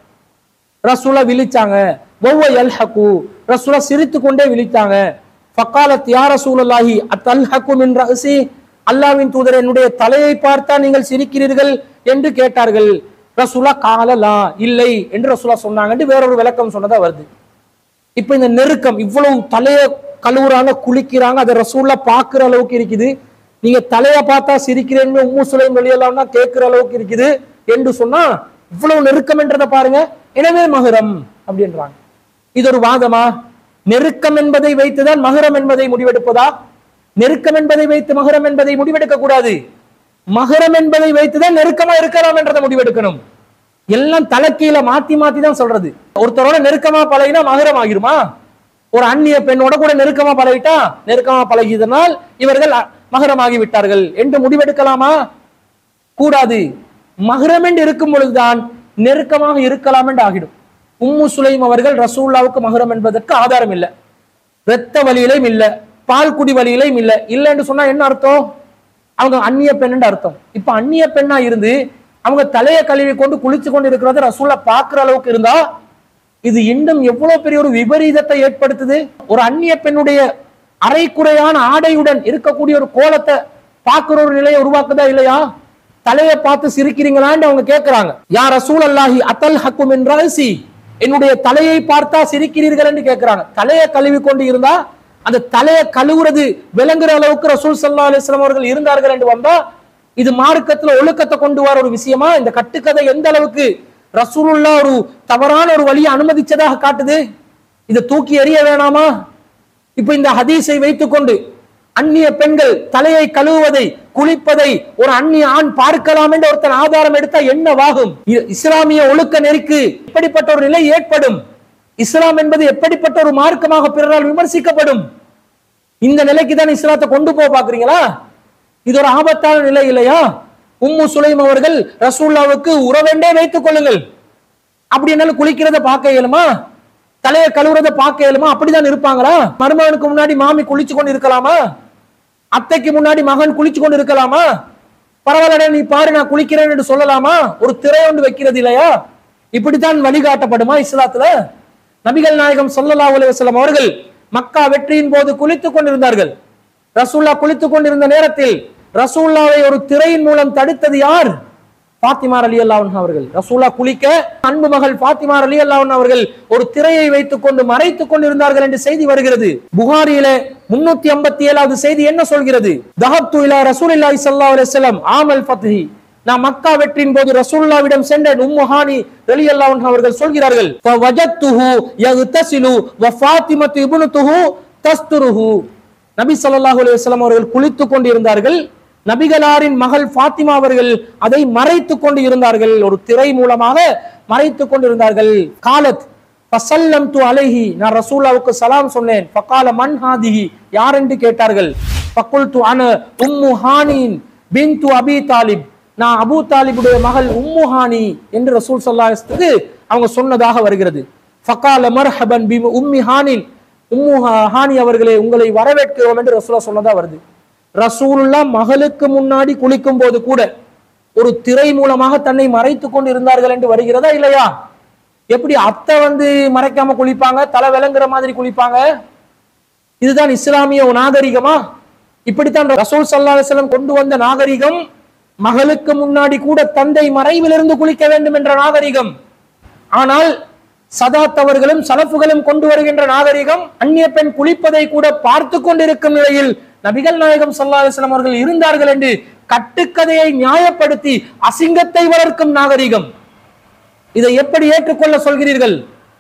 ரசூலா விழிச்சாங்க ஒவ்வொரு எல்ஹக்கு ரசூலா சிரித்து கொண்டே விழித்தாங்க ஃபக்காலத் யா ரசூலுல்லாஹி அத்தல்ஹக்கு மின் ரஹசி அல்லாவின் தூதர் என்னுடைய தலையை பார்த்தா நீங்கள் சிரிக்கிறீர்கள் என்று கேட்டார்கள் ரசூலா காலலா இல்லை என்று ரசூலா சொன்னாங்கன்னு வேறொரு விளக்கம் சொன்னதா வருது இப்ப இந்த நெருக்கம் இவ்வளவு தலைய கழுவுறாங்க குளிக்கிறாங்க அதை ரசூல்லா பாக்குற அளவுக்கு இருக்குது நீங்க தலைய பார்த்தா சிரிக்கிறேன்னு உம்மு சுலைம் வெளியெல்லாம்னா கேட்கிற அளவுக்கு இருக்குது என்று சொன்னா இவ்வளவு நெருக்கம் என்றதை பாருங்க எனவே மகுரம் அப்படின்றாங்க இது ஒரு வாதமா நெருக்கம் என்பதை வைத்துதான் மகுரம் என்பதை முடிவெடுப்பதா நெருக்கம் என்பதை வைத்து மகுரம் என்பதை முடிவெடுக்க கூடாது மகுரம் என்பதை வைத்துதான் நெருக்கமா இருக்கலாம் என்றதை முடிவெடுக்கணும் எல்லாம் தலைக்கீழ மாத்தி மாத்தி தான் சொல்றது ஒருத்தரோட நெருக்கமா பழகினா மகரம் ஆகிருமா ஒரு அந்நிய பெண்ணோட கூட நெருக்கமா பழகிட்டா நெருக்கமா பழகியதனால் இவர்கள் அ- மகரமாகி விட்டார்கள் என்று முடிவெடுக்கலாமா கூடாது மகரம் என்று இருக்கும் பொழுதுதான் நெருக்கமாக இருக்கலாம் என்று ஆகிடும் உம்மு சுலைம் அவர்கள் ரசூல்லாவுக்கு மகரம் என்பதற்கு ஆதாரம் இல்லை இரத்த வழியிலையும் இல்ல பால் குடி வழியிலையும் இல்ல இல்லைன்னு சொன்னா என்ன அர்த்தம் அவங்க அந்நிய பெண்ணுன்னு அர்த்தம் இப்ப அந்நிய பெண்ணா இருந்து அவங்க தலையை கழுவி கொண்டு குளிச்சு கொண்டு இருக்கிறத ரசூல்லா பாக்குற அளவுக்கு இருந்தா இது இன்னும் எவ்வளவு பெரிய ஒரு விபரீதத்தை ஏற்படுத்துது ஒரு அந்நிய பெண்ணுடைய அரைக்குறையான ஆடையுடன் இருக்கக்கூடிய ஒரு கோலத்தை பார்க்கிற ஒரு நிலையை உருவாக்குதா இல்லையா தலையை பார்த்து சிரிக்கிறீங்களான்னு அவங்க கேட்கிறாங்க யார் ரசூல் அல்லாஹி அத்தல் ஹக்கும் என்றாசி என்னுடைய தலையை பார்த்தா சிரிக்கிறீர்கள் என்று கேட்கிறாங்க தலையை கழுவி கொண்டு இருந்தா அந்த தலையை கழுவுறது விளங்குற அளவுக்கு ரசூல் சல்லா அலிஸ்லாம் அவர்கள் இருந்தார்கள் என்று வந்தா இது மார்க்கத்துல ஒழுக்கத்தை கொண்டு வர ஒரு விஷயமா இந்த கட்டுக்கதை எந்த அளவுக்கு ரசூலுல்லா ஒரு தவறான ஒரு வழியை அனுமதிச்சதாக காட்டுது இதை தூக்கி எறிய வேணாமா இப்ப இந்த ஹதீஸை வைத்துக்கொண்டு அந்நிய பெண்கள் தலையை கழுவுவதை குளிப்பதை ஒரு அந்நிய ஆண் பார்க்கலாம் என்று ஒருத்தன் ஆதாரம் எடுத்தா என்னவாகும் இ- இஸ்லாமிய ஒழுக்க நெறிக்கு இப்படிப்பட்ட ஒரு நிலை ஏற்படும் இஸ்லாம் என்பது எப்படிப்பட்ட ஒரு மார்க்கமாக பிறரால் விமர்சிக்கப்படும் இந்த நிலைக்கு தான் இஸ்லாத்தை கொண்டு போக பாக்குறீங்களா இது ஒரு ஆபத்தான நிலை இல்லையா உம்மு சுலைம் அவர்கள் ரசூல்லாவுக்கு உறவெண்டே வைத்துக் கொள்ளுங்கள் அப்படி என்னால குளிக்கிறத பார்க்க இயலுமா தலையை கழுவுறத பார்க்க இயலுமா அப்படிதான் இருப்பாங்களா மருமகனுக்கு முன்னாடி மாமி குளிச்சு கொண்டு இருக்கலாமா அத்தைக்கு முன்னாடி மகன் குளிச்சு கொண்டு இருக்கலாமா பரவாயில்ல நீ பாரு நான் குளிக்கிறேன் என்று சொல்லலாமா ஒரு திரை ஒன்று வைக்கிறது இல்லையா இப்படித்தான் வழிகாட்டப்படுமா இஸ்லாத்துல நபிகள் நாயகம் ஸல்லல்லாஹு அலைஹி வஸல்லம் அவர்கள் மக்கா வெற்றியின் போது குளித்துக் கொண்டிருந்தார்கள் ரசூல்லா குளித்துக் கொண்டிருந்த நேரத்தில் ரசூல்லாவை ஒரு திரையின் மூலம் தடுத்தது யார் பாத்திமார் அலி அல்லாஹ் அவர்கள் ரசூல்லா குளிக்க அன்பு மகள் பாத்திமார் அலி அல்லாஹ் அவர்கள் ஒரு திரையை வைத்துக் கொண்டு மறைத்துக் கொண்டிருந்தார்கள் என்று செய்தி வருகிறது புகாரியில முன்னூத்தி ஐம்பத்தி ஏழாவது செய்தி என்ன சொல்கிறது தஹப்து இலா ரசூலில்லாஹி ஸல்லல்லாஹு அலைஹி வஸல்லம் ஆமல் ஃபத்ஹி நான் மக்கா வெற்றியின் போது ரசூலுல்லாவிடம் சென்றேன் உம்மு ஹானி ரலியல்லாஹு அன்ஹா அவர்கள் சொல்கிறார்கள் ஃபவஜத்துஹு யக்தசிலு வ ஃபாத்திமத்து இப்னுத்துஹு தஸ்துருஹு நபி ஸல்லல்லாஹு அலைஹி வஸல்லம் அவர்கள் குளித்துக் கொண்டிருந்தார்கள் நபிகளாரின் மகள் ஃபாத்திமா அவர்கள் அதை மறைத்துக் கொண்டு இருந்தார்கள் ஒரு திரை மூலமாக மறைத்துக் கொண்டிருந்தார்கள் காலத் ஃபசல்லம் து அலைஹி நான் ரசூலாவுக்கு சலாம் சொன்னேன் ஃபகால மன் ஹாதிஹி யார் என்று கேட்டார்கள் ஃபகுல் து அன உம்மு ஹானின் பின்து அபி தாலிப் நான் அபூ தாலிபுடைய மகள் உம்மு ஹானி என்று ரசூல் ஸல்லல்லாஹு அவங்க சொன்னதாக வருகிறது ஃபகால மர்ஹபன் பி உம்மி ஹானின் உம்மு ஹா- ஹானி அவர்களே உங்களை வரவேற்கிறோம் என்று ரசூலா சொன்னதா வருது ரசூலுல்லா மகளுக்கு முன்னாடி குளிக்கும் போது கூட ஒரு திரை மூலமாக தன்னை மறைத்துக் கொண்டு இருந்தார்கள் என்று வருகிறதா இல்லையா எப்படி அத்தை வந்து மறைக்காம குளிப்பாங்க தலை விளங்குற மாதிரி குளிப்பாங்க இதுதான் இஸ்லாமிய ஒரு நாகரிகமா இப்படித்தான் ரசூல் சல்லா அலிஸ்லாம் கொண்டு வந்த நாகரிகம் மகளுக்கு முன்னாடி கூட தந்தை மறைவிலிருந்து குளிக்க வேண்டும் என்ற நாகரிகம் ஆனால் சதாத் அவர்களும் சலப்புகளும் கொண்டு வருகின்ற நாகரிகம் அந்நிய பெண் குளிப்பதை கூட பார்த்து கொண்டிருக்கும் நிலையில் நபிகள் நாயகம் ஸல்லல்லாஹு அலைஹி வஸல்லம் அவர்கள் இருந்தார்கள் என்று கட்டுக்கதையை நியாயப்படுத்தி அசிங்கத்தை வளர்க்கும் நாகரிகம் இதை எப்படி ஏற்றுக்கொள்ள சொல்கிறீர்கள்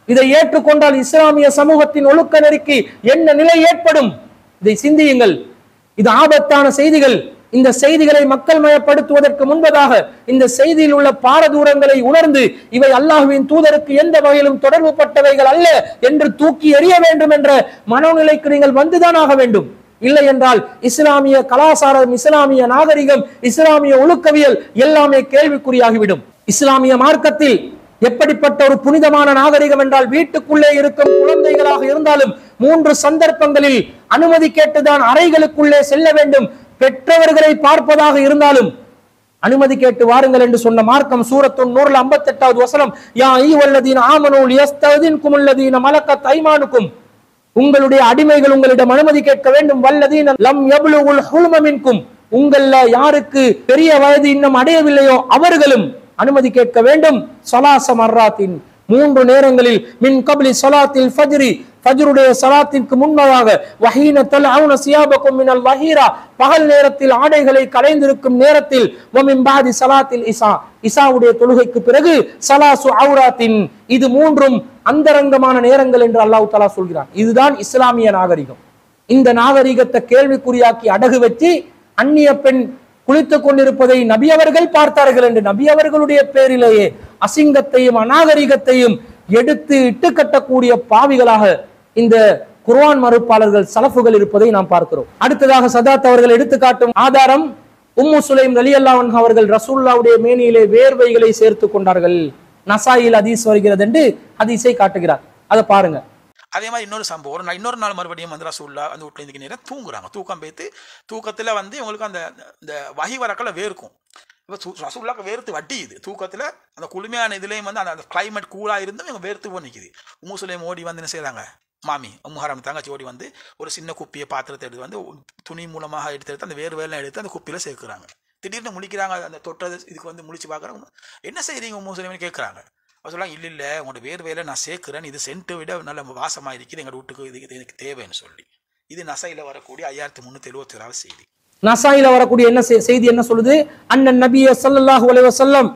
இதை ஏற்றுக்கொண்டால் இஸ்லாமிய சமூகத்தின் ஒழுக்க நெறிக்கு என்ன நிலை ஏற்படும் இதை சிந்தியுங்கள் இது ஆபத்தான செய்திகள் இந்த செய்திகளை மக்கள் மயப்படுத்துவதற்கு முன்பதாக இந்த செய்தியில் உள்ள பாரதூரங்களை உணர்ந்து இவை அல்லாஹுவின் தூதருக்கு எந்த வகையிலும் தொடர்பு பட்டவைகள் அல்ல என்று தூக்கி எறிய வேண்டும் என்ற மனோநிலைக்கு நீங்கள் வந்துதான் ஆக வேண்டும் இல்லை என்றால் இஸ்லாமிய கலாச்சாரம் இஸ்லாமிய நாகரிகம் இஸ்லாமிய ஒழுக்கவியல் எல்லாமே கேள்விக்குறியாகிவிடும் இஸ்லாமிய மார்க்கத்தில் எப்படிப்பட்ட ஒரு புனிதமான நாகரிகம் என்றால் வீட்டுக்குள்ளே இருக்கும் குழந்தைகளாக இருந்தாலும் மூன்று சந்தர்ப்பங்களில் அனுமதி கேட்டுதான் அறைகளுக்குள்ளே செல்ல வேண்டும் பெற்றவர்களை பார்ப்பதாக இருந்தாலும் அனுமதி கேட்டு வாருங்கள் என்று சொன்ன மார்க்கம் சூரத்துன் நூறுல ஐம்பத்தி எட்டாவது வசனம் யா ஈவல்லதீன் ஆமனூல் யஸ்ததின் குமுல்லதீன மலக்கத் ஐமானுக்கும் உங்களுடைய அடிமைகள் உங்களிடம் அனுமதி கேட்க வேண்டும் வல்லதீன லம் யப்லுகுல் ஹுல்ம மின்கும் உங்கள யாருக்கு பெரிய வயது இன்னும் அடையவில்லையோ அவர்களும் அனுமதி கேட்க வேண்டும் சலாச மர்ராத்தின் மூன்று நேரங்களில் மின் கப்லி சலாத்தில் ஃபஜ்ரி ஃபஜ்ருடைய சலாத்திற்கு முன்னதாக வஹீன தல்அவுன சியாபக்கும் மினல் வஹீரா பகல் நேரத்தில் ஆடைகளை களைந்திருக்கும் நேரத்தில் வமின் பாதி சலாத்தில் இசா இசாவுடைய தொழுகைக்கு பிறகு சலாசு அவுராத்தின் இது மூன்றும் அந்தரங்கமான நேரங்கள் என்று அல்லாஹ் தஆலா சொல்கிறான் இதுதான் இஸ்லாமிய நாகரிகம் இந்த நாகரிகத்தை கேள்விக்குறியாக்கி அடகு வச்சு அந்நிய பெண் குளித்துக் கொண்டிருப்பதை நபி அவர்கள் பார்த்தார்கள் என்று நபி அவர்களுடைய பேரிலேயே அசிங்கத்தையும் அநாகரிகத்தையும் எடுத்து இட்டு கட்டக்கூடிய பாவிகளாக இந்த குர்ஆன் மறுப்பாளர்கள் சலஃபுகள் இருப்பதை நாம் பார்க்கிறோம் அடுத்ததாக சதாத் அவர்கள் எடுத்துக்காட்டும் ஆதாரம் உம்மு சுலைம் அலி அல்லாஹ் அவர்கள் ரசூல்லாவுடைய மேனியிலே வேர்வைகளை சேர்த்து கொண்டார்கள் நசாயில் ஹதீஸ் வருகிறது என்று ஹதீஸை காட்டுகிறார் அதை பாருங்க அதே மாதிரி இன்னொரு சம்பவம் ஒரு நாள் இன்னொரு நாள் மறுபடியும் வந்து ரசூல்லா அந்த வீட்டில் இருந்து நேரம் தூங்குறாங்க தூக்கம் பேத்து தூக்கத்தில் வந்து இவங்களுக்கு அந்த இந்த வகி வரக்கல வேர்க்கும் இப்போ ரசூல்லாக்கு வேர்த்து வட்டியுது தூக்கத்தில் அந்த குளுமையான இதுலேயும் வந்து அந்த அந்த கிளைமேட் கூலாக இருந்தும் இவங்க வேர்த்து போய் நிற்குது உம்மு சுலைம் ஓடி வந்து என்ன செய்கிறாங்க மாமி உம்முஹாரம் தங்கச்சி ஓடி வந்து ஒரு சின்ன குப்பியை பாத்திரத்தை எடுத்து வந்து துணி மூலமாக எடுத்து எடுத்து அந்த வேறு வேலை எடுத்து அந்த குப்பியில் சேர்க்குறாங்க திடீர்னு முழிக்கிறாங்க அந்த தொட்டது இதுக்கு வந்து முழிச்சு பார்க்குறாங்க என்ன செய்கிறீங்க உம்மு சுலைம்னு கேட்குறாங்க அவர் சொல்லுவாங்க இல்லை இல்லை உங்களோட வேறு வேலை நான் சேர்க்குறேன் இது சென்ட்டை விட நல்ல வாசமாக இருக்குது எங்கள் வீட்டுக்கு இது இது எனக்கு தேவைன்னு சொல்லி இது நசையில் வரக்கூடிய ஐயாயிரத்தி முந்நூற்றி எழுபத்தி ஏழாவது செய்தி நசாயில வரக்கூடிய என்ன செய்- செய்தி என்ன சொல்லுது அண்ணன் நபிய ஸல்லல்லாஹு அலைஹி வஸல்லம்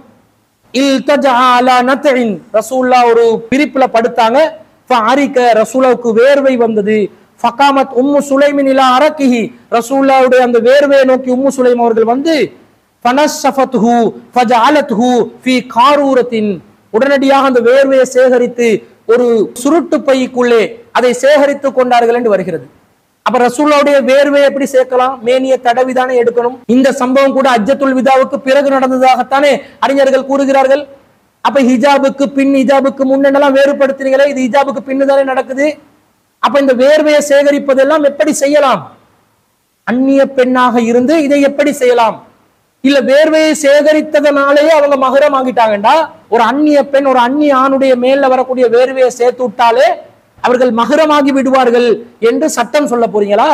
இல்தஜா அலா நத்இன் ரசூல்லா ஒரு பிரிப்புல படுத்தாங்க ஃபஅரிக ரசூலாவுக்கு வேர்வை வந்தது ஃபகாமத் உம்மு சுலைமின் இலா அரக்கிஹி ரசூல்லாவுடைய அந்த வேர்வையை நோக்கி உம்மு சுலைம் அவர்கள் வந்து ஃபனஸ்ஸஃபத்ஹு ஃபஜஅலத்ஹு ஃபீ காரூரத்தின் உடனடியாக அந்த வேர்வையை சேகரித்து ஒரு சுருட்டு பைக்குள்ளே அதை சேகரித்துக் கொண்டார்கள் என்று வருகிறது அப்ப ரசூல்லாவுடைய வேர்வை எப்படி சேர்க்கலாம் மேனிய தடவிதானே எடுக்கணும் இந்த சம்பவம் கூட அஜ்ஜத்துல் விதாவுக்கு பிறகு நடந்ததாகத்தானே அறிஞர்கள் கூறுகிறார்கள் அப்ப ஹிஜாபுக்கு பின் ஹிஜாபுக்கு முன்னெல்லாம் வேறுபடுத்துறீங்களே இது ஹிஜாபுக்கு பின்னு தானே நடக்குது அப்ப இந்த வேர்வையை சேகரிப்பதெல்லாம் எப்படி செய்யலாம் அந்நிய பெண்ணாக இருந்து இதை எப்படி செய்யலாம் இல்ல வேர்வையை சேகரித்ததனாலேயே அவங்க மகரம் ஆகிட்டாங்கடா ஒரு அந்நிய பெண் ஒரு அந்நிய ஆணுடைய மேல வரக்கூடிய வேர்வையை சேர்த்து விட்டாலே அவர்கள் மகரமாகி விடுவார்கள் என்று சட்டம் சொல்ல போறீங்களா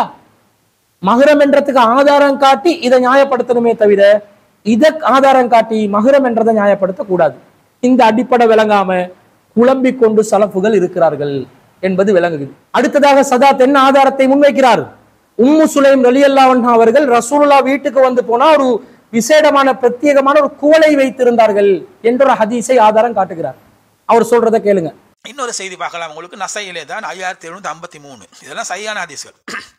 மகரம் என்றதுக்கு ஆதாரம் காட்டி இதை நியாயப்படுத்தணுமே தவிர இதை ஆதாரம் காட்டி மகரம் என்றதை நியாயப்படுத்த கூடாது இந்த அடிப்படை விளங்காம குழம்பிக் கொண்டு சலப்புகள் இருக்கிறார்கள் என்பது விளங்குகிறது அடுத்ததாக சதா தென் ஆதாரத்தை முன்வைக்கிறார் உம்மு சுலைம் ரலியல்லாஹு அவர்கள் ரசூலுல்லா வீட்டுக்கு வந்து போனா ஒரு விசேடமான பிரத்யேகமான ஒரு குவளை வைத்திருந்தார்கள் என்ற ஒரு ஹதீஸை ஆதாரம் காட்டுகிறார் அவர் சொல்றதை கேளுங்க இன்னொரு செய்தி பார்க்கலாம் உங்களுக்கு நசையிலே தான் ஐயாயிரத்தி எழுநூத்தி ஐம்பத்தி மூணு இதெல்லாம் சரியான ஹதீஸ்கள்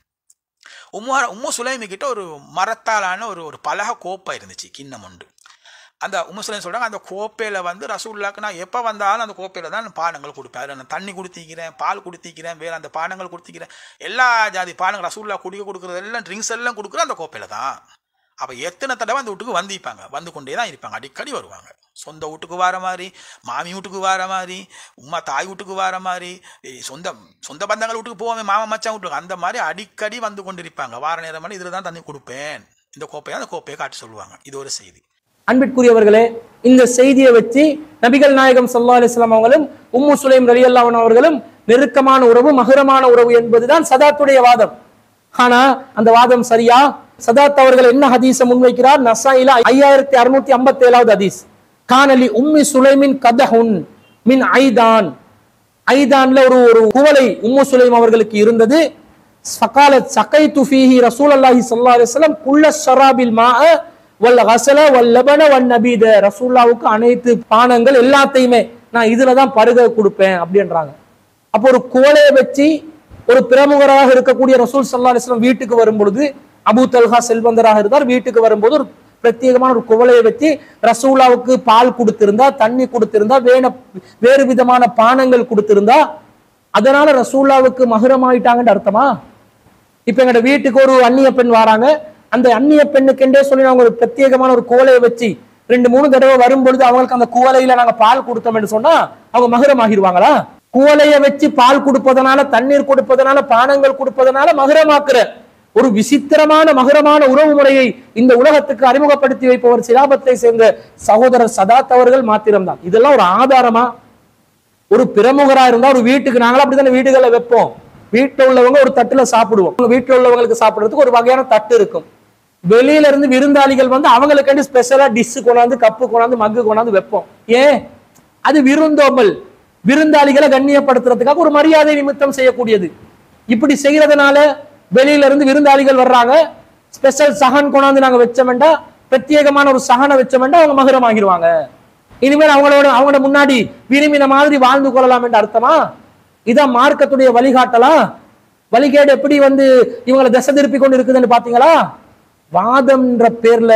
உம்மு உம்மு சுலைமி கிட்ட ஒரு மரத்தாலான ஒரு ஒரு பலக கோப்பை இருந்துச்சு கிண்ணம் உண்டு அந்த உம்மு சுலைம் சொல்றாங்க அந்த கோப்பையில வந்து ரசூல்லாக்கு நான் எப்போ வந்தாலும் அந்த கோப்பையில தான் நான் பானங்கள் கொடுப்பேன் அதில் நான் தண்ணி குடித்திக்கிறேன் பால் குடித்திக்கிறேன் வேற அந்த பானங்கள் குடித்திக்கிறேன் எல்லா ஜாதி பானங்கள் ரசூல்லா குடிக்க கொடுக்குறது எல்லாம் ட்ரிங்க்ஸ் எல்லாம் கொடுக்குற அந்த கோப்பையில தான் அப்போ எத்தனை தடவை அந்த வீட்டுக்கு வந்திருப்பாங்க வந்து கொண்டே தான் இருப்பாங்க அடிக்கடி வருவாங்க சொந்த வீட்டுக்கு வர மாதிரி மாமி வீட்டுக்கு வர மாதிரி உமா தாய் வீட்டுக்கு வர மாதிரி ஏய், சொந்த சொந்த பந்தங்கள் வீட்டுக்கு போவாங்க மாமா மச்சான் வீட்டுக்கு அந்த மாதிரி அடிக்கடி வந்து கொண்டிருப்பாங்க வார நேரம் இதில் தான் தண்ணி கொடுப்பேன் இந்த கோப்பையை அந்த கோப்பையை காட்டி சொல்லுவாங்க இது ஒரு செய்தி அன்பிற்குரியவர்களே இந்த செய்தியை வச்சு நபிகள் நாயகம் ஸல்லல்லாஹு அலைஹி வஸல்லம் அவர்களும் உம்மு சுலைம் ரலியல்லாஹு அன்ஹா அவர்களும் நெருக்கமான உறவு மகரமான உறவு என்பதுதான் சதாத்துடைய வாதம் ஆனா அந்த வாதம் சரியா சதாத் அவர்கள் என்ன ஹதீஸை முன்வைக்கிறார் நசாயில ஐயாயிரத்தி அறுநூத்தி ஐம்பத்தி ஏழாவது ஹதீஸ் கானலி உம்மி சுலைமின் கதஹுன் மின் ஐதான் ஐதான்ல ஒரு ஒரு குவளை உம்மு சுலைம் அவர்களுக்கு இருந்தது ஃபகாலத் சகைத்து ஃபீஹி ரசூலல்லாஹி ஸல்லல்லாஹு அலைஹி வஸல்லம் குல்ல ஷராபில் மாஅ வல் கஸல வல் லபன வன் நபீத ரசூலுல்லாஹ்வுக்கு அனைத்து பானங்கள் எல்லாத்தையுமே நான் இதுல தான் பருக கொடுப்பேன் அப்படின்றாங்க அப்போ ஒரு குவளையை வச்சு ஒரு பிரமுகராக இருக்கக்கூடிய ரசூல் சல்லா அலிஸ்லாம் வீட்டுக்கு வரும் பொழுது அபூ தல்ஹா செல்வந்தராக இருந்தார் வீட்டுக்கு வரும்போது ஒரு பிரத்யேகமான ஒரு குவளையை வச்சு ரசூலாவுக்கு பால் கொடுத்திருந்தா தண்ணி கொடுத்திருந்தா வேண வேறு விதமான பானங்கள் கொடுத்திருந்தா அதனால ரசூலாவுக்கு மகுரமாயிட்டாங்கன்னு அர்த்தமா இப்ப எங்கட வீட்டுக்கு ஒரு அந்நிய பெண் வராங்க அந்த அந்நிய பெண்ணுக்கென்றே சொல்லி நாங்க ஒரு பிரத்யேகமான ஒரு கோலையை வச்சு ரெண்டு மூணு தடவை வரும் பொழுது அவங்களுக்கு அந்த குவலையில நாங்க பால் கொடுத்தோம் என்று சொன்னா அவங்க மகுரம் ஆகிருவாங்களா குவலைய வச்சு பால் கொடுப்பதனால தண்ணீர் கொடுப்பதனால பானங்கள் கொடுப்பதனால மகுரமாக்குற ஒரு விசித்திரமான மகுரமான உறவு முறையை இந்த உலகத்துக்கு அறிமுகப்படுத்தி வைப்பவர் சிலாபத்தை சேர்ந்த சகோதரர் சதாத் அவர்கள் மாத்திரம்தான் இதெல்லாம் ஒரு ஆதாரமா ஒரு பிரமுகரா இருந்தா ஒரு வீட்டுக்கு நாங்களும் அப்படித்தானே வீடுகளை வைப்போம் வீட்டுல உள்ளவங்க ஒரு தட்டுல சாப்பிடுவோம் வீட்டுல உள்ளவங்களுக்கு சாப்பிடுறதுக்கு ஒரு வகையான தட்டு இருக்கும் வெளியில இருந்து விருந்தாளிகள் வந்து அவங்களுக்காண்டி ஸ்பெஷலா டிஷ் கொண்டாந்து கப்பு கொண்டாந்து மக்கு கொண்டாந்து வைப்போம் ஏன் அது விருந்தோம்பல் விருந்தாளிகளை கண்ணியப்படுத்துறதுக்காக ஒரு மரியாதை நிமித்தம் செய்யக்கூடியது இப்படி செய்யறதுனால வெளியில இருந்து விருந்தாளிகள் வர்றாங்க ஸ்பெஷல் சகன் கொண்டாந்து நாங்க வச்சோம்டா பிரத்யேகமான ஒரு சகனை வச்சோம்டா அவங்க மகுரம் ஆகிருவாங்க இனிமேல் அவங்களோட அவங்களோட முன்னாடி விரும்பின மாதிரி வாழ்ந்து கொள்ளலாம் என்ற அர்த்தமா இதான் மார்க்கத்துடைய வழிகாட்டலா வழிகேடு எப்படி வந்து இவங்களை திசை திருப்பி கொண்டு இருக்குதுன்னு பாத்தீங்களா வாதம்ன்ற பேர்ல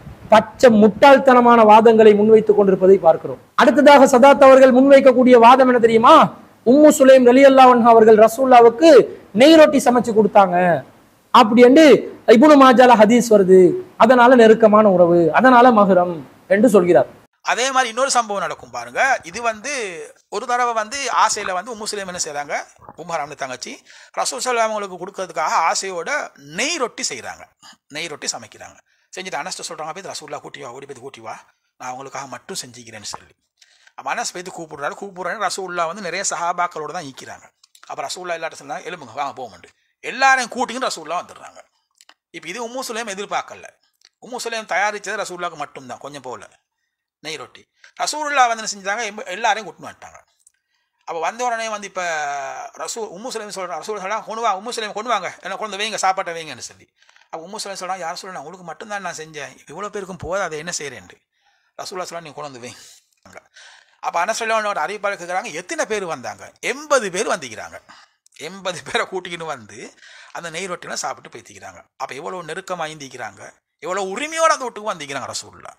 பச்சை முட்டாள்தனமான வாதங்களை முன்வைத்துக் கொண்டிருப்பதை பார்க்கிறோம் அடுத்ததாக சதாத் அவர்கள் முன்வைக்கக்கூடிய வாதம் என்ன தெரியுமா உம்மு சுலைம் ரலி அவர்கள் ரசூல்லாவுக்கு நெய் ரொட்டி சமைச்சு கொடுத்தாங்க அப்படி என்று இபுனு மாஜால ஹதீஸ் வருது அதனால நெருக்கமான உறவு அதனால மகுரம் என்று சொல்கிறார் அதே மாதிரி இன்னொரு சம்பவம் நடக்கும் பாருங்க இது வந்து ஒரு தடவை வந்து ஆசையில் வந்து முஸ்லீம் என்ன செய்கிறாங்க உமராம்னு தங்கச்சி ரசூல் சல்லாம் அவங்களுக்கு கொடுக்கறதுக்காக ஆசையோட நெய் ரொட்டி செய்கிறாங்க நெய் ரொட்டி சமைக்கிறாங்க செஞ்சுட்டு அனஸ்ட சொல்கிறாங்க போய் ரசூல்லா கூட்டி வா ஓடி போய் கூட்டி வா நான் அவங்களுக்காக மட்டும் செஞ்சுக்கிறேன்னு சொல்லி அப்போ அனஸ் போய் கூப்பிடுறாரு கூப்பிடுறாரு ரசூல்லா வந்து நிறைய சஹாபாக்களோட தான் ஈக்கிறாங்க அப்போ ரசூல்லா எல்லாட்ட சொன்னாங்க எலும்புங்க வாங்க போகமாண்டு எல்லாரையும் கூட்டிங்கன்னு ரசூல்லா வந்துடுறாங்க இப்போ இது உம்மு சுலேம் எதிர்பார்க்கல உம்மு சுலேம் தயாரித்தது ரசூல்லாவுக்கு மட்டும்தான் கொஞ்சம் போகல நெய் ரொட்டி ரசூல்லா வந்து என்ன செஞ்சாங்க எம்ப- எல்லாரையும் கூட்டின்னு வந்துட்டாங்க அப்போ வந்த உடனே வந்து இப்போ ரசூ உம்மு சுலைம் சொல்கிறாங்க ரசூல் சொல்கிறாங்க கொண்டு வா உம்மு சுலைம் கொண்டு வாங்க என்ன கொண்டு வைங்க சாப்பாட்டை வைங்கன்னு சொல்லி அப்போ உம்மு சுலைம் சொல்கிறாங்க யார் சொல்லணும் உங்களுக்கு மட்டும்தான் நான் செஞ்சேன் இவ்வளோ பேருக்கும் போது அதை என்ன செய்கிறேன்ட்டு ரசூல்லா சொல்ல நீ கொண்டு வந்து வைங்க அப்போ அனசல்லோட அறிவிப்பாளர் கேட்குறாங்க எத்தனை பேர் வந்தாங்க எண்பது பேர் வந்திக்கிறாங்க எண்பது பேரை கூட்டிக்கின்னு வந்து அந்த நெய் ரொட்டிலாம் சாப்பிட்டு பேத்திக்கிறாங்க அப்போ எவ்வளோ நெருக்கமாக இந்திக்கிறாங்க எவ்வளோ உரிமையோட அந்த வீட்டுக்கு வந்திக்கிறாங்க ரசூல்லா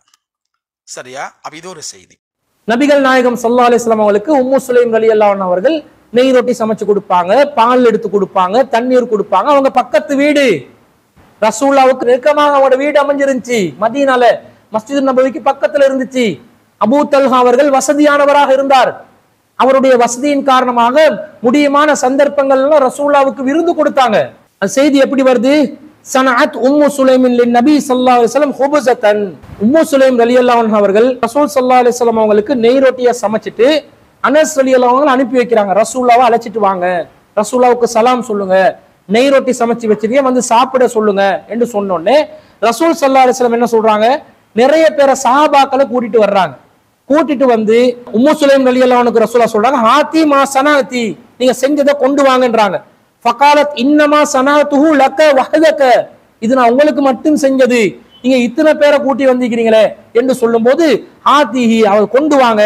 சரியா அப்போ இது ஒரு செய்தி நபிகள் நாயகம் சல்லா அலிஸ்லாம் அவங்களுக்கு உம்மு சுலைம் அலி அல்லாஹ் அவர்கள் நெய் ரொட்டி சமைச்சு கொடுப்பாங்க பால் எடுத்து கொடுப்பாங்க தண்ணீர் கொடுப்பாங்க அவங்க பக்கத்து வீடு ரசூல்லாவுக்கு நெருக்கமாக அவங்களோட வீடு அமைஞ்சிருந்துச்சு மதீனால மஸ்ஜித் நபவிக்கு பக்கத்துல இருந்துச்சு அபூ தல்ஹா அவர்கள் வசதியானவராக இருந்தார் அவருடைய வசதியின் காரணமாக முடியுமான சந்தர்ப்பங்கள்ல ரசூல்லாவுக்கு விருந்து கொடுத்தாங்க அந்த செய்தி எப்படி வருது சனஅத் உம்மு சுலைமின் லின் நபி ஸல்லல்லாஹு அலைஹி வஸல்லம் ஹுபஸத்தன் உம்மு சுலைம் ரலியல்லாஹு அன்ஹு அவர்கள் ரசூல் ஸல்லல்லாஹு அலைஹி வஸல்லம் அவங்களுக்கு நெய் ரொட்டியை சமைச்சிட்டு அனஸ் ரலியல்லாஹு அன்ஹு அனுப்பி வைக்கிறாங்க ரசூல்லாவை அழைச்சிட்டு வாங்க ரசூல்லாவுக்கு சலாம் சொல்லுங்க நெய் ரொட்டி சமைச்சு வச்சிருக்கீங்க வந்து சாப்பிட சொல்லுங்க என்று சொன்னோடனே ரசூல் ஸல்லல்லாஹு அலைஹி வஸல்லம் என்ன சொல்றாங்க நிறைய பேரை சஹாபாக்களை கூட்டிட்டு வர்றாங்க கூட்டிட்டு வந்து உம்மு சுலைம் ரலியல்லாஹு ரசூலா சொல்றாங்க ஹாத்தி மா சனாத்தி நீங்க செஞ்சதை கொண்டு வாங்கன்றாங்க ஃபகாலத் இன்னமா சனாத்துஹு லக்க வஹதக இது நான் உங்களுக்கு மட்டும் செஞ்சது நீங்க இத்தனை பேரை கூட்டி வந்திருக்கிறீங்களே என்று சொல்லும்போது ஆத்திஹி அவர் கொண்டு வாங்க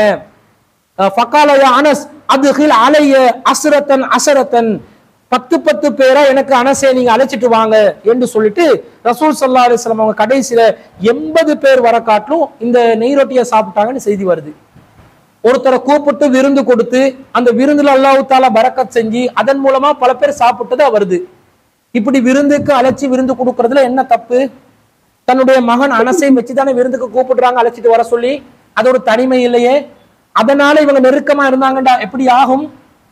ஃபகால யா அனஸ் அதுகில் அலைய அசுரத்தன் அசரத்தன் பத்து பத்து பேரா எனக்கு அனசே நீங்க அழைச்சிட்டு வாங்க என்று சொல்லிட்டு ரசூல் சல்லா அலிஸ்லாம் அவங்க கடைசியில எண்பது பேர் வர காட்டிலும் இந்த நெய் ரொட்டியை சாப்பிட்டாங்கன்னு செய்தி வருது ஒருத்தரை கூப்பிட்டு விருந்து கொடுத்து அந்த விருந்துல அல்லாஹ் தாலா பரக்கத் செஞ்சு அதன் மூலமா பல பேர் சாப்பிட்டதா வருது இப்படி விருந்துக்கு அழைச்சி விருந்து கொடுக்கறதுல என்ன தப்பு தன்னுடைய மகன் அனசை வச்சு தானே விருந்துக்கு கூப்பிடுறாங்க அழைச்சிட்டு வர சொல்லி அது ஒரு தனிமை இல்லையே அதனால இவங்க நெருக்கமா இருந்தாங்கடா எப்படி ஆகும்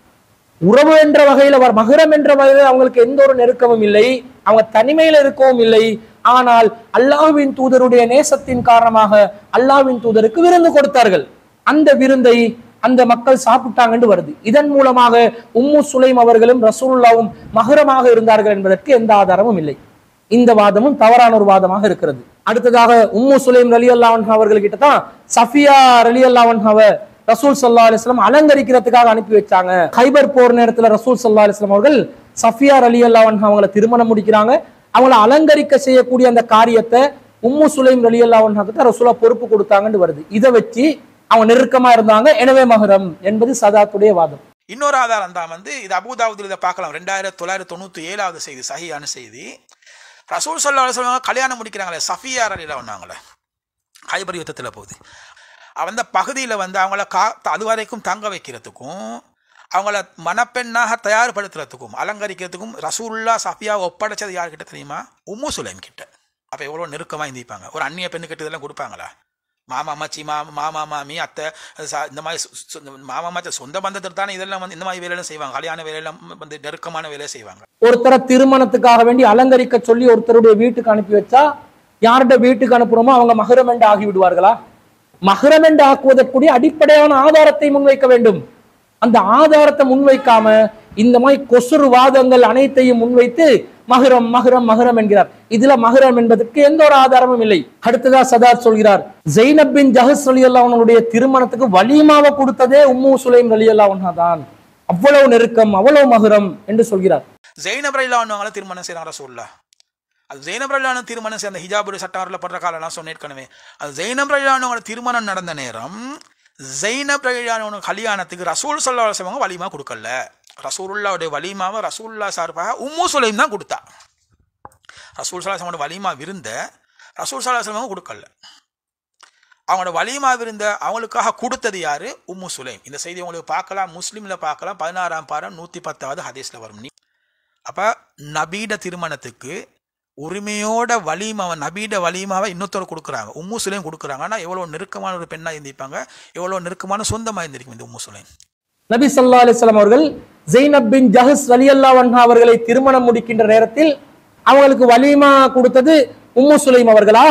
உறவு என்ற வகையில வர மகரம் என்ற வகையில அவங்களுக்கு எந்த ஒரு நெருக்கமும் இல்லை அவங்க தனிமையில இருக்கவும் இல்லை ஆனால் அல்லாஹ்வின் தூதருடைய நேசத்தின் காரணமாக அல்லாஹ்வின் தூதருக்கு விருந்து கொடுத்தார்கள் அந்த விருந்தை அந்த மக்கள் சாப்பிட்டாங்கன்னு வருது இதன் மூலமாக உம்மு சுலைம் அவர்களும் ரசூலுல்லாவும் மகரமாக இருந்தார்கள் என்பதற்கு எந்த ஆதாரமும் இல்லை இந்த வாதமும் தவறான ஒரு வாதமாக இருக்கிறது அடுத்ததாக உம்மு சுலைம் ரலி அல்லாவன் அவர்கள்கிட்ட தான் சஃபியா ரலி அல்லாவன் ரசூல் சல்லா அலிஸ்லாம் அலங்கரிக்கிறதுக்காக அனுப்பி வச்சாங்க ஹைபர் போர் நேரத்துல ரசூல் சல்லா அலிஸ்லாம் அவர்கள் சஃபியா அலி அல்லாவன் அவங்கள திருமணம் முடிக்கிறாங்க அவங்கள அலங்கரிக்க செய்யக்கூடிய அந்த காரியத்தை உம்மு சுலைம் ரலி அல்லாவன் கிட்ட ரசூலா பொறுப்பு கொடுத்தாங்கன்னு வருது இதை வச்சு அவங்க நெருக்கமா இருந்தாங்க எனவே மகரம் என்பது சதாத்துடைய வாதம் இன்னொரு ஆதாரம் தான் வந்து இது அபுதாபுதில் இதை பார்க்கலாம் ரெண்டாயிரத்தி தொள்ளாயிரத்தி தொண்ணூற்றி ஏழாவது செய்தி சஹியான செய்தி ரசூல் சொல்லா சொல்லுவாங்க கல்யாணம் முடிக்கிறாங்களே சஃபியார் அலியில் ஒன்றாங்களே ஹைபர் யுத்தத்தில் போகுது அந்த பகுதியில் வந்து அவங்கள கா அது வரைக்கும் தங்க வைக்கிறதுக்கும் அவங்கள மணப்பெண்ணாக தயார்படுத்துறதுக்கும் அலங்கரிக்கிறதுக்கும் ரசூல்லா சஃபியாவை ஒப்படைச்சது யார்கிட்ட தெரியுமா உம்மு சுலைம் கிட்ட அப்போ எவ்வளோ நெருக்கமாக இருந்திருப்பாங்க ஒரு அந்நிய பெண்ணுக்கிட்ட இதெல்லாம் கொடுப்பாங்களா மாமா மச்சி மாமா மாமா மாமி அத்தை ச- இந்த மாதிரி சொ- சொ- இந்த மாமா மச்ச சொந்த பந்தத்தில் தானே இதெல்லாம் வந்து இந்த மாதிரி வேலையெல்லாம் செய்வாங்க கல்யாண வேலையெல்லாம் வந்து நெருக்கமான வேலையை செய்வாங்க ஒருத்தரை திருமணத்துக்காக வேண்டி அலங்கரிக்க சொல்லி ஒருத்தருடைய வீட்டுக்கு அனுப்பி வச்சா யார்கிட்ட வீட்டுக்கு அனுப்புறோமோ அவங்க மகரம் என்று ஆகி விடுவார்களா மகரம் என்று ஆக்குவதற்குரிய அடிப்படையான ஆதாரத்தை முன்வைக்க வேண்டும் அந்த ஆதாரத்தை முன்வைக்காம இந்த மாதிரி கொசுறு வாதங்கள் அனைத்தையும் முன்வைத்து மகரம் மகரம் மகரம் என்கிறார் இதுல மகரம் என்பதற்கு எந்த ஒரு ஆதாரமும் இல்லை அடுத்ததா சதாத் சொல்கிறார் ஜெய்னப் பின் ஜஹஸ் அலி அவனுடைய திருமணத்துக்கு வலிமாவை கொடுத்ததே உம்மு சுலைம் அலி அல்லா தான் அவ்வளவு நெருக்கம் அவ்வளவு மகரம் என்று சொல்கிறார் ஜெயினப் ரயிலானவங்கள திருமணம் செய்கிறாங்க ரசூல்லா அது ஜெயினப் ரயிலான திருமணம் செய்ய அந்த ஹிஜாபுடைய சட்டாரில் படுற காலம்லாம் சொன்னேற்கனவே அது ஜெயினப் ரயிலானவங்கள திருமணம் நடந்த நேரம் ஜெயினப் ரயிலானவங்க கல்யாணத்துக்கு ரசூல் சொல்லா செய்வாங்க வலிமா கொடுக்கல ரசூலுல்லாவுடைய வலிமாவை ரசூல்லா சார்பாக உம்மு சுலைம் தான் கொடுத்தா ரசூல் சலாசமோட வலிமா விருந்த ரசூல் சலாசமங்க கொடுக்கல அவங்களோட வலிமா விருந்த அவங்களுக்காக கொடுத்தது யாரு உம்மு சுலைம் இந்த செய்தி உங்களுக்கு பார்க்கலாம் முஸ்லீம்ல பார்க்கலாம் பதினாறாம் பாரம் நூற்றி பத்தாவது ஹதீஸ்ல வரும் நீ அப்ப நபீட திருமணத்துக்கு உரிமையோட வலிமாவை நபீட வலிமாவை இன்னொருத்தர் கொடுக்குறாங்க உம்மு சுலைம் கொடுக்குறாங்க ஆனால் எவ்வளோ நெருக்கமான ஒரு பெண்ணாக இருந்திருப்பாங்க எவ்வளோ நெருக்கமான சொந்தமாக இருந்திருக்கும் இந்த உம்மு சுலைம் நபி ஸல்லல்லாஹு அலைஹி வஸல்லம் அவர்கள் ஜெய்னப் பின் ஜஹஸ் ரலியல்லாஹு அன்ஹா அவர்களை திருமணம் முடிக்கின்ற நேரத்தில் அவங்களுக்கு வலிமா கொடுத்தது உம்மு சுலைம் அவர்களா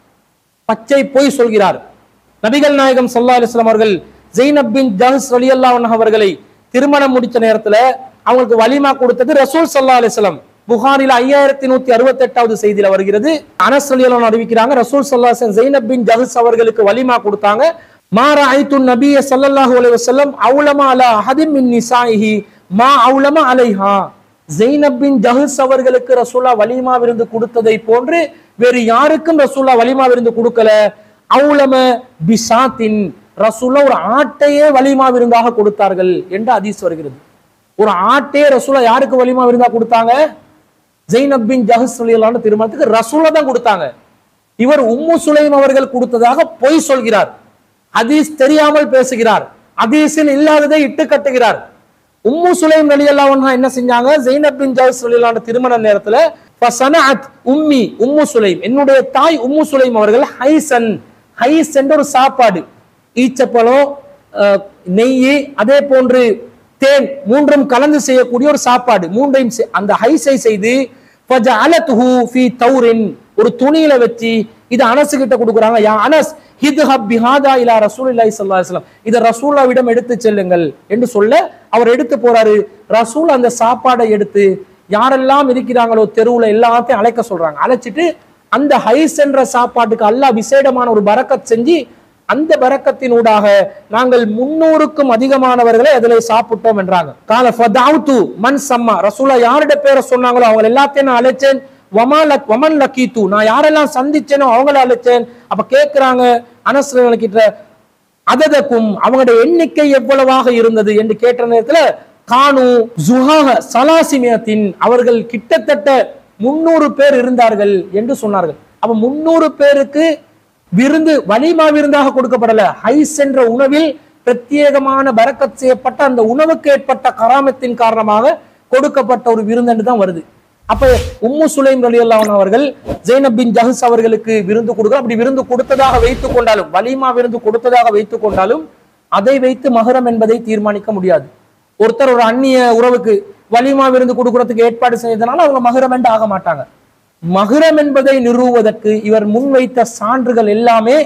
பச்சை பொய் சொல்கிறார் நபிகள் நாயகம் ஸல்லல்லாஹு அலைஹி வஸல்லம் அவர்கள் ஜெய்னப் பின் ஜஹஸ் ரலியல்லாஹு அன்ஹா அவர்களை திருமணம் முடிச்ச நேரத்துல அவங்களுக்கு வலிமா கொடுத்தது ரசூல் ஸல்லல்லாஹு அலைஹி வஸல்லம் புகாரில ஐயாயிரத்தி நூத்தி அறுபத்தி எட்டாவது செய்தியில வருகிறது அனஸ் ரலியல்லாஹு அறிவிக்கிறாங்க ரசூல் ஸல்லல்லாஹு அலைஹி வஸல்லம் ஜெய்னப் பின் ஜஹஸ் அவர்களுக்கு வலிமா கொடுத்தாங்க மாரா ஐத்து நபிய ஸல்லல்லாஹு அலைஹி வஸல்லம் அவுலமா அலா அஹதின் மின் நிசாயிஹி மா அவுலமா அலைஹா ஜெய்னப் பின் ஜஹஸ் அவர்களுக்கு ரசூலா வலிமா விருந்து கொடுத்ததை போன்று வேறு யாருக்கும் ரசூலா வலிமா விருந்து கொடுக்கல அவுலம பிசாத்தின் ரசூலா ஒரு ஆட்டையே வலிமா விருந்தாக கொடுத்தார்கள் என்று ஹதீஸ் வருகிறது ஒரு ஆட்டையே ரசூலா யாருக்கு வலிமா விருந்தா கொடுத்தாங்க ஜெய்னப் பின் ஜஹஸ் ரலியல்லாஹு திருமணத்துக்கு ரசூலா தான் கொடுத்தாங்க இவர் உம்மு சுலைம் அவர்கள் கொடுத்ததாக பொய் சொல்கிறார் ஹதீஸ் தெரியாமல் பேசுகிறார் ஹதீஸில் இல்லாததை இட்டு கட்டுகிறார் உம்மு சுலைம் ரலியல்லாஹு அன்ஹா என்ன செஞ்சாங்க ஜெய்னப் பின் ஜஹஸ் ரலியல்லாஹு திருமண நேரத்துல ஃபசனஅத் உம்மி உம்மு சுலைம் என்னுடைய தாய் உம்மு சுலைம் அவர்கள் ஹைசன் ஹைஸ் என்ற ஒரு சாப்பாடு ஈச்சப்பழம் அஹ், நெய் அதே போன்று தேன் மூன்றும் கலந்து செய்யக்கூடிய ஒரு சாப்பாடு மூன்றையும் செ- அந்த ஹைஸை செய்து ஃபஜஅலத்துஹு ஃபீ தௌரின் ஒரு துணியில வச்சு இது அனஸ் கிட்ட கொடுக்குறாங்க யா அனஸ் ஹித்ஹப் பிஹாதா இலா ரசூலுல்லாஹி ஸல்லல்லாஹு அலைஹி வஸல்லம் இத ரசூலாவிடம் எடுத்து செல்லுங்கள் என்று சொல்ல அவர் எடுத்து போறாரு ரசூல் அந்த சாப்பாடை எடுத்து யாரெல்லாம் இருக்கிறாங்களோ தெருவுல எல்லாத்தையும் அழைக்க சொல்றாங்க அழைச்சிட்டு அந்த ஹைஸ் என்ற சாப்பாட்டுக்கு அல்லாஹ் விசேடமான ஒரு பரக்கத் செஞ்சு அந்த பரக்கத்தினூடாக நாங்கள் முன்னூறுக்கும் அதிகமானவர்களை அதில் சாப்பிட்டோம் என்றாங்க கால ஃபதாவுத்து மன் சம்மா ரசூலா யாருடைய பேரை சொன்னாங்களோ அவங்க எல்லாத்தையும் நான் அழைச்சேன் வமா லக் வமன் லக்கீத்து நான் யாரெல்லாம் சந்திச்சேனோ அவங்கள அழைச்சேன் அப்ப கேட்கிறாங்க அனஸ்ரன் கிட்ட அததக்கும் அவங்களுடைய எண்ணிக்கை எவ்வளவாக இருந்தது என்று கேட்ட நேரத்துல கானு ஜுஹாக சலாசிமியத்தின் அவர்கள் கிட்டத்தட்ட முன்னூறு பேர் இருந்தார்கள் என்று சொன்னார்கள் அப்ப முன்னூறு பேருக்கு விருந்து வலிமா விருந்தாக கொடுக்கப்படல ஹைஸ் என்ற உணவில் பிரத்யேகமான பரக்கத் செய்யப்பட்ட அந்த உணவுக்கு ஏற்பட்ட கராமத்தின் காரணமாக கொடுக்கப்பட்ட ஒரு விருந்து தான் வருது அப்ப உம்மு சுலைம் ரலியல்லாஹு அவர்கள் ஜெய்னப் பின் ஜஹஸ் அவர்களுக்கு விருந்து கொடுக்க அப்படி விருந்து கொடுத்ததாக வைத்துக் கொண்டாலும் வலிமா விருந்து கொடுத்ததாக வைத்துக் கொண்டாலும் அதை வைத்து மகரம் என்பதை தீர்மானிக்க முடியாது ஒருத்தர் ஒரு அந்நிய உறவுக்கு வலிமா விருந்து கொடுக்கறதுக்கு ஏற்பாடு செய்தனால அவங்க மகரம் என்று ஆக மாட்டாங்க மகரம் என்பதை நிறுவுவதற்கு இவர் முன்வைத்த சான்றுகள் எல்லாமே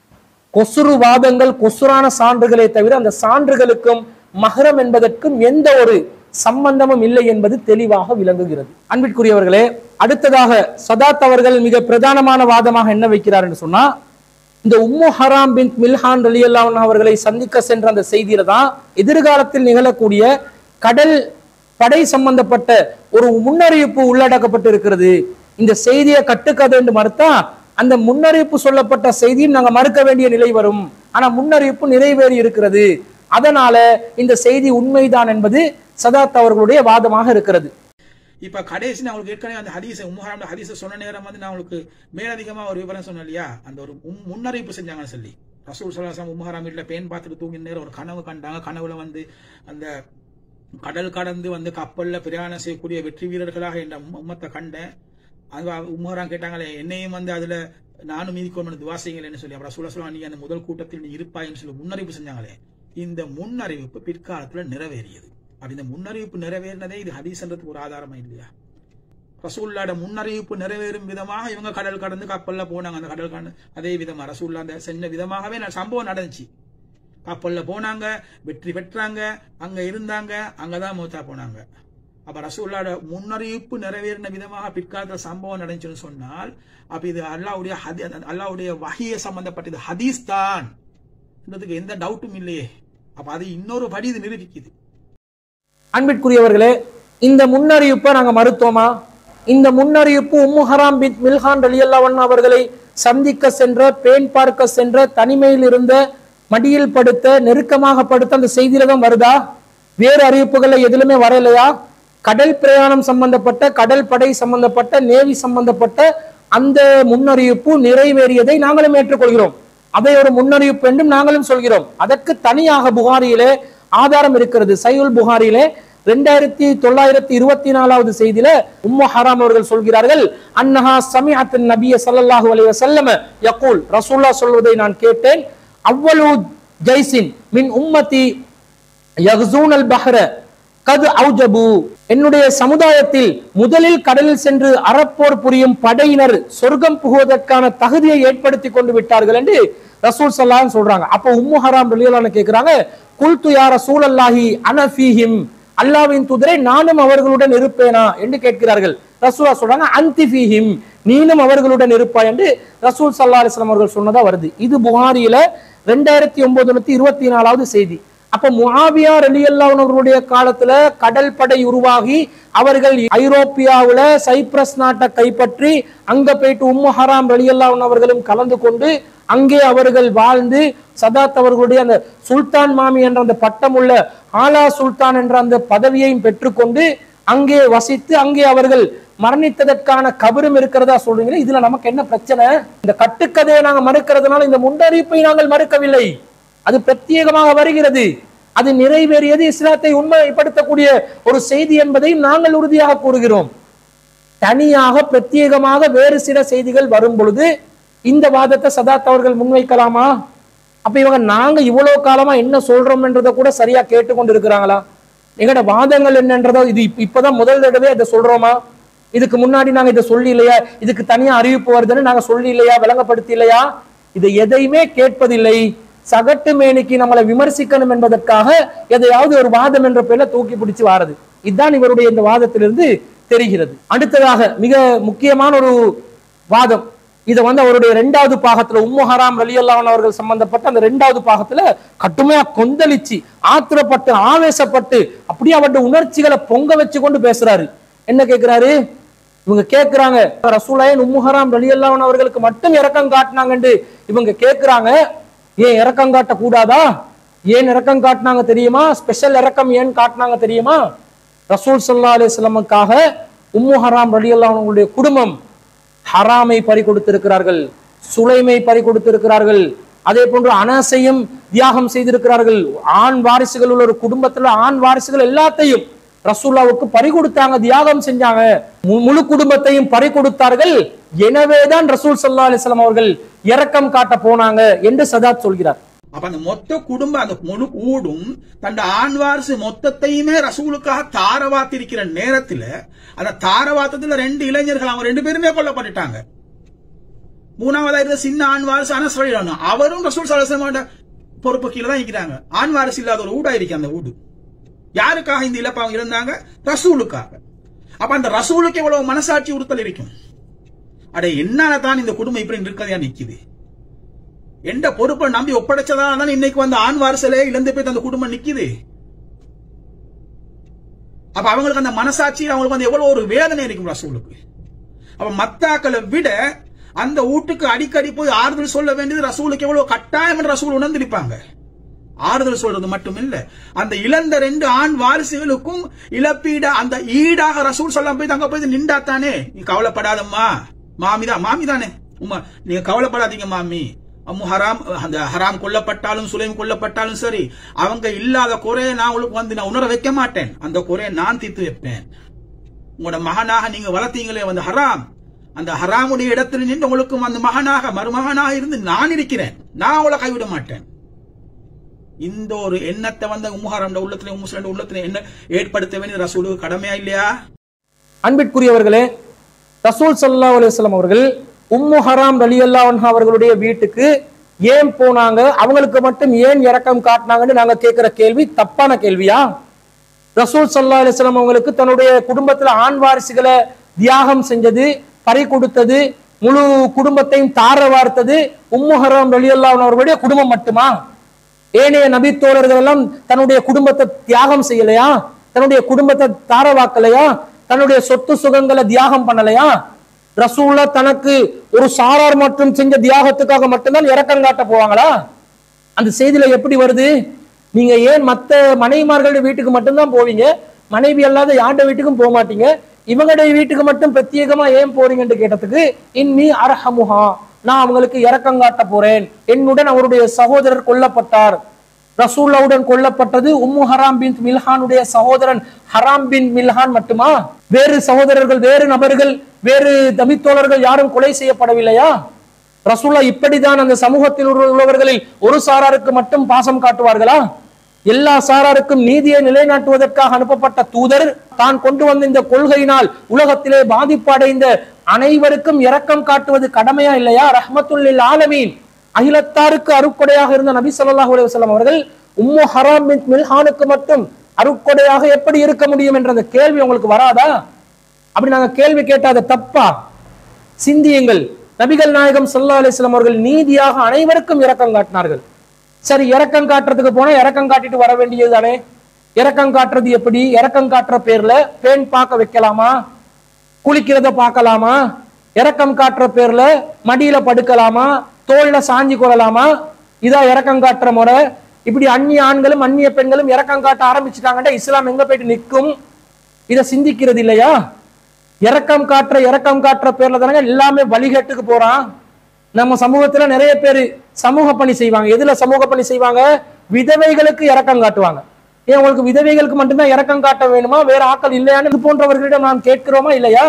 கொசுறு வாதங்கள் கொசுரான சான்றுகளே தவிர அந்த சான்றுகளுக்கும் மகரம் என்பதற்கும் எந்த ஒரு சம்பந்தமும் இல்லை என்பது தெளிவாக விளங்குகிறது அன்பிற்குரியவர்களே அடுத்ததாக சதாத் அவர்கள் மிக பிரதானமான வாதமாக என்ன வைக்கிறார் என்று சொன்னா இந்த உம்மு ஹராம் பின் மில்ஹான் அலி அவர்களை சந்திக்க சென்ற அந்த செய்தியில தான் எதிர்காலத்தில் நிகழக்கூடிய கடல் படை சம்பந்தப்பட்ட ஒரு முன்னறிவிப்பு உள்ளடக்கப்பட்டு இருக்கிறது இந்த செய்தியை கட்டுக்கதை என்று மறுத்தா அந்த முன்னறிவிப்பு சொல்லப்பட்ட செய்தியும் நாங்க மறுக்க வேண்டிய நிலை வரும் ஆனா முன்னறிவிப்பு நிறைவேறி இருக்கிறது அதனால இந்த செய்தி உண்மைதான் என்பது சதாத் அவர்களுடைய வாதமாக இருக்கிறது இப்ப கடைசி நான் உங்களுக்கு ஏற்கனவே அந்த ஹதீஸை உம்மஹராம் ஹதீஸை சொன்ன நேரம் வந்து நான் உங்களுக்கு மேலதிகமா ஒரு விவரம் சொன்னேன் இல்லையா அந்த ஒரு முன்- முன்னறிவிப்பு செஞ்சாங்கன்னு சொல்லி ரசூல் சலாசம் உம்மஹராம் வீட்டுல பேன் பார்த்துட்டு தூங்கின நேரம் ஒரு கனவு கண்டாங்க கனவுல வந்து அந்த கடல் கடந்து வந்து கப்பல்ல பிரயாணம் செய்யக்கூடிய வெற்றி வீரர்களாக என்ற உம்மத்தை கண்டேன் அங்க உம்மஹராம் கேட்டாங்களே என்னையும் வந்து அதுல நானும் மீதிக்கோம் துவா செய்யுங்களேன்னு சொல்லி அப்புறம் சொல்ல சொல்ல நீ அந்த முதல் கூட்டத்தில் நீ இருப்பாயின்னு சொல்லி முன்னறிவிப்பு செஞ்சாங்களே இந்த முன்னறிவிப்பு பிற்காலத்துல நிறைவேறியது அப்படி இந்த முன்னறிவிப்பு நிறைவேறினதே இது ஹதீஸ்ன்றதுக்கு ஒரு ஆதாரமா இல்லையா ரசூல்லாட முன்னறிவிப்பு நிறைவேறும் விதமாக இவங்க கடல் கடந்து கப்பல்ல போனாங்க அந்த கடல் கடந்து அதே விதமா ரசூல்லா அந்த செஞ்ச விதமாகவே நான் சம்பவம் நடந்துச்சு கப்பல்ல போனாங்க வெற்றி பெற்றாங்க அங்க இருந்தாங்க அங்கதான் மூத்தா போனாங்க அப்ப ரசூல்லாட முன்னறிவிப்பு நிறைவேறின விதமாக பிற்காலத்துல சம்பவம் நடந்துச்சுன்னு சொன்னால் அப்ப இது அல்லாவுடைய ஹதி அல்லாவுடைய வகையை சம்பந்தப்பட்டது ஹதீஸ் தான் என்றதுக்கு எந்த டவுட்டும் இல்லையே அப்ப அது இன்னொரு படி இது நிரூபிக்குது அன்பிற்குரியவர்களே இந்த முன்னறிவிப்பை நாங்க மறுத்தோமா இந்த முன்னறிவிப்பு உம்மு ஹராம் பின் மில்ஹான் ரலியல்லாவன் அவர்களை சந்திக்க சென்ற பேன் பார்க்க சென்ற தனிமையில் இருந்த மடியில் படுத்த நெருக்கமாக படுத்த அந்த செய்தியில தான் வருதா வேறு அறிவிப்புகள்ல எதுலுமே வரலையா கடல் பிரயாணம் சம்பந்தப்பட்ட கடல் படை சம்பந்தப்பட்ட நேவி சம்பந்தப்பட்ட அந்த முன்னறிவிப்பு நிறைவேறியதை நாங்களும் ஏற்றுக்கொள்கிறோம் அதை ஒரு முன்னறிவிப்பு என்றும் நாங்களும் சொல்கிறோம் அதற்கு தனியாக புகாரியிலே ஆதாரம் இருக்கிறது சையுல் புகாரியிலே ரெண்டாயிரத்தி தொள்ளாயிரத்தி இருபத்தி நாலாவது செய்தியில உம்மு ஹராம் அவர்கள் சொல்கிறார்கள் அன்னஹா சமிஅத்தின் நபிய ஸல்லல்லாஹு அலைஹி வஸல்லம் யகூல் ரசூல்லா சொல்வதை நான் கேட்டேன் அவ்வளு ஜைசின் மின் உம்மதி யஹ்சூனல் பஹ்ர கது அவுஜபு என்னுடைய சமுதாயத்தில் முதலில் கடலில் சென்று அறப்போர் புரியும் படையினர் சொர்க்கம் புகுவதற்கான தகுதியை ஏற்படுத்தி கொண்டு விட்டார்கள் என்று ரசூல் சல்லான்னு சொல்றாங்க அப்போ உம்மு ஹராம் ரலியல்லாஹு கேக்குறாங்க குல்து யா ரசூலல்லாஹி அனஃபீஹிம் அல்லாவின் தூதரை நானும் அவர்களுடன் இருப்பேனா என்று கேட்கிறார்கள் ரசூலா சொல்றாங்க அந்திஃபீஹிம் நீனும் அவர்களுடன் இருப்பாய் என்று ரசூல் சல்லா அலிஸ்லாம் அவர்கள் சொன்னதா வருது இது புகாரியில ரெண்டாயிரத்தி ஒன்பது நூத்தி இருபத்தி நாலாவது செய்தி அப்ப முஆவியா ரலியல்லாஹு அவர்களுடைய காலத்துல கடல் படை உருவாகி அவர்கள் ஐரோப்பியாவுல சைப்ரஸ் நாட்டை கைப்பற்றி அங்க போயிட்டு உம்மு ஹராம் ரலியல்லாஹு அவர்களும் கலந்து கொண்டு அங்கே அவர்கள் வாழ்ந்து சதாத் அவர்களுடைய அந்த சுல்தான் மாமி என்ற அந்த பட்டம் உள்ள ஆலா சுல்தான் என்ற அந்த பதவியையும் பெற்றுக்கொண்டு அங்கே வசித்து அங்கே அவர்கள் மரணித்ததற்கான கபரும் இருக்கிறதா சொல்றீங்களே இதுல நமக்கு என்ன பிரச்சனை இந்த கட்டுக்கதையை நாங்க மறுக்கிறதுனால இந்த முன்னறிவிப்பை நாங்கள் மறுக்கவில்லை அது பிரத்யேகமாக வருகிறது அது நிறைவேறியது இஸ்லாத்தை உண்மைப்படுத்தக்கூடிய ஒரு செய்தி என்பதையும் நாங்கள் உறுதியாக கூறுகிறோம் தனியாக பிரத்யேகமாக வேறு சில செய்திகள் வரும் பொழுது இந்த வாதத்தை சதாத் அவர்கள் முன்வைக்கலாமா அப்ப இவங்க நாங்க இவ்வளவு காலமா என்ன சொல்றோம்ன்றத கூட சரியா கேட்டுக்கொண்டு இருக்கிறாங்களா எங்கட வாதங்கள் என்னன்றதோ இது இப்ப- இப்பதான் முதல் தடவை இதை சொல்றோமா இதுக்கு முன்னாடி நாங்க இதை சொல்லி இல்லையா இதுக்கு தனியா அறிவிப்பு வருதுன்னு நாங்க சொல்லி இல்லையா விளங்கப்படுத்தி இல்லையா இதை எதையுமே கேட்பதில்லை சகட்டு மேனிக்கு நம்மளை விமர்சிக்கணும் என்பதற்காக எதையாவது ஒரு வாதம் என்ற பேர்ல தூக்கி பிடிச்சு வாரது இதுதான் இவருடைய இந்த வாதத்திலிருந்து தெரிகிறது அடுத்ததாக மிக முக்கியமான ஒரு வாதம் இதை வந்து அவருடைய இரண்டாவது பாகத்துல உம்மு ஹராம் ரலியல்லாஹு அவர்கள் சம்பந்தப்பட்ட அந்த இரண்டாவது பாகத்துல கட்டுமையா கொந்தளிச்சு ஆத்திரப்பட்டு ஆவேசப்பட்டு அப்படியே அவருடைய உணர்ச்சிகளை பொங்க வச்சு கொண்டு பேசுறாரு என்ன கேக்குறாரு இவங்க கேக்குறாங்க ரசூலாயன் உம்மு ஹராம் ரலியல்லாஹு அவர்களுக்கு மட்டும் இரக்கம் காட்டினாங்கன்னு இவங்க கேக்குறாங்க ஏன் இரக்கம் காட்ட கூடாதா ஏன் இரக்கம் காட்டினாங்க தெரியுமா ஸ்பெஷல் இரக்கம் ஏன் காட்டினாங்க தெரியுமா ரசூல் சல்லா அலிஸ்லமுக்காக உம்மு ஹராம் ரலியல்லாஹு அவங்களுடைய குடும்பம் ஹராமை பறி கொடுத்திருக்கிறார்கள் சுலைமை பறி கொடுத்திருக்கிறார்கள் அதே போன்று அனாசையும் தியாகம் செய்திருக்கிறார்கள் ஆண் வாரிசுகள் உள்ள ஒரு குடும்பத்துல ஆண் வாரிசுகள் எல்லாத்தையும் ரசூல்லாவுக்கு பறி கொடுத்தாங்க தியாகம் செஞ்சாங்க மு- முழு குடும்பத்தையும் பறி கொடுத்தார்கள் எனவேதான் ரசூல் சல்லா அலிஸ்லாம் அவர்கள் இரக்கம் காட்ட போனாங்க என்று சதாத் சொல்கிறார் அப்ப அந்த மொத்த குடும்பம் அந்த முழு ஊடும் தன் ஆண் வாரிசு மொத்தத்தையுமே ரசூலுக்காக தாரவாத்திருக்கிற நேரத்துல அந்த தாரவாத்தத்துல ரெண்டு இளைஞர்கள் அவங்க ரெண்டு பேருமே கொல்லப்பட்டுட்டாங்க மூணாவதா இருந்த சின்ன ஆண் வாரிசு அனஸ் ரலியல்லாஹு அன்ஹு. அவரும் ரசூல் சலசமோட பொறுப்பு கீழே தான் இருக்கிறாங்க ஆண் வாரிசு இல்லாத ஒரு ஊடா இருக்கு அந்த ஊடு யாருக்காக இந்த இழப்பு அவங்க இருந்தாங்க ரசூலுக்காக அப்ப அந்த ரசூலுக்கு எவ்வளவு மனசாட்சி உறுத்தல் இருக்கும் அட என்னால தான் இந்த குடும்பம் இப்படி இருக்கதையா நிக்குது எந்த பொறுப்பை நம்பி ஒப்படைச்சதால தான் இன்னைக்கு வந்து ஆண் வாரிசலே இழந்து போய் அந்த குடும்பம் நிக்குது அப்ப அவங்களுக்கு அந்த மனசாட்சி அவங்களுக்கு வந்து எவ்வளவு ஒரு வேதனை இருக்கும் ரசூலுக்கு அப்ப மத்தாக்களை விட அந்த வீட்டுக்கு அடிக்கடி போய் ஆறுதல் சொல்ல வேண்டியது ரசூலுக்கு எவ்வளவு கட்டாயம் என்று ரசூல் உணர்ந்திருப்பாங்க ஆறுதல் சொல்றது மட்டும் இல்ல அந்த இழந்த ரெண்டு ஆண் வாரிசுகளுக்கும் இழப்பீட அந்த ஈடாக ரசூல் சொல்ல போய் அங்க போய் நின்றாத்தானே நீ கவலைப்படாதம்மா மாமிதான் மாமிதானே உமா நீங்க கவலைப்படாதீங்க மாமி அம்மு ஹராம் அந்த ஹராம் கொல்லப்பட்டாலும் சுலைம் கொல்லப்பட்டாலும் சரி அவங்க இல்லாத குறைய நான் உங்களுக்கு வந்து நான் உணர வைக்க மாட்டேன் அந்த குறையை நான் தீர்த்து வைப்பேன் உங்களோட மகனாக நீங்க வளர்த்தீங்களே அந்த ஹராம் அந்த ஹராமுடைய இடத்துல நின்று உங்களுக்கும் அந்த மகனாக மருமகனாக இருந்து நான் இருக்கிறேன் நான் உங்களை கைவிட மாட்டேன் இந்த ஒரு எண்ணத்தை வந்து உம்முஹாரம் உள்ளத்துல உம்முஸ்லண்ட உள்ளத்துல என்ன ஏற்படுத்த வேண்டிய ரசூலுக்கு கடமையா இல்லையா அன்பிற்குரியவர்களே ரசூல் ஸல்லல்லாஹு அலைஹி வஸல்லம் அவர்கள் உம்மு ஹராம் ரலியல்லாஹு அன்ஹா அவர்களுடைய வீட்டுக்கு ஏன் போனாங்க அவங்களுக்கு மட்டும் ஏன் இரக்கம் காட்டினாங்கன்னு நாங்க கேட்கிற கேள்வி தப்பான கேள்வியா ரசூல் ஸல்லல்லாஹு அலைஹி வஸல்லம் அவங்களுக்கு தன்னுடைய குடும்பத்துல ஆண் வாரிசுகளை தியாகம் செஞ்சது பறி கொடுத்தது முழு குடும்பத்தையும் தார வார்த்தது உம்மு ஹராம் ரலியல்லாஹு அன்ஹா அவர்களுடைய குடும்பம் மட்டுமா ஏனைய நபி தோழர்கள் எல்லாம் தன்னுடைய குடும்பத்தை தியாகம் செய்யலையா தன்னுடைய குடும்பத்தை தாரவாக்கலையா தன்னுடைய சொத்து சுகங்களை தியாகம் பண்ணலையா ரசூல்லா தனக்கு ஒரு சாரார் மட்டும் செஞ்ச தியாகத்துக்காக மட்டும்தான் இறக்கம் காட்ட போவாங்களா அந்த செய்தியில எப்படி வருது நீங்க ஏன் மத்த மனைவிமார்களுடைய வீட்டுக்கு மட்டும்தான் போவீங்க மனைவி அல்லாத யார்ட வீட்டுக்கும் போக மாட்டீங்க இவங்களுடைய வீட்டுக்கு மட்டும் பிரத்யேகமா ஏன் போறீங்கன்னு கேட்டதுக்கு இன்னி அரஹமுஹா நான் அவங்களுக்கு இரக்கம் காட்ட போறேன் என்னுடன் அவருடைய சகோதரர் கொல்லப்பட்டார் ரசூல்லாவுடன் கொல்லப்பட்டது உம்மு ஹராம் பின் மில்ஹானுடைய சகோதரன் ஹராம் பின் மில்ஹான் மட்டுமா வேறு சகோதரர்கள் வேறு நபர்கள் வேறு தபித்தோழர்கள் யாரும் கொலை செய்யப்படவில்லையா ரசூல்லா இப்படிதான் அந்த சமூகத்தில் உள்ளவர்களில் ஒரு சாராருக்கு மட்டும் பாசம் காட்டுவார்களா எல்லா சாராருக்கும் நீதியை நிலைநாட்டுவதற்காக அனுப்பப்பட்ட தூதர் தான் கொண்டு வந்த இந்த கொள்கையினால் உலகத்திலே பாதிப்படைந்த அனைவருக்கும் இரக்கம் காட்டுவது கடமையா இல்லையா ரஹ்மத்துல்லில் ஆலமீன் அகிலத்தாருக்கு அருக்கொடையாக இருந்த நபி ஸல்லல்லாஹு அலைஹி வஸல்லம் அவர்கள் உம்மு ஹராம் பின் மில்ஹானுக்கு மட்டும் அருக்கொடையாக எப்படி இருக்க முடியும் என்ற அந்த கேள்வி உங்களுக்கு வராதா அப்படி நாங்க கேள்வி கேட்டா அது தப்பா சிந்தியுங்கள் நபிகள் நாயகம் ஸல்லல்லாஹு அலைஹி வஸல்லம் அவர்கள் நீதியாக அனைவருக்கும் இரக்கம் காட்டினார்கள் சரி இரக்கம் காட்டுறதுக்கு போனா இரக்கம் காட்டிட்டு வர வேண்டியது தானே இரக்கம் காட்டுறது எப்படி இரக்கம் காட்டுற பேர்ல பேன் பார்க்க வைக்கலாமா குளிக்கிறத பார்க்கலாமா இரக்கம் காட்டுற பேர்ல மடியில படுக்கலாமா தோல்ல சாஞ்சி கொள்ளலாமா இதா இரக்கம் காட்டுற முறை இப்படி அந்நிய ஆண்களும் அந்நிய பெண்களும் இரக்கம் காட்ட ஆரம்பிச்சுட்டாங்கன்னா இஸ்லாம் எங்க போயிட்டு நிற்கும் இதை சிந்திக்கிறது இல்லையா இரக்கம் காட்டுற இரக்கம் காட்டுற பேர்ல தானங்க எல்லாமே வழிகேட்டுக்கு போறான் நம்ம சமூகத்துல நிறைய பேர் சமூக பணி செய்வாங்க எதுல சமூக பணி செய்வாங்க விதவைகளுக்கு இரக்கம் காட்டுவாங்க ஏன் உங்களுக்கு விதவைகளுக்கு மட்டும்தான் இரக்கம் காட்ட வேணுமா வேற ஆட்கள் இல்லையான்னு இது போன்றவர்களிடம் நாம் கேட்கிறோமா இல்லையா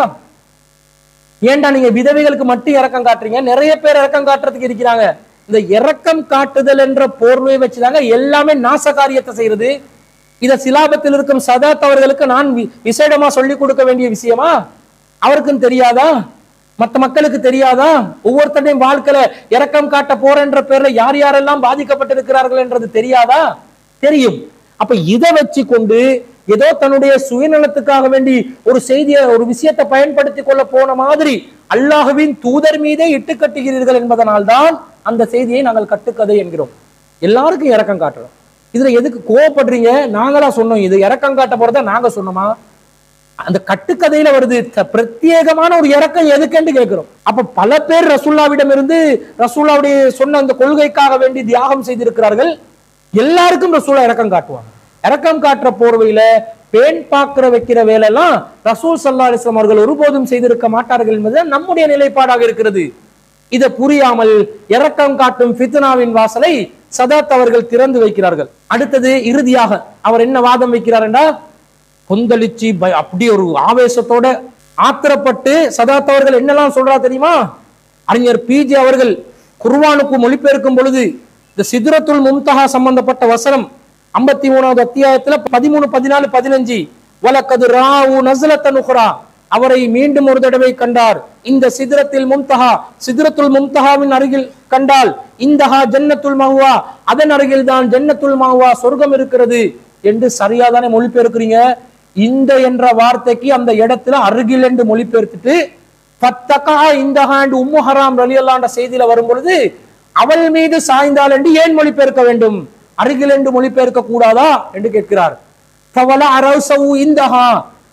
ஏன்டா நீங்க விதவைகளுக்கு மட்டும் இரக்கம் காட்டுறீங்க நிறைய பேர் இரக்கம் காட்டுறதுக்கு இருக்கிறாங்க இந்த இரக்கம் காட்டுதல் என்ற போர்வையை வச்சுதாங்க எல்லாமே நாச காரியத்தை செய்யறது இத சிலாபத்தில் இருக்கும் சதாத் அவர்களுக்கு நான் வி- விசேடமா சொல்லி கொடுக்க வேண்டிய விஷயமா அவருக்கும் தெரியாதா மத்த மக்களுக்கு தெரியாதா ஒவ்வொருத்தரையும் வாழ்க்கையில இரக்கம் காட்ட போறேன்ற பேர்ல யார் யாரெல்லாம் பாதிக்கப்பட்டிருக்கிறார்கள் என்றது தெரியாதா தெரியும் அப்ப இதை வச்சு கொண்டு ஏதோ தன்னுடைய சுயநலத்துக்காக வேண்டி ஒரு செய்தியை ஒரு விஷயத்தை பயன்படுத்தி கொள்ள போன மாதிரி அல்லாஹ்வின் தூதர் மீதே இட்டு கட்டுகிறீர்கள் என்பதனால்தான் அந்த செய்தியை நாங்கள் கட்டுக்கதை என்கிறோம் எல்லாருக்கும் இரக்கம் காட்டுறோம் இதுல எதுக்கு கோவப்படுறீங்க நாங்களா சொன்னோம் இது இரக்கம் காட்ட போறதா நாங்க சொன்னோமா அந்த கட்டுக்கதையில வருது த- பிரத்யேகமான ஒரு இறக்கம் எதுக்குன்னு கேட்கிறோம் அப்ப பல பேர் ரசூல்லாவிடம் இருந்து ரசூல்லாவுடைய சொன்ன அந்த கொள்கைக்காக வேண்டி தியாகம் செய்திருக்கிறார்கள் எல்லாருக்கும் ரசூலா இறக்கம் காட்டுவாங்க இறக்கம் காட்டுற போர்வையில பேன் பார்க்கிற வைக்கிற வேலையெல்லாம் ரசூல் சல்லா அலிஸ்லாம் அவர்கள் ஒருபோதும் செய்திருக்க மாட்டார்கள் என்பது நம்முடைய நிலைப்பாடாக இருக்கிறது இதை புரியாமல் இரக்கம் காட்டும் ஃபித்னாவின் வாசலை சதாத் அவர்கள் திறந்து வைக்கிறார்கள் அடுத்தது இறுதியாக அவர் என்ன வாதம் வைக்கிறார் என்றா கொந்தளிச்சு பய- அப்படி ஒரு ஆவேசத்தோட ஆத்திரப்பட்டு சதாத் அவர்கள் என்னெல்லாம் சொல்றா தெரியுமா அறிஞர் பிஜே அவர்கள் குர்வானுக்கு மொழிபெயர்க்கும் பொழுது இந்த சித்ரத்துல் மும்தஹா சம்பந்தப்பட்ட வசனம் ஐம்பத்தி மூணாவது அத்தியாயத்துல பதிமூணு பதினாலு பதினஞ்சு வலக்கது ராவு நஸ்லத்தன் உஹ்ரா அவரை மீண்டும் ஒரு தடவை கண்டார் இந்த சிதறத்தில் மும்தஹா சிதறத்துல் மும்தஹாவின் அருகில் கண்டால் இந்தஹா ஜன்னத்துல் மஹுவா அதன் அருகில் தான் ஜன்னத்துல் மஹுவா சொர்க்கம் இருக்கிறது என்று சரியாதானே மொழிபெயர்க்கிறீங்க இந்த என்ற வார்த்தைக்கு அந்த இடத்துல அருகில் என்று மொழிபெயர்த்துட்டு பத்தகா இந்த ஹாண்ட் உம்மு ஹராம் ரலியல்லான்ற செய்தியில வரும் பொழுது அவள் மீது சாய்ந்தால் என்று ஏன் மொழிபெயர்க்க வேண்டும் அருகில் என்று மொழிபெயர்க்க கூடாதா என்று கேட்கிறார் பவல அரசவு இந்தஹா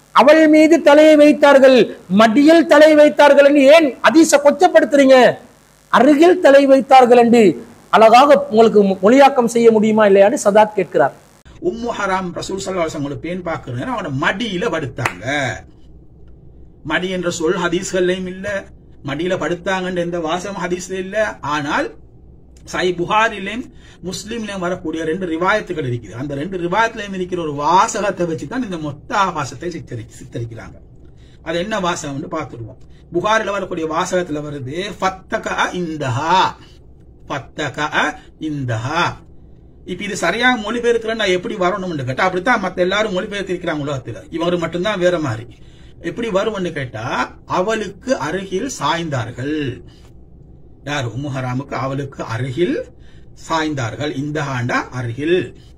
அவள் மீது தலையை வைத்தார்கள் மடியில் தலை வைத்தார்கள் என்று ஏன் அதிச கொச்சப்படுத்துறீங்க அருகில் தலை வைத்தார்கள் என்று அழகாக உங்களுக்கு மொழியாக்கம் செய்ய முடியுமா இல்லையான்னு சதாத் கேட்கிறார் உம்மு ஹராம் ரசூல் சல்லாஹம் உங்களுக்கு பேன் பார்க்கறதுன்னா அவனை மடியில படுத்தாங்க மடி என்ற சொல் ஹதீஸ்கள்லயும் இல்ல மடியில படுத்தாங்கன்ற எந்த வாசம் ஹதீஸ்ல இல்ல ஆனால் சை புகாரிலையும் முஸ்லீம்லயும் வரக்கூடிய ரெண்டு ரிவாயத்துகள் இருக்குது அந்த ரெண்டு ரிவாயத்திலையும் இருக்கிற ஒரு வாசகத்தை வச்சு தான் இந்த மொத்த ஆபாசத்தை சித்தரி சித்தரிக்கிறாங்க அது என்ன வாசகம்னு பார்த்துருவோம் புகாரில் வரக்கூடிய வாசகத்துல வருது ஃபத்தக இந்தஹா ஃபத்தக இந்தஹா இப்ப இது சரியா மொழிபெயர்க்கிற நான் எப்படி வரணும்னு கேட்டா அப்படித்தான் மத்த எல்லாரும் மொழிபெயர்த்திருக்கிறாங்க உலகத்துல இவர் மட்டும்தான் வேற மாதிரி எப்படி வரும்னு கேட்டா அவளுக்கு அருகில் சாய்ந்தார்கள் யார் உம்முஹராமுக்கு அவளுக்கு அருகில் சாய்ந்தார்கள் இந்த ஆண்டா அருகில்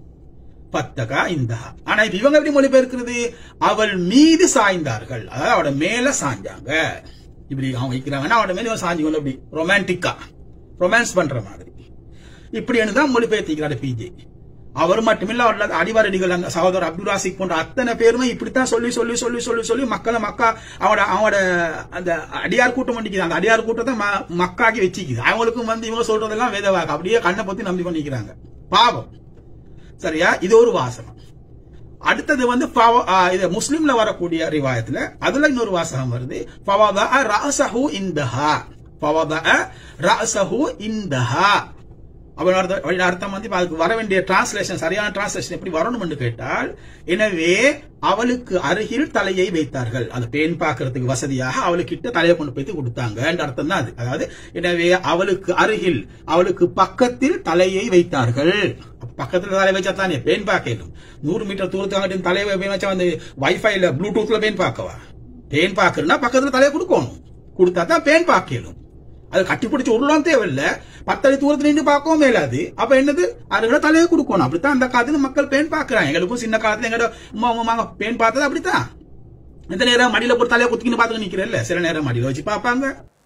பத்தகா இந்தஹா ஆனா இப்ப இவங்க எப்படி மொழிபெயர்க்கிறது அவள் மீது சாய்ந்தார்கள் அதாவது அவட மேல சாஞ்சாங்க இப்படி அவங்க வைக்கிறாங்கன்னா அவட மேல இவன் சாஞ்சுக்கணும் அப்படி ரொமான்டிக்கா ரொமான்ஸ் பண்ற மாதிரி இப்படின்னு தான் மொழிபெயர்த்திக்கிறாரு பிஜே அவர் மட்டுமில்ல அவர்கள் அடிவாரடிகள் அந்த சகோதரர் அப்துல் ராசிக் போன்ற அத்தனை பேருமே இப்படித்தான் சொல்லி சொல்லி சொல்லி சொல்லி சொல்லி மக்களை மக்கா அவட அவட அந்த அடியார் கூட்டம் பண்ணிக்குது அந்த அடியார் கூட்டத்தை ம- மக்காக்கி வச்சுக்குது அவங்களுக்கும் வந்து இவங்க சொல்றதெல்லாம் வேதவாக்கு அப்படியே கண்ணை பத்தி நம்பி பண்ணிக்கிறாங்க பாவம் சரியா இது ஒரு வாசகம் அடுத்தது வந்து ஃபவ- ஆ, இது முஸ்லிம்ல வரக்கூடிய ரிவாயத்துல அதுல இன்னொரு வாசகம் வருது ஃபவதா ரஅஸஹு இந்தஹா ஃபவதா ரஅஸஹு இந்தஹா அவன் அர்த்தம் அவன் அர்த்தம் வந்து இப்ப அதுக்கு வர வேண்டிய டிரான்ஸ்லேஷன் சரியான டிரான்ஸ்லேஷன் எப்படி வரணும் என்று கேட்டால் எனவே அவளுக்கு அருகில் தலையை வைத்தார்கள் அது பேன் பார்க்கறதுக்கு வசதியாக அவளுக்கிட்ட தலையை கொண்டு போய் கொடுத்தாங்க என்ற அர்த்தம் தான் அது அதாவது எனவே அவளுக்கு அருகில் அவளுக்கு பக்கத்தில் தலையை வைத்தார்கள் பக்கத்துல தலை வச்சா தானே பேன் பார்க்கலும் நூறு மீட்டர் தூரத்துக்கு அங்கிட்டு தலையை பேன் வச்சா வந்து வைஃபைல ப்ளூடூத்ல பேன் பார்க்கவா பேன் பார்க்கறதுனா பக்கத்துல தலையை கொடுக்கணும் கொடுத்தா தான் பேன் பார்க்கலும் அது கட்டி பிடிச்சு உருளாம் தேவையில்ல பத்தடி தூரத்துல நின்று பார்க்கவும் மேலாது அப்ப என்னது அதுகளை தலையை கொடுக்கணும் அப்படித்தான் அந்த காலத்துல மக்கள் பேன் பார்க்கறாங்க எங்களுக்கும் சின்ன காலத்துல எங்களோட உமா உமாங்க பேன் பார்த்தது அப்படித்தான் எந்த நேரம் மடியில போட்டு தலையை குத்திக்கின்னு பார்த்துட்டு நிக்கிறேன்ல சில நேரம் மடியில வச்சு பார்ப்பாங்க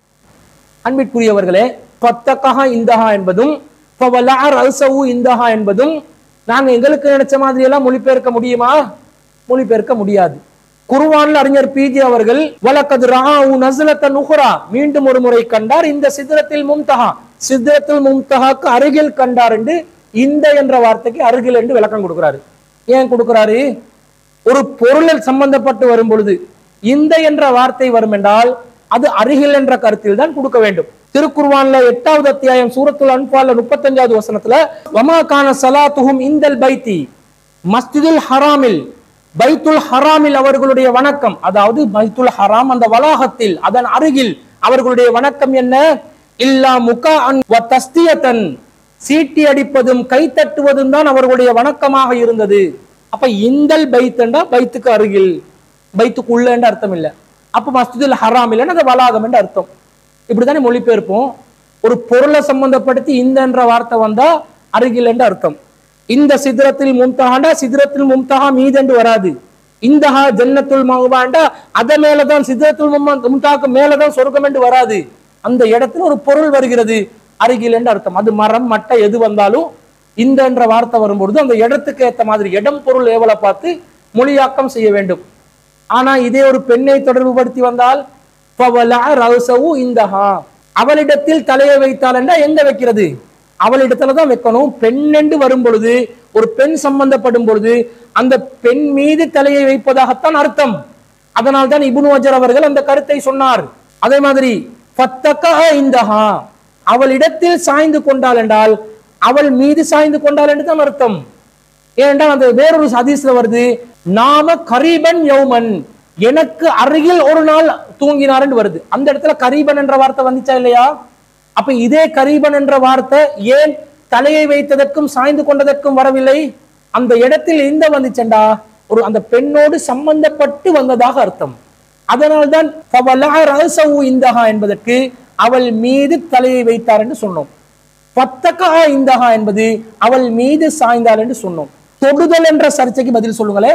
அன்பிற்குரியவர்களே பத்தகஹா இந்தஹா என்பதும் ஃபவலா ரல்சவு இந்தஹா என்பதும் நாங்க எங்களுக்கு நினைச்ச மாதிரி எல்லாம் மொழிபெயர்க்க முடியுமா மொழிபெயர்க்க முடியாது குர்ஆன்ல அறிஞர் பிஜி அவர்கள் வலக்கது ராவு நஸ்லத்த நுஹ்ரா மீண்டும் ஒரு முறை கண்டார் இந்த சித்திரத்தில் மும்தஹா சித்திரத்தில் மும்தஹாக்கு அருகில் கண்டார் என்று இந்த என்ற வார்த்தைக்கு அருகில் என்று விளக்கம் கொடுக்கிறாரு ஏன் கொடுக்கிறாரு ஒரு பொருளில் சம்பந்தப்பட்டு வரும் பொழுது இந்த என்ற வார்த்தை வரும் என்றால் அது அருகில் என்ற கருத்தில் தான் கொடுக்க வேண்டும் திருக்குர்வான்ல எட்டாவது அத்தியாயம் சூரத்துல் அன்பால்ல முப்பத்தஞ்சாவது வசனத்துல வமா கான சலாத்துஹும் இந்தல் பைத்தி மஸ்ஜிதுல் ஹராமில் பைத்துல் ஹராமில் அவர்களுடைய வணக்கம் அதாவது பைத்துல் ஹராம் அந்த வளாகத்தில் அதன் அருகில் அவர்களுடைய வணக்கம் என்ன இல்லா முகா அன் தஸ்தியத்தன் சீட்டி அடிப்பதும் கை தட்டுவதும் தான் அவர்களுடைய வணக்கமாக இருந்தது அப்ப இந்தல் பைத்தண்டா பைத்துக்கு அருகில் பைத்துக்கு உள்ளேன்னு அர்த்தம் இல்ல அப்ப மஸ்ஜிதுல் ஹராம் இல்லைன்னு அது வளாகம் என்று அர்த்தம் இப்படித்தானே மொழிபெயர்ப்போம் ஒரு பொருளை சம்பந்தப்படுத்தி இந்த என்ற வார்த்தை வந்தா அருகில் என்று அர்த்தம் இந்த சித்திரத்தில் மும்தஹாண்டா சித்திரத்தில் மும்தஹா மீதென்று வராது இந்தஹா ஜன்னத்துல் மகுபாண்டா அத மேலதான் சித்திரத்துல் மும்ம- மும்தாக்கு மேலதான் சொர்க்கம் என்று வராது அந்த இடத்துல ஒரு பொருள் வருகிறது அருகில் என்று அர்த்தம் அது மரம் மட்டை எது வந்தாலும் இந்த என்ற வார்த்தை வரும்பொழுது அந்த இடத்துக்கு ஏத்த மாதிரி இடம் பொருள் ஏவலை பார்த்து மொழியாக்கம் செய்ய வேண்டும் ஆனா இதே ஒரு பெண்ணை தொடர்புபடுத்தி வந்தால் ஃபவலா ரௌசவு இந்தஹா அவளிடத்தில் தலையை வைத்தால் என்றா எங்க வைக்கிறது அவளிடத்துல தான் வைக்கணும் பெண் என்று வரும் பொழுது ஒரு பெண் சம்பந்தப்படும் பொழுது அந்த பெண் மீது தலையை வைப்பதாகத்தான் அர்த்தம் அதனால் தான் இப்னு அஜர் அவர்கள் அந்த கருத்தை சொன்னார் அதே மாதிரி ஃபத்தகா இந்தஹா அவளிடத்தில் சாய்ந்து கொண்டாள் என்றால் அவள் மீது சாய்ந்து கொண்டாள் என்று தான் அர்த்தம் ஏனென்றால் அந்த வேறொரு ஹதீஸ்ல வருது நாம கரீபன் யௌமன் எனக்கு அருகில் ஒரு நாள் தூங்கினார் என்று வருது அந்த இடத்துல கரீபன் என்ற வார்த்தை வந்துச்சா இல்லையா அப்ப இதே கரீபன் என்ற வார்த்தை ஏன் தலையை வைத்ததற்கும் சாய்ந்து கொண்டதற்கும் வரவில்லை அந்த இடத்தில் இந்த வந்துச்சண்டா ஒரு அந்த பெண்ணோடு சம்பந்தப்பட்டு வந்ததாக அர்த்தம் அதனால்தான் ஃபவலா ரஅஸஹு இந்தஹா என்பதற்கு அவள் மீது தலையை வைத்தார் என்று சொன்னோம் பத்தகா இந்தஹா என்பது அவள் மீது சாய்ந்தாள் என்று சொன்னோம் தொடுதல் என்ற சர்ச்சைக்கு பதில் சொல்லுங்களே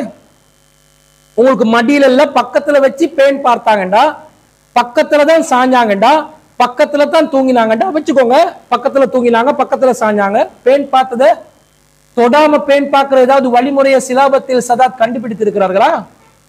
உங்களுக்கு மடியில இல்ல பக்கத்துல வச்சு பேன் பார்த்தாங்கண்டா பக்கத்துல தான் சாஞ்சாங்கண்டா பக்கத்துல தான் தூங்கினாங்கண்டா வச்சுக்கோங்க பக்கத்துல தூங்கினாங்க பக்கத்துல சாஞ்சாங்க பேன் பார்த்தத தொடாம பேன் பார்க்கிற ஏதாவது வழிமுறையை சிலாபத்தில் சதா கண்டுபிடித்து இருக்கிறார்களா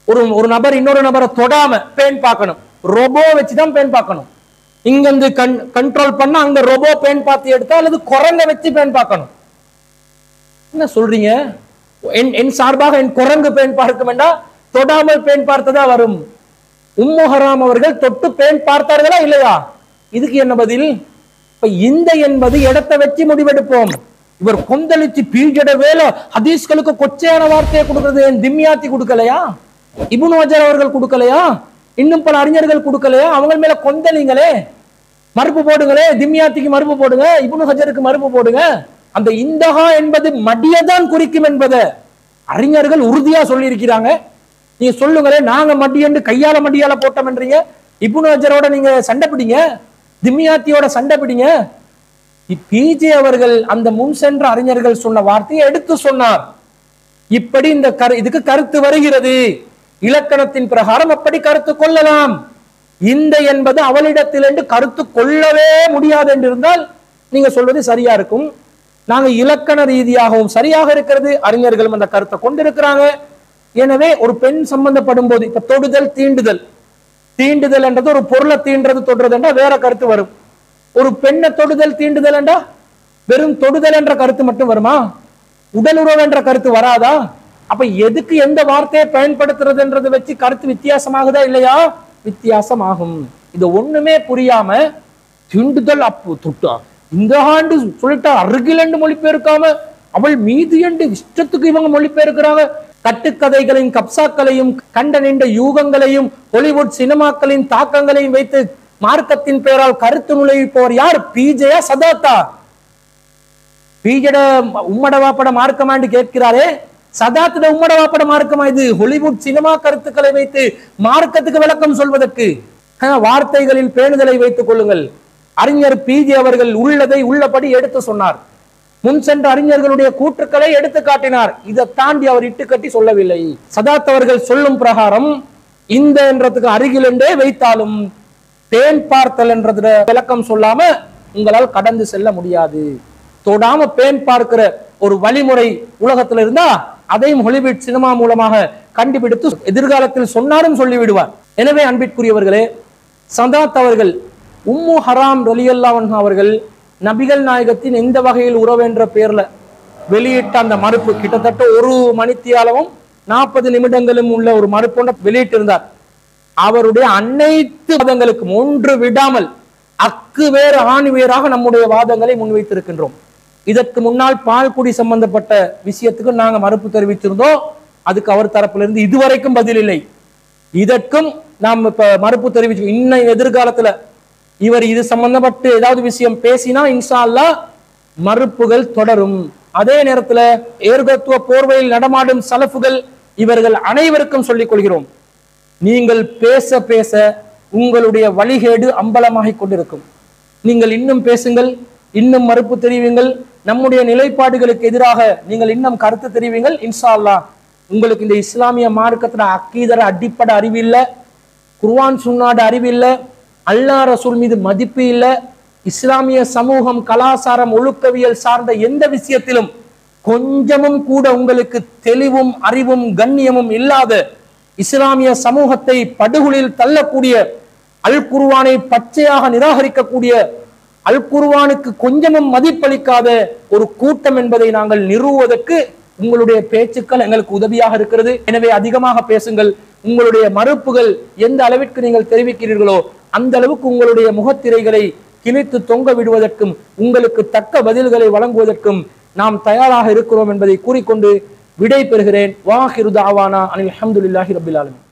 ஒரு ஒரு நபர் இன்னொரு நபரை தொடாம பேன் பார்க்கணும் ரோபோ வச்சுதான் பேன் பார்க்கணும் இங்க இருந்து கண் கண்ட்ரோல் பண்ணா அங்க ரோபோ பேன் பார்த்து எடுத்தா அல்லது குரங்க வச்சு பேன் பார்க்கணும் என்ன சொல்றீங்க என் என் சார்பாக என் குரங்கு பேன் பார்க்க வேண்டாம் தொடாமல் பேன் பார்த்ததா வரும் உம்மு ஹராம் அவர்கள் தொட்டு பேன் பார்த்தார்களா இல்லையா இதுக்கு என்ன பதில் இப்ப இந்த என்பது இடத்தை வச்சு முடிவெடுப்போம் இவர் கொந்தளிச்சு பீஜட வேலை ஹதீஸ்களுக்கு கொச்சையான வார்த்தையை கொடுக்கிறது என் திம்யாத்தி கொடுக்கலையா இபுன் வஜர் அவர்கள் கொடுக்கலையா இன்னும் பல அறிஞர்கள் கொடுக்கலையா அவங்க மேல கொந்தளிங்களே மறுப்பு போடுங்களே திம்யாத்திக்கு மறுப்பு போடுங்க இப்னு ஹஜருக்கு மறுப்பு போடுங்க அந்த இந்தஹா என்பது மடியதான் குறிக்கும் என்பதை அறிஞர்கள் உறுதியா சொல்லி இருக்கிறாங்க நீங்க சொல்லுங்களே நாங்க மடியண்டு கையால மடியால போட்டோம்ன்றீங்க இப்னு ஹஜரோட நீங்க சண்டை பிடிங்க திம்யாத்தியோட சண்டை பிடிங்க பிஜே அவர்கள் அந்த முன் சென்ற அறிஞர்கள் சொன்ன வார்த்தையை எடுத்து சொன்னார் இப்படி இந்த கரு இதுக்கு கருத்து வருகிறது இலக்கணத்தின் பிரகாரம் அப்படி கருத்து கொள்ளலாம் இந்த என்பது அவளிடத்திலிருந்து கருத்து கொள்ளவே முடியாது என்று இருந்தால் நீங்க சொல்வது சரியா இருக்கும் நாங்க இலக்கண ரீதியாகவும் சரியாக இருக்கிறது அறிஞர்களும் அந்த கருத்தை கொண்டிருக்கிறாங்க எனவே ஒரு பெண் சம்பந்தப்படும் போது இப்ப தொடுதல் தீண்டுதல் தீண்டுதல் என்றது ஒரு பொருளை தீண்டுறது தொடுறது என்றா வேற கருத்து வரும் ஒரு பெண்ணை தொடுதல் தீண்டுதல் என்றா வெறும் தொடுதல் என்ற கருத்து மட்டும் வருமா உடல் உறவு என்ற கருத்து வராதா அப்ப எதுக்கு எந்த வார்த்தையை பயன்படுத்துறதுன்றதை வச்சு கருத்து வித்தியாசமாகுதா இல்லையா வித்தியாசமாகும் இது ஒண்ணுமே புரியாம தீண்டுதல் அப்பு தொட்டா இந்த ஆண்டு சொல்லிட்டா அருகில் என்று மொழிபெயர்க்காம அவள் மீது என்று இஷ்டத்துக்கு இவங்க மொழிபெயர்க்கிறாங்க கட்டுக்கதைகளையும் கப்சாக்களையும் கண்ட நீண்ட யூகங்களையும் ஹாலிவுட் சினிமாக்களின் தாக்கங்களையும் வைத்து மார்க்கத்தின் பெயரால் கருத்து நுழைப்பவர் யார் பிஜேயா சதாத்தா பீஜட உம்மட வாப்பட மார்க்கமாண்டு கேட்கிறாரே சதாத்திட உம்மட வாப்பட மார்க்கமா இது ஹாலிவுட் சினிமா கருத்துக்களை வைத்து மார்க்கத்துக்கு விளக்கம் சொல்வதற்கு ஆஹ், வார்த்தைகளில் பேணுதலை வைத்துக் கொள்ளுங்கள் அறிஞர் பிஜே அவர்கள் உள்ளதை உள்ளபடி எடுத்து சொன்னார் முன் சென்ற அறிஞர்களுடைய கூற்றுக்களை எடுத்து காட்டினார் இதை தாண்டி அவர் இட்டுக்கட்டி சொல்லவில்லை சதாத் அவர்கள் சொல்லும் பிரகாரம் இந்த என்றதுக்கு அருகிலென்றே வைத்தாலும் தேன் பார்த்தல் என்றதுல விளக்கம் சொல்லாம உங்களால் கடந்து செல்ல முடியாது தொடாம பேன் பார்க்கிற ஒரு வழிமுறை உலகத்துல இருந்தா அதையும் ஹாலிவுட் சினிமா மூலமாக கண்டுபிடித்து எதிர்காலத்தில் சொன்னாரும் சொல்லிவிடுவார் எனவே அன்பிற்குரியவர்களே சதாத் அவர்கள் உம்மு ஹராம் ரலியல்லாவன் அவர்கள் நபிகள் நாயகத்தின் எந்த வகையில் உறவு என்ற பேர்ல வெளியிட்ட அந்த மறுப்பு கிட்டத்தட்ட ஒரு மணித்தியாலமும் நாற்பது நிமிடங்களும் உள்ள ஒரு மறுப்பொண்ட வெளியிட்டிருந்தார் அவருடைய அனைத்து வாதங்களுக்கும் ஒன்று விடாமல் அக்கு வேறு ஆணி வேறாக நம்முடைய வாதங்களை முன்வைத்திருக்கின்றோம் இதற்கு முன்னால் பால்குடி சம்பந்தப்பட்ட விஷயத்துக்கு நாங்க மறுப்பு தெரிவித்திருந்தோம் அதுக்கு அவர் தரப்பிலிருந்து இதுவரைக்கும் பதில் இல்லை இதற்கும் நாம் இப்ப மறுப்பு தெரிவிச்சு இன்னும் எதிர்காலத்துல இவர் இது சம்பந்தப்பட்டு ஏதாவது விஷயம் பேசினா இன்ஷா அல்லாஹ் மறுப்புகள் தொடரும் அதே நேரத்துல ஏர்கத்துவ போர்வையில் நடமாடும் சலஃபுகள் இவர்கள் அனைவருக்கும் சொல்லிக் கொள்கிறோம் நீங்கள் பேச பேச உங்களுடைய வழிகேடு அம்பலமாகிக் கொண்டிருக்கும் நீங்கள் இன்னும் பேசுங்கள் இன்னும் மறுப்பு தெரிவிங்கள் நம்முடைய நிலைப்பாடுகளுக்கு எதிராக நீங்கள் இன்னும் கருத்து தெரிவிங்கள் இன்ஷா அல்லாஹ் உங்களுக்கு இந்த இஸ்லாமிய மார்க்கத்துல அக்கீதர அடிப்படை அறிவு இல்ல குர்ஆன் சுன்னாட அறிவு இல்ல அல்லாஹ் ரசூல் மீது மதிப்பு இல்ல இஸ்லாமிய சமூகம் கலாச்சாரம் ஒழுக்கவியல் சார்ந்த எந்த விஷயத்திலும் கொஞ்சமும் கூட உங்களுக்கு தெளிவும் அறிவும் கண்ணியமும் இல்லாத இஸ்லாமிய சமூகத்தை படுகொலில் தள்ளக்கூடிய அல் குர்ஆனை பச்சையாக நிராகரிக்கக்கூடிய அல் குர்ஆனுக்கு கொஞ்சமும் மதிப்பளிக்காத ஒரு கூட்டம் என்பதை நாங்கள் நிறுவுவதற்கு உங்களுடைய பேச்சுக்கள் எங்களுக்கு உதவியாக இருக்கிறது எனவே அதிகமாக பேசுங்கள் உங்களுடைய மறுப்புகள் எந்த அளவிற்கு நீங்கள் தெரிவிக்கிறீர்களோ அந்த அளவுக்கு உங்களுடைய முகத்திரைகளை கிழித்து தொங்க விடுவதற்கும் உங்களுக்கு தக்க பதில்களை வழங்குவதற்கும் நாம் தயாராக இருக்கிறோம் என்பதை கூறிக்கொண்டு விடை பெறுகிறேன் வாஹிரு தாவானா அனில் அஹமதுல்லாஹி ரபில் ஆலமீன்